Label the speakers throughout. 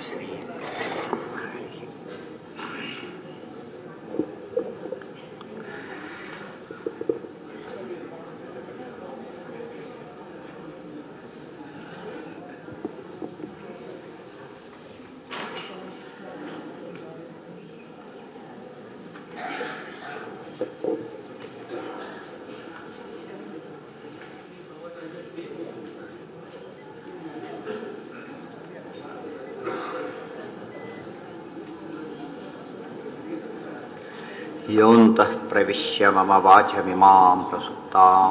Speaker 1: ಶ್ರೀ ಯೋऽन्तः प्रविश्य मम वाचमिमां प्रसुप्तां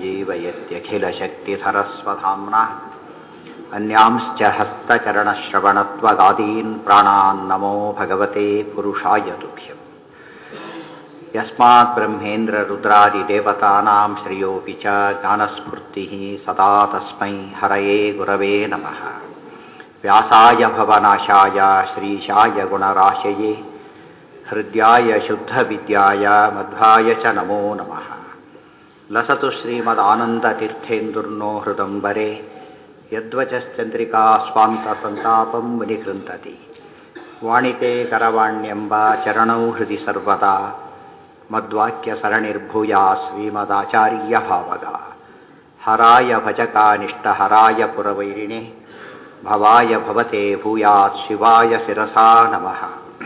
Speaker 1: सञ्जीवयत्यखिलशक्तिधरस्वधाम्ना अन्यांश्च हस्तचरणश्रवणत्वगादीन् प्राणान् नमो भगवते पुरुषाय तुभ्यम् यस्मात् ब्रह्मेन्द्ररुद्रादिदेवतानां श्रियोऽपि च ज्ञानस्फूर्तिः सदा तस्मै हरये गुरवे नमः व्यासाय भवनाशाय श्रीशाय गुणराशये हृद्याय शुद्धविद्याय मध्वाय च नमो नमः लसतु श्रीमदानन्दतीर्थेन्दुर्नो हृदम्बरे यद्वचश्चन्द्रिका स्वान्तसन्तापं विनिकृन्तति वाणिते करवाण्यम्ब चरणौ हृदि सर्वदा मद्वाक्यसरणिर्भूया श्रीमदाचार्यभावगा हराय भजकानिष्टहराय पुरवैरिणे भवाय भवते भूयात् शिवाय शिरसा नमः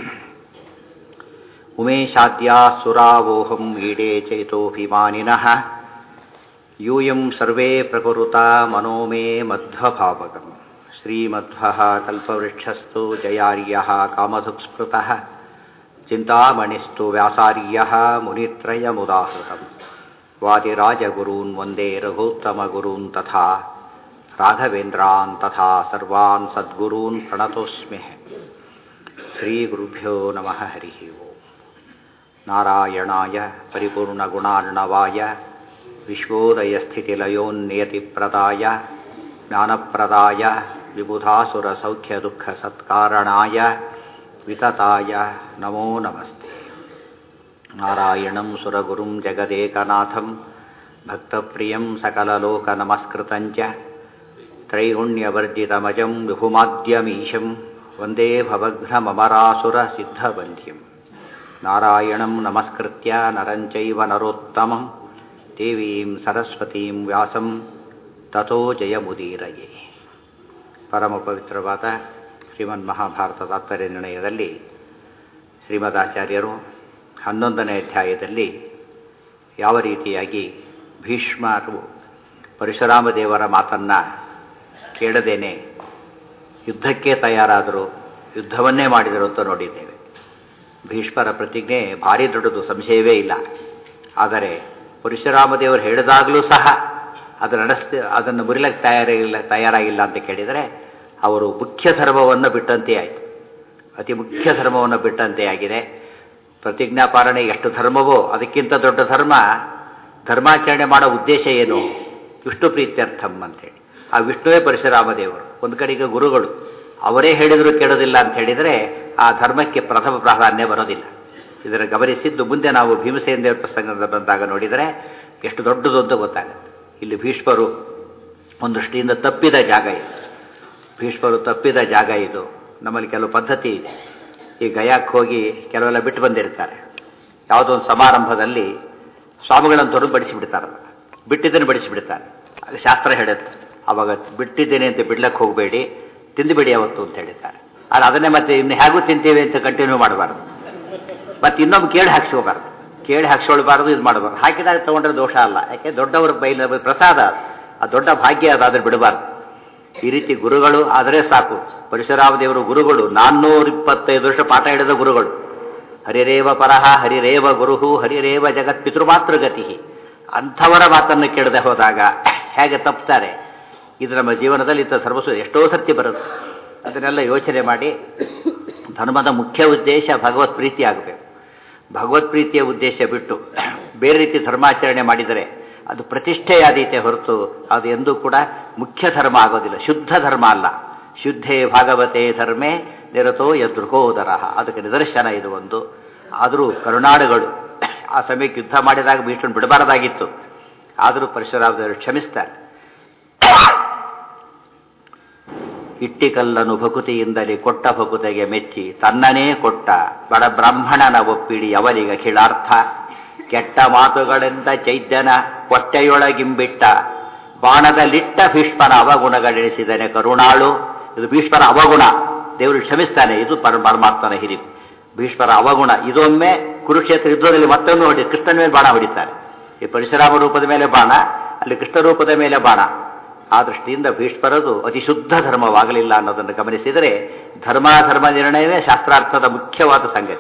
Speaker 1: उमेशाद्याः सुरावोहं ईडे चेतोऽभिमानिनः यूयं सर्वे प्रकुरुता मनो मे मध्वभावकम् श्रीमध्वः कल्पवृक्षस्तु जयार्यः कामधुक्स्मृतः चिन्तामणिस्तु व्यासार्यः मुनित्रयमुदाहृतम् वादिराजगुरून् वन्दे रघूत्तमगुरून् तथा राघवेन्द्रान् तथा सर्वान् सद्गुरून् प्रणतोऽस्म्यः श्रीगुरुभ्यो नमः हरिः ओम् नारायणाय परिपूर्णगुणार्णवाय विश्वोदयस्थितिलयोन्नियतिप्रदाय ज्ञानप्रदाय विबुधासुरसौख्यदुःखसत्कारणाय वितताय नमो नमस्ते नारायणं सुरगुरुं जगदेकनाथं भक्तप्रियं सकललोकनमस्कृतं च त्रैगुण्यवर्जितमजं विभुमाद्यमीशं वन्दे भवघ्नममरासुरसिद्धवन्ध्यम् नारायणं नमस्कृत्य नरं चैव नरोत्तमं देवीं सरस्वतीं ವ್ಯಾಸಂ ತಥೋ ಜಯಮುದೀರಯೇ ಪರಮ ಪವಿತ್ರವಾದ ಶ್ರೀಮನ್ ಮಹಾಭಾರತ ತಾತ್ಪರ್ಯ ನಿರ್ಣಯದಲ್ಲಿ ಶ್ರೀಮದಾಚಾರ್ಯರು ಹನ್ನೊಂದನೇ ಅಧ್ಯಾಯದಲ್ಲಿ ಯಾವ ರೀತಿಯಾಗಿ ಭೀಷ್ಮರು ಪರಶುರಾಮ ದೇವರ ಮಾತನ್ನು ಕೇಳದೇನೆ ಯುದ್ಧಕ್ಕೆ ತಯಾರಾದರು ಯುದ್ಧವನ್ನೇ ಮಾಡಿದರು ಅಂತ ನೋಡಿದ್ದೇವೆ ಭೀಷ್ಮರ ಪ್ರತಿಜ್ಞೆ ಭಾರಿ ದೊಡ್ಡದು ಸಂಶಯವೇ ಇಲ್ಲ ಆದರೆ ಪರಶುರಾಮ ದೇವರು ಹೇಳಿದಾಗಲೂ ಸಹ ಅದು ನಡೆಸ್ತಿ ಅದನ್ನು ಮುರಿಲಕ್ಕೆ ತಯಾರಾಗಿಲ್ಲ ತಯಾರಾಗಿಲ್ಲ ಅಂತ ಕೇಳಿದರೆ ಅವರು ಮುಖ್ಯ ಧರ್ಮವನ್ನು ಬಿಟ್ಟಂತೆ ಆಯಿತು ಅತಿ ಮುಖ್ಯ ಧರ್ಮವನ್ನು ಬಿಟ್ಟಂತೆ ಆಗಿದೆ ಪ್ರತಿಜ್ಞಾ ಪಾಲನೆ ಎಷ್ಟು ಧರ್ಮವೋ ಅದಕ್ಕಿಂತ ದೊಡ್ಡ ಧರ್ಮ ಧರ್ಮಾಚರಣೆ ಮಾಡೋ ಉದ್ದೇಶ ಏನು ವಿಷ್ಣು ಪ್ರೀತ್ಯರ್ಥಂ ಅಂತೇಳಿ ಆ ವಿಷ್ಣುವೇ ಪರಶುರಾಮ ದೇವರು ಒಂದು ಕಡೆಗೆ ಗುರುಗಳು ಅವರೇ ಹೇಳಿದರೂ ಕೇಳೋದಿಲ್ಲ ಅಂತ ಹೇಳಿದರೆ ಆ ಧರ್ಮಕ್ಕೆ ಪ್ರಥಮ ಪ್ರಾಧಾನ್ಯ ಬರೋದಿಲ್ಲ ಇದನ್ನು ಗಮನಿಸಿದ್ದು ಮುಂದೆ ನಾವು ಭೀಮಸೇನ ದೇವರ ಪ್ರಸಂಗದ ಬಂದಾಗ ನೋಡಿದರೆ ಎಷ್ಟು ದೊಡ್ಡದು ಅಂತ ಗೊತ್ತಾಗುತ್ತೆ ಇಲ್ಲಿ ಭೀಷ್ಮರು ಒಂದು ದೃಷ್ಟಿಯಿಂದ ತಪ್ಪಿದ ಜಾಗ ಇದು ಭೀಷ್ಮರು ತಪ್ಪಿದ ಜಾಗ ಇದು ನಮ್ಮಲ್ಲಿ ಕೆಲವು ಪದ್ಧತಿ ಇದೆ ಈ ಗಯಾಕ್ಕೆ ಹೋಗಿ ಕೆಲವೆಲ್ಲ ಬಿಟ್ಟು ಬಂದಿರ್ತಾರೆ ಯಾವುದೋ ಒಂದು ಸಮಾರಂಭದಲ್ಲಿ ಸ್ವಾಮಿಗಳನ್ನು ತೊರೆದು ಬಡಿಸಿಬಿಡ್ತಾರಲ್ಲ ಬಿಟ್ಟಿದ್ದನ್ನು ಬಡಿಸಿಬಿಡ್ತಾರೆ ಅದು ಶಾಸ್ತ್ರ ಹೇಳುತ್ತೆ ಅವಾಗ ಬಿಟ್ಟಿದ್ದೇನೆ ಅಂತ ಬಿಡ್ಲಕ್ಕೆ ಹೋಗಬೇಡಿ ತಿಂದುಬಿಡಿ ಅವತ್ತು ಅಂತ ಹೇಳಿದ್ದಾರೆ ಆದರೆ ಅದನ್ನೇ ಮತ್ತೆ ಇನ್ನು ಹೇಗೂ ತಿಂತೀವಿ ಅಂತ ಕಂಟಿನ್ಯೂ ಮಾಡಬಾರ್ದು ಮತ್ತೆ ಇನ್ನೊಬ್ಬ ಕೇಳಿ ಹಾಕ್ಸ್ಕೋಬಾರ್ದು ಕೇಳಿ ಹಾಕ್ಸ್ಕೊಳ್ಬಾರ್ದು ಇದು ಮಾಡಬಾರ್ದು ಹಾಕಿದಾಗ ತೊಗೊಂಡ್ರೆ ದೋಷ ಅಲ್ಲ ಯಾಕೆ ದೊಡ್ಡವ್ರ ಬೈಲ ಪ್ರಸಾದ ಆ ದೊಡ್ಡ ಭಾಗ್ಯ ಅದಾದ್ರೆ ಬಿಡಬಾರ್ದು ಈ ರೀತಿ ಗುರುಗಳು ಆದರೆ ಸಾಕು ಪರಶುರಾಮ ದೇವರು ಗುರುಗಳು ನಾನ್ನೂರ ಇಪ್ಪತ್ತೈದು ವರ್ಷ ಪಾಠ ಹಿಡಿದ ಗುರುಗಳು ಹರಿರೇವ ಪರಹ ಹರಿರೇವ ಗುರುಹು ಹರಿರೇವ ಜಗತ್ ಪಿತೃಮಾತೃಗತಿ ಅಂಥವರ ಮಾತನ್ನು ಕೇಳದೆ ಹೋದಾಗ ಹೇಗೆ ತಪ್ತಾರೆ ಇದು ನಮ್ಮ ಜೀವನದಲ್ಲಿ ಇಂಥ ಸರ್ವಸ್ವ ಎಷ್ಟೋ ಸರ್ತಿ ಬರುತ್ತೆ ಅದನ್ನೆಲ್ಲ ಯೋಚನೆ ಮಾಡಿ ಧರ್ಮದ ಮುಖ್ಯ ಉದ್ದೇಶ ಭಗವತ್ ಪ್ರೀತಿ ಆಗಬೇಕು ಭಗವತ್ ಪ್ರೀತಿಯ ಉದ್ದೇಶ ಬಿಟ್ಟು ಬೇರೆ ರೀತಿ ಧರ್ಮಾಚರಣೆ ಮಾಡಿದರೆ ಅದು ಪ್ರತಿಷ್ಠೆಯಾದೀತೆ ಹೊರತು ಅದು ಎಂದೂ ಕೂಡ ಮುಖ್ಯ ಧರ್ಮ ಆಗೋದಿಲ್ಲ ಶುದ್ಧ ಧರ್ಮ ಅಲ್ಲ ಶುದ್ಧೇ ಭಾಗವತೆ ಧರ್ಮೇ ನಿರತೋ ಯದೃಕೋದರ ಅದಕ್ಕೆ ನಿದರ್ಶನ ಇದು ಒಂದು ಆದರೂ ಕರುನಾಡುಗಳು ಆ ಸಮಯಕ್ಕೆ ಯುದ್ಧ ಮಾಡಿದಾಗ ಭೀಷ್ಮನ್ ಬಿಡಬಾರದಾಗಿತ್ತು ಆದರೂ ಪರಶುರಾಮದೇವರು ಕ್ಷಮಿಸ್ತಾರೆ ಇಟ್ಟಿಕಲ್ಲನು ಭಕುತಿಯಿಂದಲೇ ಕೊಟ್ಟ ಭಕುತೆಗೆ ಮೆಚ್ಚಿ ತನ್ನನೇ ಕೊಟ್ಟ ಬಡ ಬ್ರಾಹ್ಮಣನ ಒಪ್ಪಿಡಿ ಅವಲಿಗ ಖಿಳಾರ್ಥ ಕೆಟ್ಟ ಮಾತುಗಳಿಂದ ಚೈದ್ಯನ ಹೊಟ್ಟೆಯೊಳಗಿಂಬಿಟ್ಟ ಬಾಣದಲ್ಲಿಟ್ಟ ಭೀಷ್ಮನ ಅವಗುಣಗಳೆನಿಸಿದನೆ ಕರುಣಾಳು ಇದು ಭೀಷ್ಮರ ಅವಗುಣ ದೇವರು ಕ್ಷಮಿಸ್ತಾನೆ ಇದು ಪರ ಪರಮಾತ್ಮನ ಹಿರಿವು ಭೀಷ್ಮರ ಅವಗುಣ ಇದೊಮ್ಮೆ ಕುರುಕ್ಷೇತ್ರ ಯುದ್ಧದಲ್ಲಿ ಮತ್ತೊಮ್ಮೆ ಹೊಡಿ ಕೃಷ್ಣನ ಮೇಲೆ ಬಾಣ ಹೊಡಿತಾರೆ ಈ ಪರಶುರಾಮ ರೂಪದ ಮೇಲೆ ಬಾಣ ಅಲ್ಲಿ ಕೃಷ್ಣ ರೂಪದ ಮೇಲೆ ಬಾಣ ಆ ದೃಷ್ಟಿಯಿಂದ ಭೀಷ್ಮರದು ಅತಿ ಶುದ್ಧ ಧರ್ಮವಾಗಲಿಲ್ಲ ಅನ್ನೋದನ್ನು ಗಮನಿಸಿದರೆ ಧರ್ಮಾಧರ್ಮ ನಿರ್ಣಯವೇ ಶಾಸ್ತ್ರಾರ್ಥದ ಮುಖ್ಯವಾದ ಸಂಗತಿ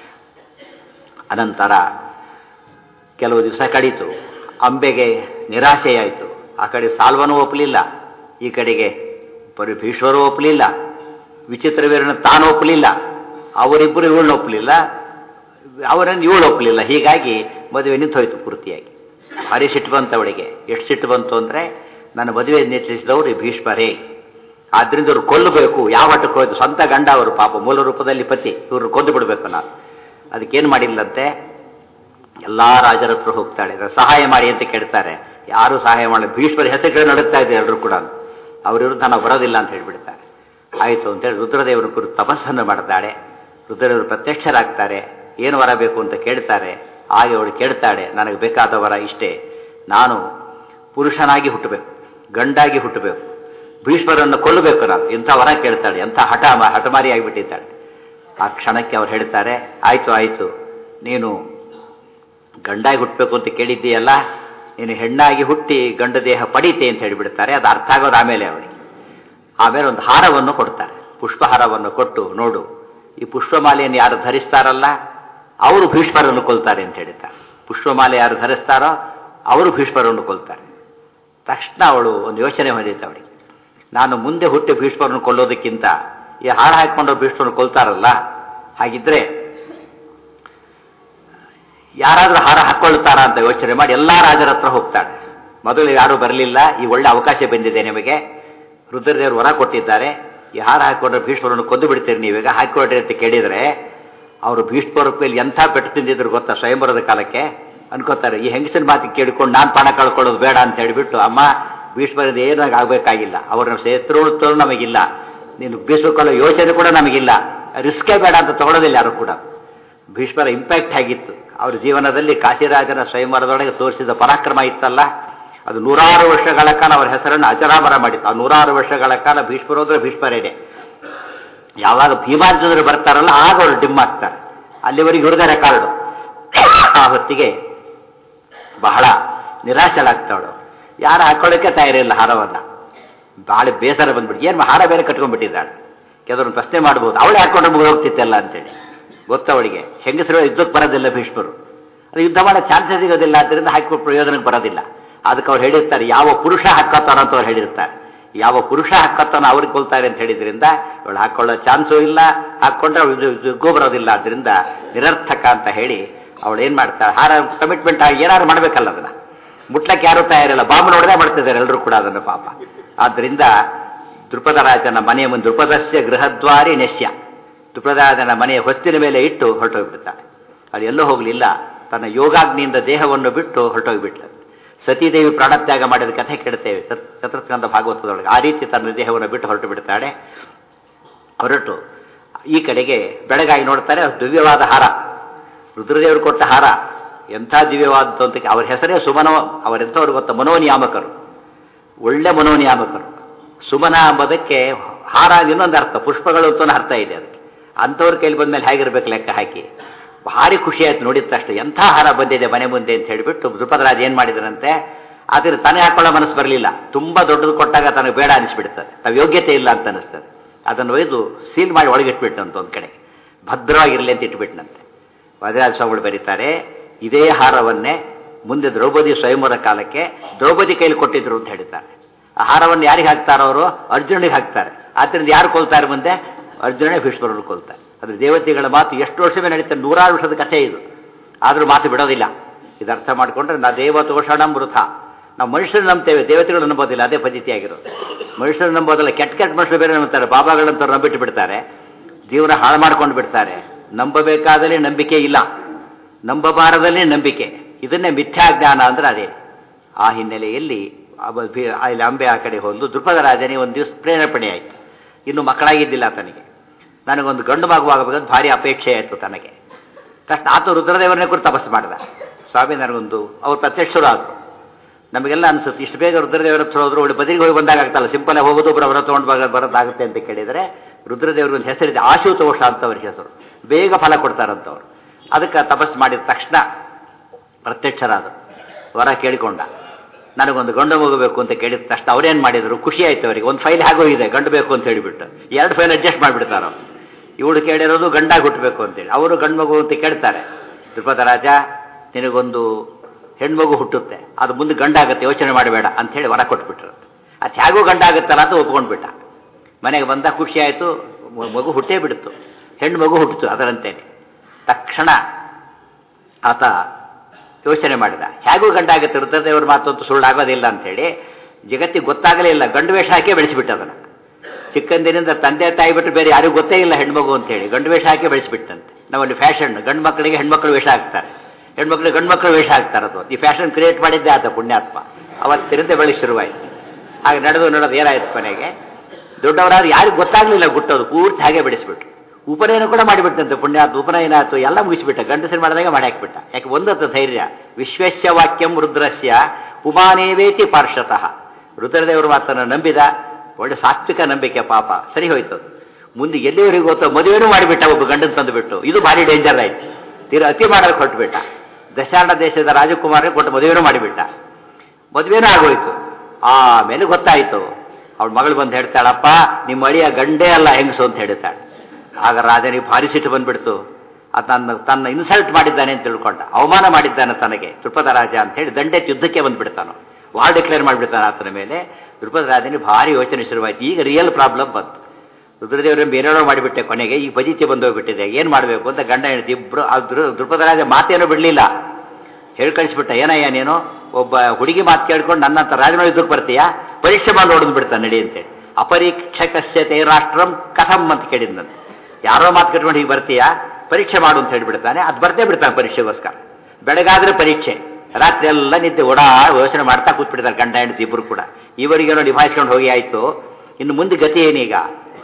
Speaker 1: ಅನಂತರ ಕೆಲವು ದಿವಸ ಕಳೀತು ಅಂಬೆಗೆ ನಿರಾಶೆಯಾಯಿತು ಆ ಕಡೆ ಸಾಲ್ವನೂ ಒಪ್ಪಲಿಲ್ಲ ಈ ಕಡೆಗೆ ಪರಿ ಭೀಶ್ವರೂ ಒಪ್ಪಲಿಲ್ಲ ವಿಚಿತ್ರವೀರನ ತಾನು ಒಪ್ಪಲಿಲ್ಲ ಅವರಿಬ್ಬರು ಇವಳನ್ನ ಒಪ್ಪಲಿಲ್ಲ ಅವರನ್ನು ಇವಳು ಒಪ್ಪಲಿಲ್ಲ ಹೀಗಾಗಿ ಮದುವೆ ನಿಂತು ಹೋಯ್ತು ಪೂರ್ತಿಯಾಗಿ ಭಾರಿ ಸಿಟ್ಟು ಬಂತು ಅವಳಿಗೆ ಎಷ್ಟು ಸಿಟ್ಟು ಬಂತು ಅಂದರೆ ನನ್ನ ಮದುವೆ ನಿಲ್ಲಿಸಿದವರು ಈ ಭೀಷ್ಮರೇ ಆದ್ರಿಂದ ಇವ್ರು ಕೊಲ್ಲಬೇಕು ಯಾವ ಮಟ್ಟಕ್ಕೆ ಹೋಯ್ತು ಸ್ವಂತ ಗಂಡ ಅವರು ಪಾಪ ಮೂಲ ರೂಪದಲ್ಲಿ ಪತಿ ಇವ್ರು ಕೊಂದು ಬಿಡಬೇಕು ನಾನು ಅದಕ್ಕೇನು ಮಾಡಿಲ್ಲಂತೆ ಎಲ್ಲ ರಾಜರ ಹತ್ರ ಹೋಗ್ತಾಳೆ ಇದರ ಸಹಾಯ ಮಾಡಿ ಅಂತ ಕೇಳ್ತಾರೆ ಯಾರು ಸಹಾಯ ಮಾಡಲಿ ಭೀಷ್ಮರ ಹೆಸರುಗಳು ನಡುತ್ತಾ ಇದೆ ಎಲ್ಲರೂ ಕೂಡ ಅವ್ರ ವಿರುದ್ಧ ನಾವು ಬರೋದಿಲ್ಲ ಅಂತ ಹೇಳ್ಬಿಡ್ತಾರೆ ಆಯಿತು ಅಂತೇಳಿ ರುದ್ರದೇವರ ಕುರಿತು ತಪಸ್ಸನ್ನು ಮಾಡ್ತಾಳೆ ರುದ್ರದೇವರು ಪ್ರತ್ಯಕ್ಷರಾಗ್ತಾರೆ ಏನು ವರ ಬೇಕು ಅಂತ ಕೇಳ್ತಾರೆ ಹಾಗೆ ಅವಳು ಕೇಳ್ತಾಳೆ ನನಗೆ ಬೇಕಾದ ವರ ಇಷ್ಟೇ ನಾನು ಪುರುಷನಾಗಿ ಹುಟ್ಟಬೇಕು ಗಂಡಾಗಿ ಹುಟ್ಟಬೇಕು ಭೀಷ್ಮರನ್ನು ಕೊಲ್ಲಬೇಕು ನಾನು ಇಂಥ ವರ ಕೇಳ್ತಾಳೆ ಎಂಥ ಹಠ ಹಠಮಾರಿ ಆಗಿಬಿಟ್ಟಿದ್ದಾಳೆ ಆ ಕ್ಷಣಕ್ಕೆ ಅವ್ರು ಹೇಳ್ತಾರೆ ಆಯಿತು ಆಯಿತು ನೀನು ಗಂಡಾಗಿ ಹುಟ್ಟಬೇಕು ಅಂತ ಕೇಳಿದ್ದೀಯಲ್ಲ ನೀನು ಹೆಣ್ಣಾಗಿ ಹುಟ್ಟಿ ಗಂಡ ದೇಹ ಪಡೀತೆ ಅಂತ ಹೇಳಿಬಿಡ್ತಾರೆ ಅದು ಅರ್ಥ ಆಗೋದು ಆಮೇಲೆ ಅವಳಿಗೆ ಆಮೇಲೆ ಒಂದು ಹಾರವನ್ನು ಕೊಡ್ತಾರೆ ಪುಷ್ಪಹಾರವನ್ನು ಕೊಟ್ಟು ನೋಡು ಈ ಪುಷ್ಪಮಾಲೆಯನ್ನು ಯಾರು ಧರಿಸ್ತಾರಲ್ಲ ಅವರು ಭೀಷ್ಮರನ್ನು ಕೊಲ್ತಾರೆ ಅಂತ ಹೇಳ್ತಾರೆ ಪುಷ್ಪಮಾಲೆ ಯಾರು ಧರಿಸ್ತಾರೋ ಅವರು ಭೀಷ್ಮರನ್ನು ಕೊಲ್ತಾರೆ ತಕ್ಷಣ ಅವಳು ಒಂದು ಯೋಚನೆ ಹೊಂದಿತ್ತು ಅವಳಿಗೆ ನಾನು ಮುಂದೆ ಹುಟ್ಟಿ ಭೀಷ್ಮರನ್ನು ಕೊಲ್ಲೋದಕ್ಕಿಂತ ಈ ಹಾರ ಹಾಕೊಂಡು ಭೀಷ್ಮರನ್ನು ಕೊಲ್ತಾರಲ್ಲ ಹಾಗಿದ್ರೆ ಯಾರಾದರೂ ಹಾರ ಹಾಕ್ಕೊಳ್ತಾರ ಅಂತ ಯೋಚನೆ ಮಾಡಿ ಎಲ್ಲ ರಾಜರ ಹತ್ರ ಹೋಗ್ತಾಳೆ ಮೊದಲು ಯಾರೂ ಬರಲಿಲ್ಲ ಈ ಒಳ್ಳೆ ಅವಕಾಶ ಬಂದಿದೆ ನಿಮಗೆ ರುದ್ರದೇವರು ವರ ಕೊಟ್ಟಿದ್ದಾರೆ ಈ ಹಾರ ಹಾಕೊಂಡ್ರೆ ಭೀಷ್ಮರನ್ನು ಕೊಂದು ಬಿಡ್ತೀರಿ ನೀವೀಗ ಹಾಕಿಕೊಡ್ರಿ ಅಂತ ಕೇಳಿದರೆ ಅವರು ಭೀಷ್ಮರ ಮೇಲೆ ಎಂಥ ಪೆಟ್ಟು ತಿಂದಿದ್ರು ಗೊತ್ತಾ ಸ್ವಯಂವರದ ಕಾಲಕ್ಕೆ ಅನ್ಕೋತಾರೆ ಈ ಹೆಂಗಸಿನ ಮಾತಿಗೆ ಕೇಳಿಕೊಂಡು ನಾನು ಪಣ ಕಳ್ಕೊಳ್ಳೋದು ಬೇಡ ಅಂತ ಹೇಳಿಬಿಟ್ಟು ಅಮ್ಮ ಭೀಷ್ಮರದ ಏನಾಗ ಆಗಬೇಕಾಗಿಲ್ಲ ಅವ್ರನ್ನ ಶತ್ರುತ್ವ ನಮಗಿಲ್ಲ ನೀನು ಭೀಷ್ಮಕೊಳ್ಳೋ ಯೋಚನೆ ಕೂಡ ನಮಗಿಲ್ಲ ರಿಸ್ಕೇ ಬೇಡ ಅಂತ ತಗೊಳ್ಳೋದಿಲ್ಲ ಯಾರು ಕೂಡ ಭೀಷ್ಮರ ಇಂಪ್ಯಾಕ್ಟ್ ಆಗಿತ್ತು ಅವ್ರ ಜೀವನದಲ್ಲಿ ಕಾಶಿರಾಜನ ಸ್ವಯಂವರದೊಳಗೆ ತೋರಿಸಿದ ಪರಾಕ್ರಮ ಇತ್ತಲ್ಲ ಅದು ನೂರಾರು ವರ್ಷಗಳ ಕಾಲ ಅವರ ಹೆಸರನ್ನು ಅಜರಾಮರ ಮಾಡಿತ್ತು ಆ ನೂರಾರು ವರ್ಷಗಳ ಕಾಲ ಭೀಷ್ಮರೋದ್ರೆ ಭೀಷ್ಮರೇನೆ ಯಾವಾಗ ಭೀಮಾರ್ಜುನರು ಬರ್ತಾರಲ್ಲ ಆಗ ಅವರು ಡಿಮ್ ಆಗ್ತಾರೆ ಅಲ್ಲಿವರೆಗೆ ಇವ್ರದೇ ರೆಕಾರ್ಡು ಆ ಹೊತ್ತಿಗೆ ಬಹಳ ನಿರಾಶಲಾಗ್ತಾವಳು ಯಾರು ಹಾಕೊಳ್ಳೋಕೆ ತಯಾರಿಲ್ಲ ಹಾರವನ್ನ ಭಾಳ ಬೇಸರ ಬಂದ್ಬಿಟ್ಟು ಏನು ಹಾರ ಬೇರೆ ಕಟ್ಕೊಂಡ್ಬಿಟ್ಟಿದ್ದಾಳೆ ಕೆಲವ್ರನ್ನ ಪ್ರಶ್ನೆ ಮಾಡ್ಬೋದು ಅವಳೇ ಹಾಕೊಂಡ್ರೆ ಮುಗಿದೋಗ್ತಿತ್ತಲ್ಲ ಅಂತೇಳಿ ಗೊತ್ತವಳಿಗೆ ಹೆಂಗಸರು ಯುದ್ಧಕ್ಕೆ ಬರೋದಿಲ್ಲ ಭೀಷ್ಮರು ಅದು ಯುದ್ಧ ಮಾಡೋ ಚಾನ್ಸಸ್ ಸಿಗೋದಿಲ್ಲ ಆದ್ದರಿಂದ ಹಾಕಿಕೊಟ್ಟು ಪ್ರಯೋಜನಕ್ಕೆ ಬರೋದಿಲ್ಲ ಅದಕ್ಕೆ ಅವ್ರು ಹೇಳಿರ್ತಾರೆ ಯಾವ ಪುರುಷ ಹಾಕೋತಾನ ಅಂತ ಅವ್ರು ಹೇಳಿರ್ತಾರೆ ಯಾವ ಪುರುಷ ಹಾಕೋತಾನ ಅವ್ರಿಗೆ ಕೊಲ್ತಾರೆ ಅಂತ ಹೇಳಿದ್ರಿಂದ ಇವಳು ಹಾಕೊಳ್ಳೋ ಚಾನ್ಸು ಇಲ್ಲ ಹಾಕ್ಕೊಂಡ್ರೆ ಅವಳು ಯುದ್ಧಕ್ಕೂ ಬರೋದಿಲ್ಲ ಅದರಿಂದ ನಿರರ್ಥಕ ಅಂತ ಹೇಳಿ ಅವಳು ಏನು ಮಾಡ್ತಾಳೆ ಹಾರ ಕಮಿಟ್ಮೆಂಟ್ ಆಗಿ ಏನಾದ್ರು ಮಾಡಬೇಕಲ್ಲ ಅದನ್ನ ಮುಟ್ಲಕ್ಕೆ ಯಾರು ತಯಾರಿಲ್ಲ ಬಾಂಬ್ ನೋಡದೆ ಮಾಡ್ತಿದ್ದಾರೆ ಎಲ್ಲರೂ ಕೂಡ ಅದನ್ನು ಪಾಪ ಆದ್ದರಿಂದ ದೃಪದ ರಾಜನ ಮನೆಯ ಮುಂದೆ ದೃಪದಸ್ಯ ಗೃಹದ್ವಾರಿ ನೆಶ್ಯ ದೃಪದರಾಜನ ಮನೆಯ ಹೊತ್ತಿನ ಮೇಲೆ ಇಟ್ಟು ಹೊರಟೋಗ್ಬಿಡ್ತಾಳೆ ಅದು ಎಲ್ಲೂ ಹೋಗಲಿಲ್ಲ ತನ್ನ ಯೋಗಾಗ್ನಿಯಿಂದ ದೇಹವನ್ನು ಬಿಟ್ಟು ಹೊರಟೋಗ್ಬಿಟ್ಲ ಸತೀದೇವಿ ಪ್ರಾಣತ್ಯಾಗ ಮಾಡಿದ ಕಥೆ ಕೇಳ್ತೇವೆ ಚತುರ್ಸ್ಕಂದ ಭಾಗವತದೊಳಗೆ ಆ ರೀತಿ ತನ್ನ ದೇಹವನ್ನು ಬಿಟ್ಟು ಹೊರಟು ಬಿಡ್ತಾಳೆ ಹೊರಟು ಈ ಕಡೆಗೆ ಬೆಳಗಾಗಿ ನೋಡ್ತಾರೆ ಅದು ದಿವ್ಯವಾದ ಹಾರ ರುದ್ರದೇವರು ಕೊಟ್ಟ ಹಾರ ಎಂಥ ದಿವ್ಯವಾದದ್ದು ಅಂತ ಅವ್ರ ಹೆಸರೇ ಸುಮನೋ ಅವರೆಂಥವ್ರು ಗೊತ್ತ ಮನೋನಿಯಾಮಕರು ಒಳ್ಳೆ ಮನೋನಿಯಾಮಕರು ಸುಮನ ಎಂಬುದಕ್ಕೆ ಹಾರ ಇನ್ನೊಂದು ಅರ್ಥ ಪುಷ್ಪಗಳು ಅಂತ ಒಂದು ಅರ್ಥ ಇದೆ ಅದಕ್ಕೆ ಅಂಥವ್ರ ಕೈಲಿ ಬಂದ್ಮೇಲೆ ಹೇಗಿರ್ಬೇಕು ಲೆಕ್ಕ ಹಾಕಿ ಭಾರಿ ಖುಷಿ ಆಯ್ತು ನೋಡಿದ ತಕ್ಷಣ ಎಂಥ ಹಾರ ಬಂದಿದೆ ಮನೆ ಮುಂದೆ ಅಂತ ಹೇಳಿಬಿಟ್ಟು ದೃಪದರಾಜ್ ಏನು ಮಾಡಿದರಂತೆ ಆದರೆ ತಾನೇ ಹಾಕೊಳ್ಳೋ ಮನಸ್ಸು ಬರಲಿಲ್ಲ ತುಂಬ ದೊಡ್ಡದು ಕೊಟ್ಟಾಗ ತನಗೆ ಬೇಡ ಅನಿಸ್ಬಿಡ್ತದೆ ತಾವು ಯೋಗ್ಯತೆ ಇಲ್ಲ ಅಂತ ಅನಿಸ್ತದೆ ಅದನ್ನು ಒಯ್ದು ಸೀಲ್ ಮಾಡಿ ಒಳಗಿಟ್ಬಿಟ್ಟಂತ ಒಂದು ಕಡೆ ಭದ್ರವಾಗಿರಲಿ ಅಂತ ಇಟ್ಬಿಟ್ನಂತೆ ವದರಾಜ ಸ್ವಾಮಿಗಳು ಬರೀತಾರೆ ಇದೇ ಹಾರವನ್ನೇ ಮುಂದೆ ದ್ರೌಪದಿ ಸ್ವಯಂವರ ಕಾಲಕ್ಕೆ ದ್ರೌಪದಿ ಕೈಲಿ ಕೊಟ್ಟಿದ್ರು ಅಂತ ಹೇಳ್ತಾರೆ ಆ ಹಾರವನ್ನು ಯಾರಿಗೆ ಹಾಕ್ತಾರೋ ಅವರು ಅರ್ಜುನಿಗೆ ಹಾಕ್ತಾರೆ ಆದ್ದರಿಂದ ಯಾರು ಕೊಲ್ತಾರೆ ಮುಂದೆ ಅರ್ಜುನನೇ ಭೀಷ್ಮರನ್ನು ಕೊಲ್ತಾರೆ ಅದು ದೇವತೆಗಳ ಮಾತು ಎಷ್ಟು ವರ್ಷವೇ ನಡೀತಾರೆ ನೂರಾರು ವರ್ಷದ ಕಥೆ ಇದು ಆದರೂ ಮಾತು ಬಿಡೋದಿಲ್ಲ ಇದು ಅರ್ಥ ಮಾಡಿಕೊಂಡ್ರೆ ನಾ ದೇವತೋಷಣ ಮೃತ ನಾವು ಮನುಷ್ಯರು ನಂಬ್ತೇವೆ ದೇವತೆಗಳು ನಂಬೋದಿಲ್ಲ ಅದೇ ಪದ್ಧತಿ ಆಗಿರೋದು ಮನುಷ್ಯರು ನಂಬೋದಿಲ್ಲ ಕೆಟ್ಟ ಕೆಟ್ಟ ಮನುಷ್ಯರು ಬೇರೆ ನಂಬ್ತಾರೆ ಬಾಬಾಗಳಂತವ್ರು ನಂಬಿಟ್ಟು ಬಿಡ್ತಾರೆ ಜೀವನ ಹಾಳು ಮಾಡ್ಕೊಂಡು ಬಿಡ್ತಾರೆ ನಂಬಬೇಕಾದಲ್ಲಿ ನಂಬಿಕೆ ಇಲ್ಲ ನಂಬಬಾರದಲ್ಲಿ ನಂಬಿಕೆ ಇದನ್ನೇ ಮಿಥ್ಯಾಜ್ಞಾನ ಅಂದ್ರೆ ಅದೇ ಆ ಹಿನ್ನೆಲೆಯಲ್ಲಿ ಅಲ್ಲಿ ಅಂಬೆ ಆ ಕಡೆ ಹೋದ್ದು ದೃಪದ ರಾಜನಿಗೆ ಒಂದು ದಿವಸ ಪ್ರೇರೇಪಣೆ ಆಯಿತು ಇನ್ನು ಮಕ್ಕಳಾಗಿದ್ದಿಲ್ಲ ತನಗೆ ನನಗೊಂದು ಗಂಡು ಮಗುವಾಗಬೇಕಂತ ಭಾರಿ ಅಪೇಕ್ಷೆ ಆಯಿತು ತನಗೆ ತಕ್ಷಣ ಆತ ರುದ್ರದೇವರನ್ನೇ ಕುರಿತು ತಪಸ್ಸು ಮಾಡಿದ ಸ್ವಾಮಿ ನನಗೊಂದು ಅವ್ರು ಪ್ರತ್ಯಕ್ಷರು ಆದರು ನಮಗೆಲ್ಲ ಅನಿಸುತ್ತೆ ಇಷ್ಟು ಬೇಗ ರುದ್ರದೇವರ ಹತ್ರ ಹೋದ್ರು ಒಳ್ಳೆ ಬದಿಗೆ ಹೋಗಿ ಬಂದಾಗ ಆಗ್ತಲ್ಲ ಸಿಂಪಲ್ ಹೋಗೋದು ಒಬ್ಬರು ಅವರ ತೊಗೊಂಡು ಬರ ಬರೋದಾಗುತ್ತೆ ಅಂತ ಕೇಳಿದರೆ ರುದ್ರದೇವ್ರಿಗೆ ಒಂದು ಹೆಸರಿದೆ ಆಶುತೋಷ ಅಂತ ಅವ್ರ ಹೆಸರು ಬೇಗ ಫಲ ಕೊಡ್ತಾರಂತವ್ರು ಅದಕ್ಕೆ ತಪಸ್ಸು ಮಾಡಿದ ತಕ್ಷಣ ಪ್ರತ್ಯಕ್ಷರಾದರು ವರ ಕೇಳಿಕೊಂಡ ನನಗೊಂದು ಗಂಡು ಮಗಬೇಕು ಅಂತ ಕೇಳಿದ ತಕ್ಷಣ ಅವ್ರೇನು ಮಾಡಿದರು ಖುಷಿ ಆಯ್ತು ಅವರಿಗೆ ಒಂದು ಫೈಲ್ ಹಾಗೋ ಇದೆ ಗಂಡು ಬೇಕು ಅಂತ ಹೇಳಿಬಿಟ್ಟು ಎರಡು ಫೈಲ್ ಅಡ್ಜಸ್ಟ್ ಮಾಡಿಬಿಡ್ತಾರೆ ಅವ್ರು ಇವಳು ಕೇಳಿರೋದು ಗಂಡಾಗಿ ಹುಟ್ಟಬೇಕು ಅಂತೇಳಿ ಅವರು ಗಂಡು ಮಗು ಅಂತ ಕೇಳ್ತಾರೆ ತಿರುಪತ ರಾಜ ನಿನಗೊಂದು ಹೆಣ್ಮಗು ಹುಟ್ಟುತ್ತೆ ಅದು ಮುಂದೆ ಗಂಡಾಗುತ್ತೆ ಯೋಚನೆ ಮಾಡಬೇಡ ಹೇಳಿ ವರ ಕೊಟ್ಬಿಟ್ರು ಅದು ಹೇಗೂ ಗಂಡಾಗುತ್ತಲ್ಲ ಅಂತ ಒಪ್ಕೊಂಡ್ಬಿಟ್ಟ ಮನೆಗೆ ಬಂದ ಖುಷಿ ಆಯಿತು ಮಗು ಹುಟ್ಟೇ ಬಿಡ್ತು ಹೆಣ್ಣು ಮಗು ಹುಟ್ಟಿತು ಅದರಂತೇನೆ ತಕ್ಷಣ ಆತ ಯೋಚನೆ ಮಾಡಿದ ಹೇಗೂ ಗಂಡಾಗುತ್ತೆ ರುದ್ರದೇವರ ಮಾತು ಅಂತೂ ಸುಳ್ಳಾಗೋದಿಲ್ಲ ಅಂಥೇಳಿ ಜಗತ್ತಿಗೆ ಗೊತ್ತಾಗಲೇ ಇಲ್ಲ ಗಂಡು ವೇಷ ಹಾಕಿ ಬೆಳೆಸಿಬಿಟ್ಟ ಅದನ್ನು ಚಿಕ್ಕಂದಿನಿಂದ ತಂದೆ ತಾಯಿ ಬಿಟ್ಟು ಬೇರೆ ಯಾರಿಗೂ ಗೊತ್ತೇ ಇಲ್ಲ ಹೆಣ್ಮಗು ಅಂತೇಳಿ ಗಂಡು ವೇಷ ಹಾಕಿ ಬೆಳೆಸಿಬಿಟ್ಟಂತೆ ನಮ್ಮಲ್ಲಿ ಫ್ಯಾಷನ್ ಗಂಡು ಮಕ್ಕಳಿಗೆ ಹೆಣ್ಮಕ್ಳು ವೇಷ ಹಾಕ್ತಾರೆ ಹೆಣ್ಮಕ್ಳಿಗೆ ಗಂಡು ಮಕ್ಕಳು ವೇಷ ಹಾಕ್ತಾರೆ ಅದು ಈ ಫ್ಯಾಷನ್ ಕ್ರಿಯೇಟ್ ಮಾಡಿದ್ದೆ ಆತ ಪುಣ್ಯಾತ್ಮ ಅವತ್ತಿನಿಂದ ಬೆಳೆಸಿ ಶುರುವಾಯಿತು ಹಾಗೆ ನಡೆದು ನಡೆದು ಏನಾಯ್ತು ಕೊನೆಗೆ ದೊಡ್ಡವರಾದ್ರು ಯಾರಿಗೂ ಗೊತ್ತಾಗಲಿಲ್ಲ ಗುಟ್ಟೋದು ಪೂರ್ತಿ ಹಾಗೆ ಬೆಳೆಸ್ಬಿಟ್ರು ಉಪನಯನ ಕೂಡ ಮಾಡಿಬಿಟ್ಟಂತೆ ಪುಣ್ಯಾತ್ ಉಪನಯನ ಆಯ್ತು ಎಲ್ಲ ಮುಗಿಸ್ಬಿಟ್ಟ ಗಂಡಸರು ಮಾಡಿದಾಗ ಮಾಡಿ ಹಾಕ್ಬಿಟ್ಟ ಯಾಕೆ ಒಂದತ್ತು ಧೈರ್ಯ ವಿಶ್ವಸ್ಯ ವಾಕ್ಯಂ ರುದ್ರಸ್ಯ ಉಮಾನೇವೇತಿ ಪಾರ್ಶ್ವತಃ ರುದ್ರದೇವರು ಮಾತನ್ನು ನಂಬಿದ ಒಳ್ಳೆ ಸಾತ್ವಿಕ ನಂಬಿಕೆ ಪಾಪ ಸರಿ ಹೋಯ್ತು ಅದು ಮುಂದೆ ಎಲ್ಲಿವರೆಗೂ ಗೊತ್ತೋ ಮದುವೆನೂ ಮಾಡಿಬಿಟ್ಟ ಒಬ್ಬ ಗಂಡನ ತಂದುಬಿಟ್ಟು ಇದು ಭಾರಿ ಡೇಂಜರ್ ಆಯ್ತು ತೀರ ಅತಿ ಮಾಡಲು ಕೊಟ್ಬಿಟ್ಟ ದಶಾರ್ಣ ದೇಶದ ರಾಜಕುಮಾರನೇ ಕೊಟ್ಟು ಮದುವೆನೂ ಮಾಡಿಬಿಟ್ಟ ಮದುವೆನೂ ಆಗೋಯ್ತು ಆಮೇಲೆ ಗೊತ್ತಾಯ್ತು ಅವಳ ಮಗಳು ಬಂದು ಹೇಳ್ತಾಳಪ್ಪ ನಿಮ್ಮ ಅಳಿಯ ಗಂಡೇ ಅಲ್ಲ ಹೆಂಗಸು ಅಂತ ಹೇಳ್ತಾಳೆ ಆಗ ರಾಜನಿಗೆ ಭಾರಿ ಸಿಟ್ಟು ಬಂದ್ಬಿಡ್ತು ಅದು ತನ್ನ ತನ್ನ ಇನ್ಸಲ್ಟ್ ಮಾಡಿದ್ದಾನೆ ಅಂತ ತಿಳ್ಕೊಂಡ ಅವಮಾನ ಮಾಡಿದ್ದಾನೆ ತನಗೆ ತ್ರಿಪದ ರಾಜ ಅಂತ ಹೇಳಿ ದಂಡೆ ಯುದ್ಧಕ್ಕೆ ಬಂದ್ಬಿಡ್ತಾನು ವಾರ್ ಡಿಕ್ಲೇರ್ ಮಾಡಿಬಿಡ್ತಾನೆ ಆತನ ಮೇಲೆ ತ್ರಿಪದ ರಾಜನಿಗೆ ಭಾರಿ ಯೋಚನೆ ಶುರುವಾಯಿತು ಈಗ ರಿಯಲ್ ಪ್ರಾಬ್ಲಮ್ ಬಂತು ರುದ್ರದೇವರನ್ನು ಬೇರೆಯೋ ಮಾಡಿಬಿಟ್ಟೆ ಕೊನೆಗೆ ಈ ಬಜಿತಿ ಬಂದೋಗ್ಬಿಟ್ಟಿದೆ ಏನು ಮಾಡಬೇಕು ಅಂತ ಗಂಡ ಹೆಂಡತಿ ಇಬ್ಬರು ಅದು ದ್ರುಪದ ರಾಜ ಮಾತೇನೂ ಬಿಡಲಿಲ್ಲ ಹೇಳಿ ಕಳಿಸ್ಬಿಟ್ಟ ಏನಯ್ಯ ನೀನು ಒಬ್ಬ ಹುಡುಗಿ ಮಾತು ಕೇಳ್ಕೊಂಡು ನನ್ನಂತ ರಾಜನ ಯುದ್ಧಕ್ಕೆ ಬರ್ತೀಯಾ ಪರೀಕ್ಷೆ ಮಾಡಿ ನೋಡಿದ್ ಬಿಡ್ತಾನೆ ನಡಿ ಅಂತೇಳಿ ಅಪರೀಕ್ಷಕಸ್ಯತೆ ರಾಷ್ಟ್ರಂ ಕಥಂ ಅಂತ ಕೇಳಿದ್ನಂತೆ ಯಾರೋ ಮಾತು ಕಟ್ಕೊಂಡು ಹೀಗೆ ಬರ್ತೀಯಾ ಪರೀಕ್ಷೆ ಮಾಡು ಅಂತ ಹೇಳಿಬಿಡ್ತಾನೆ ಅದು ಬರ್ತೇ ಬಿಡ್ತಾನೆ ಪರೀಕ್ಷೆಗೋಸ್ಕರ ಬೆಳಗಾದ್ರೆ ಪರೀಕ್ಷೆ ರಾತ್ರಿ ಎಲ್ಲ ನಿದ್ದೆ ಓಡಾ ಯೋಚನೆ ಮಾಡ್ತಾ ಕೂತ್ಬಿಡ್ತಾರೆ ಗಂಡ ಹೆಂಡತಿ ಇಬ್ಬರು ಕೂಡ ಇವರಿಗೇನೋ ನಿಭಾಯಿಸ್ಕೊಂಡು ಹೋಗಿ ಆಯಿತು ಇನ್ನು ಮುಂದೆ ಗತಿ ಏನೀಗ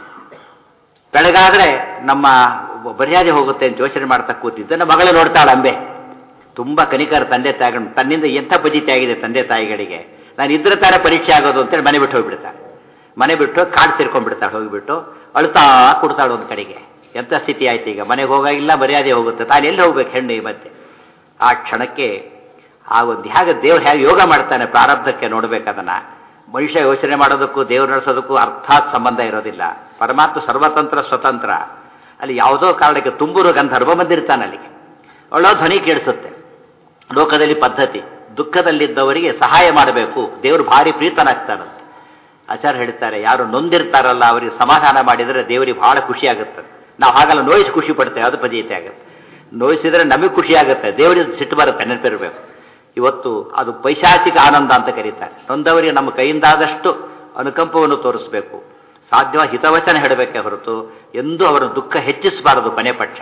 Speaker 1: ಬೆಳಗಾದ್ರೆ ನಮ್ಮ ಮರ್ಯಾದೆ ಹೋಗುತ್ತೆ ಅಂತ ಯೋಚನೆ ಮಾಡ್ತಾ ಕೂತಿದ್ದ ನಮ್ಮ ಮಗಳೇ ನೋಡ್ತಾಳೆ ಅಂಬೆ ತುಂಬ ಕನಿಕರ ತಂದೆ ತಾಯಿಗಳು ತನ್ನಿಂದ ಎಂಥ ಪಜಿತಿ ಆಗಿದೆ ತಂದೆ ತಾಯಿಗಳಿಗೆ ನಾನು ಇದ್ರೆ ತಾನೇ ಪರೀಕ್ಷೆ ಆಗೋದು ಅಂತೇಳಿ ಮನೆ ಬಿಟ್ಟು ಹೋಗ್ಬಿಡ್ತಾಳೆ ಮನೆ ಬಿಟ್ಟು ಕಾಡು ಸೇರ್ಕೊಂಡ್ಬಿಡ್ತಾಳೆ ಹೋಗಿಬಿಟ್ಟು ಅಳ್ತಾ ಕೊಡ್ತಾಳೆ ಒಂದು ಕಡೆಗೆ ಎಂಥ ಸ್ಥಿತಿ ಆಯ್ತು ಈಗ ಮನೆಗೆ ಹೋಗಾಗಿಲ್ಲ ಮರ್ಯಾದೆ ಹೋಗುತ್ತೆ ತಾನು ಎಲ್ಲಿ ಹೋಗ್ಬೇಕು ಹೆಣ್ಣು ಈ ಮತ್ತೆ ಆ ಕ್ಷಣಕ್ಕೆ ಆ ಒಂದು ಹೇಗೆ ದೇವ್ರು ಹೇಗೆ ಯೋಗ ಮಾಡ್ತಾನೆ ಪ್ರಾರಬ್ಧಕ್ಕೆ ನೋಡ್ಬೇಕದನ್ನ ಮನುಷ್ಯ ಯೋಚನೆ ಮಾಡೋದಕ್ಕೂ ದೇವ್ರು ನಡೆಸೋದಕ್ಕೂ ಅರ್ಥಾತ್ ಸಂಬಂಧ ಇರೋದಿಲ್ಲ ಪರಮಾತ್ಮ ಸರ್ವತಂತ್ರ ಸ್ವತಂತ್ರ ಅಲ್ಲಿ ಯಾವುದೋ ಕಾರಣಕ್ಕೆ ತುಂಬೂರು ಗಂಧರ್ವ ಬಂದಿರ್ತಾನೆ ಅಲ್ಲಿಗೆ ಒಳ್ಳೋ ಧ್ವನಿ ಕೇಳಿಸುತ್ತೆ ಲೋಕದಲ್ಲಿ ಪದ್ಧತಿ ದುಃಖದಲ್ಲಿದ್ದವರಿಗೆ ಸಹಾಯ ಮಾಡಬೇಕು ದೇವರು ಭಾರಿ ಪ್ರೀತನಾಗ್ತಾರಂತೆ ಆಚಾರ್ಯ ಹೇಳ್ತಾರೆ ಯಾರು ನೊಂದಿರ್ತಾರಲ್ಲ ಅವರಿಗೆ ಸಮಾಧಾನ ಮಾಡಿದರೆ ದೇವರಿಗೆ ಬಹಳ ಖುಷಿ ಆಗುತ್ತೆ ನಾವು ಹಾಗಲ್ಲ ನೋಯಿಸಿ ಖುಷಿ ಪಡ್ತೇವೆ ಅದು ಪದ್ಧತಿ ಆಗುತ್ತೆ ನೋಯಿಸಿದ್ರೆ ನಮಗೆ ಖುಷಿ ಆಗುತ್ತೆ ದೇವರಿಗೆ ಸಿಟ್ಟು ಬರುತ್ತೆ ನೆನಪಿರಬೇಕು ಇವತ್ತು ಅದು ಪೈಶಾಚಿಕ ಆನಂದ ಅಂತ ಕರೀತಾರೆ ನೊಂದವರಿಗೆ ನಮ್ಮ ಕೈಯಿಂದಾದಷ್ಟು ಅನುಕಂಪವನ್ನು ತೋರಿಸಬೇಕು ಸಾಧ್ಯ ಹಿತವಚನ ಹೇಳಬೇಕೇ ಹೊರತು ಎಂದೂ ಅವರ ದುಃಖ ಹೆಚ್ಚಿಸಬಾರದು ಕೊನೆ ಪಕ್ಷ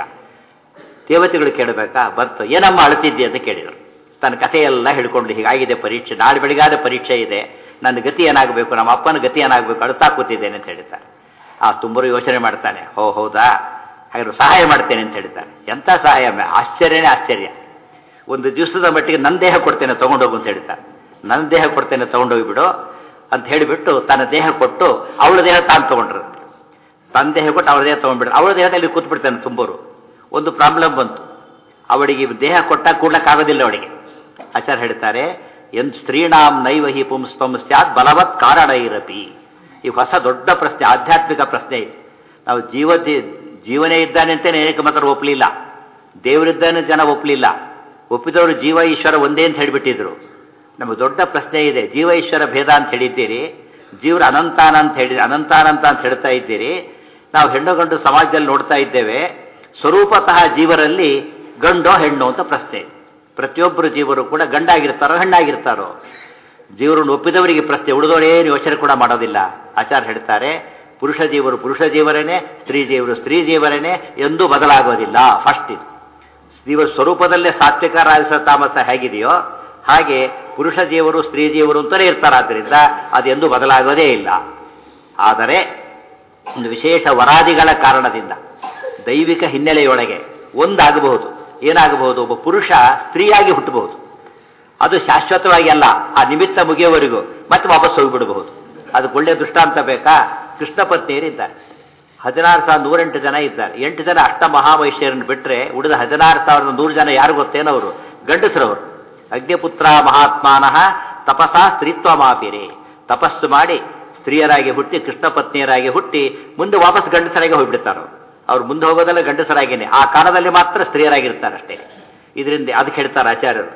Speaker 1: ದೇವತೆಗಳು ಕೇಳಬೇಕಾ ಬರ್ತು ಏನಮ್ಮ ಅಳ್ತಿದ್ದೆ ಅಂತ ಕೇಳಿದರು ತನ್ನ ಕಥೆಯೆಲ್ಲ ಹೇಳ್ಕೊಂಡು ಹೀಗಾಗಿದೆ ಪರೀಕ್ಷೆ ನಾಳೆ ಬೆಳಿಗಾದ ಪರೀಕ್ಷೆ ಇದೆ ನನ್ನ ಗತಿ ಏನಾಗಬೇಕು ನಮ್ಮ ಅಪ್ಪನ ಗತಿ ಏನಾಗಬೇಕು ಅಳ್ತಾ ಕೂತಿದ್ದೇನೆ ಅಂತ ಹೇಳ್ತಾರೆ ಆ ತುಂಬರು ಯೋಚನೆ ಮಾಡ್ತಾನೆ ಹೋ ಹೌದಾ ಹಾಗಾದ್ರೆ ಸಹಾಯ ಮಾಡ್ತೇನೆ ಅಂತ ಹೇಳ್ತಾನೆ ಎಂಥ ಸಹಾಯ ಆಶ್ಚರ್ಯನೇ ಆಶ್ಚರ್ಯ ಒಂದು ದಿವಸದ ಮಟ್ಟಿಗೆ ನನ್ನ ದೇಹ ಕೊಡ್ತೇನೆ ತೊಗೊಂಡೋಗು ಅಂತ ಹೇಳ್ತಾರೆ ನನ್ನ ದೇಹ ಕೊಡ್ತೇನೆ ತೊಗೊಂಡೋಗ್ಬಿಡು ಅಂತ ಹೇಳಿಬಿಟ್ಟು ತನ್ನ ದೇಹ ಕೊಟ್ಟು ಅವಳ ದೇಹ ತಾನು ತೊಗೊಂಡ್ರು ತನ್ನ ದೇಹ ಕೊಟ್ಟು ಅವಳ ದೇಹ ತೊಗೊಂಡ್ಬಿಡ್ರು ಅವಳ ದೇಹದಲ್ಲಿ ಕೂತ್ಬಿಡ್ತಾನೆ ತುಂಬರು ಒಂದು ಪ್ರಾಬ್ಲಮ್ ಬಂತು ಅವಳಿಗೆ ದೇಹ ಕೊಟ್ಟ ಕೂಡ್ಲಕ್ಕಾಗೋದಿಲ್ಲ ಅವಳಿಗೆ ಆಚಾರ್ಯ ಹೇಳ್ತಾರೆ ಎನ್ ಸ್ತ್ರೀಣಾಂ ನೈವಹಿ ಪುಂಸ್ಪಂ ಸ್ಯಾತ್ ಬಲವತ್ ಕಾರಣ ಇರಪಿ ಈ ಹೊಸ ದೊಡ್ಡ ಪ್ರಶ್ನೆ ಆಧ್ಯಾತ್ಮಿಕ ಪ್ರಶ್ನೆ ಇದೆ ನಾವು ಜೀವ ಜೀವನೇ ಇದ್ದಾನೆ ಅಂತ ಅನೇಕ ಮಾತ್ರ ಒಪ್ಪಲಿಲ್ಲ ದೇವರಿದ್ದಾನೆ ಜನ ಒಪ್ಪಲಿಲ್ಲ ಒಪ್ಪಿದವರು ಜೀವ ಈಶ್ವರ ಒಂದೇ ಅಂತ ಹೇಳಿಬಿಟ್ಟಿದ್ರು ನಮಗೆ ದೊಡ್ಡ ಪ್ರಶ್ನೆ ಇದೆ ಜೀವ ಈಶ್ವರ ಭೇದ ಅಂತ ಹೇಳಿದ್ದೀರಿ ಜೀವರ ಅನಂತಾನ ಅಂತ ಹೇಳಿ ಅನಂತಾನಂತ ಅಂತ ಹೇಳ್ತಾ ಇದ್ದೀರಿ ನಾವು ಹೆಣ್ಣು ಗಂಡು ಸಮಾಜದಲ್ಲಿ ನೋಡ್ತಾ ಇದ್ದೇವೆ ಸ್ವರೂಪತಃ ಜೀವರಲ್ಲಿ ಗಂಡೋ ಹೆಣ್ಣು ಅಂತ ಪ್ರಶ್ನೆ ಪ್ರತಿಯೊಬ್ಬರು ಜೀವರು ಕೂಡ ಗಂಡಾಗಿರ್ತಾರೋ ಹೆಣ್ಣಾಗಿರ್ತಾರೋ ಜೀವರನ್ನು ಒಪ್ಪಿದವರಿಗೆ ಪ್ರಶ್ನೆ ಉಳಿದವರೇನು ಯೋಚನೆ ಕೂಡ ಮಾಡೋದಿಲ್ಲ ಆಚಾರ್ಯ ಹೇಳ್ತಾರೆ ಪುರುಷ ಜೀವರು ಪುರುಷ ಜೀವರೇನೆ ಸ್ತ್ರೀ ಜೀವರು ಸ್ತ್ರೀ ಜೀವರೇನೆ ಎಂದೂ ಬದಲಾಗೋದಿಲ್ಲ ಫಸ್ಟ್ ಇದು ಜೀವ ಸ್ವರೂಪದಲ್ಲೇ ಸಾತ್ವಿಕ ರಾಜಸ ತಾಮಸ ಹೇಗಿದೆಯೋ ಹಾಗೆ ಪುರುಷ ಜೀವರು ಸ್ತ್ರೀ ಜೀವರು ಅಂತಲೇ ಇರ್ತಾರಾದ್ರಿಂದ ಅದೆಂದೂ ಬದಲಾಗೋದೇ ಇಲ್ಲ ಆದರೆ ಒಂದು ವಿಶೇಷ ವರಾದಿಗಳ ಕಾರಣದಿಂದ ದೈವಿಕ ಹಿನ್ನೆಲೆಯೊಳಗೆ ಒಂದಾಗಬಹುದು ಏನಾಗಬಹುದು ಒಬ್ಬ ಪುರುಷ ಸ್ತ್ರೀಯಾಗಿ ಹುಟ್ಟಬಹುದು ಅದು ಶಾಶ್ವತವಾಗಿ ಅಲ್ಲ ಆ ನಿಮಿತ್ತ ಮುಗಿಯುವವರೆಗೂ ಮತ್ತೆ ವಾಪಸ್ ಹೋಗಿಬಿಡಬಹುದು ಅದಕ್ಕೆ ಒಳ್ಳೆಯ ದೃಷ್ಟಾಂತ ಬೇಕಾ ಕೃಷ್ಣ ಪತ್ನಿಯರಿದ್ದಾರೆ ಹದಿನಾರು ಸಾವಿರದ ನೂರೆಂಟು ಜನ ಇದ್ದಾರೆ ಎಂಟು ಜನ ಅಷ್ಟ ಮಹಾವೈಶ್ಯರನ್ನು ಬಿಟ್ಟರೆ ಉಳಿದ ಹದಿನಾರು ಸಾವಿರದ ನೂರು ಜನ ಯಾರು ಗೊತ್ತೇನವರು ಗಂಡಸರವರು ಅಗ್ನಿಪುತ್ರ ಮಹಾತ್ಮಾನಃ ತಪಸಾ ಸ್ತ್ರೀತ್ವ ಮಾಪಿರಿ ತಪಸ್ಸು ಮಾಡಿ ಸ್ತ್ರೀಯರಾಗಿ ಹುಟ್ಟಿ ಕೃಷ್ಣ ಪತ್ನಿಯರಾಗಿ ಹುಟ್ಟಿ ಮುಂದೆ ವಾಪಸ್ ಗಂಡಸರಾಗಿ ಹೋಗ್ಬಿಡ್ತಾರೆ ಅವರು ಅವ್ರು ಮುಂದೆ ಹೋಗೋದೆಲ್ಲ ಗಂಡಸರಾಗೇನೆ ಆ ಕಾಲದಲ್ಲಿ ಮಾತ್ರ ಸ್ತ್ರೀಯರಾಗಿರ್ತಾರೆ ಅಷ್ಟೇ ಇದರಿಂದ ಅದಕ್ಕೆ ಹೇಳ್ತಾರೆ ಆಚಾರ್ಯರು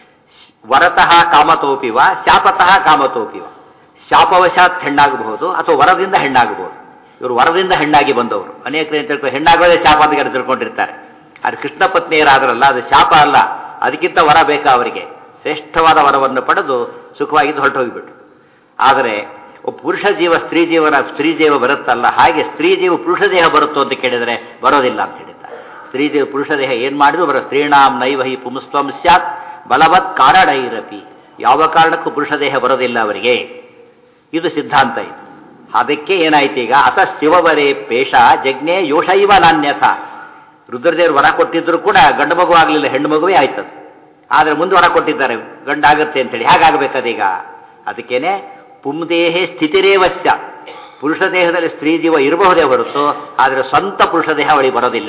Speaker 1: ವರತಃ ಕಾಮತೋಪಿವ ಶಾಪತಃ ಕಾಮತೋಪಿವ ಶಾಪವಶಾತ್ ಹೆಣ್ಣಾಗಬಹುದು ಅಥವಾ ವರದಿಂದ ಹೆಣ್ಣಾಗಬಹುದು ಇವರು ವರದಿಂದ ಹೆಣ್ಣಾಗಿ ಬಂದವರು ಅನೇಕರು ಏನ್ ತಿಳ್ಕೊ ಹೆಣ್ಣಾಗೋದೇ ಶಾಪ ಅಂತ ತಿಳ್ಕೊಂಡಿರ್ತಾರೆ ಆದ್ರೆ ಕೃಷ್ಣ ಪತ್ನಿಯರಾದ್ರಲ್ಲ ಅದು ಶಾಪ ಅಲ್ಲ ಅದಕ್ಕಿಂತ ವರ ಬೇಕಾ ಅವರಿಗೆ ಶ್ರೇಷ್ಠವಾದ ವರವನ್ನು ಪಡೆದು ಸುಖವಾಗಿದ್ದು ಹೊರಟು ಹೋಗಿಬಿಟ್ರು ಆದರೆ ಒಬ್ಬ ಪುರುಷ ಜೀವ ಸ್ತ್ರೀ ಜೀವನ ಸ್ತ್ರೀ ಜೀವ ಬರುತ್ತಲ್ಲ ಹಾಗೆ ಸ್ತ್ರೀ ಜೀವ ಪುರುಷ ದೇಹ ಬರುತ್ತೋ ಅಂತ ಕೇಳಿದರೆ ಬರೋದಿಲ್ಲ ಅಂತ ಹೇಳಿದ್ದಾರೆ ಸ್ತ್ರೀ ದೇಹ ಪುರುಷ ದೇಹ ಏನ್ ಮಾಡಿದ್ರು ಬರೋ ಸ್ತ್ರೀಣಾಂ ನೈವ ಹಿ ಪುಂಸ್ತ್ವಂ ಸ್ಯಾತ್ ಬಲವತ್ ಕಾರಣೈರಪಿ ಯಾವ ಕಾರಣಕ್ಕೂ ಪುರುಷ ದೇಹ ಬರೋದಿಲ್ಲ ಅವರಿಗೆ ಇದು ಸಿದ್ಧಾಂತ ಇದು ಅದಕ್ಕೆ ಏನಾಯ್ತು ಈಗ ಅತ ಶಿವವರೇ ಪೇಶ ಜಜ್ಞೆ ಯೋಷೈವ ನಾನ್ಯಥ ರುದ್ರದೇವರು ವರ ಕೊಟ್ಟಿದ್ರು ಕೂಡ ಗಂಡು ಮಗು ಆಗಲಿಲ್ಲ ಹೆಣ್ಣು ಮಗುವೇ ಆಯ್ತದು ಆದರೆ ಮುಂದೆ ವರ ಕೊಟ್ಟಿದ್ದಾರೆ ಗಂಡಾಗುತ್ತೆ ಅಂತೇಳಿ ಹೇಗಾಗಬೇಕದೀಗ ಅದಕ್ಕೇನೆ ಪುಂದೇಹೆ ಸ್ಥಿತಿರೇವಶ್ಯ ಪುರುಷ ದೇಹದಲ್ಲಿ ಸ್ತ್ರೀ ಜೀವ ಇರಬಹುದೇ ಹೊರತು ಆದರೆ ಸ್ವಂತ ಪುರುಷ ದೇಹ ಅವಳಿಗೆ ಬರೋದಿಲ್ಲ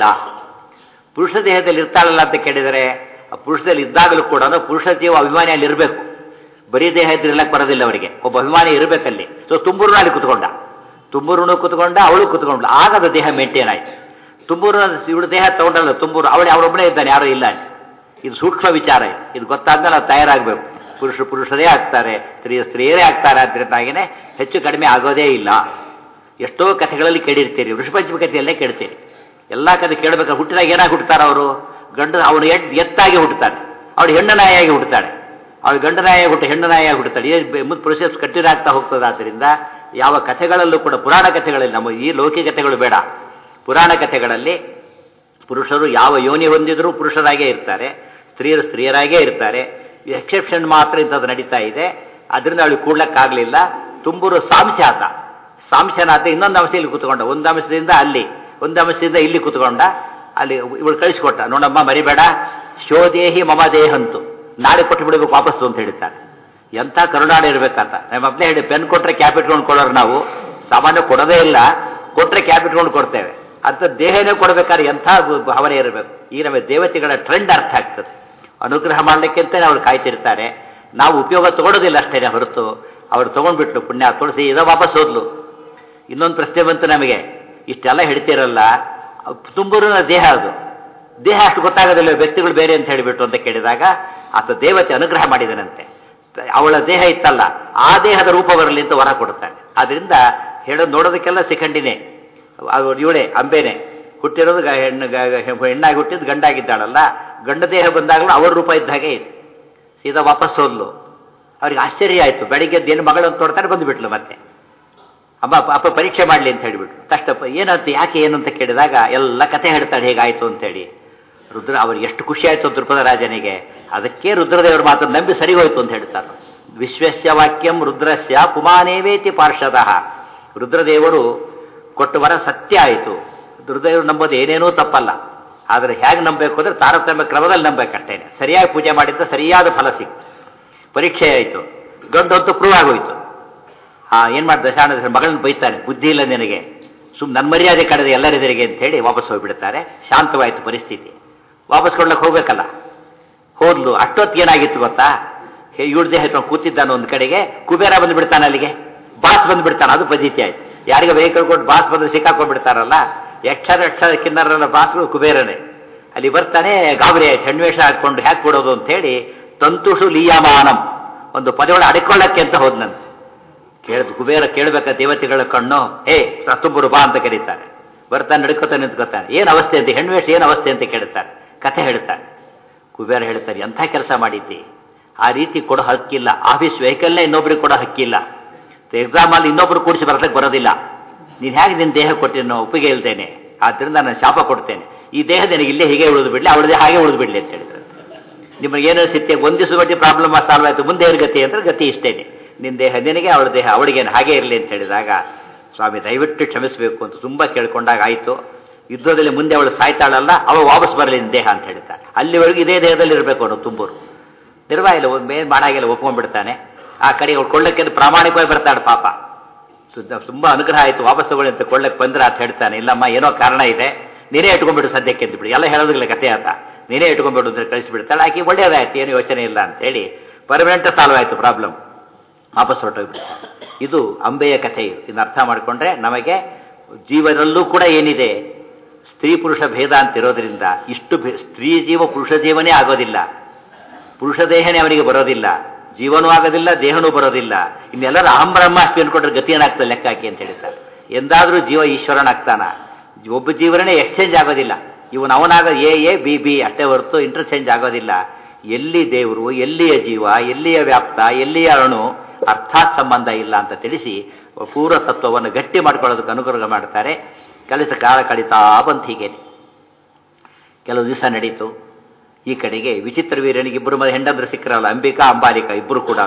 Speaker 1: ಪುರುಷ ದೇಹದಲ್ಲಿ ಇರ್ತಾಳಲ್ಲ ಅಂತ ಕೇಳಿದರೆ ಆ ಪುರುಷದಲ್ಲಿ ಇದ್ದಾಗಲೂ ಕೂಡ ಪುರುಷ ಜೀವ ಅಭಿಮಾನಿಯಲ್ಲಿ ಇರಬೇಕು ಬರೀ ದೇಹ ಇದ್ರಿಲ್ಲಕ್ಕೆ ಬರೋದಿಲ್ಲ ಅವರಿಗೆ ಒಬ್ಬ ಅಭಿಮಾನಿ ಇರಬೇಕಲ್ಲಿ ಸೊ ತುಂಬೂರು ಅಲ್ಲಿ ಕುತ್ಕೊಂಡ ತುಂಬೂರುನು ಕುತ್ಕೊಂಡ ಅವಳು ಕುತ್ಕೊಂಡ್ಲು ಆಗ ಅದು ದೇಹ ಮೇಂಟೈನ್ ಆಯ್ತು ತುಂಬೂರು ಇವಳು ದೇಹ ತಗೊಂಡಲ್ಲ ತುಂಬೂರು ಅವಳು ಅವಳೊಬ್ಬನೇ ಇದ್ದಾನೆ ಯಾರೂ ಇಲ್ಲ ಅಲ್ಲಿ ಇದು ಸೂಕ್ಷ್ಮ ವಿಚಾರ ಇದು ಇದು ಗೊತ್ತಾದ್ಮೇಲೆ ನಾವು ತಯಾರಾಗಬೇಕು ಪುರುಷರು ಪುರುಷರೇ ಆಗ್ತಾರೆ ಸ್ತ್ರೀ ಸ್ತ್ರೀಯರೇ ಆಗ್ತಾರೆ ಅದರಿಂದಾಗಿನೇ ಹೆಚ್ಚು ಕಡಿಮೆ ಆಗೋದೇ ಇಲ್ಲ ಎಷ್ಟೋ ಕಥೆಗಳಲ್ಲಿ ಕೇಳಿರ್ತೀರಿ ವೃಷಪಂಚಮಿ ಕಥೆಯಲ್ಲೇ ಕೇಳ್ತೀರಿ ಎಲ್ಲ ಕಥೆ ಕೇಳಬೇಕಾದ್ರೆ ಹುಟ್ಟಿದಾಗ ಏನಾಗಿ ಹುಟ್ಟುತ್ತಾರೆ ಅವರು ಗಂಡು ಅವನು ಎಟ್ ಎತ್ತಾಗಿ ಹುಟ್ಟುತ್ತಾನೆ ಅವಳು ಹೆಣ್ಣು ನಾಯಿಯಾಗಿ ಹುಟ್ಟುತ್ತಾಳೆ ಅವಳು ಗಂಡು ನಾಯಿಯಾಗಿ ಹುಟ್ಟು ಹೆಣ್ಣು ನಾಯಿಯಾಗಿ ಹುಟ್ಟುತ್ತಾಳೆ ಇದೇ ಮುಂದೆ ಪ್ರೊಸೆಸ್ ಕಂಟಿನ್ಯೂ ಆಗ್ತಾ ಹೋಗ್ತದೆ ಆದ್ದರಿಂದ ಯಾವ ಕಥೆಗಳಲ್ಲೂ ಕೂಡ ಪುರಾಣ ಕಥೆಗಳಲ್ಲಿ ನಮ್ಮ ಈ ಲೌಕಿಕ ಕಥೆಗಳು ಬೇಡ ಪುರಾಣ ಕಥೆಗಳಲ್ಲಿ ಪುರುಷರು ಯಾವ ಯೋನಿ ಹೊಂದಿದರೂ ಪುರುಷರಾಗೇ ಇರ್ತಾರೆ ಸ್ತ್ರೀಯರು ಸ್ತ್ರೀಯರಾಗೇ ಇರ್ತಾರೆ ಎಕ್ಸೆಪ್ಷನ್ ಮಾತ್ರ ಇಂಥದ್ದು ನಡೀತಾ ಇದೆ ಅದರಿಂದ ಅವಳಿಗೆ ಕೂಡ್ಲಕ್ಕಾಗಲಿಲ್ಲ ತುಂಬೂರು ಸಾಂಸ್ಯಾತ ಸಾಂಸ್ಯನಾಥ ಇನ್ನೊಂದು ಅಂಶದಲ್ಲಿ ಕೂತ್ಕೊಂಡ ಒಂದು ಅಂಶದಿಂದ ಅಲ್ಲಿ ಒಂದು ಅಂಶದಿಂದ ಇಲ್ಲಿ ಕೂತ್ಕೊಂಡ ಅಲ್ಲಿ ಇವಳು ಕಳಿಸ್ಕೊಟ್ಟ ನೋಡಮ್ಮ ಮರಿಬೇಡ ಶೋದೇಹಿ ಮಮ ದೇಹಂತು ನಾಳೆ ಕೊಟ್ಟು ಬಿಡಬೇಕು ವಾಪಸ್ಸು ಅಂತ ಹೇಳ್ತಾರೆ ಎಂಥ ಕರುನಾಡು ಇರ್ಬೇಕಂತ ನಮ್ಮ ಮೊದಲೇ ಹೇಳಿ ಪೆನ್ ಕೊಟ್ರೆ ಕ್ಯಾಪ್ ಇಟ್ಕೊಂಡು ಕೊಡೋರು ನಾವು ಸಾಮಾನ್ಯ ಕೊಡೋದೇ ಇಲ್ಲ ಕೊಟ್ರೆ ಕ್ಯಾಪ್ ಇಟ್ಕೊಂಡು ಕೊಡ್ತೇವೆ ಅಂತ ದೇಹನೇ ಕೊಡ್ಬೇಕಾದ್ರೆ ಎಂಥ ಭಾವನೆ ಇರಬೇಕು ಈ ನಮ್ಮ ದೇವತೆಗಳ ಟ್ರೆಂಡ್ ಅರ್ಥ ಆಗ್ತದೆ ಅನುಗ್ರಹ ಮಾಡಲಿಕ್ಕೆ ಅಂತಾನೆ ಅವ್ರು ಕಾಯ್ತಿರ್ತಾರೆ ನಾವು ಉಪಯೋಗ ತಗೊಳ್ಳೋದಿಲ್ಲ ಅಷ್ಟೇನೆ ಹೊರತು ಅವ್ರು ತಗೊಂಡ್ಬಿಟ್ಲು ಪುಣ್ಯ ತುಳಸಿ ಇದ ವಾಪಸ್ ಹೋದ್ಲು ಇನ್ನೊಂದು ಪ್ರಶ್ನೆ ಬಂತು ನಮಗೆ ಇಷ್ಟೆಲ್ಲ ಹೇಳ್ತಿರಲ್ಲ ತುಂಬೂರಿನ ದೇಹ ಅದು ದೇಹ ಅಷ್ಟು ಗೊತ್ತಾಗೋದಿಲ್ಲ ವ್ಯಕ್ತಿಗಳು ಬೇರೆ ಅಂತ ಹೇಳಿಬಿಟ್ಟು ಅಂತ ಕೇಳಿದಾಗ ಆತ ದೇವತೆ ಅನುಗ್ರಹ ಮಾಡಿದನಂತೆ ಅವಳ ದೇಹ ಇತ್ತಲ್ಲ ಆ ದೇಹದ ರೂಪ ಬರಲಿ ಅಂತ ವರ ಕೊಡ್ತಾನೆ ಆದ್ರಿಂದ ಹೇಳೋದು ನೋಡೋದಕ್ಕೆಲ್ಲ ಸಿಖಂಡಿನೇ ಇವಳೆ ಅಂಬೆನೆ ಹುಟ್ಟಿರೋದು ಗ- ಹೆಣ್ಣು ಗ- ಗ- ಹೆಣ್ಣಾಗಿ ಹುಟ್ಟಿದ್ದು ಗಂಡಾಗಿದ್ದಾಳಲ್ಲ ಗಂಡ ದೇಹ ಬಂದಾಗಲೂ ಅವರ ರೂಪ ಇದ್ದ ಹಾಗೆ ಇದೆ ಸೀದಾ ವಾಪಸ್ ಹೋದ್ಲು ಅವ್ರಿಗೆ ಆಶ್ಚರ್ಯ ಆಯಿತು ಬೆಳಿಗ್ಗೆ ಏನು ಮಗಳು ಅಂತ ನೋಡ್ತಾರೆ ಬಂದುಬಿಟ್ಲು ಮತ್ತೆ ಅಮ್ಮ ಅಪ್ಪ ಅಪ್ಪ ಪರೀಕ್ಷೆ ಮಾಡಲಿ ಅಂತ ಹೇಳಿಬಿಟ್ರು ತಕ್ಷಣ ಏನಂತ ಯಾಕೆ ಏನು ಅಂತ ಕೇಳಿದಾಗ ಎಲ್ಲ ಕಥೆ ಹೇಳ್ತಾಳೆ ಹೇಗಾಯ್ತು ಅಂತೇಳಿ ರುದ್ರ ಅವ್ರಿಗೆ ಎಷ್ಟು ಖುಷಿ ಆಯಿತು ದೃಪದ ರಾಜನಿಗೆ ಅದಕ್ಕೆ ರುದ್ರದೇವರ ಮಾತನ್ನು ನಂಬಿ ಸರಿ ಹೋಯ್ತು ಅಂತ ಹೇಳ್ತಾರೆ ವಿಶ್ವಸ್ಯ ವಾಕ್ಯಂ ರುದ್ರಸ್ಯ ಪುಮಾನೇವೇತಿ ಪಾರ್ಷದಃ ರುದ್ರದೇವರು ಕೊಟ್ಟ ವರ ಸತ್ಯ ಆಯಿತು ರುದ್ರದೇವರು ನಂಬೋದು ಏನೇನೂ ತಪ್ಪಲ್ಲ ಆದರೆ ಹೇಗೆ ನಂಬಬೇಕು ಅಂದರೆ ತಾರತಮ್ಯ ಕ್ರಮದಲ್ಲಿ ನಂಬೇಕಷ್ಟೇನೆ ಸರಿಯಾಗಿ ಪೂಜೆ ಮಾಡಿದ್ದ ಸರಿಯಾದ ಫಲ ಸಿಕ್ತು ಪರೀಕ್ಷೆ ಆಯಿತು ಗಂಡು ಅಂತೂ ಪ್ರೂವ್ ಆಗೋಯ್ತು ಆ ಏನು ಮಾಡಿ ದಶಾಣ ಮಗಳನ್ನ ಬೈತಾನೆ ಬುದ್ಧಿ ಇಲ್ಲ ನಿನಗೆ ಸುಮ್ ನನ್ನ ಮರ್ಯಾದೆ ಕಳೆದ ಎಲ್ಲರೆದುರಿಗೆ ಅಂತ ಹೇಳಿ ವಾಪಸ್ ಹೋಗ್ಬಿಡ್ತಾರೆ ಶಾಂತವಾಯಿತು ಪರಿಸ್ಥಿತಿ ವಾಪಸ್ ಕೊಡ್ಲಕ್ಕೆ ಹೋಗ್ಬೇಕಲ್ಲ ಹೋದ್ಲು ಅಷ್ಟೊತ್ತು ಏನಾಗಿತ್ತು ಗೊತ್ತಾ ಇವಳು ದೇಹ ಎತ್ಕೊಂಡು ಕೂತಿದ್ದಾನೆ ಒಂದು ಕಡೆಗೆ ಕುಬೇರ ಬಂದು ಬಿಡ್ತಾನೆ ಅಲ್ಲಿಗೆ ಬಾಸ್ ಬಂದು ಬಿಡ್ತಾನೆ ಅದು ಪದ್ಧತಿ ಆಯ್ತು ಯಾರಿಗೆ ವೆಹಿಕಲ್ ಕೊಟ್ಟು ಬಾಸ್ ಬಂದು ಸಿಕ್ಕಾಕೊಂಡ್ಬಿಡ್ತಾರಲ್ಲ ಯಕ್ಷರ ಯಕ್ಷರ ಕಿನ್ನರನ ಬಾಸ್ಗಳು ಕುಬೇರನೇ ಅಲ್ಲಿ ಬರ್ತಾನೆ ಗಾಬರಿ ಆಯ್ತು ಹೆಣ್ವೇಷ ಹಾಕೊಂಡು ಹ್ಯಾಕ್ ಕೊಡೋದು ಅಂತ ಹೇಳಿ ತಂತುಷು ಲೀಯಮಾನಂ ಒಂದು ಪದಗಳ ಅಡ್ಕೊಳ್ಳಕ್ಕೆ ಅಂತ ಹೋದ್ನಂತೆ ಕೇಳಿದ್ ಕುಬೇರ ಕೇಳಬೇಕ ದೇವತೆಗಳ ಕಣ್ಣು ಹೇ ಸತ್ತುಬ್ಬರು ಬಾ ಅಂತ ಕರೀತಾರೆ ಬರ್ತಾನೆ ನಡ್ಕೋತಾನೆ ನಿಂತ್ಕೋತಾನೆ ಏನು ಅವಸ್ಥೆ ಅಂತ ಹೆಣ್ವೇಷ ಏನು ಅವಸ್ಥೆ ಅಂತ ಕೇಳ್ತಾರೆ ಕಥೆ ಹೇಳ್ತಾರೆ ಕುಬೇರ ಹೇಳ್ತಾರೆ ಎಂಥ ಕೆಲಸ ಮಾಡಿದ್ದಿ ಆ ರೀತಿ ಕೊಡೋ ಹಕ್ಕಿಲ್ಲ ಆಫೀಸ್ ವೆಹಿಕಲ್ನೇ ಇನ್ನೊಬ್ರಿಗೆ ಕೊಡೋ ಹಕ್ಕಿಲ್ಲ ಎಕ್ಸಾಮಲ್ಲಿ ಇನ್ನೊಬ್ರು ಕೂಡಿಸಿ ಬರೋದಕ್ಕೆ ಬರೋದಿಲ್ಲ ನೀನು ಹೇಗೆ ನಿನ್ನ ದೇಹ ಕೊಟ್ಟಿನೋ ಒಪ್ಪಿಗೆ ಇಲ್ದೇನೆ ಆದ್ದರಿಂದ ನಾನು ಶಾಪ ಕೊಡ್ತೇನೆ ಈ ದೇಹ ನಿನಗೆ ಇಲ್ಲೇ ಹೀಗೆ ಉಳಿದು ಬಿಡಲಿ ಅವಳದೇ ಹಾಗೆ ಉಳಿದು ಬಿಡಲಿ ಅಂತ ಹೇಳಿದ್ರು ನಿಮಗೇನೋ ಸಿತ್ತೆ ಒಂದು ದಿವಸ ಬಟ್ಟಿ ಪ್ರಾಬ್ಲಮ್ ಸಾಲ್ವ್ ಆಯಿತು ಮುಂದೆ ಏನು ಗತಿ ಅಂದ್ರೆ ಗತಿ ಇಷ್ಟೇನೆ ನಿನ್ನ ದೇಹ ನಿನಗೆ ಅವಳ ದೇಹ ಅವಳಿಗೇನು ಹಾಗೆ ಇರಲಿ ಅಂತ ಹೇಳಿದಾಗ ಸ್ವಾಮಿ ದಯವಿಟ್ಟು ಕ್ಷಮಿಸಬೇಕು ಅಂತ ತುಂಬ ಕೇಳ್ಕೊಂಡಾಗ ಆಯಿತು ಯುದ್ಧದಲ್ಲಿ ಮುಂದೆ ಅವಳು ಸಾಯ್ತಾಳಲ್ಲ ಅವಳು ವಾಪಸ್ ಬರಲಿ ನಿನ್ನ ದೇಹ ಅಂತ ಹೇಳ್ತಾರೆ ಅಲ್ಲಿವರೆಗೂ ಇದೇ ದೇಹದಲ್ಲಿ ಇರಬೇಕು ಅವನು ತುಂಬೂರು ನಿರ್ವಾಹ ಇಲ್ಲ ಮೇನ್ ಮಾಡಾಗಿಲ್ಲ ಒಪ್ಕೊಂಡ್ಬಿಡ್ತಾನೆ ಆ ಕಡೆ ಅವ್ಳು ಕೊಳ್ಳಕ್ಕೆ ಪ್ರಾಮಾಣಿಕವಾಗಿ ಬರ್ತಾಳೆ ಪಾಪ ಸುದ್ದ- ತುಂಬಾ ಅನುಗ್ರಹ ಆಯಿತು ವಾಪಸ್ ತಗೊಳ್ಳಿ ಅಂತ ಕೊಳ್ಳಕ್ಕೆ ಬಂದ್ರ ಅಂತ ಹೇಳ್ತಾನೆ ಇಲ್ಲಮ್ಮ ಏನೋ ಕಾರಣ ಇದೆ ನೀನೇ ಇಟ್ಕೊಂಡ್ಬಿಡು ಸದ್ಯಕ್ಕೆ ಅಂತ ಬಿಡಿ ಎಲ್ಲ ಹೇಳೋದಿಲ್ಲ ಕತೆ ಆತ ನೀನೇ ಇಟ್ಕೊಂಡ್ಬಿಡು ಅಂತ ಕಳಿಸ್ಬಿಡ್ತಾಳೆ ಆಕೆ ಒಳ್ಳೇದಾಯ್ತು ಏನು ಯೋಚನೆ ಇಲ್ಲ ಅಂತೇಳಿ ಪರ್ಮನೆಂಟ್ ಸಾಲ್ವ್ ಆಯಿತು ಪ್ರಾಬ್ಲಮ್ ವಾಪಸ್ ಹೊರಟೋಗ್ಬಿಡ್ತಾನೆ ಇದು ಅಂಬೆಯ ಕಥೆ ಇದು ಇದನ್ನ ಅರ್ಥ ಮಾಡಿಕೊಂಡ್ರೆ ನಮಗೆ ಜೀವನಲ್ಲೂ ಕೂಡ ಏನಿದೆ ಸ್ತ್ರೀ ಪುರುಷ ಭೇದ ಅಂತ ಇರೋದ್ರಿಂದ ಇಷ್ಟು ಭೇ- ಸ್ತ್ರೀ ಜೀವ ಪುರುಷ ಜೀವನೇ ಆಗೋದಿಲ್ಲ ಪುರುಷ ದೇಹನೇ ಅವನಿಗೆ ಬರೋದಿಲ್ಲ ಜೀವನೂ ಆಗೋದಿಲ್ಲ ದೇಹನೂ ಬರೋದಿಲ್ಲ ಇನ್ನೆಲ್ಲರೂ ಅಹಂ ಬ್ರಹ್ಮಾಸ್ಮಿ ಅನ್ಕೊಂಡ್ರೆ ಗತಿ ಏನಾಗ್ತದೆ ಲೆಕ್ಕ ಹಾಕಿ ಅಂತ ಹೇಳ್ತಾರೆ ಎಂದಾದ್ರೂ ಜೀವ ಈಶ್ವರನಾಗ್ತಾನ ಒಬ್ಬ ಜೀವನನೇ ಎಕ್ಸ್ಚೇಂಜ್ ಆಗೋದಿಲ್ಲ ಇವನು ಅವನಾಗ ಎ ಎ ಬಿ ಬಿ ಅಷ್ಟೇ ಹೊರತು ಇಂಟರ್ಚೇಂಜ್ ಆಗೋದಿಲ್ಲ ಎಲ್ಲಿ ದೇವರು ಎಲ್ಲಿಯ ಜೀವ ಎಲ್ಲಿಯ ವ್ಯಾಪ್ತ ಎಲ್ಲಿಯ ಅಣು ಅರ್ಥಾತ್ ಸಂಬಂಧ ಇಲ್ಲ ಅಂತ ತಿಳಿಸಿ ಪೂರ್ವ ತತ್ವವನ್ನು ಗಟ್ಟಿ ಮಾಡ್ಕೊಳ್ಳೋದಕ್ಕೆ ಅನುಗ್ರಹ ಮಾಡ್ತಾರೆ ಕೆಲಸ ಕಾಲ ಕಳೀತಾ ಬಂತು ಹೀಗೆ ಕೆಲವು ದಿವಸ ನಡೀತು ಈ ಕಡೆಗೆ ವಿಚಿತ್ರ ವೀರನಿಗೆ ಇಬ್ಬರು ಮನೆ ಹೆಂಡಂದ್ರೆ ಸಿಕ್ಕರಲ್ಲ ಅಂಬಿಕಾ ಅಂಬಾಲಿಕಾ ಇಬ್ಬರು ಕೂಡ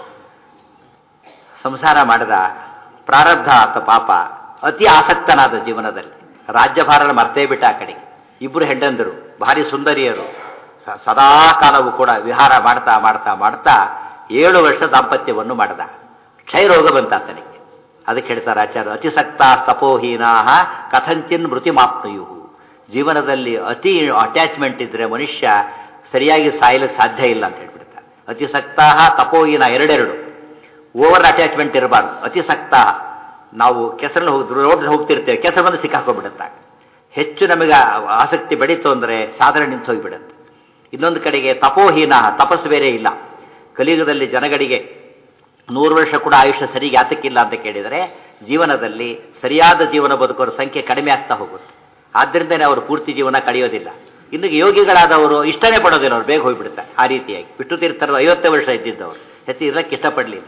Speaker 1: ಸಂಸಾರ ಮಾಡಿದ ಪ್ರಾರಬ್ಧ ಆತ ಪಾಪ ಅತಿ ಆಸಕ್ತನಾದ ಜೀವನದಲ್ಲಿ ರಾಜ್ಯಭಾರನ ಮರ್ತೇ ಬಿಟ್ಟ ಆ ಕಡೆಗೆ ಇಬ್ಬರು ಹೆಂಡಂದರು ಭಾರಿ ಸುಂದರಿಯರು ಸ- ಸದಾ ಕಾಲವೂ ಕೂಡ ವಿಹಾರ ಮಾಡ್ತಾ ಮಾಡ್ತಾ ಮಾಡ್ತಾ ಏಳು ವರ್ಷ ದಾಂಪತ್ಯವನ್ನು ಮಾಡಿದ ಕ್ಷಯರೋಗ ಬಂತ ಆತನಿಗೆ ಅದಕ್ಕೆ ಹೇಳ್ತಾರೆ ಆಚಾರ್ಯ ಅತಿಸಕ್ತ ತಪೋಹೀನಾ ಕಥಂಚಿನ್ ಮೃತಿ ಮಾಪ್ನುಯು ಜೀವನದಲ್ಲಿ ಅತಿ ಅಟ್ಯಾಚ್ಮೆಂಟ್ ಇದ್ರೆ ಮನುಷ್ಯ ಸರಿಯಾಗಿ ಸಾಯಲಿಕ್ಕೆ ಸಾಧ್ಯ ಇಲ್ಲ ಅಂತ ಹೇಳ್ಬಿಡ್ತಾರೆ ಅತಿಸಕ್ತಾ ತಪೋಹೀನ ಎರಡೆರಡು ಓವರ್ ಅಟ್ಯಾಚ್ಮೆಂಟ್ ಇರಬಾರ್ದು ಅತಿಸಕ್ತ ನಾವು ಕೆಸರಲ್ಲಿ ಹೋಗಿ ರೋಡ್ ಹೋಗ್ತಿರ್ತೇವೆ ಕೆಸರು ಬಂದು ಸಿಕ್ಕಾಕೊಂಡ್ಬಿಡುತ್ತೆ ಹೆಚ್ಚು ನಮಗೆ ಆಸಕ್ತಿ ಬೆಳೀತು ಅಂದರೆ ಸಾಧನೆ ನಿಂತು ಹೋಗಿಬಿಡುತ್ತೆ ಇನ್ನೊಂದು ಕಡೆಗೆ ತಪೋಹೀನ ತಪಸ್ಸು ಬೇರೆ ಇಲ್ಲ ಕಲಿಯುಗದಲ್ಲಿ ಜನಗಳಿಗೆ ನೂರು ವರ್ಷ ಕೂಡ ಆಯುಷ್ಯ ಸರಿಗೆ ಯಾತಕ್ಕಿಲ್ಲ ಅಂತ ಕೇಳಿದರೆ ಜೀವನದಲ್ಲಿ ಸರಿಯಾದ ಜೀವನ ಬದುಕೋರ ಸಂಖ್ಯೆ ಕಡಿಮೆ ಆಗ್ತಾ ಹೋಗುತ್ತೆ ಆದ್ದರಿಂದನೇ ಅವರು ಪೂರ್ತಿ ಜೀವನ ಕಳೆಯೋದಿಲ್ಲ ಇನ್ನು ಯೋಗಿಗಳಾದವರು ಇಷ್ಟನೇ ಪಡೋದಿಲ್ಲ ಅವ್ರು ಬೇಗ ಹೋಗ್ಬಿಡ್ತಾರೆ ಆ ರೀತಿಯಾಗಿ ಬಿಟ್ಟು ತೀರ್ಥರು ಐವತ್ತೇ ವರ್ಷ ಇದ್ದಿದ್ದವರು ಹೆಚ್ಚು ಇರಕ್ಕೆ ಇಷ್ಟಪಡಲಿಲ್ಲ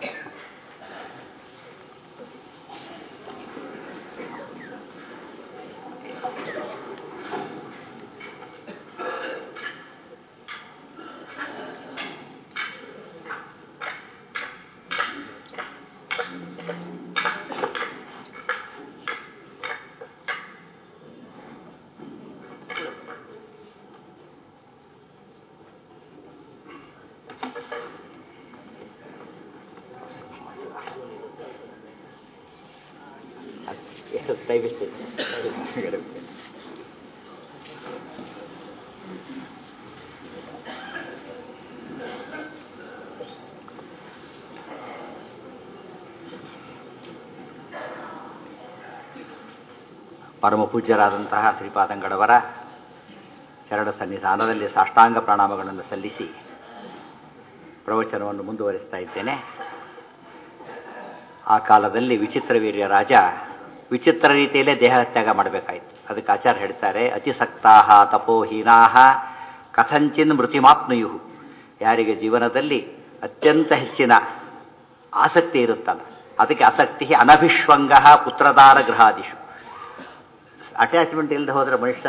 Speaker 1: ದಯವಿಟ್ಟು ಪರಮ ಪೂಜ್ಯರಾದಂತಹ ಶ್ರೀಪಾದಂಗಡವರ ಶರಣ ಸನ್ನಿಧಾನದಲ್ಲಿ ಸಾಷ್ಟಾಂಗ ಪ್ರಣಾಮಗಳನ್ನು ಸಲ್ಲಿಸಿ ಪ್ರವಚನವನ್ನು ಮುಂದುವರಿಸ್ತಾ ಇದ್ದೇನೆ ಆ ಕಾಲದಲ್ಲಿ ವಿಚಿತ್ರ ವೀರ್ಯ ರಾಜ ವಿಚಿತ್ರ ರೀತಿಯಲ್ಲೇ ದೇಹ ತ್ಯಾಗ ಮಾಡಬೇಕಾಯಿತು ಅದಕ್ಕೆ ಆಚಾರ್ಯ ಹೇಳ್ತಾರೆ ಅತಿಸಕ್ತಾಹ ತಪೋಹೀನಾಹ ಕಥಂಚಿನ್ ಮೃತಿಮಾಪ್ನುಯು ಯಾರಿಗೆ ಜೀವನದಲ್ಲಿ ಅತ್ಯಂತ ಹೆಚ್ಚಿನ ಆಸಕ್ತಿ ಇರುತ್ತಲ್ಲ ಅದಕ್ಕೆ ಆಸಕ್ತಿ ಅನಭಿಶ್ವಂಗ ಪುತ್ರದಾರ ಗೃಹಾದಿಶು ಅಟ್ಯಾಚ್ಮೆಂಟ್ ಇಲ್ಲದೆ ಹೋದ್ರೆ ಮನುಷ್ಯ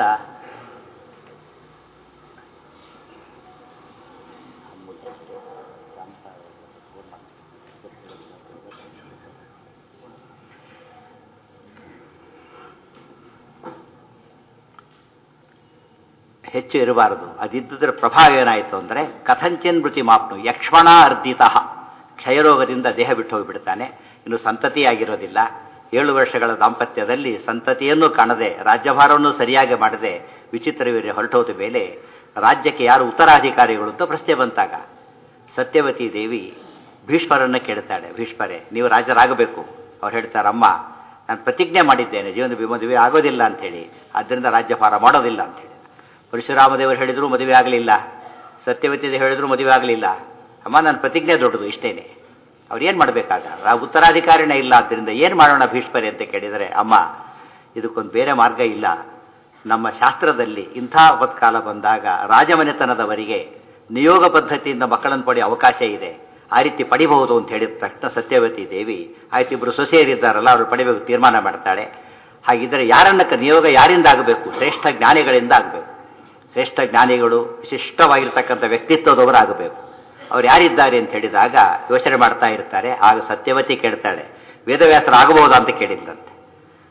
Speaker 1: ಹೆಚ್ಚು ಇರಬಾರದು ಅದಿದ್ದದ್ರ ಪ್ರಭಾವ ಏನಾಯಿತು ಅಂದರೆ ಕಥಂಚಿನ್ ಮೃತಿ ಮಾಪ್ನು ಯಕ್ಷ್ಮಣ ಅರ್ಧಿತಃ ಕ್ಷಯರೋಗದಿಂದ ದೇಹ ಬಿಟ್ಟು ಹೋಗಿಬಿಡ್ತಾನೆ ಇನ್ನು ಸಂತತಿಯಾಗಿರೋದಿಲ್ಲ ಏಳು ವರ್ಷಗಳ ದಾಂಪತ್ಯದಲ್ಲಿ ಸಂತತಿಯನ್ನು ಕಾಣದೆ ರಾಜ್ಯಭಾರವನ್ನು ಸರಿಯಾಗಿ ಮಾಡದೆ ವಿಚಿತ್ರವೀರ್ಯ ಹೊರಟೋದ ಮೇಲೆ ರಾಜ್ಯಕ್ಕೆ ಯಾರು ಉತ್ತರಾಧಿಕಾರಿಗಳು ಅಂತ ಪ್ರಶ್ನೆ ಬಂತಾಗ ಸತ್ಯವತಿ ದೇವಿ ಭೀಷ್ಮರನ್ನು ಕೇಳ್ತಾಳೆ ಭೀಷ್ಮರೇ ನೀವು ರಾಜರಾಗಬೇಕು ಅವ್ರು ಹೇಳ್ತಾರೆ ಅಮ್ಮ ನಾನು ಪ್ರತಿಜ್ಞೆ ಮಾಡಿದ್ದೇನೆ ಜೀವನದ ಮದುವೆ ಆಗೋದಿಲ್ಲ ಅಂಥೇಳಿ ಆದ್ದರಿಂದ ರಾಜ್ಯಭಾರ ಮಾಡೋದಿಲ್ಲ ಅಂಥೇಳಿ ಪರಶುರಾಮದೇವರು ಹೇಳಿದ್ರು ಮದುವೆ ಆಗಲಿಲ್ಲ ಸತ್ಯವತಿ ಹೇಳಿದ್ರು ಮದುವೆ ಆಗಲಿಲ್ಲ ಅಮ್ಮ ನನ್ನ ಪ್ರತಿಜ್ಞೆ ದೊಡ್ಡದು ಇಷ್ಟೇನೆ ಅವ್ರು ಏನು ಮಾಡಬೇಕಾಗ ಆ ಉತ್ತರಾಧಿಕಾರಿನೇ ಇಲ್ಲ ಆದ್ದರಿಂದ ಏನು ಮಾಡೋಣ ಭೀಷ್ಮರಿ ಅಂತ ಕೇಳಿದರೆ ಅಮ್ಮ ಇದಕ್ಕೊಂದು ಬೇರೆ ಮಾರ್ಗ ಇಲ್ಲ ನಮ್ಮ ಶಾಸ್ತ್ರದಲ್ಲಿ ಇಂಥ ಕಾಲ ಬಂದಾಗ ರಾಜಮನೆತನದವರಿಗೆ ನಿಯೋಗ ಪದ್ಧತಿಯಿಂದ ಮಕ್ಕಳನ್ನು ಪಡೆಯೋ ಅವಕಾಶ ಇದೆ ಆ ರೀತಿ ಪಡಿಬಹುದು ಅಂತ ಹೇಳಿದ ತಕ್ಷಣ ಸತ್ಯವತಿ ದೇವಿ ಆಯ್ತು ಇಬ್ಬರು ಸೊಸೆಯರಿದ್ದಾರಲ್ಲ ಅವರು ಪಡಿಬೇಕು ತೀರ್ಮಾನ ಮಾಡ್ತಾಳೆ ಹಾಗಿದ್ದರೆ ಯಾರನ್ನ ನಿಯೋಗ ಯಾರಿಂದ ಆಗಬೇಕು ಶ್ರೇಷ್ಠ ಜ್ಞಾನಿಗಳಿಂದ ಆಗಬೇಕು ಶ್ರೇಷ್ಠ ಜ್ಞಾನಿಗಳು ವಿಶಿಷ್ಟವಾಗಿರ್ತಕ್ಕಂಥ ವ್ಯಕ್ತಿತ್ವದವರು ಆಗಬೇಕು ಅವ್ರು ಯಾರಿದ್ದಾರೆ ಅಂತ ಹೇಳಿದಾಗ ಯೋಚನೆ ಮಾಡ್ತಾ ಇರ್ತಾರೆ ಆಗ ಸತ್ಯವತಿ ಕೇಳ್ತಾಳೆ ವೇದವ್ಯಾಸರು ಆಗಬಹುದಾ ಅಂತ ಕೇಳಿದ್ದಂತೆ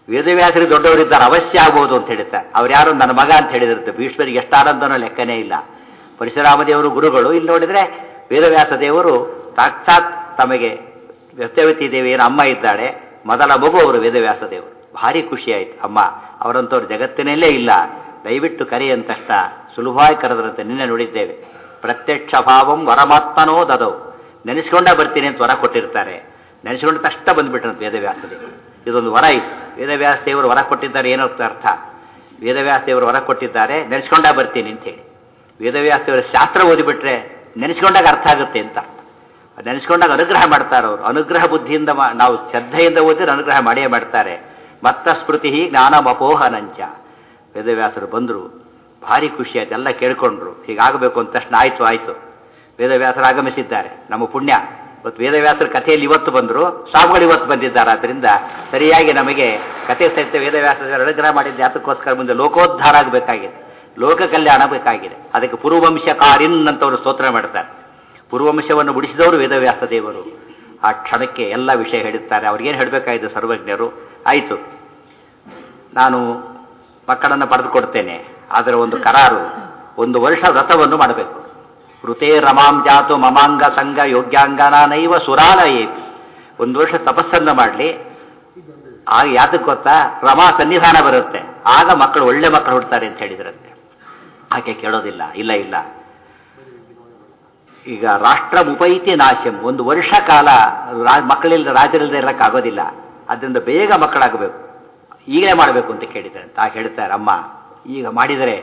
Speaker 1: ವೇದವ್ಯಾಸರಿಗೆ ದೊಡ್ಡವರಿದ್ದಾರೆ ಅವಶ್ಯ ಆಗ್ಬೋದು ಅಂತ ಹೇಳ್ತಾರೆ ಅವ್ರು ಯಾರು ನನ್ನ ಮಗ ಅಂತ ಹೇಳಿದಿರುತ್ತೆ ಭೀಷ್ಮರಿಗೆ ಎಷ್ಟು ಆನಂದನೋ ಲೆಕ್ಕನೇ ಇಲ್ಲ ಪರಶುರಾಮ ದೇವರು ಗುರುಗಳು ಇಲ್ಲಿ ನೋಡಿದ್ರೆ ವೇದವ್ಯಾಸ ದೇವರು ಸಾಕ್ಷಾತ್ ತಮಗೆ ವ್ಯತ್ಯವತಿ ದೇವಿಯರ ಅಮ್ಮ ಇದ್ದಾಳೆ ಮೊದಲ ಮಗು ಅವರು ವೇದವ್ಯಾಸ ದೇವರು ಭಾರಿ ಖುಷಿ ಆಯ್ತು ಅಮ್ಮ ಅವರಂತವ್ರು ಜಗತ್ತಿನಲ್ಲೇ ಇಲ್ಲ ದಯವಿಟ್ಟು ಕರಿ ಅಂತಷ್ಟ ಸುಲಭವಾಗಿ ಕರೆದ್ರಂತೆ ನಿನ್ನೆ ನೋಡಿದ್ದೇವೆ ಪ್ರತ್ಯಕ್ಷ ಭಾವಂ ವರಮಾತ್ಮನೋ ದದವು ನೆನೆಸ್ಕೊಂಡ ಬರ್ತೀನಿ ಅಂತ ವರ ಕೊಟ್ಟಿರ್ತಾರೆ ನೆನೆಸ್ಕೊಂಡ ತಕ್ಷಣ ಬಂದ್ಬಿಟ್ರಂತೆ ವೇದವ್ಯಾಸ ದೇವರು ಇದೊಂದು ವರ ಇತ್ತು ವೇದವ್ಯಾಸ ದೇವರು ವರ ಕೊಟ್ಟಿದ್ದಾರೆ ಏನೋ ಅರ್ಥ ವೇದವ್ಯಾಸ ದೇವರು ವರ ಕೊಟ್ಟಿದ್ದಾರೆ ನೆನೆಸ್ಕೊಂಡ ಬರ್ತೀನಿ ಅಂತ ಹೇಳಿ ವೇದವ್ಯಾಸ ದೇವರ ಶಾಸ್ತ್ರ ಓದಿಬಿಟ್ರೆ ನೆನೆಸ್ಕೊಂಡಾಗ ಅರ್ಥ ಆಗುತ್ತೆ ಅಂತ ಅರ್ಥ ನೆನೆಸ್ಕೊಂಡಾಗ ಅನುಗ್ರಹ ಮಾಡ್ತಾರೆ ಅವರು ಅನುಗ್ರಹ ಬುದ್ಧಿಯಿಂದ ಮಾ- ನಾವು ಶ್ರದ್ಧೆಯಿಂದ ಓದಿದ್ರೆ ಅನುಗ್ರಹ ಮಾಡೇ ಮಾಡ್ತಾರೆ ಮತ್ತ ಸ್ಮೃತಿ ಜ್ಞಾನಮಪೋಹನಂಚ ವೇದವ್ಯಾಸರು ಬಂದರು ಭಾರಿ ಖುಷಿ ಆಯ್ತು ಎಲ್ಲ ಕೇಳ್ಕೊಂಡ್ರು ಹೀಗಾಗಬೇಕು ಅಂತ ತಕ್ಷಣ ಆಯ್ತು ಆಯ್ತು ವೇದವ್ಯಾಸರು ಆಗಮಿಸಿದ್ದಾರೆ ನಮ್ಮ ಪುಣ್ಯ ಇವತ್ತು ವೇದವ್ಯಾಸರ ಕಥೆಯಲ್ಲಿ ಇವತ್ತು ಬಂದರು ಸ್ವಾಮಿಗಳು ಇವತ್ತು ಬಂದಿದ್ದಾರೆ ಆದ್ದರಿಂದ ಸರಿಯಾಗಿ ನಮಗೆ ಕಥೆ ಸಹಿತ ವೇದವ್ಯಾಸರ ಅನುಗ್ರಹ ಮಾಡಿದ್ದೆ ಅದಕ್ಕೋಸ್ಕರ ಮುಂದೆ ಲೋಕೋದ್ಧಾರ ಆಗಬೇಕಾಗಿದೆ ಲೋಕ ಕಲ್ಯಾಣ ಬೇಕಾಗಿದೆ ಅದಕ್ಕೆ ಪೂರ್ವವಂಶ ಕಾರಿನ್ ಅಂತವರು ಸ್ತೋತ್ರ ಮಾಡ್ತಾರೆ ಪೂರ್ವವಂಶವನ್ನು ಬಿಡಿಸಿದವರು ವೇದವ್ಯಾಸ ದೇವರು ಆ ಕ್ಷಣಕ್ಕೆ ಎಲ್ಲ ವಿಷಯ ಹೇಳುತ್ತಾರೆ ಅವ್ರಿಗೇನು ಹೇಳಬೇಕಾಯಿತು ಸರ್ವಜ್ಞರು ಆಯಿತು ನಾನು ಮಕ್ಕಳನ್ನು ಪಡೆದುಕೊಡ್ತೇನೆ ಆದರೆ ಒಂದು ಕರಾರು ಒಂದು ವರ್ಷ ವ್ರತವನ್ನು ಮಾಡಬೇಕು ಋತೇ ರಮಾಂ ಜಾತು ಮಮಾಂಗ ಸಂಘ ಯೋಗ್ಯಾಂಗನಾನೈವ ಸುರಾಲಯೇ ಒಂದು ವರ್ಷ ತಪಸ್ಸನ್ನು ಮಾಡಲಿ ಆಗ ಯಾತಕ್ಕೆ ಗೊತ್ತಾ ರಮಾ ಸನ್ನಿಧಾನ ಬರುತ್ತೆ ಆಗ ಮಕ್ಕಳು ಒಳ್ಳೆ ಮಕ್ಕಳು ಹುಡ್ತಾರೆ ಅಂತ ಹೇಳಿದ್ರಂತೆ ಆಕೆ ಕೇಳೋದಿಲ್ಲ ಇಲ್ಲ ಇಲ್ಲ ಈಗ ರಾಷ್ಟ್ರ ಮುಪೈತಿ ನಾಶಂ ಒಂದು ವರ್ಷ ಕಾಲ ರಾ- ಮಕ್ಕಳಿಲ್ಲದೆ ರಾಜರಿಲ್ಲದೆ ಇರೋಕ್ಕಾಗೋದಿಲ್ಲ ಅದರಿಂದ ಬೇಗ ಮಕ್ಕಳಾಗಬೇಕು ಈಗಲೇ ಮಾಡಬೇಕು ಅಂತ ಕೇಳಿದ್ದಾರೆ ಅಂತ ಆಗ ಹೇಳ್ತಾರೆ ಅಮ್ಮ ಈಗ ಮಾಡಿದರೆ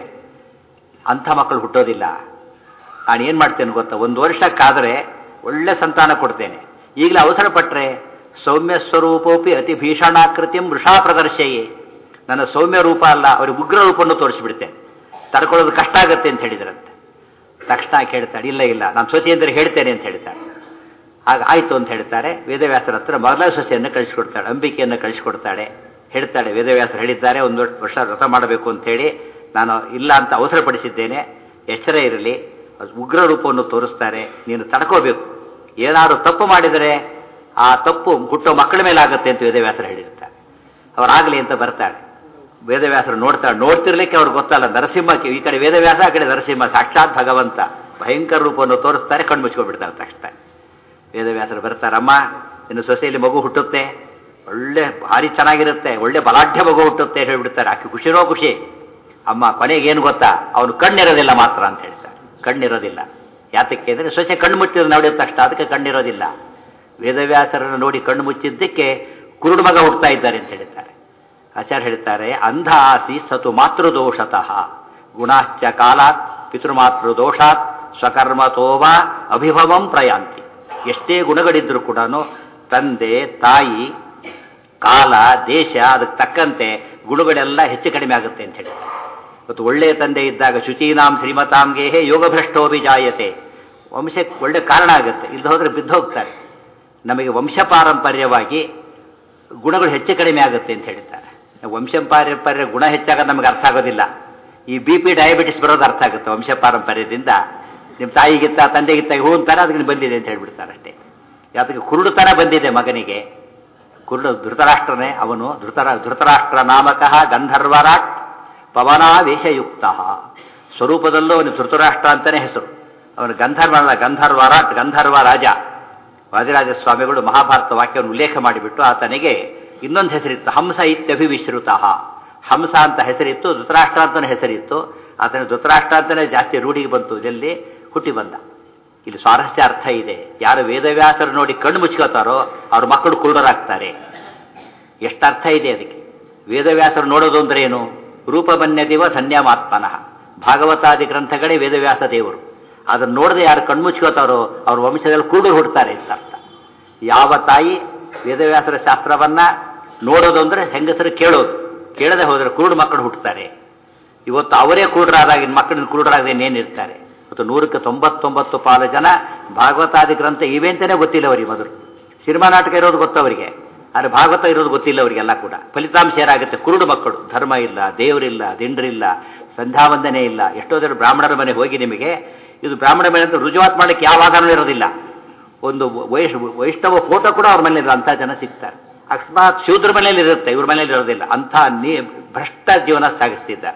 Speaker 1: ಅಂಥ ಮಕ್ಕಳು ಹುಟ್ಟೋದಿಲ್ಲ ನಾನು ಏನು ಮಾಡ್ತೇನೆ ಗೊತ್ತಾ ಒಂದು ವರ್ಷಕ್ಕಾದರೆ ಒಳ್ಳೆ ಸಂತಾನ ಕೊಡ್ತೇನೆ ಈಗಲೇ ಅವಸರ ಪಟ್ಟರೆ ಸೌಮ್ಯ ಸ್ವರೂಪೋಪಿ ಅತಿ ಭೀಷಣಾಕೃತಿಯಂ ವೃಷಾ ಪ್ರದರ್ಶಯೇ ನನ್ನ ಸೌಮ್ಯ ರೂಪ ಅಲ್ಲ ಅವ್ರಿಗೆ ಉಗ್ರ ರೂಪವನ್ನು ತೋರಿಸಿಬಿಡ್ತೇನೆ ತಡ್ಕೊಳ್ಳೋದು ಕಷ್ಟ ಆಗುತ್ತೆ ಅಂತ ಹೇಳಿದ್ರಂತೆ ತಕ್ಷಣ ಕೇಳ್ತಾಳೆ ಇಲ್ಲ ಇಲ್ಲ ನಾನು ಸೊಸೆಯಂದ್ರೆ ಹೇಳ್ತೇನೆ ಅಂತ ಹೇಳ್ತಾಳೆ ಆಗ ಆಯಿತು ಅಂತ ಹೇಳ್ತಾರೆ ವೇದವ್ಯಾಸರ ಹತ್ರ ಮೊದಲ ಸೊಸೆಯನ್ನು ಕಳಿಸ್ಕೊಡ್ತಾಳೆ ಅಂಬಿಕೆಯನ್ನು ಕಳಿಸ್ಕೊಡ್ತಾಳೆ ಹೇಳ್ತಾಳೆ ವೇದವ್ಯಾಸರು ಹೇಳಿದ್ದಾರೆ ಒಂದು ವರ್ಷ ವ್ರತ ಮಾಡಬೇಕು ಅಂತೇಳಿ ನಾನು ಇಲ್ಲ ಅಂತ ಅವಸರಪಡಿಸಿದ್ದೇನೆ ಎಚ್ಚರ ಇರಲಿ ಅದು ಉಗ್ರ ರೂಪವನ್ನು ತೋರಿಸ್ತಾರೆ ನೀನು ತಡ್ಕೋಬೇಕು ಏನಾದ್ರು ತಪ್ಪು ಮಾಡಿದರೆ ಆ ತಪ್ಪು ಹುಟ್ಟೋ ಮಕ್ಕಳ ಮೇಲೆ ಆಗುತ್ತೆ ಅಂತ ವೇದವ್ಯಾಸರು ಹೇಳಿರ್ತಾರೆ ಅವರಾಗಲಿ ಅಂತ ಬರ್ತಾಳೆ ವೇದವ್ಯಾಸರು ನೋಡ್ತಾಳೆ ನೋಡ್ತಿರ್ಲಿಕ್ಕೆ ಅವ್ರಿಗೆ ಗೊತ್ತಲ್ಲ ನರಸಿಂಹಕ್ಕೆ ಈ ಕಡೆ ವೇದವ್ಯಾಸ ಆ ಕಡೆ ನರಸಿಂಹ ಸಾಕ್ಷಾತ್ ಭಗವಂತ ಭಯಂಕರ ರೂಪವನ್ನು ತೋರಿಸ್ತಾರೆ ಕಣ್ಣು ಮುಚ್ಕೊಂಡ್ಬಿಡ್ತಾರೆ ತಕ್ಷಣ ವೇದವ್ಯಾಸರು ಬರ್ತಾರಮ್ಮ ಇನ್ನು ಸೊಸೆಯಲ್ಲಿ ಮಗು ಹುಟ್ಟುತ್ತೆ ಒಳ್ಳೆ ಭಾರಿ ಚೆನ್ನಾಗಿರುತ್ತೆ ಒಳ್ಳೆ ಬಲಾಢ್ಯ ಮಗು ಹುಟ್ಟುತ್ತೆ ಅಂತ ಹೇಳ್ಬಿಡ್ತಾರೆ ಆಕೆ ಖುಷಿನೋ ಖುಷಿ ಅಮ್ಮ ಕೊನೆಗೆ ಏನು ಗೊತ್ತಾ ಅವನು ಕಣ್ಣಿರೋದಿಲ್ಲ ಮಾತ್ರ ಅಂತ ಹೇಳ್ತಾರೆ ಕಣ್ಣಿರೋದಿಲ್ಲ ಯಾತಕ್ಕೆ ಅಂದರೆ ಸೊಸೆ ಕಣ್ಣು ಮುಚ್ಚಿದ್ರೆ ನೋಡಿದ ತಕ್ಷಣ ಅದಕ್ಕೆ ಕಣ್ಣಿರೋದಿಲ್ಲ ವೇದವ್ಯಾಸರನ್ನು ನೋಡಿ ಕಣ್ಣು ಮುಚ್ಚಿದ್ದಕ್ಕೆ ಕುರುಡು ಮಗ ಹುಡ್ತಾ ಇದ್ದಾರೆ ಅಂತ ಹೇಳ್ತಾರೆ ಆಚಾರ್ಯ ಹೇಳ್ತಾರೆ ಅಂಧ ಆಸಿ ಸತು ಮಾತೃದೋಷತಃ ಗುಣಾಶ್ಚ ಕಾಲಾತ್ ಪಿತೃಮಾತೃ ದೋಷಾತ್ ಸ್ವಕರ್ಮತೋವ ಅಭಿಭವಂ ಪ್ರಯಾಂತಿ ಎಷ್ಟೇ ಗುಣಗಳಿದ್ರೂ ಕೂಡ ತಂದೆ ತಾಯಿ ಕಾಲ ದೇಶ ಅದಕ್ಕೆ ತಕ್ಕಂತೆ ಗುಣಗಳೆಲ್ಲ ಹೆಚ್ಚು ಕಡಿಮೆ ಆಗುತ್ತೆ ಅಂತ ಹೇಳಿ ಇವತ್ತು ಒಳ್ಳೆಯ ತಂದೆ ಇದ್ದಾಗ ಶುಚೀನಾಂ ಶ್ರೀಮತಾಂಗೇಹೇ ಯೋಗಭ್ರಷ್ಟೋಭಿ ಜಾಯತೆ ವಂಶಕ್ಕೆ ಒಳ್ಳೆ ಕಾರಣ ಆಗುತ್ತೆ ಇಲ್ಲದೆ ಹೋದರೆ ಬಿದ್ದು ಹೋಗ್ತಾರೆ ನಮಗೆ ವಂಶ ಪಾರಂಪರ್ಯವಾಗಿ ಗುಣಗಳು ಹೆಚ್ಚು ಕಡಿಮೆ ಆಗುತ್ತೆ ಅಂತ ಹೇಳ್ತಾರೆ ವಂಶ ಪಾರಂಪರ್ಯ ಗುಣ ಹೆಚ್ಚಾಗೋದು ನಮಗೆ ಅರ್ಥ ಆಗೋದಿಲ್ಲ ಈ ಬಿ ಪಿ ಡಯಾಬಿಟಿಸ್ ಬರೋದು ಅರ್ಥ ಆಗುತ್ತೆ ವಂಶ ಪಾರಂಪರ್ಯದಿಂದ ನಿಮ್ಮ ತಾಯಿಗಿತ್ತ ತಂದೆಗಿತ್ತ ಹೂ ಅಂತಾರೆ ಅದಕ್ಕೆ ಬಂದಿದೆ ಅಂತ ಹೇಳ್ಬಿಡ್ತಾರೆ ಅಷ್ಟೇ ಯಾತಕ್ಕೆ ಕುರುಡುತನ ಬಂದಿದೆ ಮಗನಿಗೆ ಕುರುಡು ಧೃತರಾಷ್ಟ್ರನೇ ಅವನು ಧೃತರ ಧೃತರಾಷ್ಟ್ರ ನಾಮಕಃ ಗಂಧರ್ವರಾಟ್ ಪವನಾವೇಶಯುಕ್ತ ಸ್ವರೂಪದಲ್ಲೂ ಅವನು ಧೃತರಾಷ್ಟ್ರ ಅಂತಲೇ ಹೆಸರು ಅವನು ಗಂಧರ್ವ ಅಲ್ಲ ಗಂಧರ್ವರಾಟ್ ಗಂಧರ್ವ ರಾಜ ವಾದಿರಾಜ ಸ್ವಾಮಿಗಳು ಮಹಾಭಾರತ ವಾಕ್ಯವನ್ನು ಉಲ್ಲೇಖ ಮಾಡಿಬಿಟ್ಟು ಆತನಿಗೆ ಇನ್ನೊಂದು ಹೆಸರಿತ್ತು ಹಂಸ ಇತ್ಯಭಿವಿಶ್ರುತ ಹಂಸ ಅಂತ ಹೆಸರಿತ್ತು ಧೃತರಾಷ್ಟ್ರ ಅಂತಲೇ ಹೆಸರಿತ್ತು ಆತನ ಧೃತರಾಷ್ಟ್ರ ಅಂತಲೇ ಜಾಸ್ತಿ ರೂಢಿಗೆ ಬಂತು ಇದರಲ್ಲಿ ಹುಟ್ಟಿ ಬಂದ ಇಲ್ಲಿ ಸ್ವಾರಸ್ಯ ಅರ್ಥ ಇದೆ ಯಾರು ವೇದವ್ಯಾಸರು ನೋಡಿ ಕಣ್ಣು ಮುಚ್ಕೋತಾರೋ ಅವ್ರ ಮಕ್ಕಳು ಕುರುಡರಾಗ್ತಾರೆ ಎಷ್ಟು ಅರ್ಥ ಇದೆ ಅದಕ್ಕೆ ವೇದವ್ಯಾಸರು ನೋಡೋದು ಅಂದ್ರೆ ಏನು ರೂಪಬನ್ಯದಿವ ಧನ್ಯಮಾತ್ಮನಃ ಭಾಗವತಾದಿ ಗ್ರಂಥಗಳೇ ವೇದವ್ಯಾಸ ದೇವರು ಅದನ್ನು ನೋಡದೆ ಯಾರು ಕಣ್ಮುಚ್ಕೋತಾರೋ ಅವ್ರ ವಂಶದಲ್ಲಿ ಕುರುಡು ಹುಡ್ತಾರೆ ಅಂತ ಅರ್ಥ ಯಾವ ತಾಯಿ ವೇದವ್ಯಾಸರ ಶಾಸ್ತ್ರವನ್ನ ನೋಡೋದು ಅಂದ್ರೆ ಹೆಂಗಸರು ಕೇಳೋದು ಕೇಳದೆ ಹೋದರೆ ಕುರುಡು ಮಕ್ಕಳು ಹುಟ್ಟುತ್ತಾರೆ ಇವತ್ತು ಅವರೇ ಕುರುಡರಾದಾಗ ಇನ್ನು ಮಕ್ಕಳನ್ನ ಕುರುಡರಾಗದೆ ಇನ್ನೇನಿರ್ತಾರೆ ಇವತ್ತು ನೂರಕ್ಕೆ ತೊಂಬತ್ತೊಂಬತ್ತು ಪಾಲು ಜನ ಭಾಗವತಾದಿ ಗ್ರಂಥ ಇವೆ ಅಂತಲೇ ಗೊತ್ತಿಲ್ಲ ಅವರಿಗೆ ಮೊದಲು ಸಿನಿಮಾ ನಾಟಕ ಇರೋದು ಗೊತ್ತವರಿಗೆ ಆದರೆ ಭಾಗವತ ಇರೋದು ಗೊತ್ತಿಲ್ಲ ಅವರಿಗೆಲ್ಲ ಕೂಡ ಫಲಿತಾಂಶ ಏನಾಗುತ್ತೆ ಕುರುಡು ಮಕ್ಕಳು ಧರ್ಮ ಇಲ್ಲ ದೇವರಿಲ್ಲ ದಿಂಡ್ರಿಲ್ಲ ಸಂಧ್ಯಾವಂದನೆ ಇಲ್ಲ ಎಷ್ಟೋ ಜನ ಬ್ರಾಹ್ಮಣರ ಮನೆ ಹೋಗಿ ನಿಮಗೆ ಇದು ಬ್ರಾಹ್ಮಣ ಮನೆ ಅಂತ ರುಜುವಾತ್ ಮಾಡಲಿಕ್ಕೆ ಯಾವ ಆಧಾರವೂ ಇರೋದಿಲ್ಲ ಒಂದು ವೈಷ್ ವೈಷ್ಣವ ಫೋಟೋ ಕೂಡ ಅವ್ರ ಮನೇಲಿ ಅಂಥ ಜನ ಸಿಗ್ತಾರೆ ಅಕಸ್ಮಾತ್ ಶೂದ್ರ ಮನೆಯಲ್ಲಿ ಇರುತ್ತೆ ಇವ್ರ ಮನೆಯಲ್ಲಿ ಇರೋದಿಲ್ಲ ಅಂಥ ನೀ ಭ್ರಷ್ಟ ಜೀವನ ಸಾಗಿಸ್ತಿದ್ದಾರೆ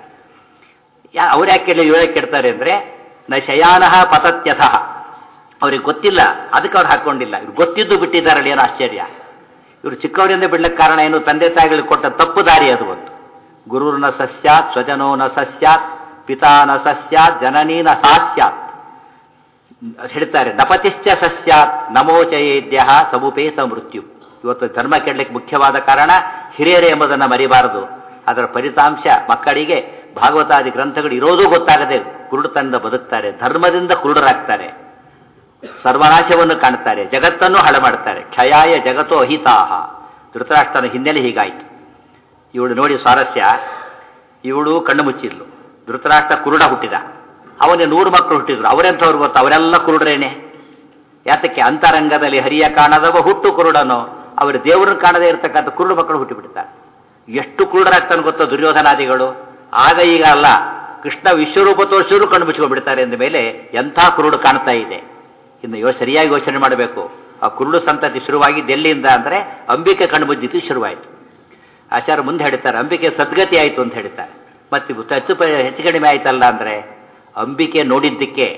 Speaker 1: ಯಾ ಅವ್ರು ಯಾಕೆ ಇವರೇ ಕೆಡ್ತಾರೆ ಅಂದರೆ ನ ಶಯಾನಃ ಪತತ್ಯಥಃ ಅವ್ರಿಗೆ ಗೊತ್ತಿಲ್ಲ ಅದಕ್ಕೆ ಅವ್ರು ಹಾಕೊಂಡಿಲ್ಲ ಇವ್ರು ಗೊತ್ತಿದ್ದು ಬಿಟ್ಟಿದ್ದಾರಲ್ಲ ಏನು ಆಶ್ಚರ್ಯ ಇವರು ಚಿಕ್ಕವರಿಂದ ಬಿಡ್ಲಿಕ್ಕೆ ಕಾರಣ ಏನು ತಂದೆ ತಾಯಿಗಳಿಗೆ ಕೊಟ್ಟ ತಪ್ಪು ದಾರಿ ಅದು ಒಂದು ಗುರುರ್ನ ಸಸ್ಯಾತ್ ಸ್ವಜನೋ ನ ಸಸ್ಯಾತ್ ಪಿತಾ ನ ಸಸ್ಯಾತ್ ಜನನೀ ನ ಸಾಸ್ಯಾತ್ ಹೇಳ್ತಾರೆ ನಪತಿಶ್ಚ ಸಸ್ಯಾತ್ ನಮೋಚಯೇದ್ಯ ಸಮುಪೇತ ಮೃತ್ಯು ಇವತ್ತು ಧರ್ಮ ಕೆಡಲಿಕ್ಕೆ ಮುಖ್ಯವಾದ ಕಾರಣ ಹಿರಿಯರೇ ಎಂಬುದನ್ನು ಮರಿಬಾರದು ಅದರ ಫಲಿತಾಂಶ ಮಕ್ಕಳಿಗೆ ಭಾಗವತಾದಿ ಗ್ರಂಥಗಳು ಇರೋದು ಗೊತ್ತಾಗದೆ ಕುರುಡುತನದಿಂದ ಬದುಕ್ತಾರೆ ಧರ್ಮದಿಂದ ಕುರುಡರಾಗ್ತಾರೆ ಸರ್ವನಾಶವನ್ನು ಕಾಣ್ತಾರೆ ಜಗತ್ತನ್ನು ಹಾಳು ಮಾಡ್ತಾರೆ ಕ್ಷಯಾಯ ಜಗತ್ತೋ ಅಹಿತಾಹ ಧೃತರಾಷ್ಟ್ರನ ಹಿನ್ನೆಲೆ ಹೀಗಾಯಿತು ಇವಳು ನೋಡಿ ಸ್ವಾರಸ್ಯ ಇವಳು ಕಣ್ಣು ಮುಚ್ಚಿದ್ಲು ಧೃತರಾಷ್ಟ್ರ ಕುರುಡ ಹುಟ್ಟಿದ ಅವನಿಗೆ ನೂರು ಮಕ್ಕಳು ಹುಟ್ಟಿದ್ರು ಅವರೆಂಥವ್ರು ಗೊತ್ತಾ ಅವರೆಲ್ಲ ಕುರುಡ್ರೇನೆ ಯಾತಕ್ಕೆ ಅಂತರಂಗದಲ್ಲಿ ಹರಿಯ ಕಾಣದವ ಹುಟ್ಟು ಕುರುಡನೋ ಅವರು ದೇವರನ್ನು ಕಾಣದೇ ಇರತಕ್ಕಂಥ ಕುರುಡು ಮಕ್ಕಳು ಹುಟ್ಟಿಬಿಡ್ತಾರೆ ಎಷ್ಟು ಕುರುಡರಾಗ್ತಾನೆ ಗೊತ್ತೋ ದುರ್ಯೋಧನಾದಿಗಳು ಆಗ ಈಗ ಅಲ್ಲ ಕೃಷ್ಣ ವಿಶ್ವರೂಪ ತೋರಿಸಿದ್ರು ಕಣ್ಣು ಮುಚ್ಕೊಂಡ್ಬಿಡ್ತಾರೆ ಅಂದ ಮೇಲೆ ಎಂಥ ಕುರುಡು ಕಾಣ್ತಾ ಇದೆ ಇನ್ನು ಯೋ ಸರಿಯಾಗಿ ಯೋಚನೆ ಮಾಡಬೇಕು ಆ ಕುರುಡು ಸಂತತಿ ಶುರುವಾಗಿದ್ದು ಎಲ್ಲಿಂದ ಅಂದರೆ ಅಂಬಿಕೆ ಕಣ್ಣು ಮುಚ್ಚಿದ್ದು ಶುರುವಾಯಿತು ಆಚಾರ್ಯ ಮುಂದೆ ಹೇಳ್ತಾರೆ ಅಂಬಿಕೆ ಸದ್ಗತಿ ಆಯಿತು ಅಂತ ಹೇಳ್ತಾರೆ ಮತ್ತೆ ಹೆಚ್ಚು ಪ ಹೆಚ್ಚು ಕಡಿಮೆ ಆಯ್ತಲ್ಲ ಅಂದರೆ ಅಂಬಿಕೆ ನೋಡಿದ್ದಕ್ಕೆ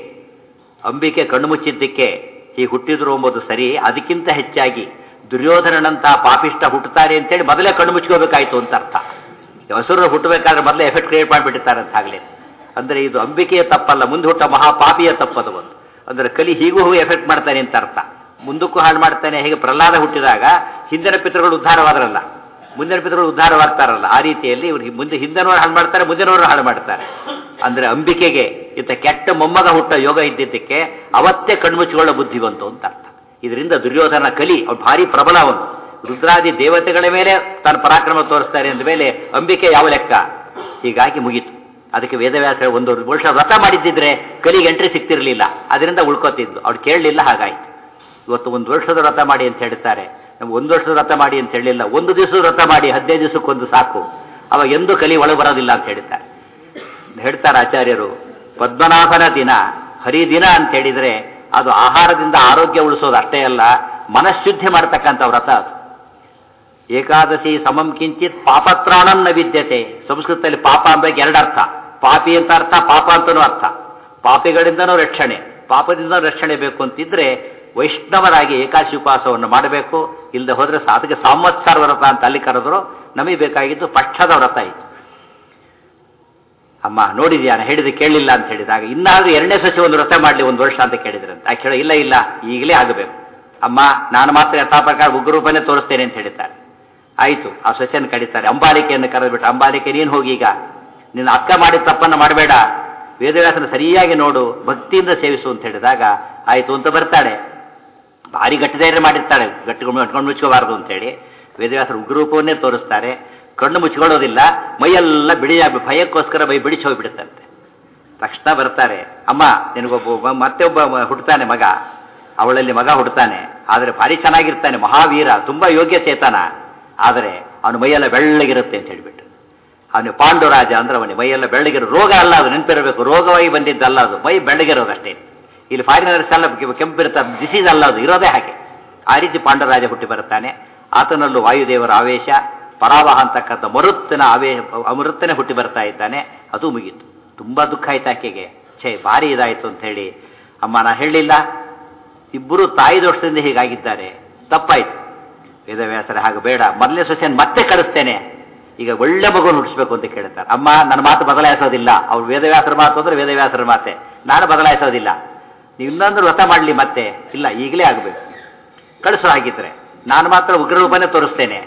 Speaker 1: ಅಂಬಿಕೆ ಕಣ್ಣು ಮುಚ್ಚಿದ್ದಕ್ಕೆ ಹೀಗೆ ಹುಟ್ಟಿದ್ರು ಎಂಬುದು ಸರಿ ಅದಕ್ಕಿಂತ ಹೆಚ್ಚಾಗಿ ದುರ್ಯೋಧನನಂತಹ ಪಾಪಿಷ್ಟ ಹುಟ್ಟುತ್ತಾರೆ ಅಂತೇಳಿ ಮೊದಲೇ ಕಣ್ಣು ಮುಚ್ಕೋಬೇಕಾಯ್ತು ಅಂತ ಅರ್ಥ ಹಸುರು ಹುಟ್ಟಬೇಕಾದ್ರೆ ಮೊದಲೇ ಎಫೆಕ್ಟ್ ಕ್ರಿಯೇಟ್ ಮಾಡಿಬಿಟ್ಟಿರ್ತಾರೆ ಅಂತ ಆಗಲಿ ಅಂದರೆ ಇದು ಅಂಬಿಕೆಯ ತಪ್ಪಲ್ಲ ಮುಂದೆ ಹುಟ್ಟ ಮಹಾಪಾಪಿಯ ತಪ್ಪದು ಒಂದು ಅಂದರೆ ಕಲಿ ಹೀಗೂ ಹೋಗಿ ಎಫೆಕ್ಟ್ ಮಾಡ್ತಾನೆ ಅಂತ ಅರ್ಥ ಮುಂದಕ್ಕೂ ಹಾಳು ಮಾಡ್ತಾನೆ ಹೇಗೆ ಪ್ರಹ್ಲಾದ ಹುಟ್ಟಿದಾಗ ಹಿಂದಿನ ಪಿತೃಗಳು ಉದ್ಧಾರವಾದ್ರಲ್ಲ ಮುಂದಿನ ಪಿತೃಗಳು ಉದ್ಧಾರವಾಗ್ತಾರಲ್ಲ ಆ ರೀತಿಯಲ್ಲಿ ಇವ್ರು ಮುಂದೆ ಹಿಂದಿನವರು ಹಾಳು ಮಾಡ್ತಾರೆ ಮುಂದಿನವರು ಹಾಳು ಮಾಡ್ತಾರೆ ಅಂದರೆ ಅಂಬಿಕೆಗೆ ಇಂಥ ಕೆಟ್ಟ ಮೊಮ್ಮಗ ಹುಟ್ಟ ಯೋಗ ಇದ್ದಿದ್ದಕ್ಕೆ ಅವತ್ತೇ ಕಣ್ಮುಚ್ಚಿಕೊಳ್ಳೋ ಬುದ್ಧಿ ಬಂತು ಅಂತ ಅರ್ಥ ಇದರಿಂದ ದುರ್ಯೋಧನ ಕಲಿ ಅವ್ರು ಭಾರಿ ಪ್ರಬಲ ಅವನು ರುದ್ರಾದಿ ದೇವತೆಗಳ ಮೇಲೆ ತನ್ನ ಪರಾಕ್ರಮ ತೋರಿಸ್ತಾರೆ ಅಂದ ಮೇಲೆ ಅಂಬಿಕೆ ಯಾವ ಲೆಕ್ಕ ಹೀಗಾಗಿ ಮುಗೀತು ಅದಕ್ಕೆ ವೇದವ್ಯಾಸ ಒಂದು ವರ್ಷ ವ್ರತ ಮಾಡಿದ್ದಿದ್ರೆ ಕಲಿಗೆ ಎಂಟ್ರಿ ಸಿಗ್ತಿರ್ಲಿಲ್ಲ ಅದರಿಂದ ಉಳ್ಕೋತಿದ್ದು ಅವ್ರು ಕೇಳಲಿಲ್ಲ ಹಾಗಾಯ್ತು ಇವತ್ತು ಒಂದು ವರ್ಷದ ವ್ರತ ಮಾಡಿ ಅಂತ ಹೇಳ್ತಾರೆ ನಮ್ಗೆ ಒಂದು ವರ್ಷದ ವ್ರತ ಮಾಡಿ ಅಂತ ಹೇಳಿಲ್ಲ ಒಂದು ದಿವಸದ ವ್ರತ ಮಾಡಿ ಹದಿನೈದು ದಿವಸಕ್ಕೊಂದು ಸಾಕು ಅವಾಗ ಎಂದು ಕಲಿ ಒಳಗೆ ಬರೋದಿಲ್ಲ ಅಂತ ಹೇಳ್ತಾರೆ ಹೇಳ್ತಾರೆ ಆಚಾರ್ಯರು ಪದ್ಮನಾಭನ ದಿನ ಹರಿದಿನ ಅಂತ ಹೇಳಿದ್ರೆ ಅದು ಆಹಾರದಿಂದ ಆರೋಗ್ಯ ಉಳಿಸೋದು ಅಷ್ಟೇ ಅಲ್ಲ ಮನಃಶುದ್ಧಿ ಮಾಡ್ತಕ್ಕಂಥ ವ್ರತ ಅದು ಏಕಾದಶಿ ಸಮಂ ಕಿಂಚಿತ್ ಪಾಪತ್ರಾಣಂ ನ ವಿದ್ಯತೆ ಸಂಸ್ಕೃತದಲ್ಲಿ ಪಾಪ ಅಂಬೇಕು ಎರಡು ಅರ್ಥ ಪಾಪಿ ಅಂತ ಅರ್ಥ ಪಾಪ ಅಂತನೂ ಅರ್ಥ ಪಾಪಿಗಳಿಂದನೂ ರಕ್ಷಣೆ ಪಾಪದಿಂದ ರಕ್ಷಣೆ ಬೇಕು ಅಂತಿದ್ರೆ ವೈಷ್ಣವರಾಗಿ ಏಕಾಶಿ ಉಪವಾಸವನ್ನು ಮಾಡಬೇಕು ಇಲ್ಲದೆ ಹೋದ್ರೆ ಅದಕ್ಕೆ ಸಂವತ್ಸರ ವ್ರತ ಅಂತ ಅಲ್ಲಿ ಕರೆದ್ರು ನಮಗೆ ಬೇಕಾಗಿದ್ದು ಪಕ್ಷದ ವ್ರತ ಇತ್ತು ಅಮ್ಮ ನೋಡಿದ್ಯಾನ ಹೇಳಿದ್ರೆ ಕೇಳಲಿಲ್ಲ ಅಂತ ಹೇಳಿದಾಗ ಇನ್ನಾದ್ರೂ ಎರಡನೇ ಸಸಿ ಒಂದು ವ್ರತ ಮಾಡಲಿ ಒಂದು ವರ್ಷ ಅಂತ ಕೇಳಿದ್ರಂತೆ ಆ ಕೇಳ ಇಲ್ಲ ಇಲ್ಲ ಈಗಲೇ ಆಗಬೇಕು ಅಮ್ಮ ನಾನು ಮಾತ್ರ ಯಥಾ ಪ್ರಕಾರ ಉಗ್ರೂಪನೇ ತೋರಿಸ್ತೇನೆ ಅಂತ ಹೇಳಿದ್ದಾರೆ ಆಯಿತು ಆ ಸಸ್ಯನ ಕಡಿತಾರೆ ಅಂಬಾಲಿಕೆಯನ್ನು ಕರೆದ್ಬಿಟ್ಟು ಅಂಬಾಲಿಕೆ ನೀನು ಹೋಗಿ ಈಗ ನಿನ್ನ ಅಕ್ಕ ಮಾಡಿದ ತಪ್ಪನ್ನು ಮಾಡಬೇಡ ವೇದವ್ಯಾಸನ ಸರಿಯಾಗಿ ನೋಡು ಭಕ್ತಿಯಿಂದ ಸೇವಿಸು ಅಂತ ಹೇಳಿದಾಗ ಆಯಿತು ಅಂತ ಬರ್ತಾಳೆ ಭಾರಿ ಗಟ್ಟಿಧೈರ್ಯ ಮಾಡಿರ್ತಾಳೆ ಗಟ್ಟಿಕೊಂಡು ಕಟ್ಕೊಂಡು ಮುಚ್ಕೋಬಾರ್ದು ಅಂತೇಳಿ ವೇದವ್ಯಾಸರ ಉಗ್ರೂಪವನ್ನೇ ತೋರಿಸ್ತಾರೆ ಕಣ್ಣು ಮುಚ್ಕೊಳ್ಳೋದಿಲ್ಲ ಮೈಯೆಲ್ಲ ಬಿಳಿ ಭಯಕ್ಕೋಸ್ಕರ ಮೈ ಬಿಡಿಸಿ ಹೋಗ್ಬಿಡುತ್ತಂತೆ ತಕ್ಷಣ ಬರ್ತಾರೆ ಅಮ್ಮ ನಿನಗೊಬ್ಬ ಮತ್ತೆ ಒಬ್ಬ ಹುಟ್ಟುತ್ತಾನೆ ಮಗ ಅವಳಲ್ಲಿ ಮಗ ಹುಡ್ತಾನೆ ಆದರೆ ಭಾರಿ ಚೆನ್ನಾಗಿರ್ತಾನೆ ಮಹಾವೀರ ತುಂಬ ಯೋಗ್ಯ ಚೇತನ ಆದರೆ ಅವನ ಮೈಯೆಲ್ಲ ಬೆಳ್ಳಗಿರುತ್ತೆ ಅಂತ ಹೇಳಿಬಿಟ್ಟು ಅವನು ಪಾಂಡುರಾಜ ಅಂದ್ರೆ ಅವನಿಗೆ ಮೈಯೆಲ್ಲ ಬೆಳ್ಳಗಿರೋ ರೋಗ ಅಲ್ಲ ಅದು ನೆನಪಿರಬೇಕು ರೋಗವಾಗಿ ಬಂದಿದ್ದಲ್ಲ ಅದು ಮೈ ಬೆಳ್ಳಗಿರೋದು ಅಷ್ಟೇ ಇಲ್ಲಿ ಫಾರಿನರ್ಸ್ ಎಲ್ಲ ಕೆಂಪಿರ್ತಾರೆ ಡಿಸೀಸ್ ಅಲ್ಲ ಅದು ಇರೋದೇ ಹಾಗೆ ಆ ರೀತಿ ಪಾಂಡುರಾಜ ಹುಟ್ಟಿ ಬರುತ್ತಾನೆ ಆತನಲ್ಲೂ ವಾಯುದೇವರ ಆವೇಶ ಪರಾವಹ ಅಂತಕ್ಕಂಥ ಮರುತ್ತಿನ ಅವೇ ಅಮೃತನೇ ಹುಟ್ಟಿ ಬರ್ತಾ ಇದ್ದಾನೆ ಅದು ಮುಗೀತು ತುಂಬ ದುಃಖ ಆಯ್ತು ಆಕೆಗೆ ಛೇ ಭಾರಿ ಇದಾಯಿತು ಅಂತ ಹೇಳಿ ಅಮ್ಮ ನಾ ಹೇಳಲಿಲ್ಲ ಇಬ್ಬರು ತಾಯಿ ದೋಷದಿಂದ ಹೀಗಾಗಿದ್ದಾರೆ ತಪ್ಪಾಯ್ತು ವೇದವ್ಯಾಸರ ಹಾಗೆ ಬೇಡ ಮೊದಲನೇ ಸೊಸೆಯನ್ನು ಮತ್ತೆ ಕಳಿಸ್ತೇನೆ ಈಗ ಒಳ್ಳೆ ಮಗು ಹುಟ್ಟಿಸ್ಬೇಕು ಅಂತ ಕೇಳ್ತಾರೆ ಅಮ್ಮ ನನ್ನ ಮಾತು ಬದಲಾಯಿಸೋದಿಲ್ಲ ಅವ್ರು ವೇದವ್ಯಾಸರ ಮಾತು ಅಂದ್ರೆ ವೇದವ್ಯಾಸರ ಮಾತೆ ನಾನು ಬದಲಾಯಿಸೋದಿಲ್ಲ ನೀವು ಇನ್ನೊಂದು ವ್ರತ ಮಾಡಲಿ ಮತ್ತೆ ಇಲ್ಲ ಈಗಲೇ ಆಗಬೇಕು ಕಳಿಸೋ ಹಾಗಿದ್ರೆ ನಾನು ಮಾತ್ರ ಉಗ್ರರೂಪನೇ ತೋರಿಸ್ತೇನೆ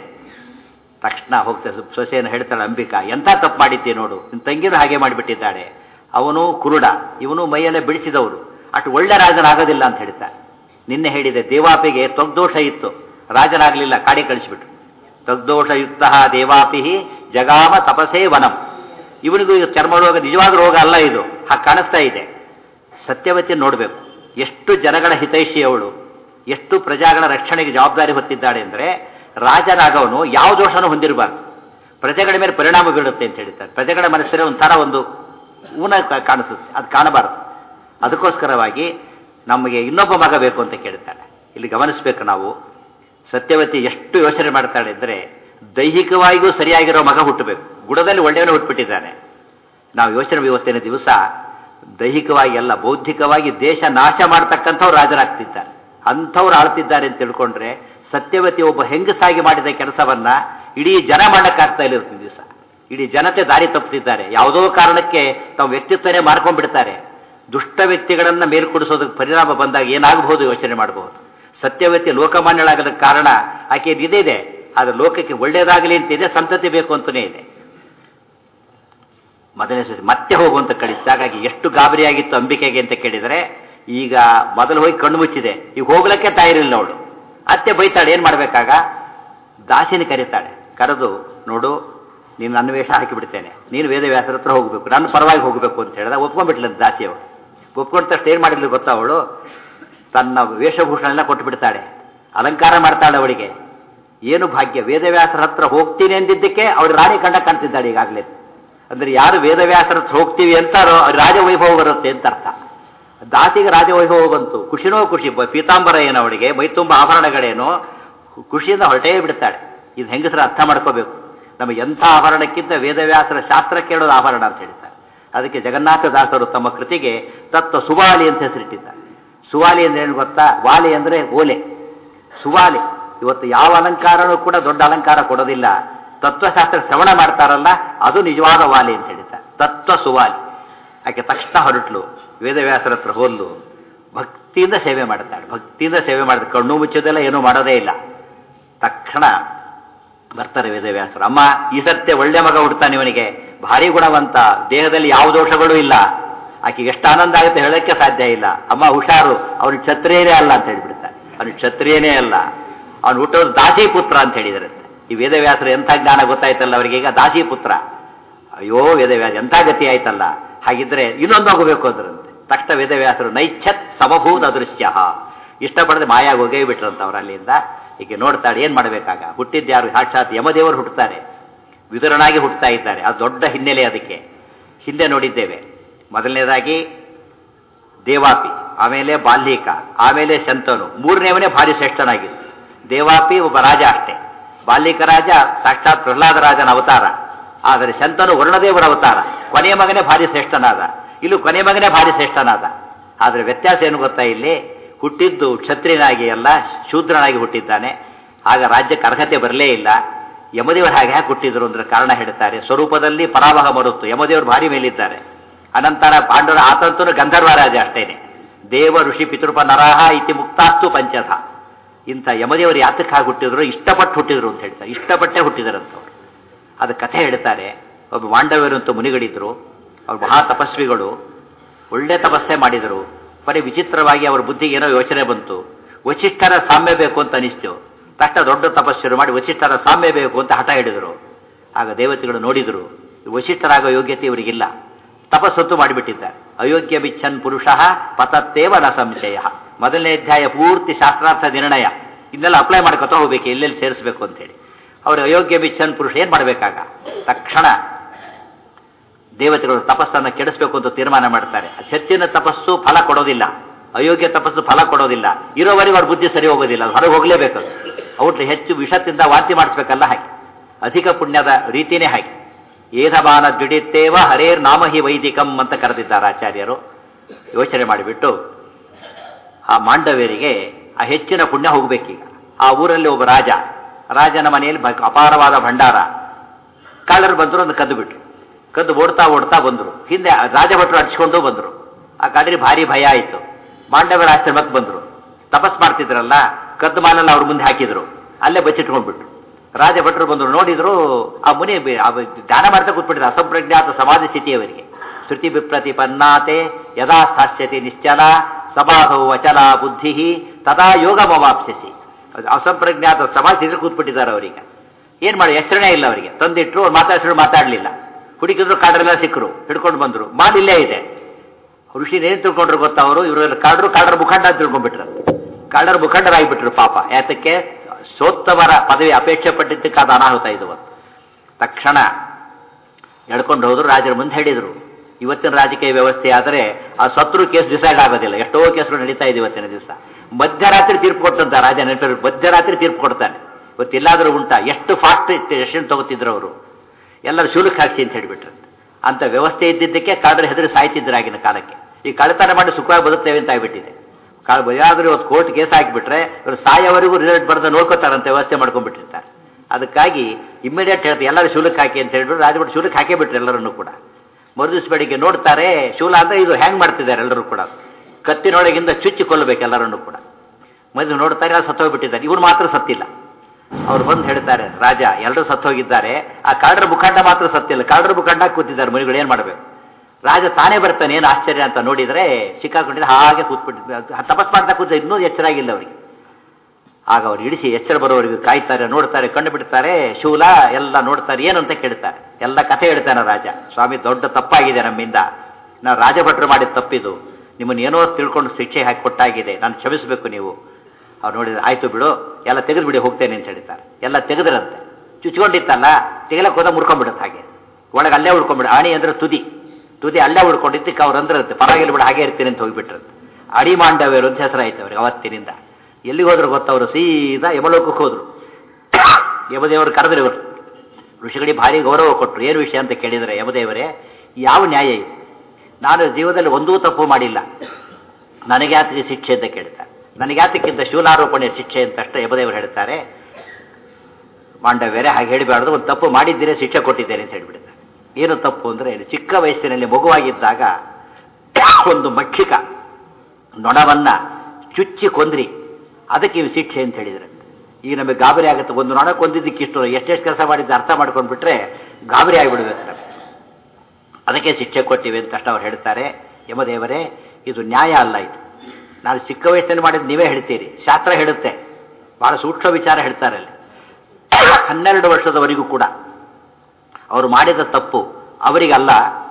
Speaker 1: ತಕ್ಷಣ ಹೋಗ್ತೇನೆ ಸೊಸೆಯನ್ನು ಹೇಳ್ತಾಳೆ ಅಂಬಿಕಾ ಎಂಥ ತಪ್ಪು ಮಾಡಿದ್ದೆ ನೋಡು ನಿನ್ನ ತಂಗಿನೂ ಹಾಗೆ ಮಾಡಿಬಿಟ್ಟಿದ್ದಾಳೆ ಅವನು ಕುರುಡ ಇವನು ಮೈಯಲ್ಲೇ ಬಿಡಿಸಿದವರು ಅಷ್ಟು ಒಳ್ಳೆ ರಾಜನಾಗೋದಿಲ್ಲ ಅಂತ ಹೇಳ್ತಾರೆ ನಿನ್ನೆ ಹೇಳಿದೆ ದೇವಾಪಿಗೆ ತೊಗ್ದೋಷ ಇತ್ತು ರಾಜನಾಗಲಿಲ್ಲ ಕಾಡಿ ಕಳಿಸಿಬಿಟ್ರು ತಗ್ದೋಷಯುಕ್ತ ದೇವಾಪಿ ಜಗಾಮ ತಪಸೇ ವನಂ ಇವನಿಗೂ ಈಗ ಚರ್ಮ ರೋಗ ನಿಜವಾದ ರೋಗ ಅಲ್ಲ ಇದು ಹಾಗೆ ಕಾಣಿಸ್ತಾ ಇದೆ ಸತ್ಯವತಿ ನೋಡಬೇಕು ಎಷ್ಟು ಜನಗಳ ಹಿತೈಷಿ ಅವಳು ಎಷ್ಟು ಪ್ರಜಾಗಳ ರಕ್ಷಣೆಗೆ ಜವಾಬ್ದಾರಿ ಹೊತ್ತಿದ್ದಾಳೆ ಅಂದರೆ ರಾಜನಾಗವನು ಯಾವ ದೋಷನೂ ಹೊಂದಿರಬಾರ್ದು ಪ್ರಜೆಗಳ ಮೇಲೆ ಪರಿಣಾಮ ಬೀಳುತ್ತೆ ಅಂತ ಹೇಳ್ತಾರೆ ಪ್ರಜೆಗಳ ಮನಸ್ಸಿನ ಒಂಥರ ಒಂದು ಊನ ಕಾಣಿಸುತ್ತೆ ಅದು ಕಾಣಬಾರದು ಅದಕ್ಕೋಸ್ಕರವಾಗಿ ನಮಗೆ ಇನ್ನೊಬ್ಬ ಮಗ ಬೇಕು ಅಂತ ಕೇಳ್ತಾಳೆ ಇಲ್ಲಿ ಗಮನಿಸಬೇಕು ನಾವು ಸತ್ಯವತಿ ಎಷ್ಟು ಯೋಚನೆ ಮಾಡ್ತಾಳೆ ಅಂದರೆ ದೈಹಿಕವಾಗಿಯೂ ಸರಿಯಾಗಿರೋ ಮಗ ಹುಟ್ಟಬೇಕು ಗುಣದಲ್ಲಿ ಒಳ್ಳೆಯವನು ಹುಟ್ಟುಬಿಟ್ಟಿದ್ದಾನೆ ನಾವು ಯೋಚನೆ ಇವತ್ತಿನ ದಿವಸ ದೈಹಿಕವಾಗಿ ಅಲ್ಲ ಬೌದ್ಧಿಕವಾಗಿ ದೇಶ ನಾಶ ಮಾಡ್ತಕ್ಕಂಥವ್ರು ರಾಜರಾಗ್ತಿದ್ದಾರೆ ಅಂಥವ್ರು ಆಳ್ತಿದ್ದಾರೆ ಅಂತ ತಿಳ್ಕೊಂಡ್ರೆ ಸತ್ಯವತಿ ಒಬ್ಬ ಹೆಂಗಸಾಗಿ ಮಾಡಿದ ಕೆಲಸವನ್ನ ಇಡೀ ಜನ ಮಾಡಕ್ಕಾಗ್ತಾ ಇಲ್ಲ ಇವತ್ತಿನ ದಿವಸ ಇಡೀ ಜನತೆ ದಾರಿ ತಪ್ಪುತ್ತಿದ್ದಾರೆ ಯಾವುದೋ ಕಾರಣಕ್ಕೆ ತಾವು ವ್ಯಕ್ತಿತ್ವನೇ ಮಾರ್ಕೊಂಡ್ಬಿಡ್ತಾರೆ ದುಷ್ಟ ವ್ಯಕ್ತಿಗಳನ್ನ ಮೇಲ್ಕೊಡಿಸೋದಕ್ಕೆ ಪರಿಣಾಮ ಬಂದಾಗ ಏನಾಗಬಹುದು ಯೋಚನೆ ಮಾಡಬಹುದು ಸತ್ಯವತಿ ಲೋಕಮಾನ್ಯಳಾಗದಕ್ಕೆ ಕಾರಣ ಆಕೆ ಇದೇ ಇದೆ ಆದರೆ ಲೋಕಕ್ಕೆ ಒಳ್ಳೇದಾಗಲಿ ಅಂತಿದೆ ಸಂತತಿ ಬೇಕು ಅಂತಲೇ ಇದೆ ಮೊದಲನೇ ಸತಿ ಮತ್ತೆ ಹೋಗುವಂತ ಕಳಿಸಿದ ಹಾಗಾಗಿ ಎಷ್ಟು ಗಾಬರಿಯಾಗಿತ್ತು ಅಂಬಿಕೆಗೆ ಅಂತ ಕೇಳಿದರೆ ಈಗ ಮೊದಲು ಹೋಗಿ ಕಣ್ಣು ಮುಚ್ಚಿದೆ ಈಗ ಹೋಗ್ಲಿಕ್ಕೆ ತಯಾರಿಲ್ಲ ಅವಳು ಅತ್ತೆ ಬೈತಾಳೆ ಏನ್ ಮಾಡ್ಬೇಕಾಗ ದಾಸಿನ ಕರೀತಾಳೆ ಕರೆದು ನೋಡು ನೀನು ನನ್ನ ವೇಷ ಹಾಕಿಬಿಡ್ತೇನೆ ನೀನು ವೇದವ್ಯಾಸರ ಹತ್ರ ಹೋಗಬೇಕು ನನ್ನ ಪರವಾಗಿ ಹೋಗಬೇಕು ಅಂತ ಹೇಳಿದ ಒಪ್ಕೊಂಡ್ಬಿಟ್ಲಂತ ದಾಸಿಯವರು ಒಪ್ಕೊಂಡ ತಕ್ಷಣ ಏನು ಮಾಡಿದ್ಲು ಗೊತ್ತಾ ಅವಳು ತನ್ನ ವೇಷಭೂಷಣ ಕೊಟ್ಟು ಬಿಡ್ತಾಳೆ ಅಲಂಕಾರ ಮಾಡ್ತಾಳೆ ಅವಳಿಗೆ ಏನು ಭಾಗ್ಯ ವೇದವ್ಯಾಸರ ಹತ್ರ ಹೋಗ್ತೀನಿ ಅಂದಿದ್ದಕ್ಕೆ ಅವಳು ರಾಣಿ ಕಂಡ ಕಾಣ್ತಿದ್ದಾಳೆ ಈಗಾಗಲೇ ಅಂದ್ರೆ ಯಾರು ವೇದವ್ಯಾಸರ ಹತ್ರ ಹೋಗ್ತೀವಿ ಅಂತಾರೋ ಅವ್ರು ರಾಜವೈಭವ ಬರುತ್ತೆ ಅಂತ ಅರ್ಥ ದಾಸಿಗೆ ರಾಜವೈಭವ ಬಂತು ಖುಷಿನೋ ಖುಷಿ ಬ- ಪೀತಾಂಬರ ಏನು ಅವಳಿಗೆ ಮೈತುಂಬ ಆಭರಣಗಳೇನೋ ಖುಷಿಯಿಂದ ಹೊರಟೇ ಬಿಡ್ತಾಳೆ ಇದು ಹೆಂಗಸರ ಅರ್ಥ ಮಾಡ್ಕೋಬೇಕು ನಮಗೆ ಎಂಥ ಆಭರಣಕ್ಕಿಂತ ವೇದವ್ಯಾಸರ ಶಾಸ್ತ್ರ ಕೇಳೋದು ಆಭರಣ ಅಂತ ಹೇಳ್ತಾರೆ ಅದಕ್ಕೆ ಜಗನ್ನಾಥದಾಸರು ತಮ್ಮ ಕೃತಿಗೆ ತತ್ವ ಸುವಾಲಿ ಅಂತ ಹೆಸರಿಟ್ಟಿದ್ದಾರೆ ಸುವಾಲಿ ಅಂದ್ರೆ ಏನು ಗೊತ್ತಾ ವಾಲಿ ಅಂದ್ರೆ ಓಲೆ ಸುವಾಲಿ ಇವತ್ತು ಯಾವ ಅಲಂಕಾರನೂ ಕೂಡ ದೊಡ್ಡ ಅಲಂಕಾರ ಕೊಡೋದಿಲ್ಲ ತತ್ವಶಾಸ್ತ್ರ ಶ್ರವಣ ಮಾಡ್ತಾರಲ್ಲ ಅದು ನಿಜವಾದ ವಾಲಿ ಅಂತ ಹೇಳ್ತಾರೆ ತತ್ವ ಸುವಾಲಿ ಆಕೆ ತಕ್ಷಣ ಹೊರಟ್ಲು ವೇದವ್ಯಾಸರ ಹತ್ರ ಹೋದ್ಲು ಭಕ್ತಿಯಿಂದ ಸೇವೆ ಮಾಡ್ತಾಳೆ ಭಕ್ತಿಯಿಂದ ಸೇವೆ ಮಾಡಿದ ಕಣ್ಣು ಮುಚ್ಚೋದೆಲ್ಲ ಏನೂ ಮಾಡೋದೇ ಇಲ್ಲ ತಕ್ಷಣ ಬರ್ತಾರೆ ವೇದವ್ಯಾಸರು ಅಮ್ಮ ಈ ಸತ್ಯ ಒಳ್ಳೆ ಮಗ ಹುಡ್ತಾನೆ ಇವನಿಗೆ ಭಾರಿ ಗುಣವಂತ ದೇಹದಲ್ಲಿ ಯಾವ ದೋಷಗಳೂ ಇಲ್ಲ ಆಕೆಗೆ ಎಷ್ಟು ಆನಂದ ಆಗುತ್ತೆ ಹೇಳಕ್ಕೆ ಸಾಧ್ಯ ಇಲ್ಲ ಅಮ್ಮ ಹುಷಾರು ಅವನು ಕ್ಷತ್ರಿಯನೇ ಅಲ್ಲ ಅಂತ ಹೇಳ್ಬಿಡ್ತಾನೆ ಅವನು ಕ್ಷತ್ರಿಯನೇ ಅಲ್ಲ ಅವನು ಹುಟ್ಟೋದು ದಾಸಿ ಪುತ್ರ ಅಂತ ಹೇಳಿದರಂತೆ ಈ ವೇದವ್ಯಾಸರು ಎಂಥ ಜ್ಞಾನ ಗೊತ್ತಾಯ್ತಲ್ಲ ಅವರಿಗೆ ಈಗ ದಾಸಿ ಪುತ್ರ ಅಯ್ಯೋ ವೇದವ್ಯಾಸ ಎಂಥ ಗತಿ ಆಯ್ತಲ್ಲ ಹಾಗಿದ್ರೆ ಇನ್ನೊಂದು ಹೋಗಬೇಕು ಅಂದ್ರಂತೆ ತಕ್ಷಣ ವೇದವ್ಯಾಸರು ನೈಚ್ಛತ್ ಸಮಭೂತ ದೃಶ್ಯ ಇಷ್ಟಪಡದೆ ಮಾಯಾಗಿ ಹೋಗೇ ಬಿಟ್ರಂತ ಅವ್ರು ಅಲ್ಲಿಂದ ಈಗ ನೋಡ್ತಾಳೆ ಏನ್ ಮಾಡ್ಬೇಕಾಗ ಹುಟ್ಟಿದ್ಯಾರು ಸಾಕ್ಷಾತ್ ಯಮದೇವರು ಹುಟ್ಟುತ್ತಾರೆ ವಿದುರನಾಗಿ ಹುಟ್ಟುತ್ತಾ ಇದ್ದಾರೆ ಅದು ದೊಡ್ಡ ಹಿನ್ನೆಲೆ ಅದಕ್ಕೆ ಹಿಂದೆ ನೋಡಿದ್ದೇವೆ ಮೊದಲನೇದಾಗಿ ದೇವಾಪಿ ಆಮೇಲೆ ಬಾಲ್ಯಕ ಆಮೇಲೆ ಶಂತನು ಮೂರನೇವನೇ ಭಾರಿ ಶ್ರೇಷ್ಠನಾಗಿದ್ದು ದೇವಾಪಿ ಒಬ್ಬ ರಾಜ ಅಷ್ಟೇ ಬಾಲ್ಯಕ ರಾಜ ಸಾಕ್ಷಾತ್ ಪ್ರಹ್ಲಾದ ರಾಜನ ಅವತಾರ ಆದರೆ ಶಂತನು ವರುಣದೇವರ ಅವತಾರ ಕೊನೆಯ ಮಗನೇ ಭಾರಿ ಶ್ರೇಷ್ಠನಾದ ಇಲ್ಲೂ ಕೊನೆಯ ಮಗನೇ ಭಾರಿ ಶ್ರೇಷ್ಠನಾದ ಆದರೆ ವ್ಯತ್ಯಾಸ ಏನು ಗೊತ್ತಾ ಇಲ್ಲಿ ಹುಟ್ಟಿದ್ದು ಕ್ಷತ್ರಿಯನಾಗಿ ಅಲ್ಲ ಶೂದ್ರನಾಗಿ ಹುಟ್ಟಿದ್ದಾನೆ ಆಗ ರಾಜ್ಯಕ್ಕೆ ಅರ್ಹತೆ ಬರಲೇ ಇಲ್ಲ ಯಮದೇವರು ಹಾಗೆ ಯಾಕೆ ಹುಟ್ಟಿದ್ರು ಅಂದ್ರೆ ಕಾರಣ ಹೇಳ್ತಾರೆ ಸ್ವರೂಪದಲ್ಲಿ ಪರಾಭವ ಮರುತ್ತು ಯಮದೇವರು ಭಾರಿ ಮೇಲಿದ್ದಾರೆ ಅನಂತರ ಪಾಂಡವರ ಆತಂತನು ಗಂಧರ್ವ ರಾಜ ಅಷ್ಟೇನೆ ದೇವ ಋಷಿ ಪಿತೃಪ ನರಹ ಇತಿ ಮುಕ್ತಾಸ್ತು ಪಂಚಥ ಇಂಥ ಯಮದೇವರು ಯಾತಕ್ಕಾಗಿ ಹುಟ್ಟಿದ್ರು ಇಷ್ಟಪಟ್ಟು ಹುಟ್ಟಿದ್ರು ಅಂತ ಹೇಳ್ತಾರೆ ಇಷ್ಟಪಟ್ಟೆ ಹುಟ್ಟಿದರಂತವ್ರು ಅದು ಕಥೆ ಹೇಳ್ತಾರೆ ಒಬ್ಬ ಮಾಂಡವ್ಯರು ಅಂತ ಮುನಿಗಳಿದ್ರು ಅವ್ರು ಮಹಾ ತಪಸ್ವಿಗಳು ಒಳ್ಳೆ ತಪಸ್ಸೆ ಮಾಡಿದರು ಬರೀ ವಿಚಿತ್ರವಾಗಿ ಅವರ ಬುದ್ಧಿಗೆ ಏನೋ ಯೋಚನೆ ಬಂತು ವಚಿಷ್ಠರ ಸಾಮ್ಯ ಬೇಕು ಅಂತ ಅನಿಸ್ತು ತಕ್ಷಣ ದೊಡ್ಡ ತಪಸ್ಸು ಮಾಡಿ ವಚಿಷ್ಠರ ಸಾಮ್ಯ ಬೇಕು ಅಂತ ಹಠ ಹಿಡಿದರು ಆಗ ದೇವತೆಗಳು ನೋಡಿದರು ವಚಿಷ್ಠರಾಗೋ ಯೋಗ್ಯತೆ ಇವರಿಗಿಲ್ಲ ತಪಸ್ಸೊತ್ತು ಮಾಡಿಬಿಟ್ಟಿದ್ದಾರೆ ಅಯೋಗ್ಯ ಬಿಚ್ಚನ್ ಪುರುಷ ಪತತ್ತೇವ ನ ಸಂಶಯ ಮೊದಲನೇ ಅಧ್ಯಾಯ ಪೂರ್ತಿ ಶಾಸ್ತ್ರಾರ್ಥ ನಿರ್ಣಯ ಇದನ್ನೆಲ್ಲ ಅಪ್ಲೈ ಮಾಡ್ಕೊತಾ ಹೋಗ್ಬೇಕು ಎಲ್ಲೆಲ್ಲಿ ಸೇರಿಸಬೇಕು ಅಂತೇಳಿ ಅವರು ಅಯೋಗ್ಯ ಬಿಚ್ಚನ್ ಪುರುಷ ಏನ್ ಮಾಡಬೇಕಾಗ ತಕ್ಷಣ ದೇವತೆಗಳು ತಪಸ್ಸನ್ನು ಕೆಡಿಸ್ಬೇಕು ಅಂತ ತೀರ್ಮಾನ ಮಾಡ್ತಾರೆ ಹೆಚ್ಚಿನ ತಪಸ್ಸು ಫಲ ಕೊಡೋದಿಲ್ಲ ಅಯೋಗ್ಯ ತಪಸ್ಸು ಫಲ ಕೊಡೋದಿಲ್ಲ ಇರೋವರೆಗೆ ಅವ್ರ ಬುದ್ಧಿ ಸರಿ ಹೋಗೋದಿಲ್ಲ ಅದು ಹೊರಗೆ ಹೋಗಲೇಬೇಕು ಅವ್ರು ಹೆಚ್ಚು ವಿಷದಿಂದ ವಾಂತಿ ಮಾಡಿಸ್ಬೇಕಲ್ಲ ಹಾಗೆ ಅಧಿಕ ಪುಣ್ಯದ ರೀತಿನೇ ಹಾಗೆ ಏಧಮಾನ ದುಡಿತೇವ ಹರೇರ್ ನಾಮಹಿ ವೈದಿಕಂ ಅಂತ ಕರೆದಿದ್ದಾರೆ ಆಚಾರ್ಯರು ಯೋಚನೆ ಮಾಡಿಬಿಟ್ಟು ಆ ಮಾಂಡವ್ಯರಿಗೆ ಆ ಹೆಚ್ಚಿನ ಪುಣ್ಯ ಹೋಗ್ಬೇಕೀಗ ಆ ಊರಲ್ಲಿ ಒಬ್ಬ ರಾಜ ರಾಜನ ಮನೆಯಲ್ಲಿ ಭ- ಅಪಾರವಾದ ಭಂಡಾರ ಕಾಳರು ಬಂದರು ಒಂದು ಕದ್ದು ಬಿಟ್ರು ಕದ್ದು ಓಡ್ತಾ ಓಡ್ತಾ ಬಂದರು ಹಿಂದೆ ರಾಜಭಟ್ರು ಅಡ್ಸ್ಕೊಂಡು ಬಂದರು ಆ ಕಾಡಿಗೆ ಭಾರಿ ಭಯ ಆಯಿತು ಮಾಂಡವ್ಯರ ಆಶ್ರಮಕ್ಕೆ ಬಂದರು ತಪಸ್ ಮಾಡ್ತಿದ್ರಲ್ಲ ಕದ್ದು ಮಾಲೆಲ್ಲ ಅವ್ರ ಮುಂದೆ ಹಾಕಿದ್ರು ಅಲ್ಲೇ ಬಚ್ಚಿಟ್ಕೊಂಡ್ಬಿಟ್ರು ರಾಜಭಟ್ರು ಬಂದರು ನೋಡಿದ್ರು ಆ ಮುನಿ ಬೆ- ಆ ಬ- ಧ್ಯಾನ ಮಾಡ್ತಾ ಕೂತ್ಬಿಟ್ಟಿದ್ರು ಅಸಂಪ್ರಜ್ಞಾತ ಸಮಾಧಿ ಸ್ಥಿತಿಯವರಿಗೆ ಶ್ರುತಿ ವಿಪ್ರತಿಪನ್ನಾತೆ ಯದಾ ಸ್ಥಾಸ್ಯತೆ ನಿಶ್ಚಲ ಸಮಾಧವು ವಚನ ಬುದ್ಧಿ ತದಾ ಯೋಗ ಮವಾಪ್ಸಿಸಿ ಅದು ಅಸಂಪ್ರಜ್ಞಾತ ಸಮಾಧಿ ಸ್ಥಿತಿ ಕೂತ್ಬಿಟ್ಟಿದ್ದಾರೆ ಅವರಿಗೆ ಏನ್ ಮಾಡಿ ಎಚ್ಚರಣೆ ಇಲ್ಲ ಅವರಿಗೆ ತಂದಿಟ್ರು ಅವ್ರು ಮಾತಾಡ್ಸಿದ್ರು ಮಾತಾಡ್ಲಿಲ್ಲ ಹುಡುಕಿದ್ರು ಕಾಡ್ರೆಲ್ಲ ಸಿಕ್ಕರು ಹಿಡ್ಕೊಂಡು ಬಂದ್ರು ಮಾಡಿಲ್ಲೇ ಇದೆ ಋಷಿ ಏನ್ ತಿಳ್ಕೊಂಡ್ರು ಗೊತ್ತಾ ಅವರು ಇವರು ಕಾಡ್ರು ಕಾಡರ ಮುಖಂಡ ಅಂತ ತಿಳ್ಕೊಂಡ್ಬಿಟ್ರು ಕಾಡರ ಮುಖಂಡರಾಗಿಬಿಟ್ರು ಪಾಪ ಯಾತಕ್ಕೆ ಸೋತ್ತಮರ ಪದವಿ ಅಪೇಕ್ಷೆ ಪಟ್ಟಿದ್ದಕ್ಕೆ ಅದು ಅನಾಹುತ ಇದು ಒಂದು ತಕ್ಷಣ ಎಳ್ಕೊಂಡು ಹೋದ್ರು ರಾಜರ ಮುಂದೆ ಹೇಳಿದ್ರು ಇವತ್ತಿನ ರಾಜಕೀಯ ವ್ಯವಸ್ಥೆ ಆದರೆ ಆ ಶತ್ರು ಕೇಸ್ ಡಿಸೈಡ್ ಆಗೋದಿಲ್ಲ ಎಷ್ಟೋ ಕೇಸ್ಗಳು ನಡೀತಾ ಇದೆ ಇವತ್ತಿನ ದಿವಸ ಮಧ್ಯರಾತ್ರಿ ತೀರ್ಪು ಕೊಟ್ಟಂತ ರಾಜ ನೆನಪಿರು ಮಧ್ಯರಾತ್ರಿ ತೀರ್ಪು ಕೊಡ್ತಾನೆ ಇವತ್ತೆಲ್ಲಾದರೂ ಉಂಟಾ ಎಷ್ಟು ಫಾಸ್ಟ್ ಡೆಸಿಷನ್ ತಗೋತಿದ್ರು ಅವರು ಎಲ್ಲರೂ ಶೂಲಕ್ಕೆ ಹಾಕ್ಸಿ ಅಂತ ಹೇಳಿಬಿಟ್ರಂತೆ ಅಂತ ವ್ಯವಸ್ಥೆ ಇದ್ದಿದ್ದಕ್ಕೆ ಕಾಡ್ರೆ ಹೆದರಿ ಸಾಯ್ತಿದ್ರು ಆಗಿನ ಕಾಲಕ್ಕೆ ಈ ಕಳ್ಳತನ ಮಾಡಿ ಸುಖವಾಗಿ ಬದುಕ್ತೇವೆ ಅಂತ ಆಗ್ಬಿಟ್ಟಿದೆ ಕಾಳು ಯಾವ್ದಾದ್ರು ಇವತ್ತು ಕೋರ್ಟ್ ಕೇಸ್ ಹಾಕಿಬಿಟ್ರೆ ಇವರು ಸಾಯೋವರೆಗೂ ರಿಸಲ್ಟ್ ಬರೆದ ನೋಡ್ಕೋತಾರಂತೆ ವ್ಯವಸ್ಥೆ ಮಾಡ್ಕೊಂಡ್ಬಿಟ್ಟಿರ್ತಾರೆ ಅದಕ್ಕಾಗಿ ಇಮಿಡಿಯೇಟ್ ಹೇಳ್ತಾರೆ ಎಲ್ಲರೂ ಶೂಲಕ್ಕೆ ಹಾಕಿ ಅಂತ ಹೇಳ್ಬಿಟ್ಟು ರಾಜಭಟ್ ಶೂಲಕ್ಕೆ ಹಾಕೇ ಬಿಟ್ರು ಎಲ್ಲರನ್ನು ಕೂಡ ಮರುದಿವ್ಸ ಬೆಳಿಗ್ಗೆ ನೋಡ್ತಾರೆ ಶೂಲ ಅಂದ್ರೆ ಇದು ಹ್ಯಾಂಗ್ ಮಾಡ್ತಿದ್ದಾರೆ ಎಲ್ಲರೂ ಕೂಡ ಕತ್ತಿನೊಳಗಿಂದ ಚುಚ್ಚಿ ಕೊಲ್ಲಬೇಕು ಎಲ್ಲರನ್ನು ಕೂಡ ಮದುವೆ ನೋಡ್ತಾರೆ ಅದು ಸತ್ತೋಗ್ಬಿಟ್ಟಿದ್ದಾರೆ ಇವ್ರು ಮಾತ್ರ ಸತ್ತಿಲ್ಲ ಅವ್ರು ಬಂದು ಹೇಳ್ತಾರೆ ರಾಜ ಎಲ್ಲರೂ ಸತ್ತೋಗಿದ್ದಾರೆ ಆ ಕಾಡ್ರ ಮುಖಂಡ ಮಾತ್ರ ಸತ್ತಿಲ್ಲ ಕಾಡ್ರ ಮುಖಂಡ ಕೂತಿದ್ದಾರೆ ಮನೆಗಳು ಏನು ಮಾಡಬೇಕು ರಾಜ ತಾನೇ ಬರ್ತಾನೆ ಏನು ಆಶ್ಚರ್ಯ ಅಂತ ನೋಡಿದರೆ ಸಿಕ್ಕಾಕೊಂಡಿದ್ದ ಹಾಗೆ ಕೂತ್ಬಿಟ್ಟಿದ್ದಾರೆ ತಪಸ್ ಮಾಡ್ತಾ ಕೂತ ಇನ್ನೂ ಎಚ್ಚರಾಗಿಲ್ಲ ಅವರಿಗೆ ಆಗ ಅವ್ರು ಇಡಿಸಿ ಎಚ್ಚರ ಬರೋವರೆಗೂ ಕಾಯ್ತಾರೆ ನೋಡ್ತಾರೆ ಕಂಡು ಬಿಡ್ತಾರೆ ಶೂಲ ಎಲ್ಲ ನೋಡ್ತಾರೆ ಏನು ಅಂತ ಕೇಳ್ತಾರೆ ಎಲ್ಲ ಕಥೆ ಹೇಳ್ತಾನೆ ರಾಜ ಸ್ವಾಮಿ ದೊಡ್ಡ ತಪ್ಪಾಗಿದೆ ನಮ್ಮಿಂದ ನಾವು ರಾಜಭಟ್ರು ಮಾಡಿದ ತಪ್ಪಿದು ನಿಮ್ಮನ್ನು ಏನೋ ತಿಳ್ಕೊಂಡು ಶಿಕ್ಷೆ ಹಾಕಿ ಕೊಟ್ಟಾಗಿದೆ ನಾನು ಕ್ಷಮಿಸಬೇಕು ನೀವು ಅವ್ರು ನೋಡಿದ್ರೆ ಆಯ್ತು ಬಿಡು ಎಲ್ಲ ತೆಗೆದು ಬಿಡಿ ಹೋಗ್ತೇನೆ ಅಂತ ಹೇಳ್ತಾರೆ ಎಲ್ಲ ತೆಗೆದ್ರಂತೆ ಚುಚ್ಕೊಂಡಿತ್ತಲ್ಲ ತೆಗಲಕ್ಕೆ ಹೋದ ಮುರ್ಕೊಂಡ್ಬಿಡುತ್ತೆ ಹಾಗೆ ಒಳಗೆ ಅಲ್ಲೇ ಉಳ್ಕೊಂಡ್ಬಿಡು ಆಣಿ ಅಂದ್ರೆ ತುದಿ ತುದಿ ಅಲ್ಲೇ ಉಳ್ಕೊಂಡಿದ್ದಕ್ಕೆ ಅವ್ರು ಅಂದ್ರಂತೆ ಪರವಾಗಿಲ್ಲ ಬಿಡು ಹಾಗೆ ಇರ್ತೀನಿ ಅಂತ ಹೋಗ್ಬಿಟ್ರಂತೆ ಅಡಿ ಮಾಂಡವ್ಯರು ಅಂತ ಹೆಸರಾಯ್ತು ಅವ್ರಿಗೆ ಅವತ್ತಿನಿಂದ ಎಲ್ಲಿಗೆ ಹೋದ್ರು ಗೊತ್ತವರು ಸೀದಾ ಯಮಲೋಕಕ್ಕೆ ಹೋದ್ರು ಯಮದೇವರು ಕರೆದ್ರು ಇವರು ಋಷಿಗಳಿಗೆ ಭಾರಿ ಗೌರವ ಕೊಟ್ಟರು ಏನು ವಿಷಯ ಅಂತ ಕೇಳಿದರೆ ಯಮದೇವರೇ ಯಾವ ನ್ಯಾಯ ಇದು ನಾನು ಜೀವನದಲ್ಲಿ ಒಂದೂ ತಪ್ಪು ಮಾಡಿಲ್ಲ ನನಗೆ ಯಾತಕ್ಕೆ ಶಿಕ್ಷೆ ಅಂತ ಕೇಳ್ತಾರೆ ನನಗೆ ಯಾತಕ್ಕಿಂತ ಶೂಲಾರೋಪಣೆ ಶಿಕ್ಷೆ ಅಂತ ಅಷ್ಟೇ ಯಮದೇವರು ಹೇಳ್ತಾರೆ ಮಾಂಡವ್ಯರೇ ಹಾಗೆ ಹೇಳಿಬಾರ್ದು ಒಂದು ತಪ್ಪು ಮಾಡಿದ್ದೀರಿ ಶಿಕ್ಷೆ ಕೊಟ್ಟಿದ್ದೇನೆ ಅಂತ ಹೇಳ್ಬಿಡ್ತಾರೆ ಏನು ತಪ್ಪು ಅಂದರೆ ಚಿಕ್ಕ ವಯಸ್ಸಿನಲ್ಲಿ ಮಗುವಾಗಿದ್ದಾಗ ಒಂದು ಮಕ್ಷಿಕ ನೊಣವನ್ನ ಚುಚ್ಚಿ ಕೊಂದ್ರಿ ಅದಕ್ಕೆ ಇವು ಶಿಕ್ಷೆ ಅಂತ ಹೇಳಿದ್ರೆ ಈಗ ನಮಗೆ ಗಾಬರಿ ಆಗುತ್ತೆ ಒಂದು ನೊಣ ಕೊಂದಿದ್ದಕ್ಕೆ ಇಷ್ಟು ಎಷ್ಟೆಷ್ಟು ಕೆಲಸ ಮಾಡಿದ್ದು ಅರ್ಥ ಮಾಡ್ಕೊಂಡ್ಬಿಟ್ರೆ ಗಾಬರಿ ಆಗಿಬಿಡ್ಬೇಕು ನಮಗೆ ಅದಕ್ಕೆ ಶಿಕ್ಷೆ ಕೊಟ್ಟಿವೆ ಅಂತ ಅಷ್ಟು ಅವ್ರು ಹೇಳ್ತಾರೆ ಯಮದೇವರೇ ಇದು ನ್ಯಾಯ ಅಲ್ಲ ಇದು ನಾನು ಚಿಕ್ಕ ವಯಸ್ಸಿನಲ್ಲಿ ಮಾಡಿದ್ದು ನೀವೇ ಹೇಳ್ತೀರಿ ಶಾಸ್ತ್ರ ಹೇಳುತ್ತೆ ಬಹಳ ಸೂಕ್ಷ್ಮ ವಿಚಾರ ಹೇಳ್ತಾರೆ ಅಲ್ಲಿ ಹನ್ನೆರಡು ವರ್ಷದವರೆಗೂ ಕೂಡ ಅವರು ಮಾಡಿದ ತಪ್ಪು ಅವರಿಗಲ್ಲ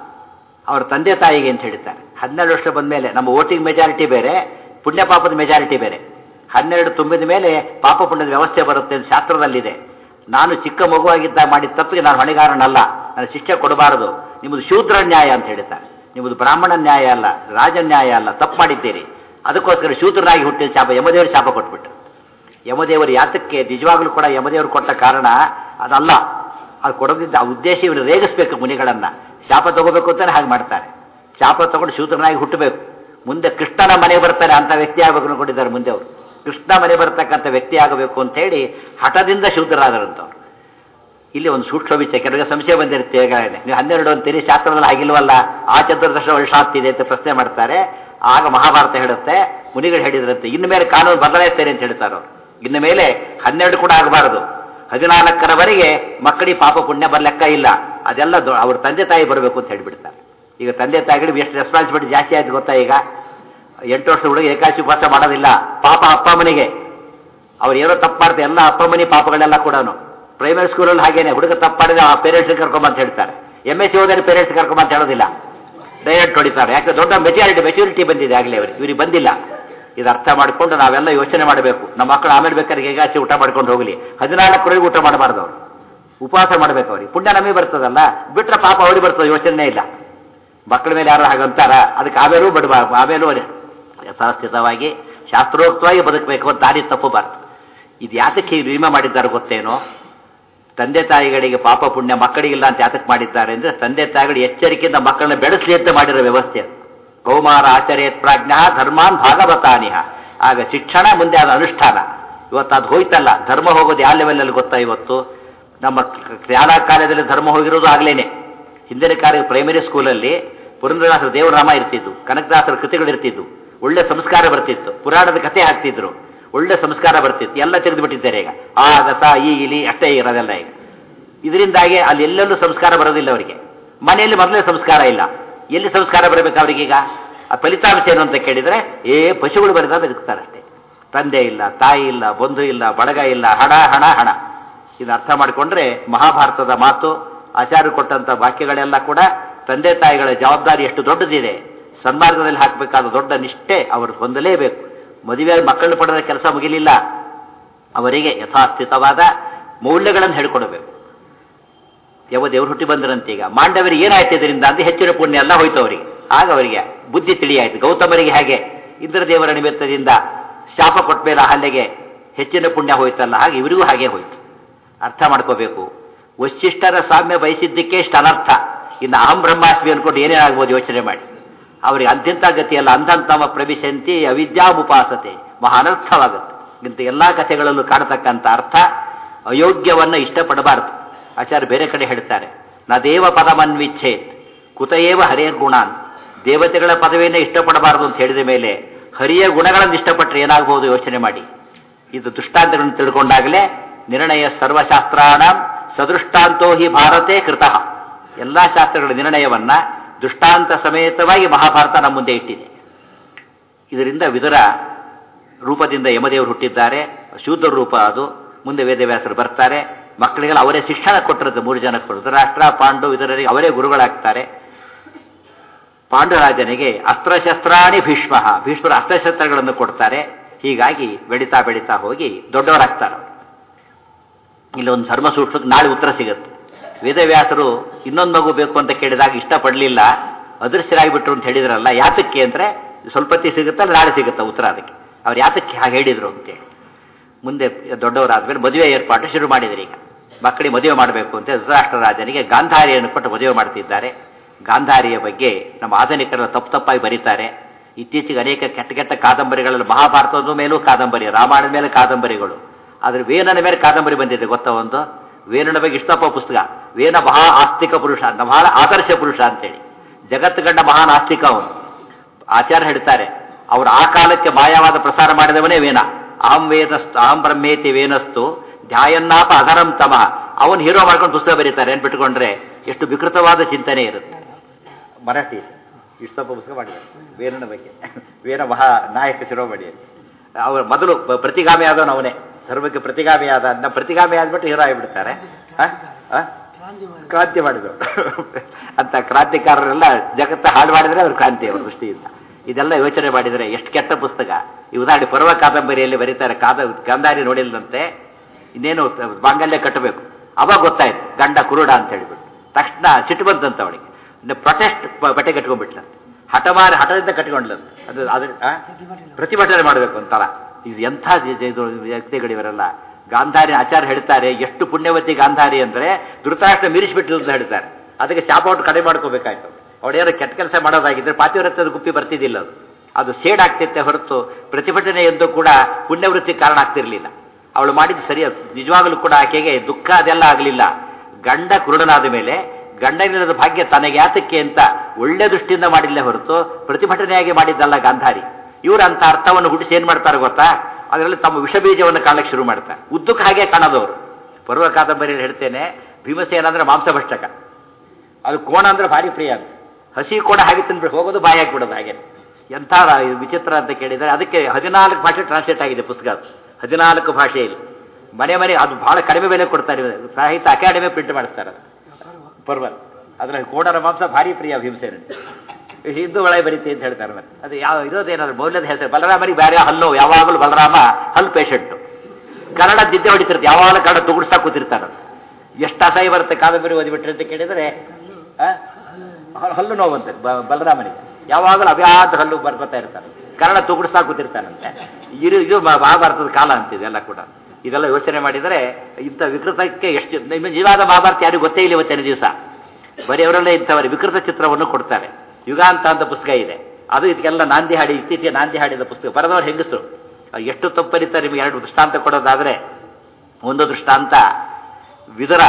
Speaker 1: ಅವ್ರ ತಂದೆ ತಾಯಿಗೆ ಅಂತ ಹೇಳ್ತಾರೆ ಹನ್ನೆರಡು ವರ್ಷ ಬಂದ ಮೇಲೆ ನಮ್ಮ ವೋಟಿಂಗ್ ಮೆಜಾರಿಟಿ ಬೇರೆ ಪುಣ್ಯ ಪಾಪದ ಮೆಜಾರಿಟಿ ಬೇರೆ ಹನ್ನೆರಡು ತುಂಬಿದ ಮೇಲೆ ಪಾಪ ಪುಣ್ಯದ ವ್ಯವಸ್ಥೆ ಬರುತ್ತೆ ಅಂತ ಶಾಸ್ತ್ರದಲ್ಲಿದೆ ನಾನು ಚಿಕ್ಕ ಮಗುವಾಗಿದ್ದಾಗ ಮಾಡಿದ ತಪ್ಪಿಗೆ ನಾನು ಹೊಣೆಗಾರನಲ್ಲ ನಾನು ಶಿಕ್ಷೆ ಕೊಡಬಾರದು ನಿಮ್ಮದು ಶೂದ್ರ ನ್ಯಾಯ ಅಂತ ಹೇಳ್ತಾರೆ ನಿಮ್ಮದು ಬ್ರಾಹ್ಮಣ ನ್ಯಾಯ ಅಲ್ಲ ರಾಜ ನ್ಯಾಯ ಅಲ್ಲ ತಪ್ಪು ಮಾಡಿದ್ದೀರಿ ಅದಕ್ಕೋಸ್ಕರ ಶೂದ್ರನಾಗಿ ಹುಟ್ಟಿದ ಶಾಪ ಯಮದೇವರು ಶಾಪ ಕೊಟ್ಬಿಟ್ಟು ಯಮದೇವರು ಯಾತಕ್ಕೆ ನಿಜವಾಗ್ಲೂ ಕೂಡ ಯಮದೇವರು ಕೊಟ್ಟ ಕಾರಣ ಅದಲ್ಲ ಅದು ಕೊಡೋದಿದ್ದ ಆ ಉದ್ದೇಶ ಇವರು ರೇಗಿಸ್ಬೇಕು ಮುನಿಗಳನ್ನ ಶಾಪ ತಗೋಬೇಕು ಅಂತಾನೆ ಹಾಗೆ ಮಾಡ್ತಾರೆ ಶಾಪ ತಗೊಂಡು ಶೂದ್ರನಾಗಿ ಹುಟ್ಟಬೇಕು ಮುಂದೆ ಕೃಷ್ಣನ ಮನೆ ಬರ್ತಾರೆ ಅಂತ ವ್ಯಕ್ತಿ ಆಗಬೇಕು ಅನ್ಕೊಂಡಿದ್ದಾರೆ ಮುಂದೆ ಅವರು ಕೃಷ್ಣ ಮನೆ ಬರ್ತಕ್ಕಂಥ ವ್ಯಕ್ತಿ ಆಗಬೇಕು ಅಂತ ಹೇಳಿ ಹಠದಿಂದ ಶೂದ್ರರಾದರಂತವ್ರು ಇಲ್ಲಿ ಒಂದು ಸೂಕ್ಷ್ಮ ವಿಷಯ ಕೆಲವರಿಗೆ ಸಂಶಯ ಬಂದಿರುತ್ತೆ ಹೇಗಾಗಿದೆ ನೀವು ಹನ್ನೆರಡು ಅಂತೀರಿ ಶಾಸ್ತ್ರದಲ್ಲಿ ಆಗಿಲ್ವಲ್ಲ ಆ ಚತುರ್ದಶ ವರ್ಷ ಆಗ್ತಿದೆ ಅಂತ ಪ್ರಶ್ನೆ ಮಾಡ್ತಾರೆ ಆಗ ಮಹಾಭಾರತ ಹೇಳುತ್ತೆ ಮುನಿಗಳು ಹೇಳಿದ್ರಂತೆ ಇನ್ನು ಮೇಲೆ ಕಾನೂನು ಬದಲಾಯಿಸ್ತೇನೆ ಅಂತ ಹೇಳ್ತಾರೆ ಅವರು ಇನ್ನು ಮೇಲೆ ಹನ್ನೆರಡು ಕೂಡ ಆಗಬಾರದು ಹದಿನಾಲ್ಕರವರೆಗೆ ಮಕ್ಕಳಿಗೆ ಪಾಪ ಪುಣ್ಯ ಬರ್ಲೆಕ್ಕ ಇಲ್ಲ ಅದೆಲ್ಲ ದೊ- ಅವ್ರ ತಂದೆ ತಾಯಿ ಬರಬೇಕು ಅಂತ ಹೇಳ್ಬಿಡ್ತಾರೆ ಈಗ ತಂದೆ ತಾಯಿಗಳಿಗೆ ಎಷ್ಟು ರೆಸ್ಪಾನ್ಸಿಬಿಲಿಟಿ ಜಾಸ್ತಿ ಆಯ್ತು ಗೊತ್ತಾ ಈಗ ಎಂಟು ವರ್ಷದ ಹುಡುಗ ಏಕಾಶಿ ಉಪವಾಸ ಮಾಡೋದಿಲ್ಲ ಪಾಪ ಅಪ್ಪ ಮನೆಗೆ ಅವ್ರು ಏನೋ ತಪ್ಪು ಮಾಡ್ತಾರೆ ಎಲ್ಲ ಅಪ್ಪ ಮನೆ ಪಾಪಗಳೆಲ್ಲ ಕೂಡ ಪ್ರೈಮರಿ ಸ್ಕೂಲಲ್ಲಿ ಹಾಗೇನೆ ಹುಡುಗ ತಪ್ಪು ಮಾಡಿದ್ರೆ ಆ ಪೇರೆಂಟ್ಸ್ ಕರ್ಕೊಂಬಂತ ಹೇಳ್ತಾರೆ ಎಮ್ ಎಸ್ ಸಿ ಹೋದರೆ ಪೇರೆಂಟ್ಸ್ ಕರ್ಕೊಂಬಂತ ಹೇಳೋದಿಲ್ಲ ಡೈರೆಕ್ಟ್ ಹೊಡಿತಾರೆ ಯಾಕೆ ದೊಡ್ಡ ಮೆಚಾರಿಟಿ ಮೆಚುರಿಟಿ ಬಂದಿದೆ ಆಗಲೇ ಅವರಿಗೆ ಇವ್ರಿಗೆ ಬಂದಿಲ್ಲ ಇದು ಅರ್ಥ ಮಾಡಿಕೊಂಡು ನಾವೆಲ್ಲ ಯೋಚನೆ ಮಾಡಬೇಕು ನಮ್ಮ ಮಕ್ಕಳು ಆಮೇಲೆ ಬೇಕಾದ್ರೆ ಹೇಗಾಚೆ ಊಟ ಮಾಡ್ಕೊಂಡು ಹೋಗಲಿ ಹದಿನಾಲ್ಕರವರೆಗೂ ಊಟ ಮಾಡಬಾರ್ದು ಅವರು ಉಪವಾಸ ಮಾಡ್ಬೇಕು ಅವ್ರಿಗೆ ಪುಣ್ಯ ನಮಗೆ ಬರ್ತದಲ್ಲ ಬಿಟ್ರೆ ಪಾಪ ಅವ್ರಿಗೆ ಬರ್ತದೆ ಯೋಚನೆ ಇಲ್ಲ ಮಕ್ಕಳ ಮೇಲೆ ಯಾರು ಹಾಗಂತಾರ ಅದಕ್ಕೆ ಆಮೇಲೂ ಬಿಡಬಾರ್ದು ಆಮೇಲೂ ಯಥಾಸ್ಥಿತವಾಗಿ ಶಾಸ್ತ್ರೋಕ್ತವಾಗಿ ಬದುಕಬೇಕು ಅಂತ ದಾರಿ ತಪ್ಪಬಾರ್ದು ಇದು ಯಾತಕ್ಕೆ ಈ ನಿಯಮ ಮಾಡಿದ್ದಾರೆ ಗೊತ್ತೇನೋ ತಂದೆ ತಾಯಿಗಳಿಗೆ ಪಾಪ ಪುಣ್ಯ ಮಕ್ಕಳಿಗಿಲ್ಲ ಅಂತ ಯಾತಕ್ಕೆ ಮಾಡಿದ್ದಾರೆ ಅಂದ್ರೆ ತಂದೆ ತಾಯಿಗಳು ಎಚ್ಚರಿಕೆಯಿಂದ ಮಕ್ಕಳನ್ನ ಬೆಳೆಸಲಿ ಅಂತ ಮಾಡಿರೋ ವ್ಯವಸ್ಥೆ ಅದು ಕೌಮಾರ ಆಚರ್ಯತ್ ಪ್ರಾಜ್ಞ ಧರ್ಮಾನ್ ಭಾಗವತಾನಿಹ ಆಗ ಶಿಕ್ಷಣ ಮುಂದೆ ಆದ ಅನುಷ್ಠಾನ ಇವತ್ತು ಅದು ಹೋಯ್ತಲ್ಲ ಧರ್ಮ ಹೋಗೋದು ಯಾವ ಲೆವೆಲಲ್ಲಿ ಗೊತ್ತಾ ಇವತ್ತು ನಮ್ಮ ಶಾಲಾ ಕಾಲದಲ್ಲಿ ಧರ್ಮ ಹೋಗಿರೋದು ಆಗ್ಲೇನೆ ಹಿಂದಿನ ಕಾಲ ಪ್ರೈಮರಿ ಸ್ಕೂಲಲ್ಲಿ ಪುರಂದರದಾಸರ ದೇವರಾಮ ಇರ್ತಿದ್ದು ಕನಕದಾಸರ ಕೃತಿಗಳು ಇರ್ತಿದ್ದು ಒಳ್ಳೆ ಸಂಸ್ಕಾರ ಬರ್ತಿತ್ತು ಪುರಾಣದ ಕಥೆ ಹಾಕ್ತಿದ್ರು ಒಳ್ಳೆ ಸಂಸ್ಕಾರ ಬರ್ತಿತ್ತು ಎಲ್ಲ ತೆಗೆದು ಬಿಟ್ಟಿದ್ದಾರೆ ಈಗ ಆ ಗಸ ಈ ಇಲಿ ಅಷ್ಟೇ ಇರೋದೆಲ್ಲ ಈಗ ಇದರಿಂದಾಗಿ ಅಲ್ಲಿ ಎಲ್ಲೆಲ್ಲೂ ಸಂಸ್ಕಾರ ಬರೋದಿಲ್ಲ ಅವರಿಗೆ ಮನೆಯಲ್ಲಿ ಮೊದಲೇ ಸಂಸ್ಕಾರ ಇಲ್ಲ ಎಲ್ಲಿ ಸಂಸ್ಕಾರ ಬರಬೇಕು ಅವರಿಗೀಗ ಆ ಫಲಿತಾಂಶ ಏನು ಅಂತ ಕೇಳಿದರೆ ಏ ಪಶುಗಳು ಬರೆದ ಬದುಕ್ತಾರೆ ಅಷ್ಟೇ ತಂದೆ ಇಲ್ಲ ತಾಯಿ ಇಲ್ಲ ಬಂಧು ಇಲ್ಲ ಬಳಗ ಇಲ್ಲ ಹಣ ಹಣ ಹಣ ಇದು ಅರ್ಥ ಮಾಡಿಕೊಂಡ್ರೆ ಮಹಾಭಾರತದ ಮಾತು ಆಚಾರ್ಯ ಕೊಟ್ಟಂತ ವಾಕ್ಯಗಳೆಲ್ಲ ಕೂಡ ತಂದೆ ತಾಯಿಗಳ ಜವಾಬ್ದಾರಿ ಎಷ್ಟು ದೊಡ್ಡದಿದೆ ಸನ್ಮಾರ್ಗದಲ್ಲಿ ಹಾಕಬೇಕಾದ ದೊಡ್ಡ ನಿಷ್ಠೆ ಅವರು ಹೊಂದಲೇಬೇಕು ಮದುವೆ ಮಕ್ಕಳನ್ನು ಪಡೆದ ಕೆಲಸ ಮುಗಿಲಿಲ್ಲ ಅವರಿಗೆ ಯಥಾಸ್ಥಿತವಾದ ಮೌಲ್ಯಗಳನ್ನು ಹೇಳಿಕೊಡಬೇಕು ಯಾವ ದೇವ್ರು ಹುಟ್ಟಿ ಬಂದ್ರಂತೆ ಈಗ ಮಾಂಡವರಿಗೆ ಏನಾಯ್ತು ಇದರಿಂದ ಅಂತ ಹೆಚ್ಚಿನ ಪುಣ್ಯ ಎಲ್ಲ ಹೋಯ್ತು ಅವರಿಗೆ ಆಗ ಅವರಿಗೆ ಬುದ್ಧಿ ತಿಳಿಯಾಯ್ತು ಗೌತಮರಿಗೆ ಹಾಗೆ ಇಂದ್ರದೇವರ ನಿಮಿತ್ತದಿಂದ ಶಾಪ ಕೊಟ್ಟ ಮೇಲೆ ಹಲ್ಲೆಗೆ ಹೆಚ್ಚಿನ ಪುಣ್ಯ ಹೋಯ್ತಲ್ಲ ಹಾಗೆ ಇವರಿಗೂ ಹಾಗೆ ಹೋಯ್ತು ಅರ್ಥ ಮಾಡ್ಕೋಬೇಕು ವಶಿಷ್ಠರ ಸಾಮ್ಯ ಬಯಸಿದ್ದಕ್ಕೆ ಇಷ್ಟು ಅನರ್ಥ ಇನ್ನು ಅಹಂ ಬ್ರಹ್ಮಾಸ್ಮಿ ಅನ್ಕೊಂಡು ಏನೇನಾಗ್ಬೋದು ಯೋಚನೆ ಮಾಡಿ ಅವರಿಗೆ ಅಂತ್ಯಂತ ಗತಿಯಲ್ಲ ಅಂಧಂತಮ ಪ್ರವಿಶಂತಿ ಅವಿದ್ಯಾಮುಪಾಸತೆ ಮಹಾ ಅನರ್ಥವಾಗುತ್ತೆ ಇಂಥ ಎಲ್ಲ ಕಥೆಗಳಲ್ಲೂ ಕಾಣತಕ್ಕಂಥ ಅರ್ಥ ಅಯೋಗ್ಯವನ್ನ ಇಷ್ಟಪಡಬಾರದು ಆಚಾರ್ಯ ಬೇರೆ ಕಡೆ ಹೇಳ್ತಾರೆ ನ ದೇವ ಪದಮನ್ವಿಚ್ಛೇತ್ ಕುತಯೇವ ಹರಿಯರ್ ಗುಣಾನ್ ದೇವತೆಗಳ ಪದವಿಯನ್ನೇ ಇಷ್ಟಪಡಬಾರದು ಅಂತ ಹೇಳಿದ ಮೇಲೆ ಹರಿಯ ಗುಣಗಳನ್ನು ಇಷ್ಟಪಟ್ಟರೆ ಏನಾಗಬಹುದು ಯೋಚನೆ ಮಾಡಿ ಇದು ದೃಷ್ಟಾಂತಗಳನ್ನು ತಿಳ್ಕೊಂಡಾಗಲೇ ನಿರ್ಣಯ ಸರ್ವಶಾಸ್ತ್ರಾಣ ಸದೃಷ್ಟಾಂತೋ ಹಿ ಭಾರತೆ ಕೃತಃ ಎಲ್ಲಾ ಶಾಸ್ತ್ರಗಳ ನಿರ್ಣಯವನ್ನ ದೃಷ್ಟಾಂತ ಸಮೇತವಾಗಿ ಮಹಾಭಾರತ ನಮ್ಮ ಮುಂದೆ ಇಟ್ಟಿದೆ ಇದರಿಂದ ವಿದುರ ರೂಪದಿಂದ ಯಮದೇವರು ಹುಟ್ಟಿದ್ದಾರೆ ಶೂದ್ರ ರೂಪ ಅದು ಮುಂದೆ ವೇದವ್ಯಾಸರು ಬರ್ತಾರೆ ಮಕ್ಕಳಿಗೆಲ್ಲ ಅವರೇ ಶಿಕ್ಷಣ ಕೊಟ್ಟಿರುತ್ತೆ ಮೂರು ಜನ ಧೃತರಾಷ್ಟ್ರ ಪಾಂಡು ಇದರಲ್ಲಿ ಅವರೇ ಗುರುಗಳಾಗ್ತಾರೆ ಪಾಂಡುರಾಜನಿಗೆ ಅಸ್ತ್ರಶಸ್ತ್ರಾಣಿ ಭೀಷ್ಮ ಭೀಷ್ಮರ ಅಸ್ತ್ರಶಸ್ತ್ರಗಳನ್ನು ಕೊಡ್ತಾರೆ ಹೀಗಾಗಿ ಬೆಳೀತಾ ಬೆಳೀತಾ ಹೋಗಿ ದೊಡ್ಡವರಾಗ್ತಾರೆ ಅವರು. ಇಲ್ಲೊಂದು ಧರ್ಮ ಸೂಕ್ಷ್ಮಕ್ಕೆ ನಾಳೆ ಉತ್ತರ ಸಿಗುತ್ತೆ ವೇದವ್ಯಾಸರು ಇನ್ನೊಂದು ಮಗು ಬೇಕು ಅಂತ ಕೇಳಿದಾಗ ಇಷ್ಟಪಡಲಿಲ್ಲ ಅದೃಶ್ಯರಾಗಿಬಿಟ್ರು ಅಂತ ಹೇಳಿದ್ರಲ್ಲ ಯಾತಕ್ಕೆ ಅಂದರೆ ಸ್ವಲ್ಪ ಹೊತ್ತಿಗೆ ಸಿಗುತ್ತಲ್ಲ ನಾಳೆ ಸಿಗುತ್ತೆ ಉತ್ತರ ಅದಕ್ಕೆ ಅವ್ರು ಯಾತಕ್ಕೆ ಹಾಗೆ ಹೇಳಿದ್ರು ಅಂತೇಳಿ ಮುಂದೆ ದೊಡ್ಡವರಾದ್ಮೇಲೆ ಮದುವೆ ಏರ್ಪಾಟು ಶುರು ಮಾಡಿದ್ರು ಈಗ ಮಕ್ಕಳಿಗೆ ಮದುವೆ ಮಾಡಬೇಕು ಅಂತ ಧೃತರಾಷ್ಟ್ರ ರಾಜನಿಗೆ ಗಾಂಧಾರಿಯನ್ನು ಕೊಟ್ಟು ಮದುವೆ ಮಾಡ್ತಿದ್ದಾರೆ ಗಾಂಧಾರಿಯ ಬಗ್ಗೆ ನಮ್ಮ ಆಧುನಿಕರು ತಪ್ಪು ತಪ್ಪಾಗಿ ಬರೀತಾರೆ ಇತ್ತೀಚೆಗೆ ಅನೇಕ ಕೆಟ್ಟ ಕೆಟ್ಟ ಕಾದಂಬರಿಗಳಲ್ಲಿ ಮಹಾಭಾರತದ ಮೇಲೂ ಕಾದಂಬರಿ ರಾಮಾಯಣದ ಮೇಲೆ ಕಾದಂಬರಿಗಳು ಆದರೆ ವೇನನ ಮೇಲೆ ಕಾದಂಬರಿ ಬಂದಿದೆ ಗೊತ್ತಾ ಒಂದು ವೇನನ ಬಗ್ಗೆ ಇಷ್ಟಪ್ಪ ಪುಸ್ತಕ ವೇನ ಮಹಾ ಆಸ್ತಿಕ ಪುರುಷ ಅಂತ ಬಹಳ ಆದರ್ಶ ಪುರುಷ ಅಂತೇಳಿ ಜಗತ್ತು ಕಂಡ ಮಹಾನ್ ಆಸ್ತಿಕ ಅವನು ಆಚಾರ್ಯ ಹೇಳ್ತಾರೆ ಅವರು ಆ ಕಾಲಕ್ಕೆ ಮಾಯವಾದ ಪ್ರಸಾರ ಮಾಡಿದವನೇ ವೇನ ಅಹಂ ವೇದಸ್ತು ಅಹಂ ಬ್ರಹ್ಮೇತಿ ವೇನಸ್ತು ಧ್ಯಾಯನ್ನಾಪ ಅಧರಂ ತಮ ಅವನು ಹೀರೋ ಮಾಡ್ಕೊಂಡು ಪುಸ್ತಕ ಬರೀತಾರೆ ಏನ್ ಬಿಟ್ಕೊಂಡ್ರೆ ಎಷ್ಟು ವಿಕೃತವಾದ ಚಿಂತನೆ ಇರುತ್ತೆ ಮರಾಠಿ ಇಷ್ಟಪ್ಪ ಪುಸ್ತಕ ಮಾಡಿದ್ದಾರೆ ವೇನನ ಬಗ್ಗೆ ವೇನ ಮಹಾ ನಾಯಕ ಶಿರೋಮಣಿ ಅವರ ಮೊದಲು ಬ- ಪ್ರತಿಗಾಮಿ ಆದವನು ಅವನೇ ಧರ್ಮಕ್ಕೆ ಪ್ರತಿಗಾಮಿ ಆದ ಅದ್ನ ಪ್ರತಿಗಾಮಿ ಆದ್ಬಿಟ್ಟು ಹೀರೋ ಆಗಿಬಿಡ್ತಾರೆ ಆ? ಆ? ಕ್ರಾಂತಿ ಮಾಡಿದ್ರು ಅಂತ ಕ್ರಾಂತಿಕಾರರೆಲ್ಲ ಜಗತ್ತ ಹಾಳು ಮಾಡಿದ್ರೆ ಅವ್ರ ಕ್ರಾಂತಿ ಅವ್ರ ದೃಷ್ಟಿಯಿಂದ ಇದೆಲ್ಲ ಯೋಚನೆ ಮಾಡಿದರೆ ಎಷ್ಟು ಕೆಟ್ಟ ಪುಸ್ತಕ ಈ ಉದಾಹರಣೆ ಪರ್ವ ಕಾದಂಬರಿಯಲ್ಲಿ ಬರೀತಾರೆ ಕಾದ ಗಾಂಧಾರಿ ನೋಡಿಲ್ಲದಂತೆ ಇನ್ನೇನು ಮಾಂಗಲ್ಯ ಕಟ್ಟಬೇಕು ಅವಾಗ ಗೊತ್ತಾಯ್ತು ಗಂಡ ಕುರುಡ ಅಂತ ಹೇಳಿಬಿಟ್ಟು ತಕ್ಷಣ ಸಿಟ್ಟು ಬಂತಂತ ಅವಳಿಗೆ ಇನ್ನು ಪ್ರೊಟೆಸ್ಟ್ ಬಟ್ಟೆ ಕಟ್ಕೊಂಡ್ಬಿಟ್ಲಂತೆ ಹಠ ಮಾರಿ ಹಠದಿಂದ ಕಟ್ಕೊಂಡ್ಲಂತ ಅದು ಅದ್ರ ಆ? ಪ್ರತಿಭಟನೆ ಮಾಡಬೇಕು ಅಂತಾರ ಇದು ಎಂಥ ಜ- ಜ- ಇದು ವ್ಯಕ್ತಿಗಳಿವರೆಲ್ಲ ಗಾಂಧಾರಿ ಆಚಾರ್ಯ ಹೇಳ್ತಾರೆ ಎಷ್ಟು ಪುಣ್ಯವತಿ ಗಾಂಧಾರಿ ಅಂದ್ರೆ ಧೃತರಾಷ್ಟ್ರ ಮೀರಿಸ್ಬಿಟ್ಲು ಅಂತ ಹೇಳ್ತಾರೆ ಅದಕ್ಕೆ ಶಾಪ ಔಟ್ ಕಡಿಮೆ ಮಾಡ್ಕೋಬೇಕಾಯ್ತು ಅವಳೇನೋ ಕೆಟ್ಟ ಕೆಲಸ ಮಾಡೋದಾಗಿದ್ರೆ ಪಾತಿವ್ರತ್ಯದ ಗುಪ್ಪಿ ಬರ್ತಿದ್ದಿಲ್ಲ ಅದು ಅದು ಸೇಡ್ ಆಗ್ತಿತ್ತೆ ಹೊರತು ಪ್ರತಿಭಟನೆ ಎಂದು ಕೂಡ ಪುಣ್ಯವೃತ್ತಿ ಕಾರಣ ಆಗ್ತಿರ್ಲಿಲ್ಲ ಅವಳು ಮಾಡಿದ್ದು ಸರಿ ನಿಜವಾಗಲೂ ಕೂಡ ಆಕೆಗೆ ದುಃಖ ಅದೆಲ್ಲ ಆಗಲಿಲ್ಲ ಗಂಡ ಕುರುಡನಾದ ಮೇಲೆ ಗಂಡನಿರದ ಭಾಗ್ಯ ತನಗೆ ಯಾತಕ್ಕೆ ಅಂತ ಒಳ್ಳೆ ದೃಷ್ಟಿಯಿಂದ ಮಾಡಿಲ್ಲ ಹೊರತು ಪ್ರತಿಭಟನೆಯಾಗಿ ಮಾಡಿದ್ದಲ್ಲ ಗಾಂಧಾರಿ ಇವರು ಅಂತ ಅರ್ಥವನ್ನು ಹುಟ್ಟಿಸಿ ಏನ್ ಮಾಡ್ತಾರೆ ಗೊತ್ತಾ ಅದರಲ್ಲಿ ತಮ್ಮ ವಿಷಬೀಜವನ್ನು ಕಾಣಕ್ಕೆ ಶುರು ಮಾಡ್ತಾರೆ ಉದ್ದಕ್ಕೆ ಹಾಗೆ ಕಾಣೋದವರು ಪರ್ವ ಕಾದಂಬರಿಯಲ್ಲಿ ಹೇಳ್ತೇನೆ ಭೀಮಸೇನ ಅಂದ್ರೆ ಮಾಂಸಭಷ್ಟಕ ಅದು ಕೋಣ ಅಂದ್ರೆ ಭಾರಿ ಪ್ರಿಯ ಅಂತ ಹಸಿ ಕೋಣ ಹಾಗೆ ತಿಂದ್ಬಿಟ್ಟು ಹೋಗೋದು ಬಾಯಿ ಹಾಕ್ಬಿಡೋದು ಹಾಗೆ ಎಂಥ ರ- ಇದು ವಿಚಿತ್ರ ಅಂತ ಕೇಳಿದರೆ ಅದಕ್ಕೆ ಹದಿನಾಲ್ಕು ಭಾಷೆ ಟ್ರಾನ್ಸ್ಲೇಟ್ ಆಗಿದೆ ಪುಸ್ತಕ ಅದು ಹದಿನಾಲ್ಕು ಭಾಷೆಯಲ್ಲಿ ಮನೆ ಮನೆ ಅದು ಬಹಳ ಕಡಿಮೆ ಬೆಲೆ ಕೊಡ್ತಾರೆ ಸಾಹಿತ್ಯ ಅಕಾಡೆಮಿ ಪ್ರಿಂಟ್ ಮಾಡಿಸ್ತಾರೆ ಅದು. ಪರ್ವ ಅದ್ರಲ್ಲಿ ಕೋಣರ ಮಾಂಸ ಭಾರಿ ಪ್ರಿಯ ಭೀಮಸೇನ ಹಿಂದೂ ಒಳಗೆ ಬರೀತಿ ಅಂತ ಹೇಳ್ತಾರೆ ಮತ್ತೆ ಅದು ಯಾವ ಇರೋದೇನಾದ್ರು ಮೌಲ್ಯದ ಹೆಸರು ಬಲರಾಮರಿಗೆ ಬೇರೆ ಹಲ್ಲು ಯಾವಾಗಲೂ ಬಲರಾಮ ಹಲ್ಲು ಪೇಷಂಟು ಕನ್ನಡ ದಿದ್ದೆ ಹೊಡಿತಿರ್ತಾರೆ ಯಾವಾಗಲೂ ಕನ್ನಡ ತುಗುಡ್ಸ್ತಾ ಕೂತಿರ್ತಾರೆ ಎಷ್ಟು ಅಸಹ್ಯ ಬರುತ್ತೆ ಕಾದಂಬರಿ ಓದಿಬಿಟ್ರಿ ಅಂತ ಕೇಳಿದರೆ ಆ? ಹಲ್- ಹಲ್ಲು ನೋವಂತೆ ಬ- ಬಲರಾಮನಿಗೆ ಯಾವಾಗಲೂ ಅವ್ಯಾದ ಹಲ್ಲು ಬರ್ಕೋತಾ ಇರ್ತಾರೆ ಕನ್ನಡ ತುಗುಡ್ಸ್ತಾ ಕೂತಿರ್ತಾನಂತೆ ಇದು ಇದು ಮ- ಮಹಾಭಾರತದ ಕಾಲ ಅಂತಿದೆ ಎಲ್ಲ ಕೂಡ ಇದೆಲ್ಲ ಯೋಚನೆ ಮಾಡಿದರೆ ಇಂಥ ವಿಕೃತಕ್ಕೆ ಎಷ್ಟು ನಿಮ್ಮ ನಿಜವಾದ ಮಹಾಭಾರತ ಯಾರಿಗೂ ಗೊತ್ತೇ ಇಲ್ಲ ಇವತ್ತಿನ ದಿವಸ ಬರೀ ಅವರಲ್ಲೇ ಇಂಥವರ ವಿಕೃತ ಚಿತ್ರವನ್ನು ಕೊಡ್ತಾರೆ ಯುಗಾಂತ ಅಂತ ಪುಸ್ತಕ ಇದೆ ಅದು ಇದಕ್ಕೆಲ್ಲ ನಾಂದಿ ಹಾಡಿ ಇತ್ತೀಚೆಗೆ ನಾಂದಿ ಹಾಡಿದ ಪುಸ್ತಕ ಬರೆದವರು ಹೆಂಗಸರು ಅದು ಎಷ್ಟು ತಪ್ಪರಿತಾರೆ ನಿಮಗೆ ಎರಡು ದೃಷ್ಟಾಂತ ಕೊಡೋದಾದರೆ ಒಂದು ದೃಷ್ಟಾಂತ ವಿದುರ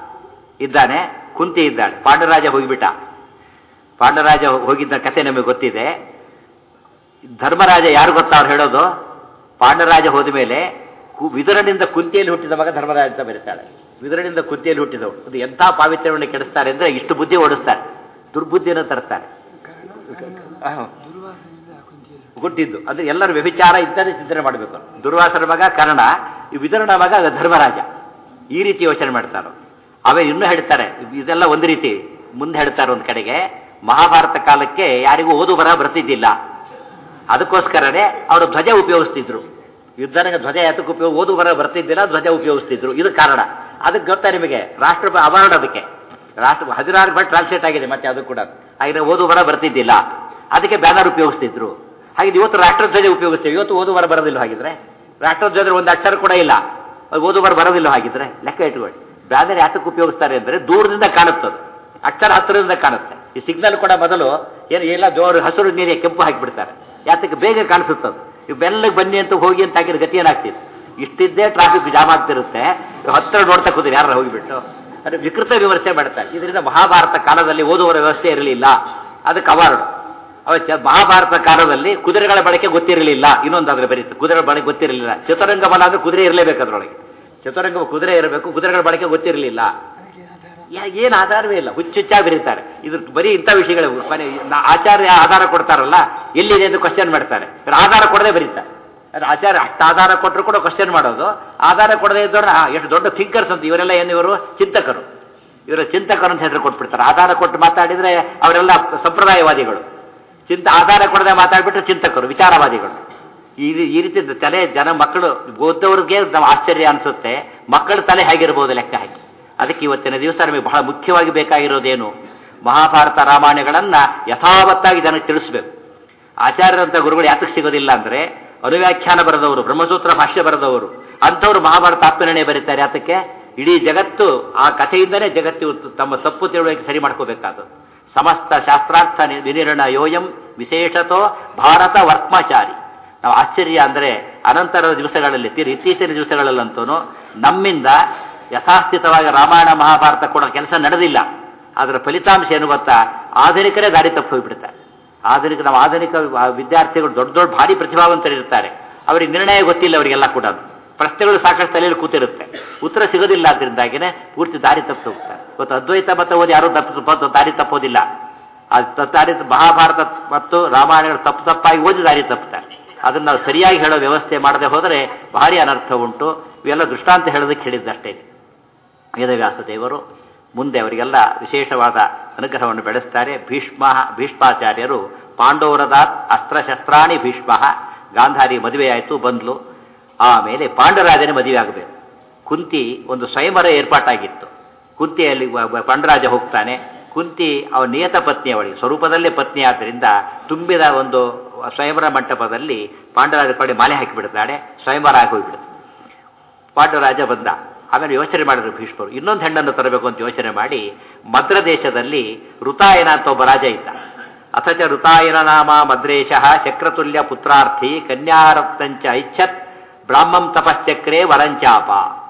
Speaker 1: ಇದ್ದಾನೆ ಕುಂತಿ ಇದ್ದಾಳೆ ಪಾಂಡರಾಜ ಹೋಗಿಬಿಟ್ಟ ಪಾಂಡರಾಜ ಹೋಗಿದ್ದ ಕತೆ ನಮಗೆ ಗೊತ್ತಿದೆ ಧರ್ಮರಾಜ ಯಾರು ಗೊತ್ತಾ ಅವ್ರು ಹೇಳೋದು ಪಾಂಡರಾಜ ಹೋದ ಮೇಲೆ ಕು- ವಿದುರನಿಂದ ಕುಂತಿಯಲ್ಲಿ ಹುಟ್ಟಿದ ಮಗ ಧರ್ಮರಾಜ ಅಂತ ಬರೀತಾಳೆ ವಿದುರನಿಂದ ಕುಂತಿಯಲ್ಲಿ ಹುಟ್ಟಿದವು ಅದು ಎಂಥ ಪಾವಿತ್ರ್ಯವನ್ನು ಕೆಡಿಸ್ತಾರೆ ಅಂದ್ರೆ ಇಷ್ಟು ಬುದ್ಧಿ ಓಡಿಸ್ತಾರೆ ದುರ್ಬುದ್ಧಿಯನ್ನು ತರ್ತಾರೆ ಆಹ್. ಹುಟ್ಟಿದ್ದು ಅಂದ್ರೆ ಎಲ್ಲರೂ ವ್ಯಭಿಚಾರ ಇದ್ದರೆ ಚಿಂತನೆ ಮಾಡಬೇಕು ದುರ್ವಾಸರ ಮಗ ಕರ್ಣ ಈ ವಿದುರನ ಮಗ ಧರ್ಮರಾಜ ಈ ರೀತಿ ಯೋಚನೆ ಮಾಡ್ತಾರೆ ಆಮೇಲೆ ಇನ್ನೂ ಹೇಳ್ತಾರೆ ಇದೆಲ್ಲ ಒಂದು ರೀತಿ ಮುಂದೆ ಹೇಳ್ತಾರೆ ಒಂದು ಕಡೆಗೆ ಮಹಾಭಾರತ ಕಾಲಕ್ಕೆ ಯಾರಿಗೂ ಓದು ಬರಹ ಬರ್ತಿದ್ದಿಲ್ಲ ಅದಕ್ಕೋಸ್ಕರನೇ ಅವರು ಧ್ವಜ ಉಪಯೋಗಿಸ್ತಿದ್ರು ಯುದ್ಧನಿಗೆ ಧ್ವಜ ಯಾತಕ್ಕೆ ಉಪಯೋಗ ಓದು ಬರ ಬರ್ತಿದ್ದಿಲ್ಲ ಧ್ವಜ ಉಪಯೋಗಿಸ್ತಿದ್ರು ಇದು ಕಾರಣ ಅದಕ್ಕೆ ಗೊತ್ತಾ ನಿಮಗೆ ರಾಷ್ಟ್ರ ಅವಾರ್ಡ್ ಅದಕ್ಕೆ ರಾಷ್ಟ್ರ ಹದಿನಾರು ಬಾರಿ ಟ್ರಾನ್ಸ್ಲೇಟ್ ಆಗಿದೆ ಮತ್ತೆ ಅದು ಕೂಡ ಹಾಗೆ ಓದು ಬರ ಬರ್ತಿದ್ದಿಲ್ಲ ಅದಕ್ಕೆ ಬ್ಯಾನರ್ ಉಪಯೋಗಿಸ್ತಿದ್ರು ಹಾಗೆ ಇವತ್ತು ರಾಷ್ಟ್ರಧ್ವಜ ಉಪಯೋಗಿಸ್ತೇವೆ ಇವತ್ತು ಓದು ಬರ ಬರೋದಿಲ್ಲ ಹಾಗಿದ್ರೆ ರಾಷ್ಟ್ರಧ್ವಜ ಒಂದು ಅಕ್ಷರ ಕೂಡ ಇಲ್ಲ ಅದು ಓದು ಬರ ಬರೋದಿಲ್ಲ ಹಾಗಿದ್ರೆ ಲೆಕ್ಕ ಇಟ್ಕೊಳ್ಳಿ ಬ್ಯಾನರ್ ಯಾತಕ್ಕೆ ಉಪಯೋಗಿಸ್ತಾರೆ ಅಂದರೆ ದೂರದಿಂದ ಕಾಣುತ್ತದು ಅಕ್ಷರ ಹತ್ತಿರದಿಂದ ಕಾಣುತ್ತೆ ಈ ಸಿಗ್ನಲ್ ಕೂಡ ಮೊದಲು ಏನು ಎಲ್ಲ ಜೋರು ಹಸಿರು ನೀರಿಗೆ ಕೆಂಪು ಹಾಕಿಬಿಡ್ತಾರೆ ಯಾತಕ್ಕೆ ಬೇಗ ಕಾಣಿಸುತ್ತದು ಇವು ಬೆಲ್ಲಗೆ ಬನ್ನಿ ಅಂತ ಹೋಗಿ ಅಂತ ಹಾಕಿದ ಗತಿ ಏನಾಗ್ತಿತ್ತು ಇಷ್ಟಿದ್ದೇ ಟ್ರಾಫಿಕ್ ಜಾಮ್ ಆಗ್ತಿರುತ್ತೆ ಇವ್ ಹತ್ತಿರ ನೋಡ್ತಾ ಕೂತಿರಿ ಯಾರು ಹೋಗಿಬಿಟ್ಟು ಅದು ವಿಕೃತ ವಿಮರ್ಶೆ ಮಾಡ್ತಾರೆ ಇದರಿಂದ ಮಹಾಭಾರತ ಕಾಲದಲ್ಲಿ ಓದುವರ ವ್ಯವಸ್ಥೆ ಇರಲಿಲ್ಲ ಅದಕ್ಕೆ ಅವಾರ್ಡ್ ಅವ ಚ- ಮಹಾಭಾರತ ಕಾಲದಲ್ಲಿ ಕುದುರೆಗಳ ಬಳಕೆ ಗೊತ್ತಿರಲಿಲ್ಲ ಇನ್ನೊಂದಾದ್ರೆ ಬರೀತು ಕುದುರೆ ಬಳಕೆ ಗೊತ್ತಿರಲಿಲ್ಲ ಚತುರಂಗ ಬಲ ಅಂದ್ರೆ ಕುದುರೆ ಇರಲೇಬೇಕು ಅದರೊಳಗೆ ಚತುರಂಗ ಕುದುರೆ ಇರಬೇಕು ಕುದುರೆಗಳ ಬಳಕೆ ಗೊತ್ತಿರಲಿಲ್ಲ ಏನು ಆಧಾರವೇ ಇಲ್ಲ ಹುಚ್ಚುಚ್ಚಾಗಿ ಬರೀತಾರೆ ಇದ್ರ ಬರೀ ಇಂಥ ವಿಷಯಗಳು ಕೊನೆ ನಾ- ಆಚಾರ್ಯ ಆಧಾರ ಕೊಡ್ತಾರಲ್ಲ ಎಲ್ಲಿದೆ ಅಂತ ಕ್ವಶನ್ ಮಾಡ್ತಾರೆ ಇವ್ರು ಆಧಾರ ಕೊಡದೆ ಬರೀತಾರೆ ಅದು ಆಚಾರ್ಯ ಅಷ್ಟು ಆಧಾರ ಕೊಟ್ಟರು ಕೂಡ ಕ್ವಶನ್ ಮಾಡೋದು ಆಧಾರ ಕೊಡದೇ ಇದ್ದವ್ರ ಎಷ್ಟು ದೊಡ್ಡ ಥಿಂಕರ್ಸ್ ಅಂತ ಇವರೆಲ್ಲ ಏನು ಇವರು ಚಿಂತಕರು ಇವರು ಚಿಂತಕರು ಅಂತ ಹೆಸರು ಕೊಟ್ಬಿಡ್ತಾರೆ ಆಧಾರ ಕೊಟ್ಟು ಮಾತಾಡಿದ್ರೆ ಅವರೆಲ್ಲ ಸಂಪ್ರದಾಯವಾದಿಗಳು ಚಿಂತ ಆಧಾರ ಕೊಡದೆ ಮಾತಾಡ್ಬಿಟ್ರೆ ಚಿಂತಕರು ವಿಚಾರವಾದಿಗಳು ಈ ರೀ- ಈ ರೀತಿ ತಲೆ ಜನ ಮಕ್ಕಳು ಓದೋರಿಗೆ ನಾವು ಆಶ್ಚರ್ಯ ಅನಿಸುತ್ತೆ ಮಕ್ಕಳ ತಲೆ ಹೇಗಿರ್ಬೋದು ಲೆಕ್ಕ ಹಾಕಿ ಅದಕ್ಕೆ ಇವತ್ತಿನ ದಿವಸ ನಮಗೆ ಬಹಳ ಮುಖ್ಯವಾಗಿ ಬೇಕಾಗಿರೋದೇನು ಮಹಾಭಾರತ ರಾಮಾಯಣಗಳನ್ನ ಯಥಾವತ್ತಾಗಿ ಜನಕ್ಕೆ ತಿಳಿಸ್ಬೇಕು ಆಚಾರ್ಯರಂತ ಗುರುಗಳು ಯಾತಕ್ಕೆ ಸಿಗೋದಿಲ್ಲ ಅಂದ್ರೆ ಅನುವ್ಯಾಖ್ಯಾನ ಬರೆದವರು ಬ್ರಹ್ಮಸೂತ್ರ ಭಾಷ್ಯ ಬರೆದವರು ಅಂಥವ್ರು ಮಹಾಭಾರತ ಆತ್ಮನಿರ್ಣಯ ಬರೀತಾರೆ ಯಾತಕ್ಕೆ ಇಡೀ ಜಗತ್ತು ಆ ಕಥೆಯಿಂದನೇ ಜಗತ್ತು ಇವತ್ತು ತಮ್ಮ ತಪ್ಪು ತಿಳುವಳಿಕೆ ಸರಿ ಮಾಡ್ಕೋಬೇಕಾದ್ದು ಸಮಸ್ತ ಶಾಸ್ತ್ರಾರ್ಥ ನಿ- ವಿನಿರ್ಣಯೋಯಂ ವಿಶೇಷತೋ ಭಾರತ ವರ್ತ್ಮಾಚಾರಿ ನಾವು ಆಶ್ಚರ್ಯ ಅಂದರೆ ಅನಂತರದ ದಿವಸಗಳಲ್ಲಿ ತೀರ್ ಇತ್ತೀಚಿನ ದಿವಸಗಳಲ್ಲಂತೂ ನಮ್ಮಿಂದ ಯಥಾಸ್ಥಿತವಾಗಿ ರಾಮಾಯಣ ಮಹಾಭಾರತ ಕೂಡ ಕೆಲಸ ನಡೆದಿಲ್ಲ ಅದರ ಫಲಿತಾಂಶ ಏನು ಗೊತ್ತಾ ಆಧುನಿಕರೇ ದಾರಿ ತಪ್ಪಿ ಹೋಗ್ಬಿಡ್ತಾರೆ ಆಧುನಿಕ ನಾವು ಆಧುನಿಕ ಆ, ವಿದ್ಯಾರ್ಥಿಗಳು ದೊಡ್ಡ ದೊಡ್ಡ ಭಾರಿ ಪ್ರತಿಭಾವಂತರಿರ್ತಾರೆ ಅವರಿಗೆ ನಿರ್ಣಯ ಗೊತ್ತಿಲ್ಲ ಅವರಿಗೆಲ್ಲ ಕೂಡ ಪ್ರಶ್ನೆಗಳು ಸಾಕಷ್ಟು ತಲೆಯಲ್ಲಿ ಕೂತಿರುತ್ತೆ ಉತ್ತರ ಸಿಗೋದಿಲ್ಲ ಅದರಿಂದಾಗಿನೇ ಪೂರ್ತಿ ದಾರಿ ತಪ್ಪಿ ಹೋಗ್ತಾರೆ ಇವತ್ತು ಅದ್ವೈತ ಮತ ಓದಿ ಯಾರೂ ತಪ್ಪು ದಾರಿ ತಪ್ಪೋದಿಲ್ಲ ಅದು ತ- ದಾರಿ ಮಹಾಭಾರತ ಮತ್ತು ರಾಮಾಯಣಗಳು ತಪ್ಪು ತಪ್ಪಾಗಿ ಓದಿ ದಾರಿ ತಪ್ಪುತ್ತಾರೆ ಅದನ್ನು ನಾವು ಸರಿಯಾಗಿ ಹೇಳೋ ವ್ಯವಸ್ಥೆ ಮಾಡದೆ ಹೋದರೆ ಭಾರಿ ಅನರ್ಥ ಉಂಟು ಇವೆಲ್ಲ ದೃಷ್ಟಾಂತ ಹೇಳೋದಕ್ಕೆ ಹೇಳಿದ್ದಷ್ಟೇ ವೇದವ್ಯಾಸ ದೇವರು ಮುಂದೆ ಅವರಿಗೆಲ್ಲ ವಿಶೇಷವಾದ ಅನುಗ್ರಹವನ್ನು ಬೆಳೆಸ್ತಾರೆ ಭೀಷ್ಮ ಭೀಷ್ಮಾಚಾರ್ಯರು ಪಾಂಡವರದ ಅಸ್ತ್ರಶಸ್ತ್ರಾಣಿ ಭೀಷ್ಮ ಗಾಂಧಾರಿ ಮದುವೆಯಾಯಿತು ಬಂದ್ಲು ಆಮೇಲೆ ಪಾಂಡರಾಜನೇ ಮದುವೆ ಆಗಬೇಕು ಕುಂತಿ ಒಂದು ಸ್ವಯಂವರ ಏರ್ಪಾಟಾಗಿತ್ತು ಕುಂತಿಯಲ್ಲಿ ವ- ವ- ಪಾಂಡರಾಜ ಹೋಗ್ತಾನೆ ಕುಂತಿ ಅವನ ನಿಯತ ಪತ್ನಿ ಅವಳಿಗೆ ಸ್ವರೂಪದಲ್ಲೇ ಪತ್ನಿ ಆದ್ದರಿಂದ ತುಂಬಿದ ಒಂದು ಸ್ವಯಂವರ ಮಂಟಪದಲ್ಲಿ ಪಾಂಡರಾಜ ಕಡೆ ಮಾಲೆ ಹಾಕಿಬಿಡ್ತಾಳೆ ಸ್ವಯಂವರ ಆಗಿ ಹೋಗ್ಬಿಡುತ್ತೆ ಪಾಂಡವರಾಜ ಬಂದ ಆಮೇಲೆ ಯೋಚನೆ ಮಾಡಿದ್ರು ಭೀಷ್ಮರು ಇನ್ನೊಂದು ಹೆಣ್ಣನ್ನು ತರಬೇಕು ಅಂತ ಯೋಚನೆ ಮಾಡಿ ಮದ್ರ ದೇಶದಲ್ಲಿ ಋತಾಯನ ಅಂತ ಒಬ್ಬ ರಾಜ ಇದ್ದ ಅಥಚ ಋತಾಯನ ನಾಮ ಮದ್ರೇಶ ಶಕ್ರತುಲ್ಯ ಪುತ್ರಾರ್ಥಿ ಕನ್ಯಾರತ್ನಂಚ ಐಚ್ಛತ್ ಬ್ರಾಹ್ಮಂ ತಪಶ್ಚಕ್ರೆ ವರಂಚಾಪ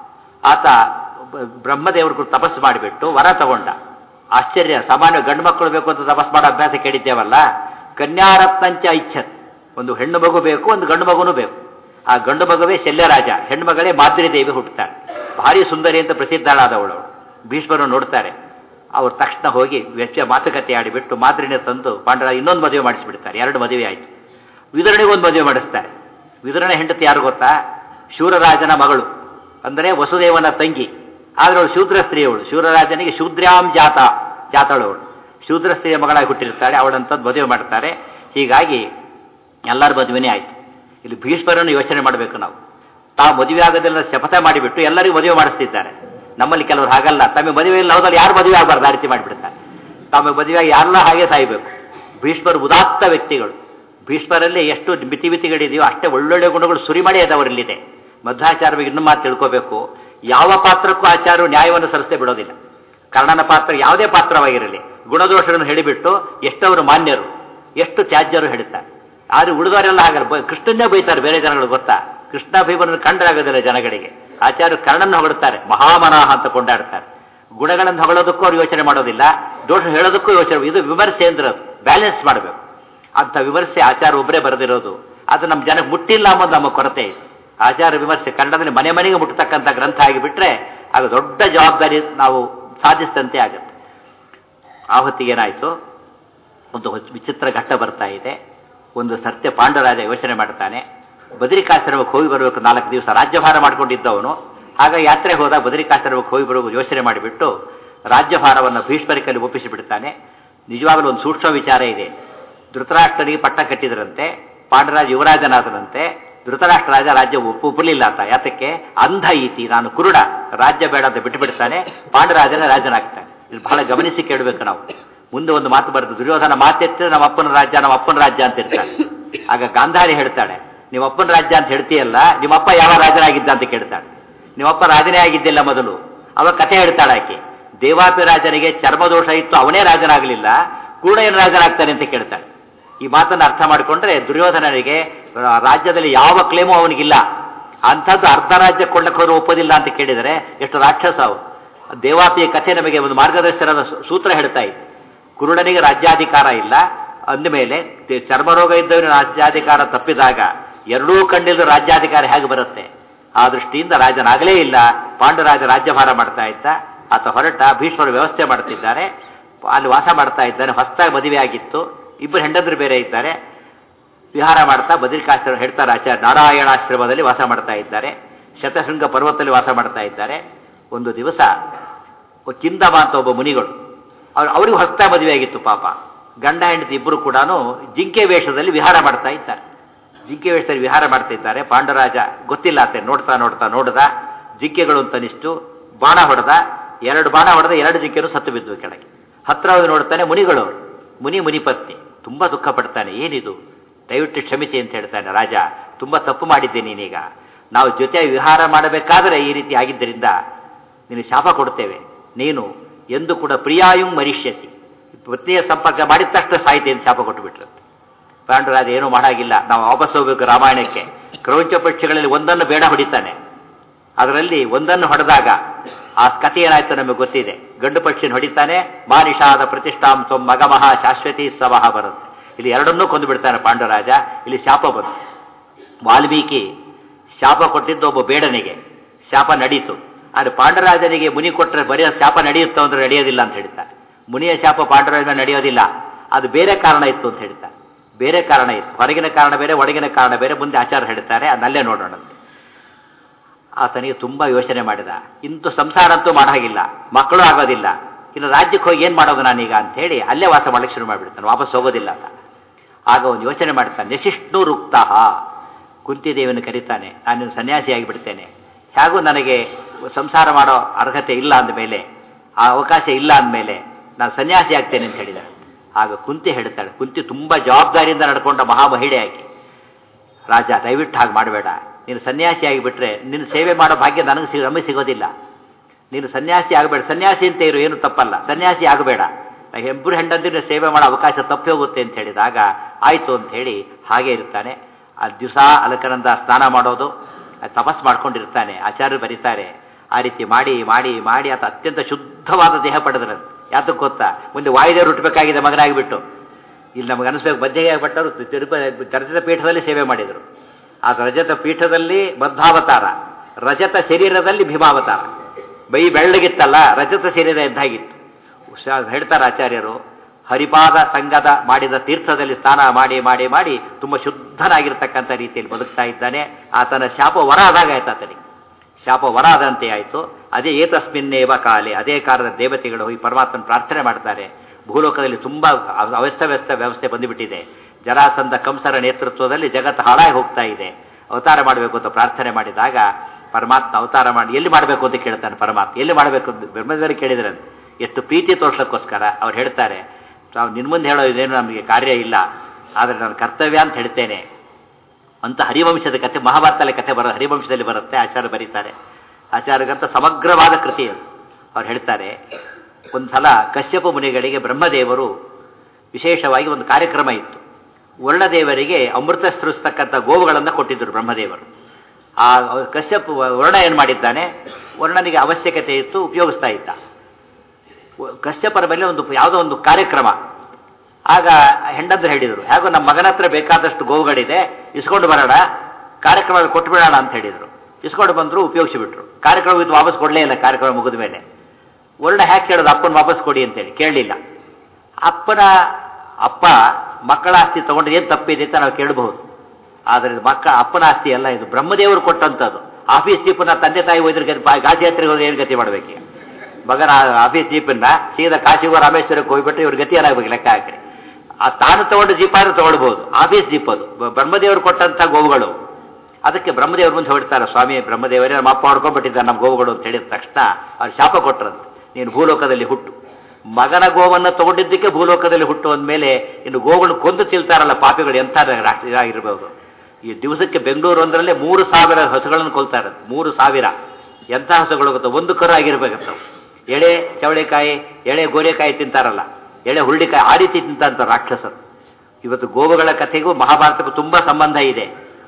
Speaker 1: ಆತ ಬ- ಬ್ರಹ್ಮದೇವರು ತಪಸ್ಸು ಮಾಡಿಬಿಟ್ಟು ವರ ತಗೊಂಡ ಆಶ್ಚರ್ಯ ಸಾಮಾನ್ಯ ಗಂಡು ಮಕ್ಕಳು ಬೇಕು ಅಂತ ತಪಸ್ ಮಾಡೋ ಅಭ್ಯಾಸ ಕೇಳಿದ್ದೇವಲ್ಲ ಕನ್ಯಾರತ್ನಂಚ ಐಚ್ಛತ್ ಒಂದು ಹೆಣ್ಣು ಮಗು ಬೇಕು ಒಂದು ಗಂಡು ಮಗುನೂ ಬೇಕು ಆ ಗಂಡು ಮಗುವೇ ಶಲ್ಯರಾಜ ಹೆಣ್ಣು ಮಗಳೇ ಮಾದ್ರಿ ದೇವಿ ಹುಟ್ಟುತ್ತಾಳೆ ಭಾರಿ ಸುಂದರಿ ಅಂತ ಪ್ರಸಿದ್ಧಳಾದವಳು ಅವಳು ಭೀಷ್ಮರು ನೋಡ್ತಾರೆ ಅವ್ರು ತಕ್ಷಣ ಹೋಗಿ ವೆಚ್ಚ ಮಾತುಕತೆ ಆಡಿಬಿಟ್ಟು ಮಾದ್ರಿನೇ ತಂದು ಪಾಂಡರ ಇನ್ನೊಂದು ಮದುವೆ ಮಾಡಿಸಿಬಿಡ್ತಾರೆ ಎರಡು ಮದುವೆ ಆಯಿತು ವಿದರಣೆಗೆ ಒಂದು ಮದುವೆ ಮಾಡಿಸ್ತಾರೆ ವಿದರಣೆ ಹೆಂಡತಿ ಯಾರು ಗೊತ್ತಾ ಶೂರರಾಜನ ಮಗಳು ಅಂದರೆ ವಸುದೇವನ ತಂಗಿ ಆದ್ರೆ ಅವಳು ಶೂದ್ರ ಸ್ತ್ರೀಯವಳು ಶೂರರಾಜನಿಗೆ ಶೂದ್ರ್ಯಾಂ ಜಾತ ಜಾತಳವಳು ಶೂದ್ರ ಸ್ತ್ರೀಯ ಮಗಳಾಗಿ ಹುಟ್ಟಿರ್ತಾಳೆ ಅವಳಂತದ್ದು ಮದುವೆ ಮಾಡ್ತಾರೆ ಹೀಗಾಗಿ ಎಲ್ಲರ ಮದುವೆನೇ ಆಯಿತು ಇಲ್ಲಿ ಭೀಷ್ಮರನ್ನು ಯೋಚನೆ ಮಾಡಬೇಕು ನಾವು ತಾವು ಮದುವೆ ಆಗೋದೆಲ್ಲ ಶಪಥ ಮಾಡಿಬಿಟ್ಟು ಎಲ್ಲರಿಗೂ ಮದುವೆ ಮಾಡಿಸ್ತಿದ್ದಾರೆ ನಮ್ಮಲ್ಲಿ ಕೆಲವರು ಹಾಗಲ್ಲ ತಮಗೆ ಮದುವೆ ಇಲ್ಲ ಹೋದಲ್ಲಿ ಯಾರು ಮದುವೆ ಆಗಬಾರ್ದು ಆ ರೀತಿ ಮಾಡಿಬಿಡ್ತಾರೆ ತಮಗೆ ಮದುವೆಯಾಗಿ ಯಾರೆಲ್ಲ ಹಾಗೆ ಸಾಯಬೇಕು ಭೀಷ್ಮರು ಉದಾತ್ತ ವ್ಯಕ್ತಿಗಳು ಭೀಷ್ಮರಲ್ಲಿ ಎಷ್ಟು ಮಿತಿ ಮಿತಿಗಳಿದೆಯೋ ಅಷ್ಟೇ ಒಳ್ಳೊಳ್ಳೆ ಗುಣಗಳು ಸುರಿಮಳೆ ಅದವರಲ್ಲಿದೆ ಮಧ್ವಾಚಾರ್ಯ ಬಗ್ಗೆ ಇನ್ನೂ ಮಾತು ತಿಳ್ಕೋಬೇಕು ಯಾವ ಪಾತ್ರಕ್ಕೂ ಆಚಾರ್ಯರು ನ್ಯಾಯವನ್ನು ಸಲ್ಲಿಸದೆ ಬಿಡೋದಿಲ್ಲ ಕರ್ಣನ ಪಾತ್ರ ಯಾವುದೇ ಪಾತ್ರವಾಗಿರಲಿ ಗುಣದೋಷಗಳನ್ನು ಹೇಳಿಬಿಟ್ಟು ಎಷ್ಟವರು ಮಾನ್ಯರು ಎಷ್ಟು ತ್ಯಾಜ್ಯರು ಹೇಳ್ತಾರೆ ಆದ್ರೆ ಉಳಿದವರೆಲ್ಲ ಹಾಗಲ್ಲ ಬ- ಕೃಷ್ಣನ್ನೇ ಬೈತಾರೆ ಬೇರೆ ಜನಗಳು ಗೊತ್ತಾ ಕೃಷ್ಣ ಭೀಮರನ್ನು ಕಂಡರಾಗೋದಿಲ್ಲ ಜನಗಳಿಗೆ ಆಚಾರ್ಯರು ಕರ್ಣನ್ನು ಹೊಗಳುತ್ತಾರೆ ಮಹಾಮನಾಹ ಅಂತ ಕೊಂಡಾಡ್ತಾರೆ ಗುಣಗಳನ್ನು ಹೊಗಳೋದಕ್ಕೂ ಅವ್ರು ಯೋಚನೆ ಮಾಡೋದಿಲ್ಲ ದೋಷ ಹೇಳೋದಕ್ಕೂ ಯೋಚನೆ ಇದು ವಿಮರ್ಶೆ ಅಂದ್ರೆ ಬ್ಯಾಲೆನ್ಸ್ ಮಾಡಬೇಕು ಅಂಥ ವಿಮರ್ಶೆ ಆಚಾರ ಒಬ್ಬರೇ ಬರೆದಿರೋದು ಅದು ನಮ್ಮ ಜನಕ್ಕೆ ಮುಟ್ಟಿಲ್ಲ ಅನ್ನೋದು ನಮ್ಮ ಕೊರತೆ ಇದೆ ಆಚಾರ ವಿಮರ್ಶೆ ಕನ್ನಡದಲ್ಲಿ ಮನೆ ಮನೆಗೆ ಮುಟ್ಟತಕ್ಕಂಥ ಗ್ರಂಥ ಆಗಿಬಿಟ್ರೆ ಆಗ ದೊಡ್ಡ ಜವಾಬ್ದಾರಿ ನಾವು ಸಾಧಿಸಿದಂತೆ ಆಗುತ್ತೆ ಆ ಹೊತ್ತಿಗೆ ಏನಾಯಿತು ಒಂದು ಹೊಸ ವಿಚಿತ್ರ ಘಟ್ಟ ಬರ್ತಾ ಇದೆ ಒಂದು ಸತ್ಯ ಪಾಂಡವರಾಜ ಯೋಚನೆ ಮಾಡ್ತಾನೆ ಬದರಿಕಾಶ್ರಮಕ್ಕೆ ಹೋಗಿ ಬರಬೇಕು ನಾಲ್ಕು ದಿವಸ ರಾಜ್ಯಭಾರ ಮಾಡ್ಕೊಂಡಿದ್ದವನು ಆಗ ಯಾತ್ರೆ ಹೋದಾಗ ಬದರಿಕಾಶ್ರಮಕ್ಕೆ ಹೋಗಿ ಬರಬೇಕು ಯೋಚನೆ ಮಾಡಿಬಿಟ್ಟು ರಾಜ್ಯಭಾರವನ್ನು ಭೀಷ್ಮರಿಕಲ್ಲಿ ಒಪ್ಪಿಸಿ ಬಿಡ್ತಾನೆ ನಿಜವಾಗಲೂ ಒಂದು ಸೂಕ್ಷ್ಮ ವಿಚಾರ ಇದೆ ಧೃತರಾಷ್ಟ್ರನಿಗೆ ಪಟ್ಟ ಕಟ್ಟಿದ್ರಂತೆ ಪಾಂಡರಾಜ ಯುವರಾಜನಾದನಂತೆ ಧೃತರಾಷ್ಟ್ರ ರಾಜ ರಾಜ್ಯ ಒಪ್ಪು ಒಪ್ಪಲಿಲ್ಲ ಅಂತ ಯಾತಕ್ಕೆ ಅಂಧ ಈತಿ ನಾನು ಕುರುಡ ರಾಜ್ಯ ಬೇಡ ಅಂತ ಬಿಟ್ಟು ಬಿಡ್ತಾನೆ ಪಾಂಡರಾಜನ ರಾಜನಾಗ್ತಾನೆ ಇದು ಬಹಳ ಗಮನಿಸಿ ಕೇಳಬೇಕು ನಾವು ಮುಂದೆ ಒಂದು ಮಾತು ಬರುತ್ತೆ ದುರ್ಯೋಧನ ಮಾತೆತ್ತಿದ್ರೆ ನಮ್ಮ ಅಪ್ಪನ ರಾಜ್ಯ ನಮ್ಮ ಅಪ್ಪನ ರಾಜ್ಯ ಅಂತ ಇರ್ತಾಳೆ ಆಗ ಗಾಂಧಾರಿ ಹೇಳ್ತಾಳೆ ನಿಮ್ಮ ಅಪ್ಪನ ರಾಜ್ಯ ಅಂತ ಹೇಳ್ತೀಯಲ್ಲ ನಿಮ್ಮಪ್ಪ ಯಾವ ರಾಜನಾಗಿದ್ದ ಅಂತ ಕೇಳ್ತಾಳೆ ನಿಮ್ಮಪ್ಪ ರಾಜನೇ ಆಗಿದ್ದಿಲ್ಲ ಮೊದಲು ಅವಾಗ ಕಥೆ ಹೇಳ್ತಾಳೆ ಆಕೆ ದೇವಾಪಿ ರಾಜನಿಗೆ ಚರ್ಮದೋಷ ಇತ್ತು ಅವನೇ ರಾಜನಾಗಲಿಲ್ಲ ಕೂಡ ಏನು ರಾಜನಾಗ್ತಾನೆ ಅಂತ ಕೇಳ್ತಾಳೆ ಈ ಮಾತನ್ನು ಅರ್ಥ ಮಾಡಿಕೊಂಡ್ರೆ ದುರ್ಯೋಧನನಿಗೆ ಆ, ರಾಜ್ಯದಲ್ಲಿ ಯಾವ ಕ್ಲೇಮು ಅವನಿಗಿಲ್ಲ ಅಂಥದ್ದು ಅರ್ಧ ರಾಜ್ಯ ಕೊಳ್ಳಕ್ಕೆ ಅವರು ಒಪ್ಪೋದಿಲ್ಲ ಅಂತ ಕೇಳಿದರೆ ಎಷ್ಟು ರಾಕ್ಷಸ ಅವು ದೇವಾಪಿಯ ಕಥೆ ನಮಗೆ ಒಂದು ಮಾರ್ಗದರ್ಶನದ ಸೂ- ಸೂತ್ರ ಹೇಳ್ತಾ ಇದೆ ಕುರುಡನಿಗೆ ರಾಜ್ಯಾಧಿಕಾರ ಇಲ್ಲ ಅಂದಮೇಲೆ ತೆ- ಚರ್ಮರೋಗ ಇದ್ದವನ ರಾಜ್ಯಾಧಿಕಾರ ತಪ್ಪಿದಾಗ ಎರಡೂ ಕಣ್ಣಿಲ್ಲದ ರಾಜ್ಯಾಧಿಕಾರ ಹೇಗೆ ಬರುತ್ತೆ ಆ ದೃಷ್ಟಿಯಿಂದ ರಾಜನಾಗಲೇ ಇಲ್ಲ ಪಾಂಡುರಾಜ ರಾಜ್ಯಭಾರ ಮಾಡ್ತಾ ಇದ್ದ ಆತ ಹೊರಟ ಭೀಷ್ಮರ ವ್ಯವಸ್ಥೆ ಮಾಡ್ತಿದ್ದಾರೆ ಅಲ್ಲಿ ವಾಸ ಮಾಡ್ತಾ ಇದ್ದಾನೆ ಹೊಸದಾಗಿ ಮದುವೆ ಆಗಿತ್ತು ಇಬ್ಬರು ಹೆಂಡಂದ್ರು ಬೇರೆ ಇದ್ದಾರೆ ವಿಹಾರ ಮಾಡ್ತಾ ಬದ್ರಿಕಾಶ್ರಮ ಹೇಳ್ತಾರೆ ಆಚಾರ್ಯ ನಾರಾಯಣಾಶ್ರಮದಲ್ಲಿ ವಾಸ ಮಾಡ್ತಾ ಇದ್ದಾರೆ ಶತಶೃಂಗ ಪರ್ವತದಲ್ಲಿ ವಾಸ ಮಾಡ್ತಾ ಇದ್ದಾರೆ ಒಂದು ದಿವಸ ಒ- ಕಿಂದಮ ಅಂತ ಒಬ್ಬ ಮುನಿಗಳು ಅವ್ರು ಅವ್ರಿಗೆ ಹೊಸ್ತಾ ಮದುವೆ ಆಗಿತ್ತು ಪಾಪ ಗಂಡ ಹೆಂಡತಿ ಇಬ್ಬರು ಕೂಡ ಜಿಂಕೆ ವೇಷದಲ್ಲಿ ವಿಹಾರ ಮಾಡ್ತಾ ಇದ್ದಾರೆ ಜಿಂಕೆ ವೇಷದಲ್ಲಿ ವಿಹಾರ ಮಾಡ್ತಾ ಇದ್ದಾರೆ ಪಾಂಡರಾಜ ಗೊತ್ತಿಲ್ಲ ಆತ ನೋಡ್ತಾ ನೋಡ್ತಾ ನೋಡ್ದ ಜಿಂಕೆಗಳು ಅಂತನಿಷ್ಟು ಬಾಣ ಹೊಡೆದ ಎರಡು ಬಾಣ ಹೊಡೆದ ಎರಡು ಜಿಂಕೆನು ಸತ್ತು ಬಿದ್ವು ಕೆಳಗೆ ಹತ್ರ ಹೋಗಿ ನೋಡ್ತಾನೆ ಮುನಿಗಳು ಮುನಿ ಮುನಿಪತ್ನಿ ತುಂಬಾ ದುಃಖ ಪಡ್ತಾನೆ ಏನಿದು ದಯವಿಟ್ಟು ಕ್ಷಮಿಸಿ ಅಂತ ಹೇಳ್ತಾನೆ ರಾಜ ತುಂಬಾ ತಪ್ಪು ಮಾಡಿದ್ದೆ ನೀನೀಗ ನಾವು ಜೊತೆ ವಿಹಾರ ಮಾಡಬೇಕಾದ್ರೆ ಈ ರೀತಿ ಆಗಿದ್ದರಿಂದ ನೀನು ಶಾಪ ಕೊಡ್ತೇವೆ ನೀನು ಎಂದು ಕೂಡ ಪ್ರಿಯಾಯುಂ ಮರಿಷ್ಯಸಿ ಪತ್ನಿಯ ಸಂಪರ್ಕ ಮಾಡಿದ ತಕ್ಷಣ ಸಾಹಿತ್ಯ ಅಂತ ಶಾಪ ಕೊಟ್ಟುಬಿಟ್ರು ಪಾಂಡುರಾಜ ಏನೂ ಮಾಡಾಗಿಲ್ಲ ನಾವು ವಾಪಸ್ ಹೋಗ್ಬೇಕು ರಾಮಾಯಣಕ್ಕೆ ಕ್ರೌಂಚ ಪಕ್ಷಿಗಳಲ್ಲಿ ಒಂದನ್ನು ಬೇಡ ಹೊಡಿತಾನೆ ಅದರಲ್ಲಿ ಒಂದನ್ನು ಹೊಡೆದಾಗ ಆ ಕಥೆ ಏನಾಯ್ತು ನಮಗೆ ಗೊತ್ತಿದೆ ಗಂಡು ಪಕ್ಷಿನ ಹೊಡಿತಾನೆ ಮಾನಿಷಾದ ಪ್ರತಿಷ್ಠಾಂ ತ್ವಂ ಮಗಮಹ ಶಾಶ್ವತಿ ಸವಹ ಬರುತ್ತೆ ಇಲ್ಲಿ ಎರಡನ್ನೂ ಕೊಂದು ಬಿಡ್ತಾನೆ ಪಾಂಡುರಾಜ ಇಲ್ಲಿ ಶಾಪ ಬಂತು ವಾಲ್ಮೀಕಿ ಶಾಪ ಕೊಟ್ಟಿದ್ದು ಒಬ್ಬ ಬೇಡನಿಗೆ ಶಾಪ ನಡೀತು ಆದರೆ ಪಾಂಡರಾಜನಿಗೆ ಮುನಿ ಕೊಟ್ಟರೆ ಬರೀ ಶಾಪ ನಡೆಯುತ್ತೋ ಅಂದ್ರೆ ನಡೆಯೋದಿಲ್ಲ ಅಂತ ಹೇಳ್ತಾರೆ ಮುನಿಯ ಶಾಪ ಪಾಂಡರಾಜ ಮೇಲೆ ನಡೆಯೋದಿಲ್ಲ ಅದು ಬೇರೆ ಕಾರಣ ಇತ್ತು ಅಂತ ಹೇಳ್ತಾರೆ ಬೇರೆ ಕಾರಣ ಇತ್ತು ಹೊರಗಿನ ಕಾರಣ ಬೇರೆ ಒಳಗಿನ ಕಾರಣ ಬೇರೆ ಮುಂದೆ ಆಚಾರ ಹೇಳ್ತಾರೆ ಅದನ್ನಲ್ಲೇ ನೋಡೋಣ ಆತನಿಗೆ ತುಂಬ ಯೋಚನೆ ಮಾಡಿದ ಇಂತು ಸಂಸಾರ ಅಂತೂ ಮಾಡಾಗಿಲ್ಲ ಮಕ್ಕಳು ಆಗೋದಿಲ್ಲ ಇನ್ನು ರಾಜ್ಯಕ್ಕೆ ಹೋಗಿ ಏನು ಮಾಡೋದು ನಾನೀಗ ಅಂತ ಹೇಳಿ ಅಲ್ಲೇ ವಾಸ ಮಾಡಕ್ಕೆ ಶುರು ಮಾಡಿಬಿಡ್ತಾನೆ ವಾಪಸ್ ಹೋಗೋದಿಲ್ಲ ಅಂತ ಆಗ ಅವನು ಯೋಚನೆ ಮಾಡ್ತಾನೆ ನಿಶಿಷ್ಣು ರುಕ್ತಃ ಕುಂತಿದೇವಿಯನ್ನು ಕರೀತಾನೆ ನಾನು ಸನ್ಯಾಸಿಯಾಗಿ ಬಿಡ್ತೇನೆ ಹೇಗೂ ನನಗೆ ಸಂಸಾರ ಮಾಡೋ ಅರ್ಹತೆ ಇಲ್ಲ ಅಂದಮೇಲೆ ಆ ಅವಕಾಶ ಇಲ್ಲ ಅಂದಮೇಲೆ ನಾನು ಸನ್ಯಾಸಿ ಆಗ್ತೇನೆ ಅಂತ ಹೇಳಿದ ಆಗ ಕುಂತಿ ಹೇಳ್ತಾಳೆ ಕುಂತಿ ತುಂಬ ಜವಾಬ್ದಾರಿಯಿಂದ ನಡ್ಕೊಂಡ ಮಹಾಮಹಿಳೆ ಆಕೆ ರಾಜ ದಯವಿಟ್ಟು ಹಾಗೆ ಮಾಡಬೇಡ ನೀನು ಸನ್ಯಾಸಿ ಆಗಿಬಿಟ್ರೆ ನಿನ್ನ ಸೇವೆ ಮಾಡೋ ಭಾಗ್ಯ ನನಗೆ ಸಿಗ ನಮಗೆ ಸಿಗೋದಿಲ್ಲ ನೀನು ಸನ್ಯಾಸಿ ಆಗಬೇಡ ಸನ್ಯಾಸಿ ಅಂತ ಇರು ಏನು ತಪ್ಪಲ್ಲ ಸನ್ಯಾಸಿ ಆಗಬೇಡ ಇಬ್ಬರು ಹೆಂಡಂದಿರ ಸೇವೆ ಮಾಡೋ ಅವಕಾಶ ತಪ್ಪಿ ಹೋಗುತ್ತೆ ಅಂತ ಹೇಳಿದಾಗ ಆಯಿತು ಅಂತ ಹೇಳಿ ಹಾಗೆ ಇರ್ತಾನೆ ಆ ದಿವಸ ಅಲಕನಂದ ಸ್ನಾನ ಮಾಡೋದು ಅದು ತಪಸ್ ಮಾಡ್ಕೊಂಡಿರ್ತಾನೆ ಆಚಾರ್ಯರು ಬರೀತಾರೆ ಆ ರೀತಿ ಮಾಡಿ ಮಾಡಿ ಮಾಡಿ ಆತ ಅತ್ಯಂತ ಶುದ್ಧವಾದ ದೇಹ ಪಡೆದ್ರೆ ಯಾತಕ್ಕೆ ಗೊತ್ತಾ ಮುಂದೆ ವಾಯುದೇವರು ಹುಟ್ಟಬೇಕಾಗಿದೆ ಮಗನಾಗಿಬಿಟ್ಟು ಇಲ್ಲಿ ನಮಗೆ ಅನಿಸ್ಬೇಕು ಬದ್ದೆಗೆ ಭಟ್ಟರು ತಿರುಪತಿ ರಜತ ಪೀಠದಲ್ಲಿ ಸೇವೆ ಮಾಡಿದರು ಆ ರಜತ ಪೀಠದಲ್ಲಿ ಬದ್ಧಾವತಾರ ರಜತ ಶರೀರದಲ್ಲಿ ಭೀಮಾವತಾರ ಬೈ ಬೆಳ್ಳಗಿತ್ತಲ್ಲ ರಜತ ಶರೀರ ಇದ್ದಾಗಿತ್ತು ಶ- ಹೇಳ್ತಾರೆ ಆಚಾರ್ಯರು ಹರಿಪಾದ ಸಂಗದ ಮಾಡಿದ ತೀರ್ಥದಲ್ಲಿ ಸ್ನಾನ ಮಾಡಿ ಮಾಡಿ ಮಾಡಿ ತುಂಬ ಶುದ್ಧನಾಗಿರ್ತಕ್ಕಂಥ ರೀತಿಯಲ್ಲಿ ಬದುಕ್ತಾ ಇದ್ದಾನೆ ಆತನ ಶಾಪ ವರ ಆದಾಗ ಆಯ್ತು ಆತನಿಗೆ ಶಾಪ ವರ ಆದಂತೆ ಆಯಿತು ಅದೇ ಏತಸ್ಮಿನ್ನೇವ ಕಾಲೆ ಅದೇ ಕಾಲದ ದೇವತೆಗಳು ಹೋಗಿ ಪರಮಾತ್ಮನ ಪ್ರಾರ್ಥನೆ ಮಾಡ್ತಾರೆ ಭೂಲೋಕದಲ್ಲಿ ತುಂಬ ಅವ್ಯಸ್ತವ್ಯಸ್ತ ವ್ಯವಸ್ಥೆ ಬಂದುಬಿಟ್ಟಿದೆ ಜರಾಸಂಧ ಕಂಸರ ನೇತೃತ್ವದಲ್ಲಿ ಜಗತ್ತು ಹಾಳಾಗಿ ಹೋಗ್ತಾ ಇದೆ ಅವತಾರ ಮಾಡಬೇಕು ಅಂತ ಪ್ರಾರ್ಥನೆ ಮಾಡಿದಾಗ ಪರಮಾತ್ಮ ಅವತಾರ ಮಾಡಿ ಎಲ್ಲಿ ಮಾಡಬೇಕು ಅಂತ ಕೇಳ್ತಾನೆ ಪರಮಾತ್ಮ ಎಲ್ಲಿ ಮಾಡಬೇಕು ಅಂತ ಬ್ರಹ್ಮದೇವರು ಕೇಳಿದ್ರೆ ಎಷ್ಟು ಪ್ರೀತಿ ತೋರ್ಸೋಕ್ಕೋಸ್ಕರ ಅವ್ರು ಹೇಳ್ತಾರೆ ನಾವು ನಿನ್ನ ಮುಂದೆ ಹೇಳೋ ಇದೇನು ನಮಗೆ ಕಾರ್ಯ ಇಲ್ಲ ಆದರೆ ನಾನು ಕರ್ತವ್ಯ ಅಂತ ಹೇಳ್ತೇನೆ ಅಂತ ಹರಿವಂಶದ ಕಥೆ ಮಹಾಭಾರತದಲ್ಲಿ ಕಥೆ ಬರೋ ಹರಿವಂಶದಲ್ಲಿ ಬರುತ್ತೆ ಆಚಾರ್ಯ ಬರೀತಾರೆ ಆಚಾರ್ಯಗಂತ ಸಮಗ್ರವಾದ ಕೃತಿ ಅದು ಅವ್ರು ಹೇಳ್ತಾರೆ ಒಂದು ಸಲ ಕಶ್ಯಪ ಮುನಿಗಳಿಗೆ ಬ್ರಹ್ಮದೇವರು ವಿಶೇಷವಾಗಿ ಒಂದು ಕಾರ್ಯಕ್ರಮ ಇತ್ತು ವರ್ಣದೇವರಿಗೆ ಅಮೃತ ಸೃಸ್ತಕ್ಕಂಥ ಗೋವುಗಳನ್ನು ಕೊಟ್ಟಿದ್ದರು ಬ್ರಹ್ಮದೇವರು ಆ ಕಶ್ಯಪ ವರ್ಣ ಏನು ಮಾಡಿದ್ದಾನೆ ವರ್ಣನಿಗೆ ಅವಶ್ಯಕತೆ ಇತ್ತು ಉಪಯೋಗಿಸ್ತಾ ಇದ್ದ ಕಶ್ಯಪರ ಮೇಲೆ ಒಂದು ಯಾವುದೋ ಒಂದು ಕಾರ್ಯಕ್ರಮ ಆಗ ಹೆಂಡಂದ್ರು ಹೇಳಿದರು ಹೇಗೋ ನಮ್ಮ ಮಗನ ಹತ್ರ ಬೇಕಾದಷ್ಟು ಗೋವುಗಳಿದೆ ಇಸ್ಕೊಂಡು ಬರೋಣ ಕಾರ್ಯಕ್ರಮ ಕೊಟ್ಬಿಡೋಣ ಅಂತ ಹೇಳಿದರು ಇಸ್ಕೊಂಡು ಬಂದರು ಉಪಯೋಗಿಸಿಬಿಟ್ರು ಕಾರ್ಯಕ್ರಮ ಇದು ವಾಪಸ್ ಕೊಡಲೇ ಇಲ್ಲ ಕಾರ್ಯಕ್ರಮ ಮುಗಿದ ಮೇಲೆ ವರ್ಣ ಹ್ಯಾಕೆ ಕೇಳೋದು ಅಪ್ಪನ ವಾಪಸ್ ಕೊಡಿ ಅಂತೇಳಿ ಕೇಳಲಿಲ್ಲ ಅಪ್ಪನ ಅಪ್ಪ ಮಕ್ಕಳ ಆಸ್ತಿ ತಗೊಂಡ್ರೆ ಏನು ತಪ್ಪಿದೆ ಅಂತ ನಾವು ಕೇಳಬಹುದು ಆದರೆ ಮಕ್ಕ ಅಪ್ಪನ ಆಸ್ತಿ ಅಲ್ಲ ಇದು ಬ್ರಹ್ಮದೇವರು ಕೊಟ್ಟಂಥದ್ದು ಆಫೀಸ್ ಜೀಪನ್ನ ತಂದೆ ತಾಯಿ ಹೋಯ್ದ್ರೆ ಗತಿ ಗಾಜಿ ಹತ್ತಿರ ಹೋದ್ರೆ ಏನು ಗತಿ ಮಾಡಬೇಕು ಮಗನ ಆಫೀಸ್ ಜೀಪನ್ನ ಸೀದಾ ಕಾಶಿಗೋ ರಾಮೇಶ್ವರಕ್ಕೆ ಹೋಗ್ಬಿಟ್ರೆ ಇವ್ರ ಗತಿ ಏನಾಗಬೇಕು ಲೆಕ್ಕ ಹಾಕ್ರಿ ಆ ತಾನು ತಗೊಂಡು ಜೀಪಾದ್ರೂ ತಗೊಳ್ಬಹುದು ಆಫೀಸ್ ಜೀಪ್ ಅದು ಬ- ಬ್ರಹ್ಮದೇವರು ಕೊಟ್ಟಂಥ ಗೋವುಗಳು ಅದಕ್ಕೆ ಬ್ರಹ್ಮದೇವ್ರ ಮುಂದೆ ಹೊಡ್ತಾರೆ ಸ್ವಾಮಿ ಬ್ರಹ್ಮದೇವರೇ ನಮ್ಮ ಅಪ್ಪ ಹೊಡ್ಕೊಂಡ್ಬಿಟ್ಟಿದ್ದಾರೆ ನಮ್ಮ ಗೋವುಗಳು ಅಂತ ಹೇಳಿದ ತಕ್ಷಣ ಅವ್ರು ಶಾಪ ಕೊಟ್ಟರಂತೆ ನೀನು ಭೂಲೋಕದಲ್ಲಿ ಹುಟ್ಟು ಮಗನ ಗೋವನ್ನು ತಗೊಂಡಿದ್ದಕ್ಕೆ ಭೂಲೋಕದಲ್ಲಿ ಹುಟ್ಟು ಮೇಲೆ ಇನ್ನು ಗೋವನ್ನು ಕೊಂದು ತಿಳ್ತಾರಲ್ಲ ಪಾಪಿಗಳು ಎಂಥ ರಾಷ್ಟ್ರ ಇದಾಗಿರ್ಬೋದು ಈ ದಿವಸಕ್ಕೆ ಬೆಂಗಳೂರು ಒಂದರಲ್ಲೇ ಮೂರು ಸಾವಿರ ಹಸುಗಳನ್ನು ಕೊಲ್ತಾರೆ ಮೂರು ಸಾವಿರ ಎಂಥ ಹಸುಗಳು ಗೊತ್ತಾ ಒಂದು ಕರು ಆಗಿರ್ಬೇಕಂತವು ಎಳೆ ಚವಳೆಕಾಯಿ ಎಳೆ ಗೋರೆಕಾಯಿ ತಿಂತಾರಲ್ಲ ಎಳೆ ಹುರುಳಿಕಾಯಿ ಆ ರೀತಿ ತಿಂತಾರಂತ ರಾಕ್ಷಸರು ಇವತ್ತು ಗೋವುಗಳ ಕಥೆಗೂ ಮಹಾಭಾರತಕ್ಕೂ ತುಂಬ ಸಂಬಂಧ ಇದೆ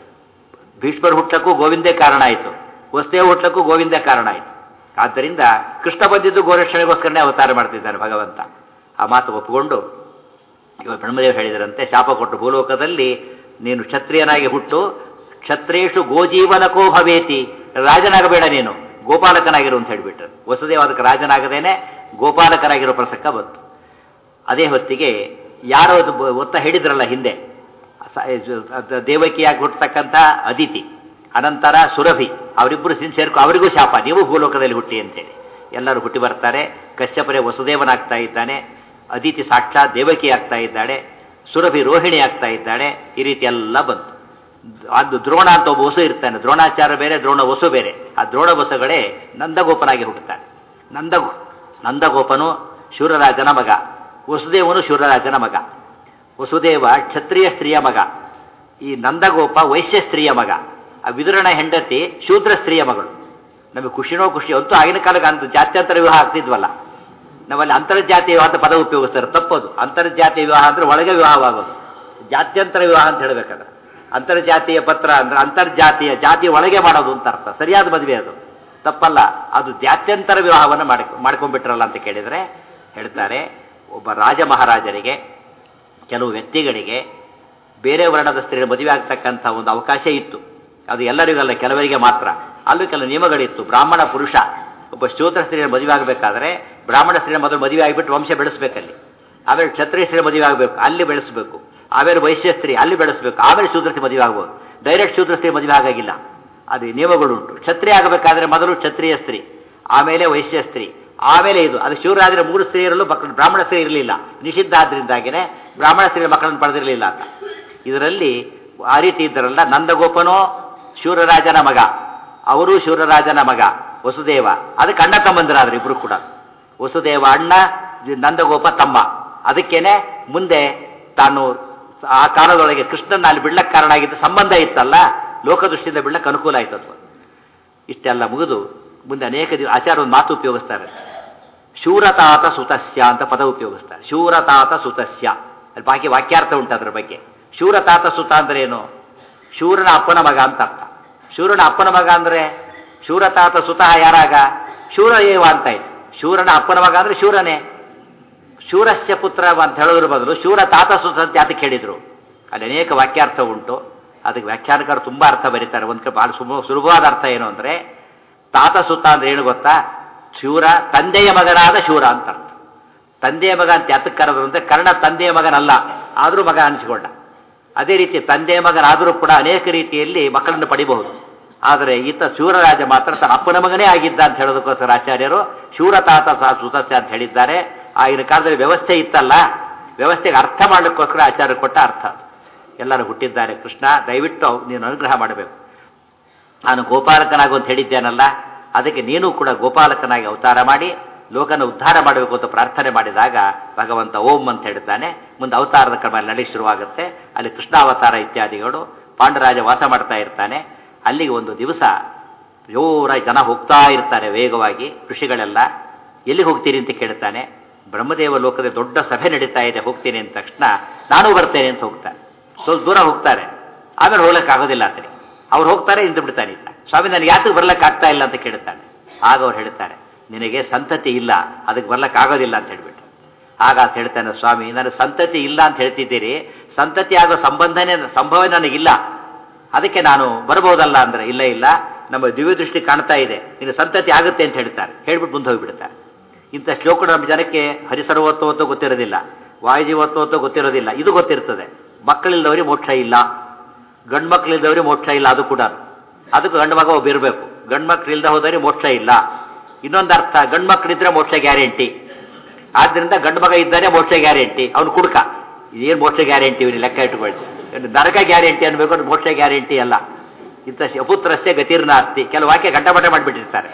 Speaker 1: ಭೀಷ್ಮರು ಹುಟ್ಟಕ್ಕೂ ಗೋವಿಂದೇ ಕಾರಣ ಆಯಿತು ವಸುದೇವ ಹುಟ್ಟಕ್ಕೂ ಗೋವಿಂದೇ ಕಾರಣ ಆಯಿತು ಆದ್ದರಿಂದ ಕೃಷ್ಣ ಬಂದಿದ್ದು ಗೋರಕ್ಷಣೆಗೋಸ್ಕರನೇ ಅವತಾರ ಮಾಡ್ತಿದ್ದಾನೆ ಭಗವಂತ ಆ ಮಾತು ಒಪ್ಪಿಕೊಂಡು ಇವಾಗ ಬ್ರಹ್ಮದೇವ್ ಹೇಳಿದರಂತೆ ಶಾಪ ಕೊಟ್ಟು ಭೂಲೋಕದಲ್ಲಿ ನೀನು ಕ್ಷತ್ರಿಯನಾಗಿ ಹುಟ್ಟು ಕ್ಷತ್ರೇಶು ಗೋಜೀವನಕೋ ಭವೇತಿ ರಾಜನಾಗಬೇಡ ನೀನು ಗೋಪಾಲಕನಾಗಿರು ಅಂತ ಹೇಳಿಬಿಟ್ರು ವಸುದೇವ ಅದಕ್ಕೆ ರಾಜನಾಗದೇನೆ ಗೋಪಾಲಕನಾಗಿರೋ ಪ್ರಸಂಗ ಬಂತು ಅದೇ ಹೊತ್ತಿಗೆ ಯಾರೋ ಅದು ಬ- ಒತ್ತ ಹೇಳಿದ್ರಲ್ಲ ಹಿಂದೆ ಸ- ಅದು ದೇವಕಿಯಾಗಿ ಹುಟ್ಟತಕ್ಕಂಥ ಅದಿತಿ ಅನಂತರ ಸುರಭಿ ಅವರಿಬ್ಬರು ಸಿನ್ ಸೇರ್ಕೊ ಅವರಿಗೂ ಶಾಪ ನೀವು ಭೂಲೋಕದಲ್ಲಿ ಹುಟ್ಟಿ ಅಂತೇಳಿ ಎಲ್ಲರೂ ಹುಟ್ಟಿ ಬರ್ತಾರೆ ಕಶ್ಯಪರೇ ವಸುದೇವನಾಗ್ತಾ ಇದ್ದಾನೆ ಅದಿತಿ ಸಾಕ್ಷಾತ್ ದೇವಕಿ ಆಗ್ತಾ ಇದ್ದಾಳೆ ಸುರಭಿ ರೋಹಿಣಿ ಆಗ್ತಾ ಇದ್ದಾಳೆ ಈ ರೀತಿ ಎಲ್ಲ ಬಂತು ಅದು ದ್ರೋಣ ಅಂತ ಒಬ್ಬ ವಸು ಇರ್ತಾನೆ ದ್ರೋಣಾಚಾರ್ಯ ಬೇರೆ ದ್ರೋಣ ವಸು ಬೇರೆ ಆ ದ್ರೋಣ ವಸುಗಳೇ ನಂದಗೋಪನಾಗಿ ಹುಟ್ಟುತ್ತಾನೆ ನಂದಗೋ ನಂದಗೋಪನು ಶೂರರಾಜನ ಮಗ ವಸುದೇವನು ಶೂರರಾಜನ ಮಗ ವಸುದೇವ ಕ್ಷತ್ರಿಯ ಸ್ತ್ರೀಯ ಮಗ ಈ ನಂದಗೋಪ ವೈಶ್ಯ ಸ್ತ್ರೀಯ ಮಗ ಆ ವಿದುರನ ಹೆಂಡತಿ ಶೂದ್ರ ಸ್ತ್ರೀಯ ಮಗಳು ನಮಗೆ ಖುಷಿನೋ ಖುಷಿ ಅಂತೂ ಆಗಿನ ಕಾಲಕ್ಕೆ ಅಂತ ಜಾತ್ಯಂತರ ವಿವಾಹ ಆಗ್ತಿದ್ವಲ್ಲ ನಮ್ಮಲ್ಲಿ ಅಂತರ್ಜಾತೀಯ ವಿವಾಹ ಅಂತ ಪದ ಉಪಯೋಗಿಸ್ತಾರೆ ತಪ್ಪದು ಅಂತರ್ಜಾತೀಯ ವಿವಾಹ ಅಂದ್ರೆ ಒಳಗೆ ವಿವಾಹವಾಗೋದು ಜಾತ್ಯಂತರ ವಿವಾಹ ಅಂತ ಹೇಳ್ಬೇಕಾದ್ರೆ ಅಂತರ್ಜಾತೀಯ ಪತ್ರ ಅಂದ್ರೆ ಅಂತರ್ಜಾತೀಯ ಜಾತಿ ಒಳಗೆ ಮಾಡೋದು ಅಂತ ಅರ್ಥ ಸರಿಯಾದ ಮದುವೆ ಅದು ತಪ್ಪಲ್ಲ ಅದು ಜಾತ್ಯಂತರ ವಿವಾಹವನ್ನು ಮಾಡಿ ಮಾಡ್ಕೊಂಡ್ಬಿಟ್ರಲ್ಲ ಅಂತ ಕೇಳಿದರೆ ಹೇಳ್ತಾರೆ ಒಬ್ಬ ರಾಜ ಮಹಾರಾಜರಿಗೆ ಕೆಲವು ವ್ಯಕ್ತಿಗಳಿಗೆ ಬೇರೆ ವರ್ಣದ ಸ್ತ್ರೀಯ ಮದುವೆ ಆಗ್ತಕ್ಕಂಥ ಒಂದು ಅವಕಾಶ ಇತ್ತು ಅದು ಎಲ್ಲರಿಗಲ್ಲ ಕೆಲವರಿಗೆ ಮಾತ್ರ ಅಲ್ಲೂ ಕೆಲವು ನಿಯಮಗಳಿತ್ತು ಬ್ರಾಹ್ಮಣ ಪುರುಷ ಒಬ್ಬ ಶೂದ್ರ ಸ್ತ್ರೀಯ ಮದುವೆ ಆಗಬೇಕಾದ್ರೆ ಬ್ರಾಹ್ಮಣ ಸ್ತ್ರೀಯ ಮೊದಲು ಮದುವೆ ಆಗಿಬಿಟ್ಟು ವಂಶ ಬೆಳೆಸಬೇಕಲ್ಲಿ ಆಮೇಲೆ ಕ್ಷತ್ರಿಯ ಸ್ತ್ರೀಯ ಮದುವೆ ಆಗಬೇಕು ಅಲ್ಲಿ ಬೆಳೆಸಬೇಕು ಆಮೇಲೆ ವೈಶ್ಯ ಸ್ತ್ರೀ ಅಲ್ಲಿ ಬೆಳೆಸಬೇಕು ಆಮೇಲೆ ಶೂದ್ರ ಸ್ತ್ರೀ ಮದುವೆ ಆಗ್ಬೋದು ಡೈರೆಕ್ಟ್ ಶೂದ್ರ ಸ್ತ್ರೀ ಮದುವೆ ಆಗಾಗಿಲ್ಲ ಅದು ನಿಯಮಗಳುಂಟು ಕ್ಷತ್ರಿಯ ಆಗಬೇಕಾದ್ರೆ ಮೊದಲು ಕ್ಷತ್ರಿಯ ಸ್ತ್ರೀ ಆಮೇಲೆ ವೈಶ್ಯ ಸ್ತ್ರೀ ಆಮೇಲೆ ಇದು ಅದು ಶಿವರಾಜರ ಮೂರು ಸ್ತ್ರೀಯರಲ್ಲೂ ಮಕ್ಕಳು ಬ್ರಾಹ್ಮಣ ಸ್ತ್ರೀ ಇರಲಿಲ್ಲ ನಿಷಿದ್ಧ ಆದ್ರಿಂದಾಗಿನೇ ಬ್ರಾಹ್ಮಣ ಸ್ತ್ರೀಯ ಮಕ್ಕಳನ್ನು ಪಡೆದಿರಲಿಲ್ಲ ಅಂತ ಇದರಲ್ಲಿ ಆ ರೀತಿ ಇದ್ದರಲ್ಲ ನಂದಗೋಪನೋ ಶೂರರಾಜನ ಮಗ ಅವರು ಶೂರರಾಜನ ಮಗ ವಸುದೇವ ಅದಕ್ಕೆ ಅಣ್ಣ ತಮ್ಮಂದಿರಾದ್ರು ಇಬ್ರು ಕೂಡ ವಸುದೇವ ಅಣ್ಣ ನಂದಗೋಪ ತಮ್ಮ ಅದಕ್ಕೇನೆ ಮುಂದೆ ತಾನು ಆ ಕಾಲದೊಳಗೆ ಕೃಷ್ಣನ ಅಲ್ಲಿ ಬಿಡ್ಲಕ್ಕೆ ಕಾರಣ ಆಗಿದ್ದು ಸಂಬಂಧ ಇತ್ತಲ್ಲ ಲೋಕದೃಷ್ಟಿಯಿಂದ ಬಿಡ್ಲಕ್ಕೆ ಅನುಕೂಲ ಆಯ್ತು ಅದು ಇಷ್ಟೆಲ್ಲ ಮುಗಿದು ಮುಂದೆ ಅನೇಕ ದಿವ ಆಚಾರ ಒಂದು ಮಾತು ಉಪಯೋಗಿಸ್ತಾರೆ ಶೂರತಾತ ಸುತಸ್ಯ ಅಂತ ಪದ ಉಪಯೋಗಿಸ್ತಾರೆ ಶೂರತಾತ ಸುತಸ್ಯ ಅಲ್ಲಿ ಬಾಕಿ ವಾಕ್ಯಾರ್ಥ ಉಂಟು ಅದ್ರ ಬಗ್ಗೆ ಶೂರತಾತ ಸುತ ಅಂದ್ರೆ ಏನು ಶೂರನ ಅಪ್ಪನ ಮಗ ಅಂತ ಅರ್ಥ ಶೂರನ ಅಪ್ಪನ ಮಗ ಅಂದ್ರೆ ಶೂರತಾತ ಸುತಃ ಯಾರಾಗ ಶೂರ ಏವ ಅಂತ ಆಯ್ತು ಶೂರನ ಅಪ್ಪನ ಮಗ ಅಂದ್ರೆ ಶೂರನೇ ಶೂರಸ್ಯ ಪುತ್ರ ಅಂತ ಹೇಳೋದ್ರ ಬದಲು ಶೂರ ತಾತ ಸುತ ಅಂತ ಯಾತಕ್ಕೆ ಹೇಳಿದ್ರು ಅಲ್ಲಿ ಅನೇಕ ವಾಕ್ಯಾರ್ಥ ಉಂಟು ಅದಕ್ಕೆ ವ್ಯಾಖ್ಯಾನಕಾರರು ತುಂಬಾ ಅರ್ಥ ಬರೀತಾರೆ ಒಂದು ಬಹಳ ಸುಮ ಸುಲಭವಾದ ಅರ್ಥ ಏನು ಅಂದ್ರೆ ತಾತ ಸುತ ಅಂದ್ರೆ ಏನು ಗೊತ್ತಾ ಶೂರ ತಂದೆಯ ಮಗನಾದ ಶೂರ ಅಂತ ಅರ್ಥ ತಂದೆಯ ಮಗ ಅಂತ ಯಾತಕ್ಕೆ ಕರೆದ್ರು ಅಂದ್ರೆ ಕರ್ಣ ತಂದೆಯ ಮಗನಲ್ಲ ಆದರೂ ಮಗ ಅನಿಸಿಕೊಂಡ ಅದೇ ರೀತಿ ತಂದೆಯ ಮಗನಾದರೂ ಕೂಡ ಅನೇಕ ರೀತಿಯಲ್ಲಿ ಮಕ್ಕಳನ್ನು ಪಡಿಬಹುದು ಆದರೆ ಈತ ಶೂರರಾಜ ಮಾತ್ರ ತನ್ನ ಅಪ್ಪನ ಮಗನೇ ಆಗಿದ್ದ ಅಂತ ಹೇಳೋದಕ್ಕೋಸ್ಕರ ಆಚಾರ್ಯರು ಶೂರತಾತ ಸಹ ಸುತಸ್ಯ ಅಂತ ಹೇಳಿದ್ದಾರೆ ಆಗಿನ ಕಾಲದಲ್ಲಿ ವ್ಯವಸ್ಥೆ ಇತ್ತಲ್ಲ ವ್ಯವಸ್ಥೆಗೆ ಅರ್ಥ ಮಾಡಲಿಕ್ಕೋಸ್ಕರ ಆಚಾರ್ಯ ಕೊಟ್ಟ ಅರ್ಥ ಅದು ಎಲ್ಲರೂ ಹುಟ್ಟಿದ್ದಾರೆ ಕೃಷ್ಣ ದಯವಿಟ್ಟು ನೀನು ಅನುಗ್ರಹ ಮಾಡಬೇಕು ನಾನು ಗೋಪಾಲಕನಾಗು ಅಂತ ಹೇಳಿದ್ದೇನಲ್ಲ ಅದಕ್ಕೆ ನೀನು ಕೂಡ ಗೋಪಾಲಕನಾಗಿ ಅವತಾರ ಮಾಡಿ ಲೋಕನ ಉದ್ಧಾರ ಮಾಡಬೇಕು ಅಂತ ಪ್ರಾರ್ಥನೆ ಮಾಡಿದಾಗ ಭಗವಂತ ಓಂ ಅಂತ ಹೇಳಿದ್ದಾನೆ ಮುಂದೆ ಅವತಾರದ ಕ್ರಮ ನಡಿ ಶುರುವಾಗುತ್ತೆ ಅಲ್ಲಿ ಕೃಷ್ಣಾವತಾರ ಇತ್ಯಾದಿಗಳು ಪಾಂಡರಾಜ ವಾಸ ಮಾಡ್ತಾ ಇರ್ತಾನೆ ಅಲ್ಲಿಗೆ ಒಂದು ದಿವಸ ಜೋರಾಗಿ ಜನ ಹೋಗ್ತಾ ಇರ್ತಾರೆ ವೇಗವಾಗಿ ಋಷಿಗಳೆಲ್ಲ ಎಲ್ಲಿ ಹೋಗ್ತೀರಿ ಅಂತ ಕೇಳ್ತಾನೆ ಬ್ರಹ್ಮದೇವ ಲೋಕದ ದೊಡ್ಡ ಸಭೆ ನಡೀತಾ ಇದೆ ಹೋಗ್ತೀನಿ ಅಂದ ತಕ್ಷಣ ನಾನು ಬರ್ತೇನೆ ಅಂತ ಹೋಗ್ತಾನೆ ಸ್ವಲ್ಪ ದೂರ ಹೋಗ್ತಾರೆ ಆಮೇಲೆ ಹೋಗ್ಲಿಕ್ಕೆ ಆಗೋದಿಲ್ಲ ಆತನಿಗೆ ಅವ್ರು ಹೋಗ್ತಾರೆ ನಿಂತು ಬಿಡ್ತಾನೆ ಇತ್ತ ಸ್ವಾಮಿ ನನಗೆ ಯಾತಕ್ಕೆ ಬರ್ಲಿಕ್ಕೆ ಆಗ್ತಾ ಇಲ್ಲ ಅಂತ ಕೇಳ್ತಾನೆ ಆಗ ಅವ್ರು ಹೇಳ್ತಾರೆ ನಿನಗೆ ಸಂತತಿ ಇಲ್ಲ ಅದಕ್ಕೆ ಬರ್ಲಿಕ್ಕೆ ಆಗೋದಿಲ್ಲ ಅಂತ ಹೇಳ್ಬಿಟ್ಟು ಆಗ ಅಂತ ಹೇಳ್ತಾನೆ ಸ್ವಾಮಿ ನನಗೆ ಸಂತತಿ ಇಲ್ಲ ಅಂತ ಹೇಳ್ತಿದ್ದೀರಿ ಸಂತತಿ ಆಗೋ ಸಂಬಂಧನೇ ಸಂಭವ ನನಗಿಲ್ಲ ಅದಕ್ಕೆ ನಾನು ಬರಬಹುದಲ್ಲ ಅಂದ್ರೆ ಇಲ್ಲ ಇಲ್ಲ ನಮ್ಮ ದಿವ್ಯ ದೃಷ್ಟಿ ಕಾಣ್ತಾ ಇದೆ ನಿನ್ನ ಸಂತತಿ ಆಗುತ್ತೆ ಅಂತ ಹೇಳ್ತಾರೆ ಹೇಳ್ಬಿಟ್ಟು ಮುಂದೆ ಹೋಗಿಬಿಡ್ತಾರೆ ಇಂಥ ಶ್ಲೋಕ ನಮ್ಮ ಜನಕ್ಕೆ ಹರಿಸರ್ವತ್ವತ್ತೋ ಗೊತ್ತಿರೋದಿಲ್ಲ ವಾಯುಜೀವತ್ವತ್ತೋ ಗೊತ್ತಿರೋದಿಲ್ಲ ಇದು ಗೊತ್ತಿರ್ತದೆ ಮಕ್ಕಳಿಲ್ಲದವರಿಗೆ ಮೋಕ್ಷ ಇಲ್ಲ ಗಂಡು ಮಕ್ಕಳಿಲ್ಲದವರಿಗೆ ಮೋಕ್ಷ ಇಲ್ಲ ಅದು ಕೂಡ ಅದಕ್ಕೆ ಗಂಡು ಮಗ ಒಬ್ಬ ಇರಬೇಕು ಗಂಡು ಮಕ್ಕಳಿಲ್ಲದೆ ಹೋದವರಿಗೆ ಮೋಕ್ಷ ಇಲ್ಲ ಇನ್ನೊಂದು ಅರ್ಥ ಗಂಡು ಮಕ್ಕಳಿದ್ರೆ ಮೋಕ್ಷ ಗ್ಯಾರಂಟಿ ಆದ್ರಿಂದ ಗಂಡು ಮಗ ಇದ್ದಾನೆ ಮೋಕ್ಷ ಗ್ಯಾರಂಟಿ ಅವ್ನು ಕುಡ್ಕ ಏನು ಮೋಕ್ಷ ಗ್ಯಾರಂಟಿ ಇವನು ಲೆಕ್ಕ ಇಟ್ಕೊಳ್ತಿ ನರಕ ಗ್ಯಾರಂಟಿ ಅನ್ಬೇಕು ಅದು ಮೋಕ್ಷ ಗ್ಯಾರಂಟಿ ಅಲ್ಲ ಇಂಥ ಅಪುತ್ರಸ್ಯ ಗತಿರ್ನಾಸ್ತಿ ಕೆಲವು ವಾಕ್ಯ ಗಂಟಮಟ ಮಾಡಿಬಿಟ್ಟಿರ್ತಾರೆ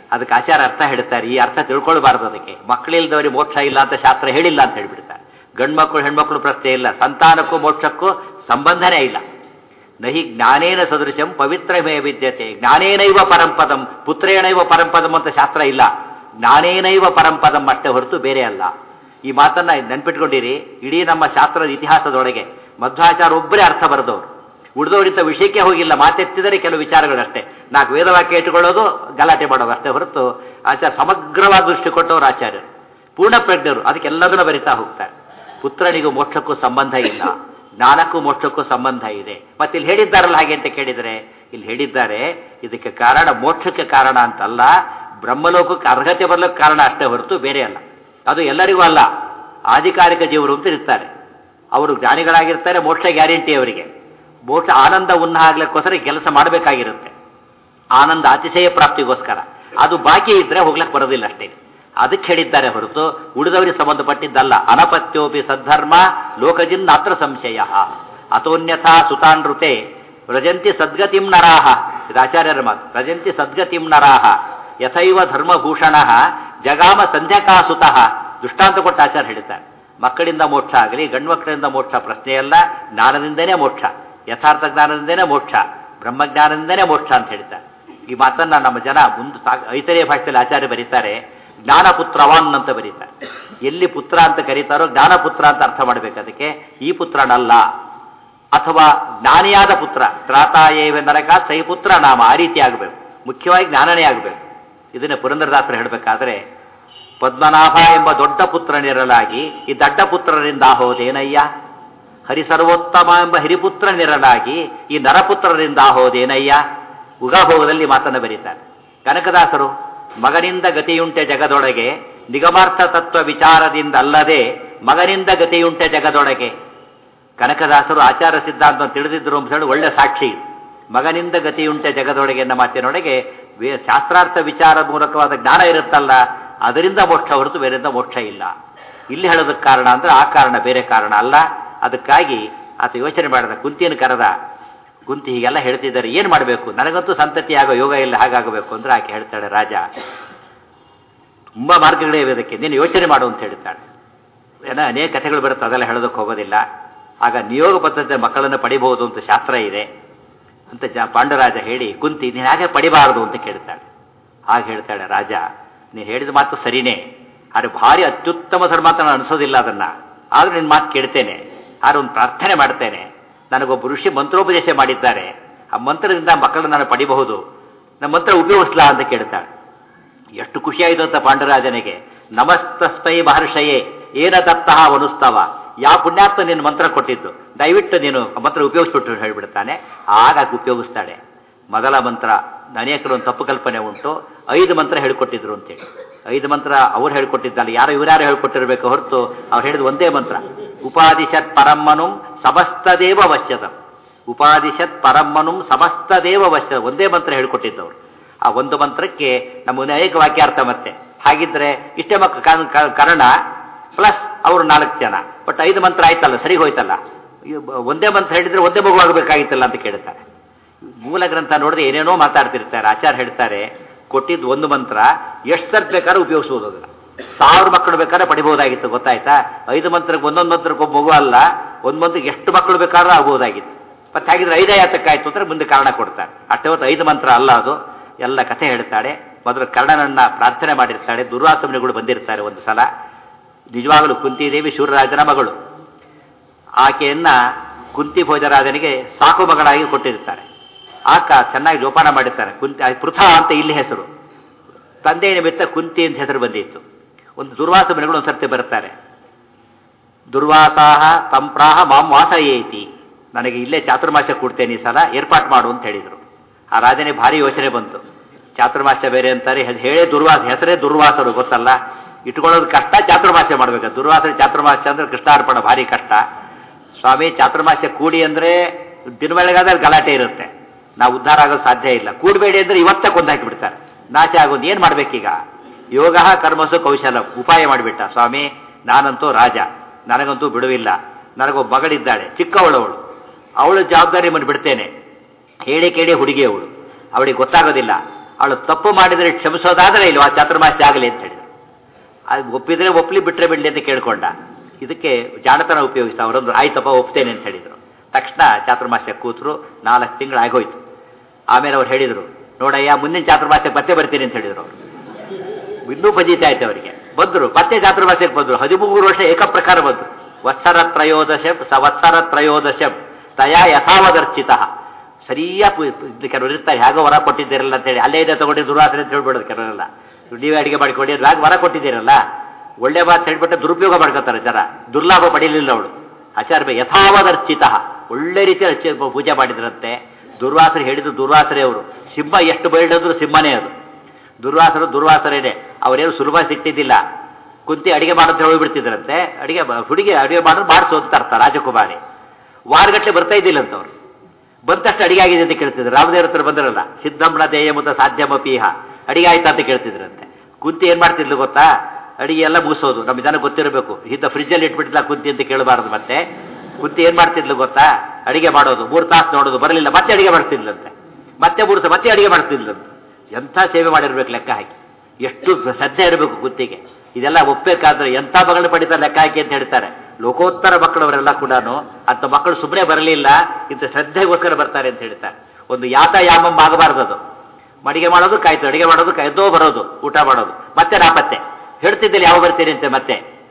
Speaker 1: ಅದಕ್ಕೆ ಆಚಾರ ಅರ್ಥ ಹೇಳ್ತಾರೆ ಈ ಅರ್ಥ ತಿಳ್ಕೊಳ್ಬಾರ್ದು ಅದಕ್ಕೆ ಮಕ್ಕಳಿಲ್ದವರಿಗೆ ಮೋಕ್ಷ ಇಲ್ಲ ಅಂತ ಶಾಸ್ತ್ರ ಹೇಳಿಲ್ಲ ಅಂತ ಹೇಳ್ಬಿಡ್ತಾರೆ ಗಂಡ್ಮಕ್ಳು ಹೆಣ್ಮಕ್ಳು ಪ್ರಶ್ನೆ ಇಲ್ಲ ಸಂತಾನಕ್ಕೂ ಮೋಕ್ಷಕ್ಕೂ ಸಂಬಂಧನೇ ಇಲ್ಲ ನಹಿ ಜ್ಞಾನೇನ ಸದೃಶಂ ಪವಿತ್ರಮೇ ವಿದ್ಯತೆ ಜ್ಞಾನೇನೈವ ಪರಂಪದಂ ಪುತ್ರೇಣೈವ ಪರಂಪದಂ ಅಂತ ಶಾಸ್ತ್ರ ಇಲ್ಲ ಜ್ಞಾನೇನೈವ ಪರಂಪದಂ ಅಷ್ಟೇ ಹೊರತು ಬೇರೆ ಅಲ್ಲ ಈ ಮಾತನ್ನ ನೆನ್ಪಿಟ್ಕೊಂಡಿರಿ ಇಡೀ ನಮ್ಮ ಶಾಸ್ತ್ರದ ಇತಿಹಾಸದೊಳಗೆ ಮಧ್ವಾಚಾರ ಒಬ್ಬರೇ ಅರ್ಥ ಬರೆದವರು ಉಳಿದವರಿಂದ ವಿಷಯಕ್ಕೆ ಹೋಗಿಲ್ಲ ಮಾತೆತ್ತಿದರೆ ಕೆಲವು ವಿಚಾರಗಳಷ್ಟೇ ನಾಲ್ಕು ವೇದವಾಕ್ಯ ಇಟ್ಟುಕೊಳ್ಳೋದು ಗಲಾಟೆ ಮಾಡೋದು ಅಷ್ಟೇ ಹೊರತು ಆಚಾರ ಸಮಗ್ರವಾದ ದೃಷ್ಟಿ ಕೊಟ್ಟವರು ಆಚಾರ್ಯರು ಪೂರ್ಣ ಪ್ರಜ್ಞರು ಅದಕ್ಕೆಲ್ಲದನ್ನು ಬರಿತಾ ಹೋಗ್ತಾರೆ ಪುತ್ರನಿಗೂ ಮೋಕ್ಷಕ್ಕೂ ಸಂಬಂಧ ಇಲ್ಲ ಜ್ಞಾನಕ್ಕೂ ಮೋಕ್ಷಕ್ಕೂ ಸಂಬಂಧ ಇದೆ ಮತ್ತೆ ಇಲ್ಲಿ ಹೇಳಿದ್ದಾರಲ್ಲ ಹಾಗೆ ಅಂತ ಕೇಳಿದರೆ ಇಲ್ಲಿ ಹೇಳಿದ್ದಾರೆ ಇದಕ್ಕೆ ಕಾರಣ ಮೋಕ್ಷಕ್ಕೆ ಕಾರಣ ಅಂತಲ್ಲ ಬ್ರಹ್ಮಲೋಕಕ್ಕೆ ಅರ್ಹತೆ ಬರಲಿಕ್ಕೆ ಕಾರಣ ಅಷ್ಟೇ ಹೊರತು ಬೇರೆ ಅಲ್ಲ ಅದು ಎಲ್ಲರಿಗೂ ಅಲ್ಲ ಆಧಿಕಾರಿಕ ಜೀವರು ಅಂತ ಇರ್ತಾರೆ ಅವರು ಜ್ಞಾನಿಗಳಾಗಿರ್ತಾರೆ ಮೋಕ್ಷ ಗ್ಯಾರಂಟಿ ಅವರಿಗೆ ಮೋಕ್ಷ ಆನಂದ ಉನ್ನ ಆಗ್ಲಿಕ್ಕೋಸ್ಕರ ಕೆಲಸ ಮಾಡಬೇಕಾಗಿರುತ್ತೆ ಆನಂದ ಅತಿಶಯ ಪ್ರಾಪ್ತಿಗೋಸ್ಕರ ಅದು ಬಾಕಿ ಇದ್ರೆ ಹೋಗ್ಲಕ್ಕೆ ಬರೋದಿಲ್ಲ ಅಷ್ಟೇ ಅದಕ್ಕೆ ಹೇಳಿದ್ದಾರೆ ಹೊರತು ಉಳಿದವರಿಗೆ ಸಂಬಂಧಪಟ್ಟಿದ್ದಲ್ಲ ಅನಪತ್ಯೋಪಿ ಸದ್ಧರ್ಮ ಲೋಕಜಿನ್ ನಾತ್ರ ಸಂಶಯ ಅತೋನ್ಯಥಾ ಸುತಾನೃತೆ ವ್ರಜಂತಿ ಸದ್ಗತಿಂ ನರಾಹ ಇದು ಆಚಾರ್ಯರ ಮಾತು ವ್ರಜಂತಿ ಸದ್ಗತಿಂ ನರಾಹ ಯಥೈವ ಧರ್ಮಭೂಷಣ ಜಗಾಮ ಸಂಧ್ಯಾಕಾಸುತಃ ದೃಷ್ಟಾಂತ ಕೊಟ್ಟ ಆಚಾರ್ಯ ಹೇಳ್ತಾರೆ ಮಕ್ಕಳಿಂದ ಮೋಕ್ಷ ಆಗಲಿ ಗಂಡು ಮಕ್ಕಳಿಂದ ಮೋಕ್ಷ ಪ್ರಶ್ನೆಯಲ್ಲ ಜ್ಞಾನದಿಂದನೇ ಮೋಕ್ಷ ಯಥಾರ್ಥ ಜ್ಞಾನದಿಂದನೇ ಮೋಕ್ಷ ಬ್ರಹ್ಮಜ್ಞಾನದಿಂದನೇ ಮೋಕ್ಷ ಅಂತ ಹೇಳ್ತಾರೆ ಈ ಮಾತನ್ನ ನಮ್ಮ ಜನ ಮುಂದೆ ಐತರೇಯ ಭಾಷೆಯಲ್ಲಿ ಆಚಾರ್ಯ ಬರೀತಾರೆ ಜ್ಞಾನಪುತ್ರವಾನ್ ಅಂತ ಬರೀತಾರೆ ಎಲ್ಲಿ ಪುತ್ರ ಅಂತ ಕರೀತಾರೋ ಜ್ಞಾನಪುತ್ರ ಅಂತ ಅರ್ಥ ಮಾಡಬೇಕು ಅದಕ್ಕೆ ಈ ಪುತ್ರನಲ್ಲ ಅಥವಾ ಜ್ಞಾನಿಯಾದ ಪುತ್ರ ತ್ರಾತಾಯೇವ ನರಕ ಸೈ ಪುತ್ರ ನಾಮ ಆ ರೀತಿ ಆಗಬೇಕು ಮುಖ್ಯವಾಗಿ ಜ್ಞಾನನೇ ಆಗಬೇಕು ಇದನ್ನೇ ಪುರಂದರದಾಸರು ಹೇಳಬೇಕಾದ್ರೆ ಪದ್ಮನಾಭ ಎಂಬ ದೊಡ್ಡ ಪುತ್ರನಿರಲಾಗಿ ಈ ದಡ್ಡ ಪುತ್ರರಿಂದ ಹೋದೇನಯ್ಯ ಹರಿಸರ್ವೋತ್ತಮ ಎಂಬ ಹಿರಿಪುತ್ರನಿರಲಾಗಿ ಈ ನರಪುತ್ರರಿಂದ ಹೋದೇನಯ್ಯ ಉಗಾಭೋಗದಲ್ಲಿ ಮಾತನ್ನು ಬರೀತಾರೆ ಕನಕದಾಸರು ಮಗನಿಂದ ಗತಿಯುಂಟೆ ಜಗದೊಳಗೆ ನಿಗಮಾರ್ಥ ತತ್ವ ವಿಚಾರದಿಂದ ಅಲ್ಲದೆ ಮಗನಿಂದ ಗತಿಯುಂಟೆ ಜಗದೊಳಗೆ ಕನಕದಾಸರು ಆಚಾರ ಸಿದ್ಧಾಂತ ತಿಳಿದಿದ್ರು ಅಂತ ಹೇಳಿ ಒಳ್ಳೆ ಸಾಕ್ಷಿ ಮಗನಿಂದ ಗತಿಯುಂಟೆ ಜಗದೊಳಗೆ ಎನ್ನ ಮಾತಿನೊಳಗೆ ಶಾಸ್ತ್ರಾರ್ಥ ವಿಚಾರ ಮೂಲಕವಾದ ಜ್ಞಾನ ಇರುತ್ತಲ್ಲ ಅದರಿಂದ ಮೋಕ್ಷ ಹೊರತು ಬೇರೆಯಿಂದ ಮೋಕ್ಷ ಇಲ್ಲ ಇಲ್ಲಿ ಹೇಳೋದಕ್ಕೆ ಕಾರಣ ಅಂದ್ರೆ ಆ ಕಾರಣ ಬೇರೆ ಕಾರಣ ಅಲ್ಲ ಅದಕ್ಕಾಗಿ ಆತ ಯೋಚನೆ ಮಾಡಿದ ಕುಂತಿಯನ್ನು ಕರೆದ ಕುಂತಿ ಹೀಗೆಲ್ಲ ಹೇಳ್ತಿದ್ದಾರೆ ಏನು ಮಾಡಬೇಕು ನನಗಂತೂ ಸಂತತಿ ಆಗೋ ಯೋಗ ಇಲ್ಲ ಹಾಗಾಗಬೇಕು ಅಂದ್ರೆ ಆಕೆ ಹೇಳ್ತಾಳೆ ರಾಜ ತುಂಬ ಮಾರ್ಗಗಳೇ ಇವೆ ಇದಕ್ಕೆ ನೀನು ಯೋಚನೆ ಮಾಡು ಅಂತ ಹೇಳ್ತಾಳೆ ಏನೋ ಅನೇಕ ಕಥೆಗಳು ಬರುತ್ತೆ ಅದೆಲ್ಲ ಹೇಳೋದಕ್ಕೆ ಹೋಗೋದಿಲ್ಲ ಆಗ ನಿಯೋಗ ಪದ್ಧತಿ ಮಕ್ಕಳನ್ನು ಪಡಿಬಹುದು ಅಂತ ಶಾಸ್ತ್ರ ಇದೆ ಅಂತ ಜ ಪಾಂಡರಾಜ ಹೇಳಿ ಕುಂತಿ ನೀನು ಹಾಗೆ ಪಡಿಬಾರದು ಅಂತ ಕೇಳ್ತಾಳೆ ಹಾಗೆ ಹೇಳ್ತಾಳೆ ರಾಜ ನೀನು ಹೇಳಿದ ಮಾತು ಸರಿನೇ ಆದರೆ ಭಾರಿ ಅತ್ಯುತ್ತಮ ಧರ್ಮ ಅಂತ ನಾನು ಅನಿಸೋದಿಲ್ಲ ಅದನ್ನ ಆದರೂ ನಿನ್ನ ಮಾತು ಕೇಳ್ತೇನೆ ಆದ್ರೆ ಒಂದು ಪ್ರಾರ್ಥನೆ ಮಾಡ್ತೇನೆ ನನಗೊಬ್ಬ ಋಷಿ ಮಂತ್ರೋಪದೇಶ ಮಾಡಿದ್ದಾರೆ ಆ ಮಂತ್ರದಿಂದ ಮಕ್ಕಳನ್ನು ನಾನು ಪಡಿಬಹುದು ನಮ್ಮ ಮಂತ್ರ ಉಪಯೋಗಿಸ್ಲಾ ಅಂತ ಕೇಳ್ತಾಳೆ ಎಷ್ಟು ಖುಷಿಯಾಯಿತು ಅಂತ ಪಾಂಡರಾಜನಿಗೆ ನಮಸ್ತಸ್ಮೈ ಮಹರ್ಷಯೇ ಏನ ದತ್ತಃ ವನುಸ್ತವ ಯಾವ ಪುಣ್ಯಾತ್ಮ ನಿನ್ನ ಮಂತ್ರ ಕೊಟ್ಟಿದ್ದು ದಯವಿಟ್ಟು ನೀನು ಮಂತ್ರ ಉಪಯೋಗಿಸ್ಬಿಟ್ಟು ಹೇಳ್ಬಿಡ್ತಾನೆ ಆಗ ಉಪಯೋಗಿಸ್ತಾಳೆ ಮೊದಲ ಮಂತ್ರ ಅನೇಕರು ಒಂದು ತಪ್ಪು ಕಲ್ಪನೆ ಉಂಟು ಐದು ಮಂತ್ರ ಹೇಳ್ಕೊಟ್ಟಿದ್ರು ಅಂತೇಳಿ ಐದು ಮಂತ್ರ ಅವ್ರು ಹೇಳ್ಕೊಟ್ಟಿದ್ದಲ್ಲ ಯಾರು ಇವರ್ಯಾರು ಹೇಳ್ಕೊಟ್ಟಿರ್ಬೇಕು ಹೊರತು ಅವ್ರು ಹೇಳಿದ ಒಂದೇ ಮಂತ್ರ ಉಪಾದಿಶತ್ ಪರಮ್ಮನು ಸಮಸ್ತದೇವ ವಶ್ಯದಂ ಉಪಾದಿಶತ್ ಪರಮ್ಮನುಂ ಸಮಸ್ತದೇವ ವಶ್ಯ ಒಂದೇ ಮಂತ್ರ ಹೇಳ್ಕೊಟ್ಟಿದ್ದವರು ಆ ಒಂದು ಮಂತ್ರಕ್ಕೆ ನಮ್ಮ ಅನೇಕ ವಾಕ್ಯಾರ್ಥ ಮತ್ತೆ ಹಾಗಿದ್ರೆ ಇಷ್ಟೇ ಮಕ್ಕ ಕರ್ಣ ಪ್ಲಸ್ ಅವರು ನಾಲ್ಕು ಜನ ಬಟ್ ಐದು ಮಂತ್ರ ಆಯ್ತಲ್ಲ ಸರಿ ಹೋಯ್ತಲ್ಲ ಒಂದೇ ಮಂತ್ರ ಹೇಳಿದ್ರೆ ಒಂದೇ ಮಗು ಆಗಬೇಕಾಗಿತ್ತಲ್ಲ ಅಂತ ಕೇಳ್ತಾರೆ ಮೂಲ ಗ್ರಂಥ ನೋಡಿದ್ರೆ ಏನೇನೋ ಮಾತಾಡ್ತಿರ್ತಾರೆ ಆಚಾರ ಹೇಳ್ತಾರೆ ಕೊಟ್ಟಿದ್ದು ಒಂದು ಮಂತ್ರ ಎಷ್ಟು ಸರ್ತಿ ಬೇಕಾದ್ರೆ ಉಪಯೋಗಿಸ್ಬೋದು ಅದನ್ನ ಸಾವಿರ ಮಕ್ಕಳು ಬೇಕಾದ್ರೆ ಪಡಿಬಹುದಾಗಿತ್ತು ಗೊತ್ತಾಯ್ತಾ ಐದು ಮಂತ್ರಕ್ಕೆ ಒಂದೊಂದು ಮಂತ್ರಕ್ಕೆ ಒಬ್ಬ ಮಗು ಅಲ್ಲ ಒಂದು ಮಂತ್ರಕ್ಕೆ ಎಷ್ಟು ಮಕ್ಕಳು ಬೇಕಾದ್ರೂ ಆಗ್ಬೋದಾಗಿತ್ತು ಮತ್ತೆ ಹಾಗಿದ್ರೆ ಐದೇ ಯಾತಕ್ಕಾಯ್ತು ಅಂದ್ರೆ ಮುಂದೆ ಕಾರಣ ಕೊಡ್ತಾರೆ ಅಷ್ಟೇ ಹೊತ್ತು ಐದು ಮಂತ್ರ ಅಲ್ಲ ಅದು ಎಲ್ಲ ಕಥೆ ಹೇಳ್ತಾಳೆ ಮೊದಲು ಕರ್ಣನನ್ನ ಪ್ರಾರ್ಥನೆ ಮಾಡಿರ್ತಾಳೆ ದುರ್ವಾಸಮನಿಗಳು ಬಂದಿರ್ತಾರೆ ಒಂದು ಸಲ ನಿಜವಾಗಲೂ ಕುಂತಿದೇವಿ ಶೂರರಾಜನ ಮಗಳು ಆಕೆಯನ್ನ ಕುಂತಿ ಭೋಜರಾಜನಿಗೆ ಸಾಕು ಮಗಳಾಗಿ ಕೊಟ್ಟಿರ್ತಾರೆ ಆಕ ಚೆನ್ನಾಗಿ ಜೋಪಾನ ಮಾಡಿರ್ತಾರೆ ಕುಂತಿ ಪೃಥ ಅಂತ ಇಲ್ಲಿ ಹೆಸರು ತಂದೆಯ ನಿಮಿತ್ತ ಕುಂತಿ ಅಂತ ಹೆಸರು ಬಂದಿತ್ತು ಒಂದು ದುರ್ವಾಸ ಮನೆಗಳು ಒಂದು ಸರ್ತಿ ಬರ್ತಾರೆ ದುರ್ವಾಸಾಹ ತಂಪ್ರಾಹ ಮಾಂ ವಾಸಯೇತಿ ನನಗೆ ಇಲ್ಲೇ ಚಾತುರ್ಮಾಸ್ಯ ಕೊಡ್ತೇನೆ ಈ ಸಲ ಏರ್ಪಾಟ್ ಮಾಡು ಅಂತ ಹೇಳಿದರು ಆ ರಾಜನೇ ಭಾರಿ ಯೋಚನೆ ಬಂತು ಚಾತುರ್ಮಾಸ್ಯ ಬೇರೆ ಅಂತಾರೆ ಹೇಳೇ ದುರ್ವಾಸ ಹೆಸರೇ ದುರ್ವಾಸರು ಗೊತ್ತಲ್ಲ ಇಟ್ಕೊಳ್ಳೋದು ಕಷ್ಟ ಚಾತುರ್ಮಾಸ್ಯ ಮಾಡ್ಬೇಕು ದುರ್ವಾಸನೆ ಚಾತುರ್ಮಾಸ್ಯ ಅಂದ್ರೆ ಕೃಷ್ಣಾರ್ಪಣ ಭಾರಿ ಕಷ್ಟ ಸ್ವಾಮಿ ಚಾತುರ್ಮಾಸ್ಯ ಕೂಡಿ ಅಂದ್ರೆ ದಿನ ಬೆಳಗಾದ್ರೆ ಗಲಾಟೆ ಇರುತ್ತೆ ನಾವು ಉದ್ಧಾರ ಆಗೋದು ಸಾಧ್ಯ ಇಲ್ಲ ಕೂಡಬೇಡಿ ಅಂದ್ರೆ ಇವತ್ತೇ ಕೊಂದು ಹಾಕಿಬಿಡ್ತಾರೆ ನಾಶ ಆಗೋದು ಏನು ಮಾಡ್ಬೇಕೀಗ ಯೋಗ ಕರ್ಮಸು ಕೌಶಲ ಉಪಾಯ ಮಾಡಿಬಿಟ್ಟ ಸ್ವಾಮಿ ನಾನಂತೂ ರಾಜ ನನಗಂತೂ ಬಿಡುವಿಲ್ಲ ನನಗೊಬ್ಬ ಮಗಳಿದ್ದಾಳೆ ಚಿಕ್ಕವಳವಳು ಅವಳ ಜವಾಬ್ದಾರಿ ಮನೆ ಬಿಡ್ತೇನೆ ಹೇಳಿ ಕೇಳಿ ಹುಡುಗಿ ಅವಳು ಅವಳಿಗೆ ಗೊತ್ತಾಗೋದಿಲ್ಲ ಅವಳು ತಪ್ಪು ಮಾಡಿದರೆ ಕ್ಷಮಿಸೋದಾದರೆ ಇಲ್ವಾ ಚಾತುರ್ಮಾಸ್ಯ ಆಗಲಿ ಅಂತ ಹೇಳಿದ್ರು ಅದು ಒಪ್ಪಿದ್ರೆ ಒಪ್ಪಲಿ ಬಿಟ್ಟರೆ ಬಿಡಲಿ ಅಂತ ಕೇಳ್ಕೊಂಡ ಇದಕ್ಕೆ ಜಾಣತನ ಉಪಯೋಗಿಸ್ತಾ ಅವರೊಂದು ಆಯ್ತಪ್ಪ ಒಪ್ತೇನೆ ಅಂತ ಹೇಳಿದರು ತಕ್ಷಣ ಚಾತುರ್ಮಾಸ್ಯ ಕೂತರು ನಾಲ್ಕು ತಿಂಗಳು ಆಗೋಯ್ತು ಆಮೇಲೆ ಅವ್ರು ಹೇಳಿದರು ನೋಡಯ್ಯ ಮುಂದಿನ ಚಾತುರ್ಮಾಸ್ಯಕ್ಕೆ ಮತ್ತೆ ಬರ್ತೀನಿ ಅಂತ ಹೇಳಿದರು ಅವರು ಇನ್ನೂ ಫಜೀತಿ ಆಯ್ತು ಅವರಿಗೆ ಬಂದರು ಮತ್ತೆ ಚಾತುರ್ಮಾಸ್ಯಕ್ಕೆ ಬಂದರು ಹದಿಮೂರು ವರ್ಷ ಏಕಪ್ರಕಾರ ಬಂದರು ವತ್ಸರ ತ್ರಯೋದಶಂ ಸಂವತ್ಸರ ತ್ರಯೋದಶಂ ತಯಾ ಯಥಾವದರ್ಚಿತ ಸರಿಯಾ ಕೆಲವರು ಇರ್ತಾರೆ ಹೇಗೋ ವರ ಕೊಟ್ಟಿದ್ದೀರಲ್ಲ ಅಂತೇಳಿ ಅಲ್ಲೇ ಇದೆ ತಗೊಂಡು ದುರಾಸನೆ ಅಂತ ಹೇಳ್ಬಿಡೋದು ಕೆಲವರೆಲ್ಲ ನೀವೇ ಅಡಿಗೆ ಮಾಡಿಕೊಡಿ ಹಾಗೆ ವರ ಕೊಟ್ಟಿದ್ದೀರಲ್ಲ ಒಳ್ಳೆ ಮಾತು ಹೇಳ್ಬಿಟ್ಟು ದುರುಪಯೋಗ ಮಾಡ್ಕೋತಾರೆ ಜನ ದುರ್ಲಾಭ ಪಡೀಲಿಲ್ಲ ಅವಳು ಆಚಾರ್ಯ ಯಥಾವದರ್ಚಿತ ಒಳ್ಳೆ ರೀತಿಯಲ್ಲಿ ಪೂಜೆ ಮಾಡಿದ್ರಂತೆ ದುರ್ವಾಸರು ಹೇಳಿದ್ದು ದುರ್ವಾಸರೇ ಅವರು ಸಿಂಹ ಎಷ್ಟು ಬೈಡಿದ್ರು ಸಿಂಹನೇ ಅದು ದುರ್ವಾಸರು ದುರ್ವಾಸರೇನೆ ಅವರೇನು ಸುಲಭ ಸಿಗ್ತಿದ್ದಿಲ್ಲ ಕುಂತಿ ಅಡಿಗೆ ಮಾಡೋದು ಹೋಗ್ಬಿಡ್ತಿದ್ರಂತೆ ಅಡಿಗೆ ಹುಡುಗಿ ಅಡಿಗೆ ಮಾಡೋದು ಮಾಡಿಸು ಅಂತ ಅರ್ಥ ರಾಜಕುಮಾರಿ ವಾರಗಟ್ಟಲೆ ಬರ್ತಾ ಇದ್ದಿಲ್ಲ ಅಂತ ಅವ್ರು ಬಂದಷ್ಟು ಅಡಿಗೆ ಆಗಿದೆ ಅಂತ ಕೇಳ್ತಿದ್ರು ರಾಮದೇವ್ರ ಹತ್ರ ಬಂದಿರಲ್ಲ ಸಿದ್ಧಂಬಳ ದೇಯ ಮುತ ಸಾಧ್ಯವಪೀಹ ಅಡಿಗೆ ಆಯ್ತಾ ಅಂತ ಕೇಳ್ತಿದ್ರಂತೆ ಕುಂತಿ ಏನ್ ಮಾಡ್ತಿದ್ಲು ಗೊತ್ತಾ ಅಡಿಗೆ ಎಲ್ಲ ಮುಗಿಸೋದು ನಮ್ಮ ಜನ ಗೊತ್ತಿರಬೇಕು ಇಂಥ ಫ್ರಿಜ್ಜಲ್ಲಿ ಇಟ್ಬಿಟ್ಟಿಲ್ಲ ಕುಂತಿ ಅಂತ ಕೇಳಬಾರದು ಮತ್ತೆ ಕುಂತಿ ಏನ್ ಮಾಡ್ತಿದ್ಲು ಗೊತ್ತಾ ಅಡಿಗೆ ಮಾಡೋದು ಮೂರು ತಾಸು ನೋಡೋದು ಬರಲಿಲ್ಲ ಮತ್ತೆ ಅಡಿಗೆ ಮಾಡಿಸ್ತಿದ್ಲಂತೆ ಮತ್ತೆ ಮೂರು ಸ ಮತ್ತೆ ಅಡಿಗೆ ಮಾಡಿಸ್ತಿದ್ಲಂತೆ ಎಂಥ ಸೇವೆ ಮಾಡಿರ್ಬೇಕು ಲೆಕ್ಕ ಹಾಕಿ ಎಷ್ಟು ಶ್ರದ್ಧೆ ಇರಬೇಕು ಕುತ್ತಿಗೆ ಇದೆಲ್ಲ ಒಪ್ಪಬೇಕಾದ್ರೆ ಎಂಥ ಮಗಳು ಪಡಿತಾರೆ ಲೆಕ್ಕ ಹಾಕಿ ಅಂತ ಹೇಳ್ತಾರೆ ಲೋಕೋತ್ತರ ಮಕ್ಕಳವರೆಲ್ಲ ಕೂಡ ಅಂತ ಮಕ್ಕಳು ಸುಮ್ಮನೆ ಬರಲಿಲ್ಲ ಇಂಥ ಶ್ರದ್ಧೆಗೋಸ್ಕರ ಬರ್ತಾರೆ ಅಂತ ಹೇಳ್ತಾರೆ ಒಂದು ಯಾತಾಯಾಮಂ ಆಗಬಾರ್ದು ಅದು ಅಡಿಗೆ ಮಾಡೋದು ಕಾಯ್ತು ಅಡಿಗೆ ಮಾಡೋದು ಕಾಯ್ದೋ ಬರೋದು ಊಟ ಮಾಡೋದು ಮತ್ತೆ ನಾಪತ್ತೆ ಹೇಳ್ತಿದ್ದಲ್ಲಿ ಯಾವ ಬರ್ತೀನಿ ಅಂತ ಮತ್ತೆ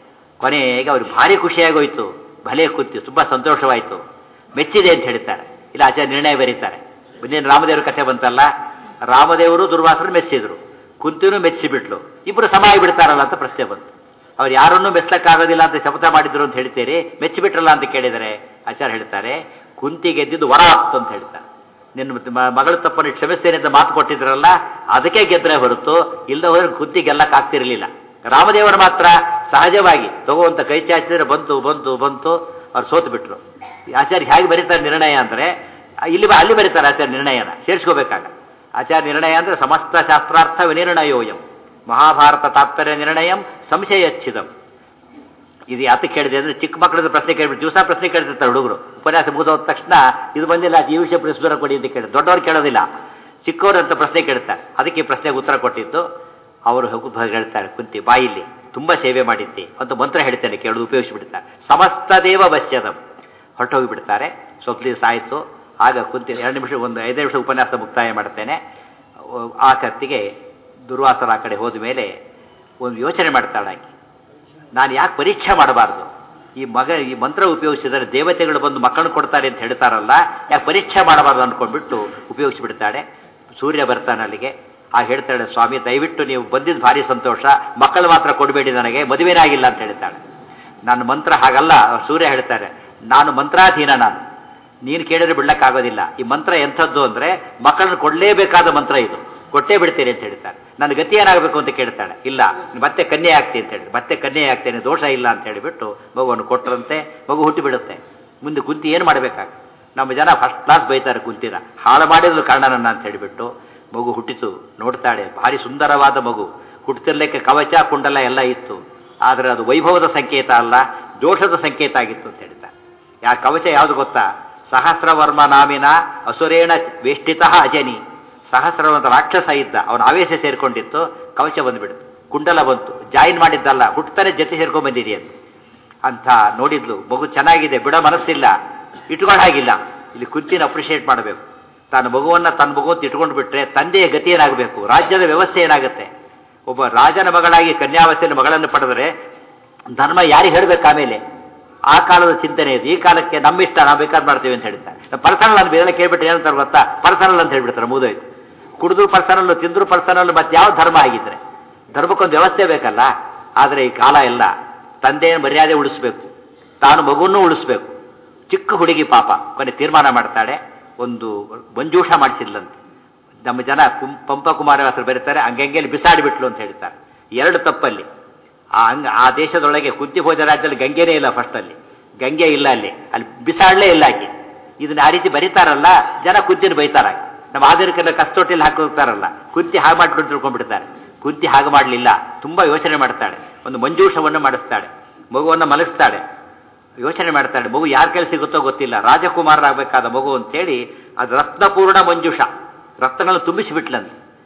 Speaker 1: ಕೊನೆಗೆ ಅವ್ರಿಗೆ ಭಾರಿ ಖುಷಿಯಾಗೋಯ್ತು ಭಲೆ ಕೂತಿ ತುಂಬ ಸಂತೋಷವಾಯಿತು ಮೆಚ್ಚಿದೆ ಅಂತ ಹೇಳ್ತಾರೆ ಇಲ್ಲ ಆಚಾರ್ಯ ನಿರ್ಣಯ ಬರೀತಾರೆ ಇನ್ನೇನು ರಾಮದೇವ್ರ ಕಥೆ ಬಂತಲ್ಲ ರಾಮದೇವರು ದುರ್ವಾಸರು ಮೆಚ್ಚಿದ್ರು ಕುಂತಿನೂ ಮೆಚ್ಚಿಬಿಟ್ಲು ಇಬ್ಬರು ಸಮ ಬಿಡ್ತಾರಲ್ಲ ಅಂತ ಪ್ರಶ್ನೆ ಬಂತು ಅವ್ರು ಯಾರನ್ನೂ ಮೆಚ್ಚಕ್ಕಾಗೋದಿಲ್ಲ ಅಂತ ಶಪಥ ಮಾಡಿದ್ರು ಅಂತ ಹೇಳ್ತೀರಿ ಮೆಚ್ಚಿಬಿಟ್ರಲ್ಲ ಅಂತ ಕೇಳಿದರೆ ಆಚಾರ್ಯ ಹೇಳ್ತಾರೆ ಕುಂತಿ ಗೆದ್ದಿದ್ದು ವರ ಆಗ್ತು ಅಂತ ಹೇಳ್ತಾರೆ ನಿನ್ನ ಮಗಳ ತಪ್ಪನ್ನು ಕ್ಷಮಿಸ್ತೇನೆ ಅಂತ ಮಾತು ಕೊಟ್ಟಿದ್ರಲ್ಲ ಅದಕ್ಕೆ ಗೆದ್ರೆ ಹೊರತು ಇಲ್ಲದ ಹೋದ್ರೆ ಕುಂತಿ ಗೆಲ್ಲಕ್ಕಾಗ್ತಿರ್ಲಿಲ್ಲ ರಾಮದೇವರು ಮಾತ್ರ ಸಹಜವಾಗಿ ತಗೋಂತ ಕೈ ಚಾಚಿದ್ರೆ ಬಂತು ಬಂತು ಬಂತು ಅವ್ರು ಸೋತು ಬಿಟ್ರು ಆಚಾರ್ಯ ಹೇಗೆ ಬರೀತಾರೆ ನಿರ್ಣಯ ಅಂದರೆ ಇಲ್ಲಿ ಅಲ್ಲಿ ಬರೀತಾರೆ ಆಚಾರ್ಯ ನಿರ್ಣಯನ ಸೇರಿಸ್ಕೋಬೇಕಾಗ ಆಚಾರ್ಯ ನಿರ್ಣಯ ಅಂದರೆ ಸಮಸ್ತ ಶಾಸ್ತ್ರಾರ್ಥ ವಿನಿರ್ಣಯೋಯಂ ಮಹಾಭಾರತ ತಾತ್ಪರ್ಯ ನಿರ್ಣಯಂ ಸಂಶಯಚ್ಛಿದಂ ಇದು ಯಾತಕ್ಕೆ ಕೇಳಿದೆ ಅಂದರೆ ಚಿಕ್ಕ ಮಕ್ಕಳದ್ದು ಪ್ರಶ್ನೆ ಕೇಳ್ಬಿಟ್ಟು ದಿವಸ ಪ್ರಶ್ನೆ ಕೇಳ್ತಿರ್ತಾರೆ ಹುಡುಗರು ಉಪನ್ಯಾಸ ಮುಗಿದೋದ ತಕ್ಷಣ ಇದು ಬಂದಿಲ್ಲ ಈ ವಿಷಯ ಪ್ರಶ್ನೆ ಕೊಡಿ ಅಂತ ಕೇಳಿ ದೊಡ್ಡವ್ರು ಕೇಳೋದಿಲ್ಲ ಚಿಕ್ಕವರು ಅಂತ ಪ್ರಶ್ನೆ ಕೇಳ್ತಾರೆ ಅದಕ್ಕೆ ಈ ಪ್ರಶ್ನೆಗೆ ಉತ್ತರ ಕೊಟ್ಟಿದ್ದು ಅವರು ಹೇಳ್ತಾರೆ ಕುಂತಿ ಬಾಯಿಲಿ ತುಂಬ ಸೇವೆ ಮಾಡಿದ್ದಿ ಅಂತ ಮಂತ್ರ ಹೇಳ್ತೇನೆ ಕೇಳೋದು ಉಪಯೋಗಿಸಿಬಿಡ್ತಾರೆ ಸಮಸ್ತ ದೇವ ಬಸ್ಯದಂ ಹೊರಟೋಗಿಬಿಡ್ತಾರೆ ಸ್ವಲ್ಪ ದಿವಸ ಆಯಿತು ಆಗ ಕುಂತಿ ಎರಡು ನಿಮಿಷ ಒಂದು ಐದು ನಿಮಿಷ ಉಪನ್ಯಾಸ ಮುಕ್ತಾಯ ಮಾಡ್ತೇನೆ ಆ ಕತ್ತಿಗೆ ದುರ್ವಾಸರ ಆ ಕಡೆ ಹೋದ ಮೇಲೆ ಒಂದು ಯೋಚನೆ ಮಾಡ್ತಾಳೆ ಆಕೆ ನಾನು ಯಾಕೆ ಪರೀಕ್ಷೆ ಮಾಡಬಾರ್ದು ಈ ಮಗ ಈ ಮಂತ್ರ ಉಪಯೋಗಿಸಿದರೆ ದೇವತೆಗಳು ಬಂದು ಮಕ್ಕಳನ್ನು ಕೊಡ್ತಾರೆ ಅಂತ ಹೇಳ್ತಾರಲ್ಲ ಯಾಕೆ ಪರೀಕ್ಷೆ ಮಾಡಬಾರ್ದು ಅಂದ್ಕೊಂಡ್ಬಿಟ್ಟು ಉಪಯೋಗಿಸಿಬಿಡ್ತಾಳೆ ಸೂರ್ಯ ಬರ್ತಾನೆ ಅಲ್ಲಿಗೆ ಆ ಹೇಳ್ತಾಳೆ ಸ್ವಾಮಿ ದಯವಿಟ್ಟು ನೀವು ಬಂದಿದ್ದು ಭಾರಿ ಸಂತೋಷ ಮಕ್ಕಳು ಮಾತ್ರ ಕೊಡಬೇಡಿ ನನಗೆ ಮದುವೆನೇ ಆಗಿಲ್ಲ ಅಂತ ಹೇಳ್ತಾಳೆ ನನ್ನ ಮಂತ್ರ ಹಾಗಲ್ಲ ಸೂರ್ಯ ಹೇಳ್ತಾರೆ ನಾನು ಮಂತ್ರಾಧೀನ ನಾನು ನೀನು ಕೇಳಿದ್ರೆ ಬಿಡ್ಲಕ್ಕಾಗೋದಿಲ್ಲ ಈ ಮಂತ್ರ ಎಂಥದ್ದು ಅಂದರೆ ಮಕ್ಕಳನ್ನು ಕೊಡಲೇಬೇಕಾದ ಮಂತ್ರ ಇದು ಕೊಟ್ಟೇ ಬಿಡ್ತೇನೆ ಅಂತ ಹೇಳ್ತಾರೆ ನನ್ನ ಗತಿ ಏನಾಗಬೇಕು ಅಂತ ಕೇಳ್ತಾಳೆ ಇಲ್ಲ ಮತ್ತೆ ಕನ್ಯೆ ಆಗ್ತೀನಿ ಅಂತ ಹೇಳಿ ಮತ್ತೆ ಕನ್ಯೆ ಆಗ್ತೇನೆ ದೋಷ ಇಲ್ಲ ಅಂತ ಹೇಳಿಬಿಟ್ಟು ಮಗುವನ್ನು ಕೊಟ್ಟರಂತೆ ಮಗು ಹುಟ್ಟಿ ಬಿಡುತ್ತೆ ಮುಂದೆ ಕುಂತಿ ಏನು ಮಾಡಬೇಕಾಗ ನಮ್ಮ ಜನ ಫಸ್ಟ್ ಕ್ಲಾಸ್ ಬೈತಾರೆ ಕುಂತಿನ ಹಾಳು ಮಾಡಿದ್ರು ಕಾರಣ ನನ್ನ ಅಂತ ಹೇಳಿಬಿಟ್ಟು ಮಗು ಹುಟ್ಟಿತು ನೋಡ್ತಾಳೆ ಭಾರಿ ಸುಂದರವಾದ ಮಗು ಹುಟ್ಟತಿರ್ಲಿಕ್ಕೆ ಕವಚ ಕುಂಡಲ ಎಲ್ಲ ಇತ್ತು ಆದರೆ ಅದು ವೈಭವದ ಸಂಕೇತ ಅಲ್ಲ ದೋಷದ ಸಂಕೇತ ಆಗಿತ್ತು ಅಂತ ಹೇಳ್ತಾರೆ ಯಾ ಕವಚ ಯಾವುದು ಗೊತ್ತಾ ಸಹಸ್ರವರ್ಮ ನಾಮಿನ ಅಸುರೇಣ ವೇಷ್ಟಿತ ಅಜನಿ ಸಹಸ್ರವಂತ ರಾಕ್ಷಸ ಇದ್ದ ಅವನ ಆವೇಶ ಸೇರ್ಕೊಂಡಿತ್ತು ಕವಚ ಬಂದುಬಿಡ್ತು ಕುಂಡಲ ಬಂತು ಜಾಯಿನ್ ಮಾಡಿದ್ದಲ್ಲ ಹುಟ್ಟತಾನೆ ಜೊತೆ ಸೇರ್ಕೊಂಡ್ ಬಂದಿದೆಯಂತೆ ಅಂತ ನೋಡಿದ್ಲು ಮಗು ಚೆನ್ನಾಗಿದೆ ಬಿಡೋ ಮನಸ್ಸಿಲ್ಲ ಇಟ್ಕೊಂಡು ಹಾಗಿಲ್ಲ ಇಲ್ಲಿ ಕುಂತಿನ ಅಪ್ರಿಷಿಯೇಟ್ ಮಾಡಬೇಕು ತಾನು ಮಗುವನ್ನ ತನ್ನ ಮಗು ಅಂತ ಇಟ್ಕೊಂಡು ಬಿಟ್ರೆ ತಂದೆಯ ಗತಿ ಏನಾಗಬೇಕು ರಾಜ್ಯದ ವ್ಯವಸ್ಥೆ ಏನಾಗುತ್ತೆ ಒಬ್ಬ ರಾಜನ ಮಗಳಾಗಿ ಕನ್ಯಾವಸ್ಥೆಯ ಮಗಳನ್ನು ಪಡೆದರೆ ಧರ್ಮ ಯಾರಿಗೆ ಹೇಳಬೇಕು ಆಮೇಲೆ ಆ ಕಾಲದ ಚಿಂತನೆ ಇದೆ ಈ ಕಾಲಕ್ಕೆ ನಮ್ಮಿಷ್ಟ ನಾವು ಬೇಕಾದ್ ಮಾಡ್ತೀವಿ ಅಂತ ಹೇಳ್ತಾರೆ ಪರ್ಸನಲ್ ಅಂತ ಬೇರೆ ಕೇಳ್ಬಿಟ್ರೆ ಏನಂತಾರೆ ಗೊತ್ತಾ ಪರ್ಸನಲ್ ಅಂತ ಹೇಳ್ಬಿಡ್ತಾರೆ ಮುಗಿದೋಯ್ತು ಕುಡಿದ್ರು ಪರ್ಸನಲ್ ತಿಂದ್ರು ಪರ್ಸನಲ್ ಮತ್ತೆ ಯಾವ ಧರ್ಮ ಆಗಿದ್ರೆ ಧರ್ಮಕ್ಕೊಂದು ವ್ಯವಸ್ಥೆ ಬೇಕಲ್ಲ ಆದರೆ ಈ ಕಾಲ ಎಲ್ಲ ತಂದೆಯ ಮರ್ಯಾದೆ ಉಳಿಸ್ಬೇಕು ತಾನು ಮಗುವನ್ನು ಉಳಿಸ್ಬೇಕು ಚಿಕ್ಕ ಹುಡುಗಿ ಪಾಪ ಕೊನೆ ತೀರ್ಮಾನ ಮಾಡ್ತಾಳೆ ಒಂದು ಮಂಜೂಷ ಮಾಡಿಸಿದ್ಲಂತೆ ನಮ್ಮ ಜನ ಕುಂ ಪಂಪ ಕುಮಾರವಾಸರು ಬರೀತಾರೆ ಹಂಗೆಂಗೆಲ್ಲಿ ಬಿಸಾಡಿಬಿಟ್ಲು ಅಂತ ಹೇಳ್ತಾರೆ ಎರಡು ತಪ್ಪಲ್ಲಿ ಆ ಹಂಗ ಆ ದೇಶದೊಳಗೆ ಕುಂತಿ ಭೋಜ ರಾಜ್ಯದಲ್ಲಿ ಗಂಗೆನೇ ಇಲ್ಲ ಫಸ್ಟ್ ಅಲ್ಲಿ ಗಂಗೆ ಇಲ್ಲ ಅಲ್ಲಿ ಅಲ್ಲಿ ಬಿಸಾಡಲೇ ಇಲ್ಲ ಆಕೆ ಇದನ್ನ ಆ ರೀತಿ ಬರೀತಾರಲ್ಲ ಜನ ಕುಂತಿನ ಬೈತಾರ ನಮ್ಮ ಆಧುನಿಕರೆಲ್ಲ ಕಸ್ತೋಟಿಯಲ್ಲಿ ಹಾಕಿ ಹೋಗ್ತಾರಲ್ಲ ಕುಂತಿ ಹಾಗೆ ಮಾಡ್ಕೊಂಡು ತಿಳ್ಕೊಂಡ್ಬಿಡ್ತಾರೆ ಕುಂತಿ ಹಾಗೆ ಮಾಡಲಿಲ್ಲ ತುಂಬ ಯೋಚನೆ ಮಾಡ್ತಾಳೆ ಒಂದು ಮಂಜೂಷವನ್ನು ಮಾಡಿಸ್ತಾಳೆ ಮಗುವನ್ನು ಮಲಗಿಸ್ತಾಳೆ ಯೋಚನೆ ಮಾಡ್ತಾಳೆ ಮಗು ಯಾರ ಕೈಲಿ ಸಿಗುತ್ತೋ ಗೊತ್ತಿಲ್ಲ ರಾಜಕುಮಾರರಾಗಬೇಕಾದ ಮಗು ಅಂತೇಳಿ ಅದು ರತ್ನಪೂರ್ಣ ಮಂಜುಷ ರತ್ನಗಳನ್ನು ತುಂಬಿಸಿಬಿಟ್ಲಂತೆ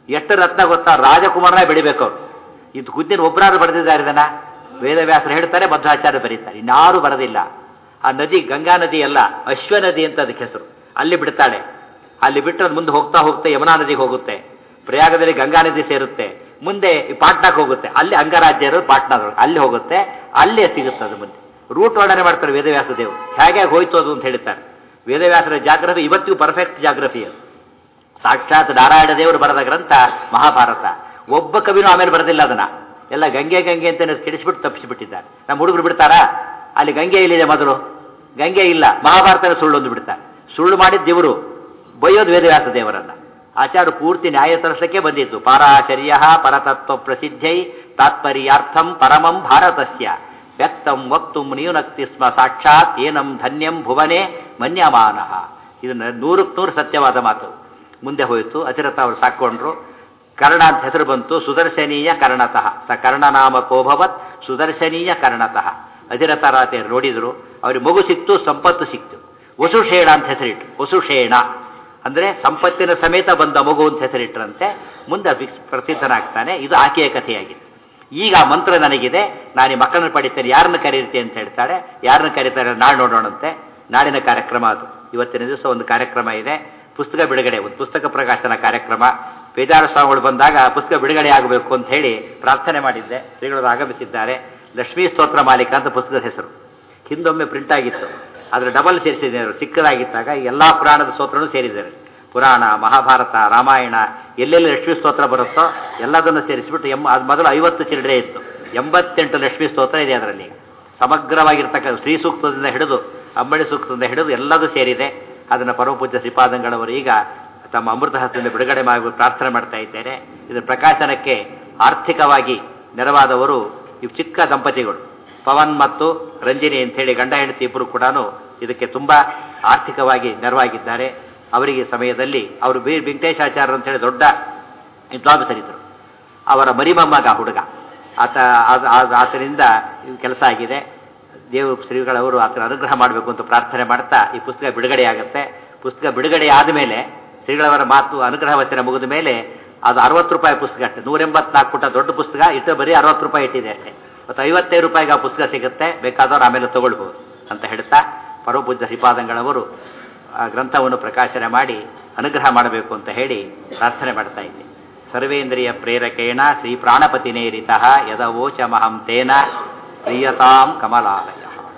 Speaker 1: ಎಷ್ಟು ರತ್ನ ಗೊತ್ತಾ ರಾಜಕುಮಾರನೇ ಬೆಳಿಬೇಕು ಅವ್ರು ಇದು ಖುದ್ದಿನ ಒಬ್ಬರಾದ್ರು ಬರೆದಿದ್ದಾರೆ ಇದನ್ನ ವೇದವ್ಯಾಸರು ಹೇಳ್ತಾರೆ ಮಧ್ವಾಚಾರ್ಯ ಬರೀತಾರೆ ಇನ್ಯಾರು ಬರೋದಿಲ್ಲ ಆ ನದಿ ಗಂಗಾ ನದಿ ಅಲ್ಲ ಅಶ್ವ ನದಿ ಅಂತ ಅದಕ್ಕೆ ಹೆಸರು ಅಲ್ಲಿ ಬಿಡ್ತಾಳೆ ಅಲ್ಲಿ ಬಿಟ್ಟು ಅದು ಮುಂದೆ ಹೋಗ್ತಾ ಹೋಗ್ತಾ ಯಮುನಾ ನದಿಗೆ ಹೋಗುತ್ತೆ ಪ್ರಯಾಗದಲ್ಲಿ ಗಂಗಾ ನದಿ ಸೇರುತ್ತೆ ಮುಂದೆ ಈ ಪಾಟ್ನಾಕ್ಕೆ ಹೋಗುತ್ತೆ ಅಲ್ಲಿ ಅಂಗರಾಜ್ಯ ಇರೋದು ಪಾಟ್ನಾದೊಳಗೆ ಅಲ್ಲಿ ಹೋಗುತ್ತೆ ಅಲ್ಲೇ ಸಿಗುತ್ತೆ ಅದು ಮುಂದೆ ರೂಟ್ ವರ್ಣನೆ ಮಾಡ್ತಾರೆ ವೇದವ್ಯಾಸ ದೇವರು ಹೇಗೆ ಹೋಯ್ತು ಅದು ಅಂತ ಹೇಳ್ತಾರೆ ವೇದವ್ಯಾಸರ ಜಾಗ್ರಫಿ ಇವತ್ತಿಗೂ ಪರ್ಫೆಕ್ಟ್ ಜಾಗ್ರಫಿ ಅದು ಸಾಕ್ಷಾತ್ ನಾರಾಯಣ ದೇವರು ಬರೆದ ಗ್ರಂಥ ಮಹಾಭಾರತ ಒಬ್ಬ ಕವಿನೂ ಆಮೇಲೆ ಬರೆದಿಲ್ಲ ಅದನ್ನ ಎಲ್ಲ ಗಂಗೆ ಗಂಗೆ ಅಂತ ಕೆಡಿಸ್ಬಿಟ್ಟು ತಪ್ಪಿಸಿಬಿಟ್ಟಿದ್ದಾರೆ ನಮ್ಮ ಹುಡುಗರು ಬಿಡ್ತಾರಾ ಅಲ್ಲಿ ಗಂಗೆ ಇಲ್ಲಿದೆ ಮೊದಲು ಗಂಗೆ ಇಲ್ಲ ಮಹಾಭಾರತನ ಸುಳ್ಳು ಒಂದು ಬಿಡ್ತಾರೆ ಸುಳ್ಳು ಮಾಡಿದ ದೇವರು ಬೈಯೋದು ವೇದವ್ಯಾಸ ದೇವರನ್ನ ಆಚಾರ ಪೂರ್ತಿ ನ್ಯಾಯ ತರಿಸಲಿಕ್ಕೆ ಬಂದಿತ್ತು ಪಾರಾಶರ್ಯ ಪರತತ್ವ ಪ್ರಸಿದ್ಧೈ ತಾತ್ಪರ್ಯಾರ್ಥಂ ಪರಮಂ ಭಾರತಸ್ಯ ವ್ಯಕ್ತಂ ವಕ್ತುಂ ನ್ಯೂನಕ್ತಿ ಸ್ಮ ಸಾಕ್ಷಾತ್ ಏನಂ ಧನ್ಯಂ ಭುವನೆ ಮನ್ಯಮಾನಃ ಇದನ್ನ ನೂರಕ್ಕೆ ನೂರು ಸತ್ಯವಾದ ಮಾತು ಮುಂದೆ ಹೋಯಿತು ಅಚಿರತ ಅವರು ಸಾಕೊಂಡ್ರು ಕರ್ಣ ಅಂತ ಹೆಸರು ಬಂತು ಸುದರ್ಶನೀಯ ಕರ್ಣತಃ ಸ ಕರ್ಣನಾಮಕೋಭವತ್ ಸುದರ್ಶನೀಯ ಕರ್ಣತಃ ಅಧಿರಥರಾತೆ ನೋಡಿದ್ರು ಅವ್ರಿಗೆ ಮಗು ಸಿಕ್ತು ಸಂಪತ್ತು ಸಿಕ್ತು ವಸುಷೇಣ ಅಂತ ಹೆಸರಿಟ್ರು ವಸುಷೇಣ ಅಂದ್ರೆ ಸಂಪತ್ತಿನ ಸಮೇತ ಬಂದ ಮಗು ಅಂತ ಹೆಸರಿಟ್ರಂತೆ ಮುಂದೆ ವಿಕ್ಸ್ ಪ್ರಸಿದ್ಧನಾಗ್ತಾನೆ ಇದು ಆಕೆಯ ಕಥೆಯಾಗಿದೆ ಈಗ ಆ ಮಂತ್ರ ನನಗಿದೆ ನಾನು ಈ ಮಕ್ಕಳನ್ನ ಪಡಿತೇನೆ ಯಾರನ್ನ ಕರೀತಿ ಅಂತ ಹೇಳ್ತಾಳೆ ಯಾರನ್ನ ಕರೀತಾರೆ ನಾಳೆ ನೋಡೋಣಂತೆ ನಾಳಿನ ಕಾರ್ಯಕ್ರಮ ಅದು ಇವತ್ತಿನ ದಿವಸ ಒಂದು ಕಾರ್ಯಕ್ರಮ ಇದೆ ಪುಸ್ತಕ ಬಿಡುಗಡೆ ಒಂದು ಪುಸ್ತಕ ಪ್ರಕಾಶನ ಕಾರ್ಯಕ್ರಮ ಬೇಜಾರು ಸ್ವಾಮಿಗಳು ಬಂದಾಗ ಪುಸ್ತಕ ಬಿಡುಗಡೆ ಆಗಬೇಕು ಅಂತ ಹೇಳಿ ಪ್ರಾರ್ಥನೆ ಮಾಡಿದ್ದೆ ಶ್ರೀಗಳು ಆಗಮಿಸಿದ್ದಾರೆ ಲಕ್ಷ್ಮೀ ಸ್ತೋತ್ರ ಮಾಲಿಕ ಅಂತ ಪುಸ್ತಕದ ಹೆಸರು ಹಿಂದೊಮ್ಮೆ ಪ್ರಿಂಟ್ ಆಗಿತ್ತು ಅದರ ಡಬಲ್ ಸೇರಿಸಿದ್ದಾರೆ ಚಿಕ್ಕದಾಗಿದ್ದಾಗ ಎಲ್ಲ ಪುರಾಣದ ಸ್ತೋತ್ರನೂ ಸೇರಿದ್ದಾರೆ ಪುರಾಣ ಮಹಾಭಾರತ ರಾಮಾಯಣ ಎಲ್ಲೆಲ್ಲಿ ಲಕ್ಷ್ಮೀ ಸ್ತೋತ್ರ ಬರುತ್ತೋ ಎಲ್ಲದನ್ನು ಸೇರಿಸಿಬಿಟ್ಟು ಎಂ ಅದು ಮೊದಲು ಐವತ್ತು ಚಿಲ್ಲರೆ ಇತ್ತು ಎಂಬತ್ತೆಂಟು ಲಕ್ಷ್ಮೀ ಸ್ತೋತ್ರ ಇದೆ ಅದರಲ್ಲಿ ಸಮಗ್ರವಾಗಿರ್ತಕ್ಕ ಶ್ರೀ ಸೂಕ್ತದಿಂದ ಹಿಡಿದು ಅಂಬಳಿ ಸೂಕ್ತದಿಂದ ಹಿಡಿದು ಎಲ್ಲದೂ ಸೇರಿದೆ ಅದನ್ನು ಪರಮಪೂಜ್ಯ ಶ್ರೀಪಾದಂಗಳವರು ಈಗ ತಮ್ಮ ಅಮೃತ ಹಸ್ತದಿಂದ ಬಿಡುಗಡೆ ಮಾಡಿ ಪ್ರಾರ್ಥನೆ ಮಾಡ್ತಾ ಇದ್ದೇನೆ ಇದರ ಪ್ರಕಾಶನಕ್ಕೆ ಆರ್ಥಿಕವಾಗಿ ನೆರವಾದವರು ಇವು ಚಿಕ್ಕ ದಂಪತಿಗಳು ಪವನ್ ಮತ್ತು ರಂಜಿನಿ ಅಂತೇಳಿ ಗಂಡ ಹೆಂಡತಿ ಇಬ್ಬರು ಕೂಡ ಇದಕ್ಕೆ ತುಂಬ ಆರ್ಥಿಕವಾಗಿ ನೆರವಾಗಿದ್ದಾರೆ ಅವರಿಗೆ ಸಮಯದಲ್ಲಿ ಅವರು ಬಿ ವೆಂಕಟೇಶಾಚಾರ್ಯ ಅಂತೇಳಿ ದೊಡ್ಡ ವಿದ್ವಾಂಸರಿದ್ದರು ಅವರ ಮರಿಮಮ್ಮಗ ಹುಡುಗ ಆತ ಆತ- ಆತ- ಆತನಿಂದ ಇದು ಕೆಲಸ ಆಗಿದೆ ದೇವ ಶ್ರೀಗಳವರು ಆತನ ಅನುಗ್ರಹ ಮಾಡಬೇಕು ಅಂತ ಪ್ರಾರ್ಥನೆ ಮಾಡ್ತಾ ಈ ಪುಸ್ತಕ ಬಿಡುಗಡೆ ಆಗುತ್ತೆ ಪುಸ್ತಕ ಬಿಡುಗಡೆ ಆದಮೇಲೆ ಶ್ರೀಗಳವರ ಮಾತು ಅನುಗ್ರಹ ವಚನ ಮುಗಿದ ಮೇಲೆ ಅದು ಅರವತ್ತು ರೂಪಾಯಿ ಪುಸ್ತಕ ಅಷ್ಟೇ ನೂರೆಂಬತ್ನಾಲ್ಕು ಪುಟ ದೊಡ್ಡ ಪುಸ್ತಕ ಇಟ್ಟು ಬರೀ ಅರವತ್ತು ರೂಪಾಯಿ ಇಟ್ಟಿದೆ ಅಷ್ಟೇ ಮತ್ತು ಐವತ್ತೈದು ರೂಪಾಯಿಗೆ ಆ ಪುಸ್ತಕ ಸಿಗುತ್ತೆ ಬೇಕಾದವ್ರು ಆಮೇಲೆ ತಗೊಳ್ಬಹುದು ಅಂತ ಹೇಳ್ತಾ ಪರಮಪೂಜ್ಯ ಶ್ರೀಪಾದಂಗಳವರು ಆ ಗ್ರಂಥವನ್ನು ಪ್ರಕಾಶನ ಮಾಡಿ ಅನುಗ್ರಹ ಮಾಡಬೇಕು ಅಂತ ಹೇಳಿ ಪ್ರಾರ್ಥನೆ ಮಾಡ್ತಾ ಇದ್ದೆ ಸರ್ವೇಂದ್ರಿಯ ಪ್ರೇರಕೇಣ ಶ್ರೀ ಪ್ರಾಣಪತಿನೇರಿತ ಯದವೋಚ ಮಹಂ ತೇನ ಪ್ರಿಯತಾಂ ಕಮಲಾಲಯ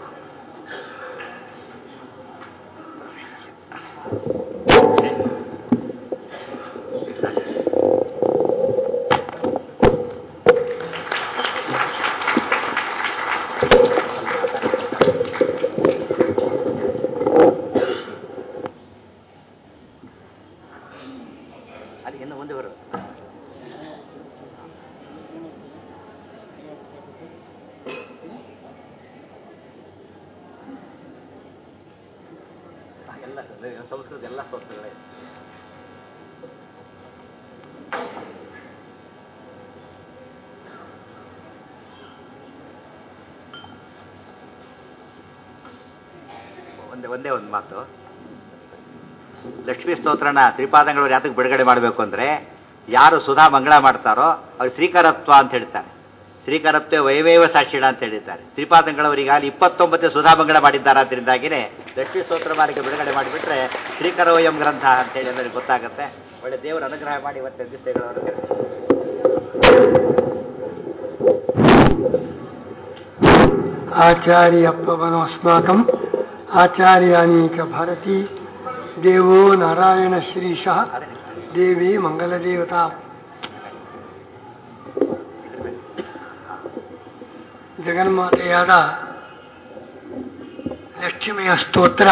Speaker 1: ಅಲ್ಲಿ ಇನ್ನು ಮುಂದೆ ಬರೋದು ಎಲ್ಲ ಸಂಸ್ಕೃತ ಎಲ್ಲ ಸ್ತೋತ್ರಗಳೇ ಇದೆ. ಒಂದೇ ಒಂದೇ ಒಂದು ಮಾತು ಲಕ್ಷ್ಮೀ ಸ್ತೋತ್ರನ ಶ್ರೀಪಾದಂಗಳು ಯಾತಕ್ಕೆ ಬಿಡುಗಡೆ ಮಾಡಬೇಕು ಅಂದರೆ ಯಾರು ಸುಧಾ ಮಂಗಳ ಮಾಡ್ತಾರೋ ಅವ್ರು ಶ್ರೀಕರತ್ವ ಅಂತ ಹೇಳ್ತಾರೆ ಶ್ರೀಕರತ್ವ ವೈವೇವ ಸಾಕ್ಷಿಣ ಅಂತ ಹೇಳಿದ್ದಾರೆ ಶ್ರೀಪಾದಂಗಳವರಿಗಾಗಲಿ ಇಪ್ಪತ್ತೊಂಬತ್ತು ಸುಧಾ ಮಂಗಳ ಮಾಡಿದ್ದಾರೆ ಅದರಿಂದಾಗಿನೇ ಲಕ್ಷ್ಮೀ ಸ್ತೋತ್ರ ಮಾಲಿಕೆ ಬಿಡುಗಡೆ ಮಾಡಿಬಿಟ್ರೆ ಶ್ರೀಕರೋಯಂ ಗ್ರಂಥ ಅಂತೇಳಿ ಎಲ್ಲರಿಗೂ ಗೊತ್ತಾಗುತ್ತೆ ಒಳ್ಳೆ ದೇವರ ಅನುಗ್ರಹ ಮಾಡಿ ಇವತ್ತು ದಿವಸಗಳವರು
Speaker 2: आचार्यपवनोऽस्माकम् आचार्यानीक भारती देवो नारायणश्रीशः देवी मङ्गलदेवता ಜಗನ್ಮಾತೆಯಾದ ಲಕ್ಷ್ಮಿಯ ಸ್ತೋತ್ರ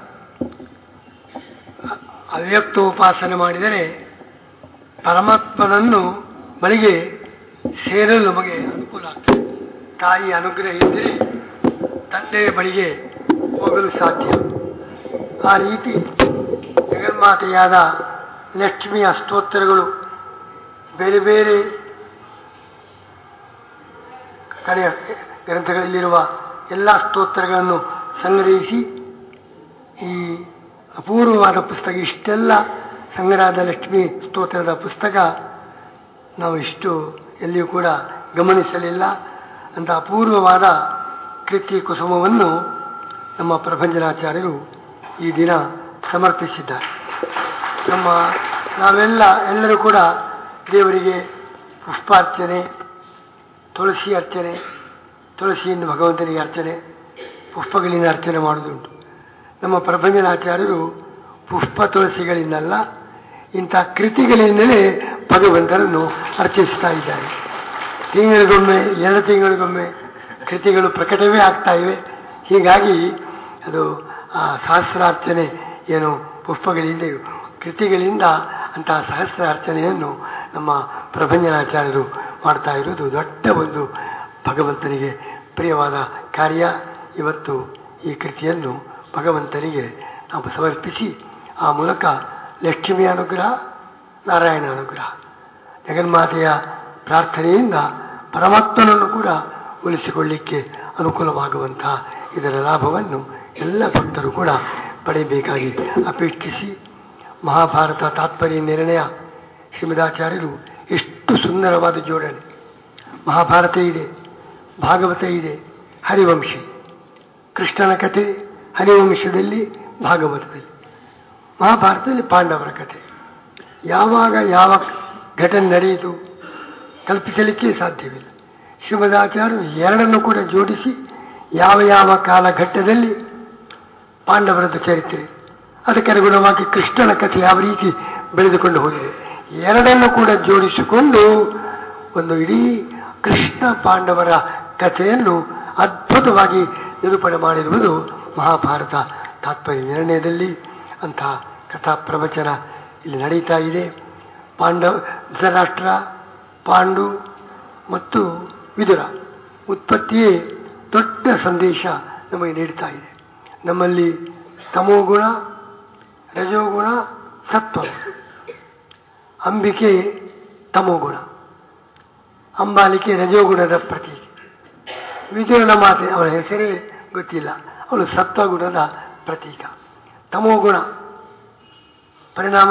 Speaker 2: ಅವ್ಯಕ್ತೋಪಾಸನೆ ಮಾಡಿದರೆ ಪರಮಾತ್ಮನನ್ನು ಬಳಿಗೆ ಸೇರಲು ನಮಗೆ ಅನುಕೂಲ ಆಗ್ತದೆ ತಾಯಿ ಅನುಗ್ರಹ ಇದ್ದರೆ ತಂದೆಯ ಬಳಿಗೆ ಹೋಗಲು ಸಾಧ್ಯ ಆ ರೀತಿ ಜಗನ್ಮಾತೆಯಾದ ಲಕ್ಷ್ಮಿಯ ಸ್ತೋತ್ರಗಳು ಬೇರೆ ಬೇರೆ ಕಡೆಯ ಗ್ರಂಥಗಳಲ್ಲಿರುವ ಎಲ್ಲ ಸ್ತೋತ್ರಗಳನ್ನು ಸಂಗ್ರಹಿಸಿ ಈ ಅಪೂರ್ವವಾದ ಪುಸ್ತಕ ಇಷ್ಟೆಲ್ಲ ಸಂಗ್ರಹದ ಲಕ್ಷ್ಮಿ ಸ್ತೋತ್ರದ ಪುಸ್ತಕ ನಾವು ಇಷ್ಟು ಎಲ್ಲಿಯೂ ಕೂಡ ಗಮನಿಸಲಿಲ್ಲ ಅಂತ ಅಪೂರ್ವವಾದ ಕೃತಿ ಕುಸುಮವನ್ನು ನಮ್ಮ ಪ್ರಭಂಜನಾಚಾರ್ಯರು ಈ ದಿನ ಸಮರ್ಪಿಸಿದ್ದಾರೆ ನಮ್ಮ ನಾವೆಲ್ಲ ಎಲ್ಲರೂ ಕೂಡ ದೇವರಿಗೆ ಪುಷ್ಪಾರ್ಚನೆ ತುಳಸಿ ಅರ್ಚನೆ ತುಳಸಿಯಿಂದ ಭಗವಂತನಿಗೆ ಅರ್ಚನೆ ಪುಷ್ಪಗಳಿಂದ ಅರ್ಚನೆ ಮಾಡುವುದುಂಟು ನಮ್ಮ ಪ್ರಭಂಜನಾಚಾರ್ಯರು ಪುಷ್ಪ ತುಳಸಿಗಳಿಂದಲ್ಲ ಇಂಥ ಕೃತಿಗಳಿಂದಲೇ ಭಗವಂತನನ್ನು ಅರ್ಚಿಸ್ತಾ ಇದ್ದಾರೆ ತಿಂಗಳಿಗೊಮ್ಮೆ ಎರಡು ತಿಂಗಳಿಗೊಮ್ಮೆ ಕೃತಿಗಳು ಪ್ರಕಟವೇ ಆಗ್ತಾ ಇವೆ ಹೀಗಾಗಿ ಅದು ಆ ಸಹಸ್ರಾರ್ಚನೆ ಏನು ಪುಷ್ಪಗಳಿಂದ ಕೃತಿಗಳಿಂದ ಅಂತಹ ಸಹಸ್ರ ಅರ್ಚನೆಯನ್ನು ನಮ್ಮ ಪ್ರಭಂಜನಾಚಾರ್ಯರು ಮಾಡ್ತಾ ಇರುವುದು ದೊಡ್ಡ ಒಂದು ಭಗವಂತನಿಗೆ ಪ್ರಿಯವಾದ ಕಾರ್ಯ ಇವತ್ತು ಈ ಕೃತಿಯನ್ನು ಭಗವಂತನಿಗೆ ನಾವು ಸಮರ್ಪಿಸಿ ಆ ಮೂಲಕ ಲಕ್ಷ್ಮಿಯ ಅನುಗ್ರಹ ನಾರಾಯಣ ಅನುಗ್ರಹ ಜಗನ್ಮಾತೆಯ ಪ್ರಾರ್ಥನೆಯಿಂದ ಪರಮಾತ್ಮನನ್ನು ಕೂಡ ಉಳಿಸಿಕೊಳ್ಳಿಕ್ಕೆ ಅನುಕೂಲವಾಗುವಂತಹ ಇದರ ಲಾಭವನ್ನು ಎಲ್ಲ ಭಕ್ತರು ಕೂಡ ಪಡೆಯಬೇಕಾಗಿ ಅಪೇಕ್ಷಿಸಿ ಮಹಾಭಾರತ ತಾತ್ಪರ್ಯ ನಿರ್ಣಯ ಶ್ರೀಮದಾಚಾರ್ಯರು ಎಷ್ಟು ಸುಂದರವಾದ ಜೋಡಣೆ ಮಹಾಭಾರತ ಇದೆ ಭಾಗವತ ಇದೆ ಹರಿವಂಶಿ ಕೃಷ್ಣನ ಕಥೆ ಹರಿವಂಶದಲ್ಲಿ ಭಾಗವತದಲ್ಲಿ ಮಹಾಭಾರತದಲ್ಲಿ ಪಾಂಡವರ ಕಥೆ ಯಾವಾಗ ಯಾವ ಘಟನೆ ನಡೆಯಿತು ಕಲ್ಪಿಸಲಿಕ್ಕೆ ಸಾಧ್ಯವಿಲ್ಲ ಶ್ರೀಮದಾಚಾರ್ಯರು ಎರಡನ್ನು ಕೂಡ ಜೋಡಿಸಿ ಯಾವ ಯಾವ ಕಾಲಘಟ್ಟದಲ್ಲಿ ಪಾಂಡವರದ್ದು ಚರಿತ್ರೆ ಅದಕ್ಕೆ ಅನುಗುಣವಾಗಿ ಕೃಷ್ಣನ ಕಥೆ ಯಾವ ರೀತಿ ಬೆಳೆದುಕೊಂಡು ಹೋಗಿದೆ ಎರಡನ್ನು ಕೂಡ ಜೋಡಿಸಿಕೊಂಡು ಒಂದು ಇಡೀ ಕೃಷ್ಣ ಪಾಂಡವರ ಕಥೆಯನ್ನು ಅದ್ಭುತವಾಗಿ ನಿರೂಪಣೆ ಮಾಡಿರುವುದು ಮಹಾಭಾರತ ತಾತ್ಪರ್ಯ ನಿರ್ಣಯದಲ್ಲಿ ಅಂತಹ ಕಥಾ ಪ್ರವಚನ ಇಲ್ಲಿ ನಡೀತಾ ಇದೆ ಪಾಂಡವ ಧೃತರಾಷ್ಟ್ರ ಪಾಂಡು ಮತ್ತು ವಿದುರ ಉತ್ಪತ್ತಿಯೇ ದೊಡ್ಡ ಸಂದೇಶ ನಮಗೆ ನೀಡ್ತಾ ಇದೆ ನಮ್ಮಲ್ಲಿ ತಮೋಗುಣ ರಜೋಗುಣ ಸತ್ವ ಅಂಬಿಕೆ ತಮೋಗುಣ ಅಂಬಾಲಿಕೆ ರಜೋಗುಣದ ಪ್ರತೀಕ ವಿದುರನ ಮಾತೆ ಅವಳ ಹೆಸರೇ ಗೊತ್ತಿಲ್ಲ ಅವಳು ಸತ್ವಗುಣದ ಪ್ರತೀಕ ತಮೋಗುಣ ಪರಿಣಾಮ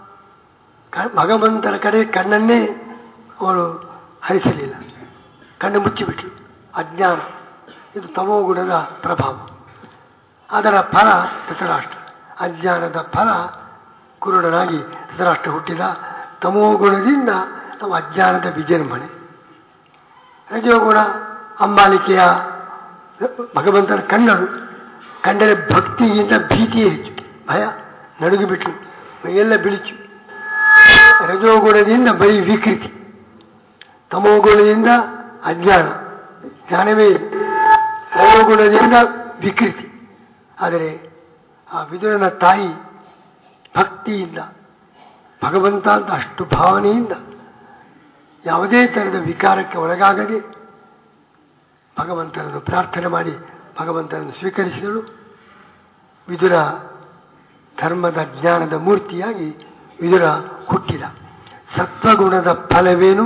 Speaker 2: ಭಗವಂತನ ಕಡೆ ಕಣ್ಣನ್ನೇ ಅವಳು ಹರಿಸಲಿಲ್ಲ ಕಣ್ಣು ಮುಚ್ಚಿಬಿಟ್ರು ಅಜ್ಞಾನ ಇದು ತಮೋಗುಣದ ಪ್ರಭಾವ ಅದರ ಫಲ ಧೃತರಾಷ್ಟ್ರ ಅಜ್ಞಾನದ ಫಲ ಕುರುಡನಾಗಿ ಧೃತರಾಷ್ಟ್ರ ಹುಟ್ಟಿದ ತಮೋಗುಣದಿಂದ ನಾವು ಅಜ್ಞಾನದ ವಿಜೃಂಭಣೆ ರಜೋಗುಣ ಅಂಬಾಲಿಕೆಯ ಭಗವಂತನ ಕಣ್ಣರು ಕಂಡರೆ ಭಕ್ತಿಗಿಂತ ಭೀತಿಯೇ ಹೆಚ್ಚು ಭಯ ನಡುಗಿಬಿಟ್ರು ಮೈಯೆಲ್ಲ ಬಿಳಿಚು ರಜೋಗುಣದಿಂದ ಬರೀ ವಿಕೃತಿ ತಮೋಗುಣದಿಂದ ಅಜ್ಞಾನ ಜ್ಞಾನವೇ ರಜೋಗುಣದಿಂದ ವಿಕೃತಿ ಆದರೆ ಆ ವಿದುರನ ತಾಯಿ ಭಕ್ತಿಯಿಂದ ಭಗವಂತ ಅಂತ ಅಷ್ಟು ಭಾವನೆಯಿಂದ ಯಾವುದೇ ಥರದ ವಿಕಾರಕ್ಕೆ ಒಳಗಾಗದೆ ಭಗವಂತನನ್ನು ಪ್ರಾರ್ಥನೆ ಮಾಡಿ ಭಗವಂತನನ್ನು ಸ್ವೀಕರಿಸಿದಳು ವಿದುರ ಧರ್ಮದ ಜ್ಞಾನದ ಮೂರ್ತಿಯಾಗಿ ವಿದುರ ಹುಟ್ಟಿದ ಸತ್ವಗುಣದ ಫಲವೇನು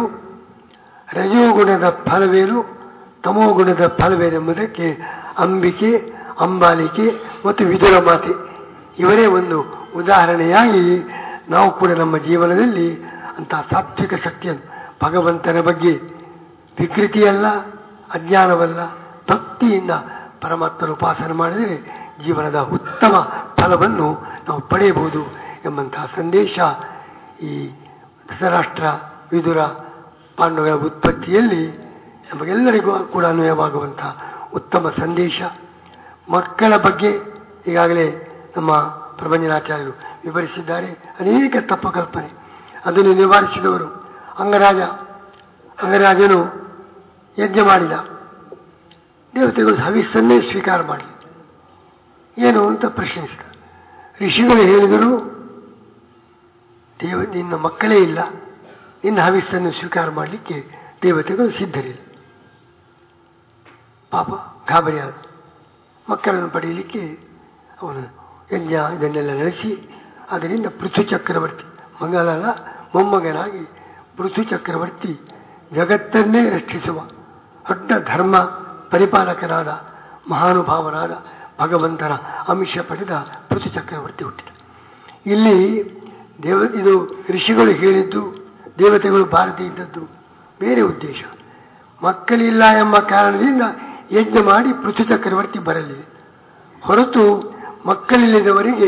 Speaker 2: ರಜೋಗುಣದ ಫಲವೇನು ತಮೋಗುಣದ ಫಲವೇನೆಂಬುದಕ್ಕೆ ಅಂಬಿಕೆ ಅಂಬಾಲಿಕೆ ಮತ್ತು ವಿದುರ ಮಾತೆ ಇವರೇ ಒಂದು ಉದಾಹರಣೆಯಾಗಿ ನಾವು ಕೂಡ ನಮ್ಮ ಜೀವನದಲ್ಲಿ ಅಂತಹ ಸಾತ್ವಿಕ ಶಕ್ತಿಯನ್ನು ಭಗವಂತನ ಬಗ್ಗೆ ವಿಕೃತಿಯಲ್ಲ ಅಜ್ಞಾನವಲ್ಲ ಭಕ್ತಿಯಿಂದ ಪರಮಾತ್ಮನ ಉಪಾಸನೆ ಮಾಡಿದರೆ ಜೀವನದ ಉತ್ತಮ ಫಲವನ್ನು ನಾವು ಪಡೆಯಬಹುದು ಎಂಬಂತಹ ಸಂದೇಶ ಈ ಧೃತರಾಷ್ಟ್ರ ವಿದುರ ಪಾಂಡವರ ಉತ್ಪತ್ತಿಯಲ್ಲಿ ನಮಗೆಲ್ಲರಿಗೂ ಕೂಡ ಅನ್ವಯವಾಗುವಂತಹ ಉತ್ತಮ ಸಂದೇಶ ಮಕ್ಕಳ ಬಗ್ಗೆ ಈಗಾಗಲೇ ನಮ್ಮ ಪ್ರಬಂಧನಾಚಾರ್ಯರು ವಿವರಿಸಿದ್ದಾರೆ ಅನೇಕ ತಪ್ಪು ಕಲ್ಪನೆ ಅದನ್ನು ನಿವಾರಿಸಿದವರು ಅಂಗರಾಜ ಅಂಗರಾಜನು ಯಜ್ಞ ಮಾಡಿದ ದೇವತೆಗಳು ಹವಿಸ್ಸನ್ನೇ ಸ್ವೀಕಾರ ಮಾಡಲಿ ಏನು ಅಂತ ಪ್ರಶ್ನಿಸಿದ ಋಷಿಗಳು ಹೇಳಿದರು ದೇವ ನಿನ್ನ ಮಕ್ಕಳೇ ಇಲ್ಲ ನಿನ್ನ ಹವಿಸ್ಸನ್ನು ಸ್ವೀಕಾರ ಮಾಡಲಿಕ್ಕೆ ದೇವತೆಗಳು ಸಿದ್ಧರಿಲ್ಲ ಪಾಪ ಗಾಬರಿಯಾದ ಮಕ್ಕಳನ್ನು ಪಡೆಯಲಿಕ್ಕೆ ಅವನು ಯಜ್ಞ ಇದನ್ನೆಲ್ಲ ನಡೆಸಿ ಅದರಿಂದ ಪೃಥು ಚಕ್ರವರ್ತಿ ಮಗನಲ್ಲ ಮೊಮ್ಮಗನಾಗಿ ಪೃಥು ಚಕ್ರವರ್ತಿ ಜಗತ್ತನ್ನೇ ರಕ್ಷಿಸುವ ದೊಡ್ಡ ಧರ್ಮ ಪರಿಪಾಲಕನಾದ ಮಹಾನುಭಾವನಾದ ಭಗವಂತನ ಅಂಶ ಪಡೆದ ಪೃಥು ಚಕ್ರವರ್ತಿ ಹುಟ್ಟಿದ ಇಲ್ಲಿ ದೇವ ಇದು ಋಷಿಗಳು ಹೇಳಿದ್ದು ದೇವತೆಗಳು ಬಾರದೇ ಇದ್ದದ್ದು ಬೇರೆ ಉದ್ದೇಶ ಮಕ್ಕಳಿಲ್ಲ ಎಂಬ ಕಾರಣದಿಂದ ಯಜ್ಞ ಮಾಡಿ ಪೃಥು ಚಕ್ರವರ್ತಿ ಬರಲಿ ಹೊರತು ಮಕ್ಕಳಿಲ್ಲದವರಿಗೆ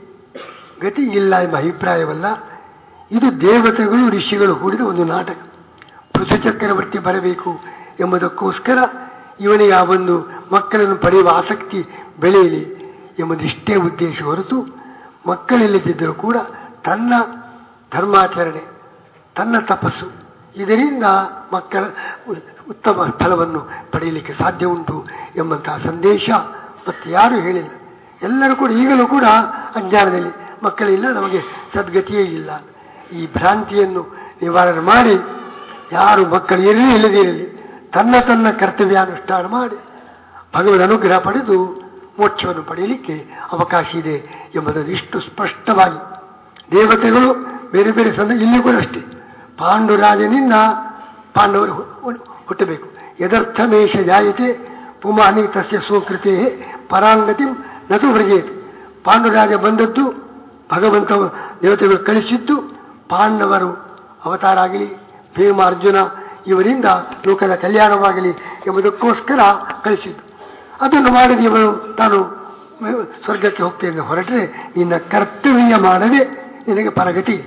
Speaker 2: ಗತಿ ಇಲ್ಲ ಎಂಬ ಅಭಿಪ್ರಾಯವಲ್ಲ ಇದು ದೇವತೆಗಳು ಋಷಿಗಳು ಕೂಡಿದ ಒಂದು ನಾಟಕ ಪೃಥು ಚಕ್ರವರ್ತಿ ಬರಬೇಕು ಎಂಬುದಕ್ಕೋಸ್ಕರ ಇವನಿಗೆ ಆ ಒಂದು ಮಕ್ಕಳನ್ನು ಪಡೆಯುವ ಆಸಕ್ತಿ ಬೆಳೆಯಲಿ ಎಂಬುದಿಷ್ಟೇ ಉದ್ದೇಶ ಹೊರತು ಮಕ್ಕಳಿಲ್ಲದಿದ್ದರೂ ಕೂಡ ತನ್ನ ಧರ್ಮಾಚರಣೆ ತನ್ನ ತಪಸ್ಸು ಇದರಿಂದ ಮಕ್ಕಳ ಉತ್ತಮ ಫಲವನ್ನು ಪಡೆಯಲಿಕ್ಕೆ ಸಾಧ್ಯ ಉಂಟು ಎಂಬಂತಹ ಸಂದೇಶ ಮತ್ತೆ ಯಾರೂ ಹೇಳಿಲ್ಲ ಎಲ್ಲರೂ ಕೂಡ ಈಗಲೂ ಕೂಡ ಅಜ್ಞಾನದಲ್ಲಿ ಮಕ್ಕಳಿಲ್ಲ ನಮಗೆ ಸದ್ಗತಿಯೇ ಇಲ್ಲ ಈ ಭ್ರಾಂತಿಯನ್ನು ನಿವಾರಣೆ ಮಾಡಿ ಯಾರು ಮಕ್ಕಳು ಇರಲಿ ಇಲ್ಲದಿರಲಿ ತನ್ನ ತನ್ನ ಕರ್ತವ್ಯಾನುಷ್ಠಾನ ಮಾಡಿ ಭಗವದ್ ಅನುಗ್ರಹ ಪಡೆದು ಮೋಕ್ಷವನ್ನು ಪಡೆಯಲಿಕ್ಕೆ ಅವಕಾಶ ಇದೆ ಎಂಬುದನ್ನು ಇಷ್ಟು ಸ್ಪಷ್ಟವಾಗಿ ದೇವತೆಗಳು ಬೇರೆ ಬೇರೆ ಸಂದ ಇಲ್ಲಿ ಕೂಡ ಅಷ್ಟೇ ಪಾಂಡುರಾಜನಿಂದ ಪಾಂಡವರು ಹುಟ್ಟಬೇಕು ಯದರ್ಥಮೇಶ ಜಾಯತೆ ಪುಮಾನಿ ತಸ್ಯ ಸ್ವಕೃತೆ ಪರಾಂಗತಿ ನತು ವ್ರಜೇತಿ ಪಾಂಡುರಾಜ ಬಂದದ್ದು ಭಗವಂತ ದೇವತೆಗಳು ಕಳಿಸಿದ್ದು ಪಾಂಡವರು ಅವತಾರ ಆಗಲಿ ಭೀಮ ಅರ್ಜುನ ಇವರಿಂದ ಲೋಕದ ಕಲ್ಯಾಣವಾಗಲಿ ಎಂಬುದಕ್ಕೋಸ್ಕರ ಕಳಿಸಿದ್ದು ಅದನ್ನು ಮಾಡಿದ ಇವನು ತಾನು ಸ್ವರ್ಗಕ್ಕೆ ಹೋಗ್ತೇನೆ ಹೊರಟ್ರೆ ನಿನ್ನ ಕರ್ತವ್ಯ ಮಾಡದೆ ನಿನಗೆ ಪರಗತಿ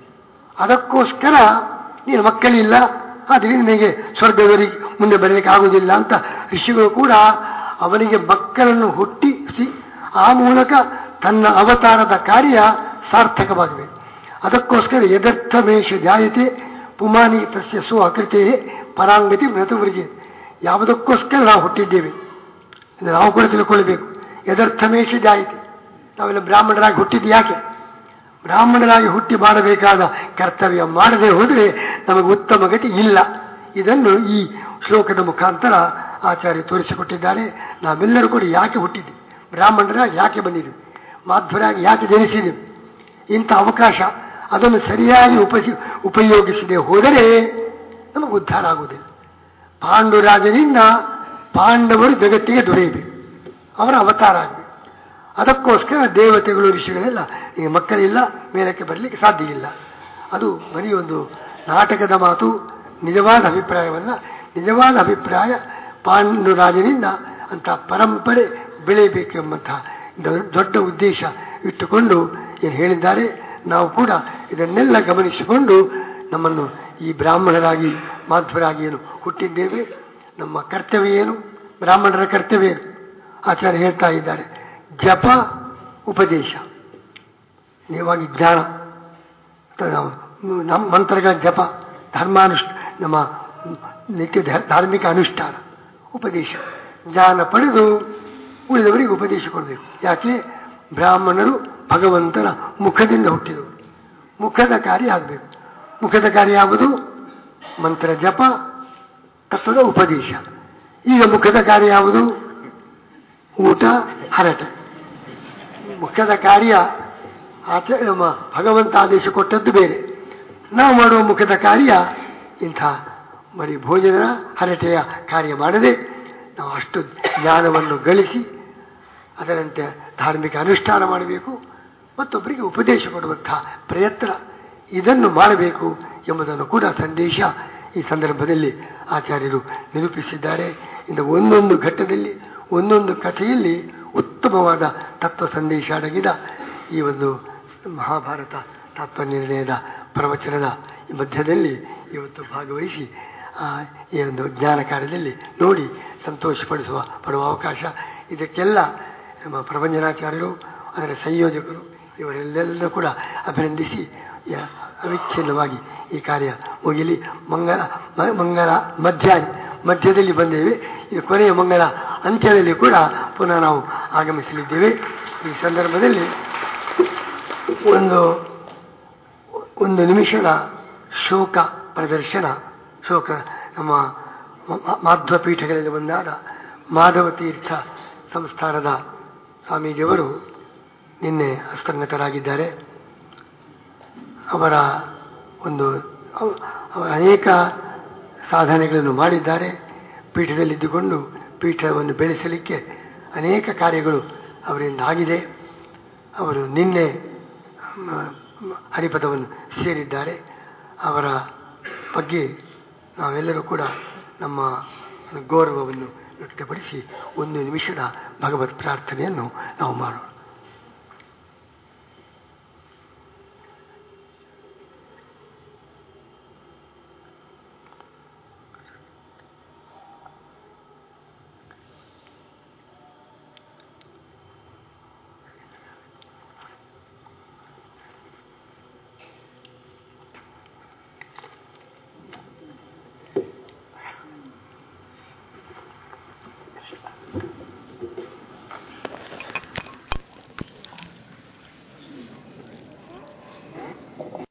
Speaker 2: ಅದಕ್ಕೋಸ್ಕರ ನೀನು ಮಕ್ಕಳಿಲ್ಲ ಆದ್ದರಿಂದ ನಿನಗೆ ಸ್ವರ್ಗದವರಿಗೆ ಮುಂದೆ ಬರಲಿಕ್ಕೆ ಆಗುವುದಿಲ್ಲ ಅಂತ ಋಷಿಗಳು ಕೂಡ ಅವನಿಗೆ ಮಕ್ಕಳನ್ನು ಹುಟ್ಟಿಸಿ ಆ ಮೂಲಕ ತನ್ನ ಅವತಾರದ ಕಾರ್ಯ ಸಾರ್ಥಕವಾಗಬೇಕು ಅದಕ್ಕೋಸ್ಕರ ಯದರ್ಥಮೇಶ ಜಾಯತೆ ಪುಮಾನಿ ತಸ್ಯ ಸು ಅಕೃತೆ ಪರಾಂಗತಿ ಮೃತವರಿಗೆ ಯಾವುದಕ್ಕೋಸ್ಕರ ನಾವು ಹುಟ್ಟಿದ್ದೇವೆ ನಾವು ಕೂಡ ತಿಳ್ಕೊಳ್ಬೇಕು ಯದರ್ಥಮೇಶ ಜಾಯತೆ ನಾವೆಲ್ಲ ಬ್ರಾಹ್ಮಣರಾಗಿ ಹುಟ್ಟಿದ್ದು ಯಾಕೆ ಬ್ರಾಹ್ಮಣರಾಗಿ ಹುಟ್ಟಿ ಮಾಡಬೇಕಾದ ಕರ್ತವ್ಯ ಮಾಡದೆ ಹೋದರೆ ನಮಗೆ ಉತ್ತಮ ಗತಿ ಇಲ್ಲ ಇದನ್ನು ಈ ಶ್ಲೋಕದ ಮುಖಾಂತರ ಆಚಾರ್ಯ ತೋರಿಸಿಕೊಟ್ಟಿದ್ದಾರೆ ನಾವೆಲ್ಲರೂ ಕೂಡ ಯಾಕೆ ಹುಟ್ಟಿದ್ವಿ ಬ್ರಾಹ್ಮಣರಾಗಿ ಯಾಕೆ ಬಂದಿದ್ವಿ ಮಾಧ್ವರಾಗಿ ಯಾಕೆ ಜನಿಸಿದೆವು ಇಂಥ ಅವಕಾಶ ಅದನ್ನು ಸರಿಯಾಗಿ ಉಪಸಿ ಉಪಯೋಗಿಸದೆ ಹೋದರೆ ನಮಗೆ ಉದ್ಧಾರ ಆಗುವುದಿಲ್ಲ ಪಾಂಡುರಾಜನಿಂದ ಪಾಂಡವರು ಜಗತ್ತಿಗೆ ದೊರೆಯಬೇಕು ಅವರ ಅವತಾರ ಆಗಬೇಕು ಅದಕ್ಕೋಸ್ಕರ ದೇವತೆಗಳು ಋಷಿಗಳೆಲ್ಲ ಈಗ ಮಕ್ಕಳಿಲ್ಲ ಮೇಲಕ್ಕೆ ಬರಲಿಕ್ಕೆ ಸಾಧ್ಯ ಇಲ್ಲ ಅದು ಬರೀ ಒಂದು ನಾಟಕದ ಮಾತು ನಿಜವಾದ ಅಭಿಪ್ರಾಯವಲ್ಲ ನಿಜವಾದ ಅಭಿಪ್ರಾಯ ಪಾಂಡುರಾಜನಿಂದ ಅಂತ ಪರಂಪರೆ ಬೆಳೆಯಬೇಕು ಎಂಬಂತಹ ದೊಡ್ಡ ಉದ್ದೇಶ ಇಟ್ಟುಕೊಂಡು ಏನು ಹೇಳಿದ್ದಾರೆ ನಾವು ಕೂಡ ಇದನ್ನೆಲ್ಲ ಗಮನಿಸಿಕೊಂಡು ನಮ್ಮನ್ನು ಈ ಬ್ರಾಹ್ಮಣರಾಗಿ ಮಾಧ್ವರಾಗಿ ಏನು ಹುಟ್ಟಿದ್ದೇವೆ ನಮ್ಮ ಕರ್ತವ್ಯ ಏನು ಬ್ರಾಹ್ಮಣರ ಕರ್ತವ್ಯ ಏನು ಆಚಾರ್ಯ ಹೇಳ್ತಾ ಇದ್ದಾರೆ ಜಪ ಉಪದೇಶ ನೀವಾಗಿ ಜ್ಞಾನ ನಮ್ಮ ಮಂತ್ರಗಳ ಜಪ ಧರ್ಮಾನುಷ್ಠ ನಮ್ಮ ನಿತ್ಯ ಧಾರ್ಮಿಕ ಅನುಷ್ಠಾನ ಉಪದೇಶ ಜ್ಞಾನ ಪಡೆದು ಉಳಿದವರಿಗೆ ಉಪದೇಶ ಕೊಡಬೇಕು ಯಾಕೆ ಬ್ರಾಹ್ಮಣರು ಭಗವಂತನ ಮುಖದಿಂದ ಹುಟ್ಟಿದವರು ಮುಖದ ಕಾರ್ಯ ಆಗಬೇಕು ಮುಖದ ಕಾರ್ಯ ಯಾವುದು ಮಂತ್ರ ಜಪ ತತ್ವದ ಉಪದೇಶ ಈಗ ಮುಖದ ಕಾರ್ಯ ಯಾವುದು ಊಟ ಹರಟೆ ಮುಖ್ಯದ ಕಾರ್ಯ ಆಚ ನಮ್ಮ ಭಗವಂತ ಆದೇಶ ಕೊಟ್ಟದ್ದು ಬೇರೆ ನಾವು ಮಾಡುವ ಮುಖದ ಕಾರ್ಯ ಇಂಥ ಬರೀ ಭೋಜನ ಹರಟೆಯ ಕಾರ್ಯ ಮಾಡದೆ ನಾವು ಅಷ್ಟು ಜ್ಞಾನವನ್ನು ಗಳಿಸಿ ಅದರಂತೆ ಧಾರ್ಮಿಕ ಅನುಷ್ಠಾನ ಮಾಡಬೇಕು ಮತ್ತೊಬ್ಬರಿಗೆ ಉಪದೇಶ ಕೊಡುವಂತಹ ಪ್ರಯತ್ನ ಇದನ್ನು ಮಾಡಬೇಕು ಎಂಬುದನ್ನು ಕೂಡ ಸಂದೇಶ ಈ ಸಂದರ್ಭದಲ್ಲಿ ಆಚಾರ್ಯರು ನಿರೂಪಿಸಿದ್ದಾರೆ ಇಂದ ಒಂದೊಂದು ಘಟ್ಟದಲ್ಲಿ ಒಂದೊಂದು ಕಥೆಯಲ್ಲಿ ಉತ್ತಮವಾದ ತತ್ವ ಸಂದೇಶ ಅಡಗಿದ ಈ ಒಂದು ಮಹಾಭಾರತ ತತ್ವ ನಿರ್ಣಯದ ಪ್ರವಚನದ ಮಧ್ಯದಲ್ಲಿ ಇವತ್ತು ಭಾಗವಹಿಸಿ ಈ ಒಂದು ಜ್ಞಾನ ಕಾರ್ಯದಲ್ಲಿ ನೋಡಿ ಸಂತೋಷಪಡಿಸುವ ಪಡುವ ಅವಕಾಶ ಇದಕ್ಕೆಲ್ಲ ನಮ್ಮ ಪ್ರಪಂಚನಾಚಾರ್ಯರು ಅದರ ಸಂಯೋಜಕರು ಇವರೆಲ್ಲೆಲ್ಲರೂ ಕೂಡ ಅಭಿನಂದಿಸಿ ಅವಿಚ್ಛಿನ್ನವಾಗಿ ಈ ಕಾರ್ಯ ಮುಗಿಲಿ ಮಂಗಲ ಮಂಗಲ ಮಧ್ಯ ಮಧ್ಯದಲ್ಲಿ ಬಂದೇವೆ ಇದು ಕೊನೆಯ ಮಂಗಳ ಅಂತ್ಯದಲ್ಲಿ ಕೂಡ ಪುನಃ ನಾವು ಆಗಮಿಸಲಿದ್ದೇವೆ ಈ ಸಂದರ್ಭದಲ್ಲಿ ಒಂದು ಒಂದು ನಿಮಿಷದ ಶೋಕ ಪ್ರದರ್ಶನ ಶೋಕ ನಮ್ಮ ಮಾಧ್ವ ಪೀಠಗಳಲ್ಲಿ ಒಂದಾದ ಮಾಧವ ತೀರ್ಥ ಸಂಸ್ಥಾನದ ಸ್ವಾಮೀಜಿಯವರು ನಿನ್ನೆ ಹಸ್ತಂಗತರಾಗಿದ್ದಾರೆ ಅವರ ಒಂದು ಅನೇಕ ಸಾಧನೆಗಳನ್ನು ಮಾಡಿದ್ದಾರೆ ಪೀಠದಲ್ಲಿದ್ದುಕೊಂಡು ಪೀಠವನ್ನು ಬೆಳೆಸಲಿಕ್ಕೆ ಅನೇಕ ಕಾರ್ಯಗಳು ಅವರಿಂದ ಆಗಿದೆ ಅವರು ನಿನ್ನೆ ಹರಿಪದವನ್ನು ಸೇರಿದ್ದಾರೆ ಅವರ ಬಗ್ಗೆ ನಾವೆಲ್ಲರೂ ಕೂಡ ನಮ್ಮ ಗೌರವವನ್ನು ವ್ಯಕ್ತಪಡಿಸಿ ಒಂದು ನಿಮಿಷದ ಭಗವತ್ ಪ್ರಾರ್ಥನೆಯನ್ನು ನಾವು ಮಾಡೋಣ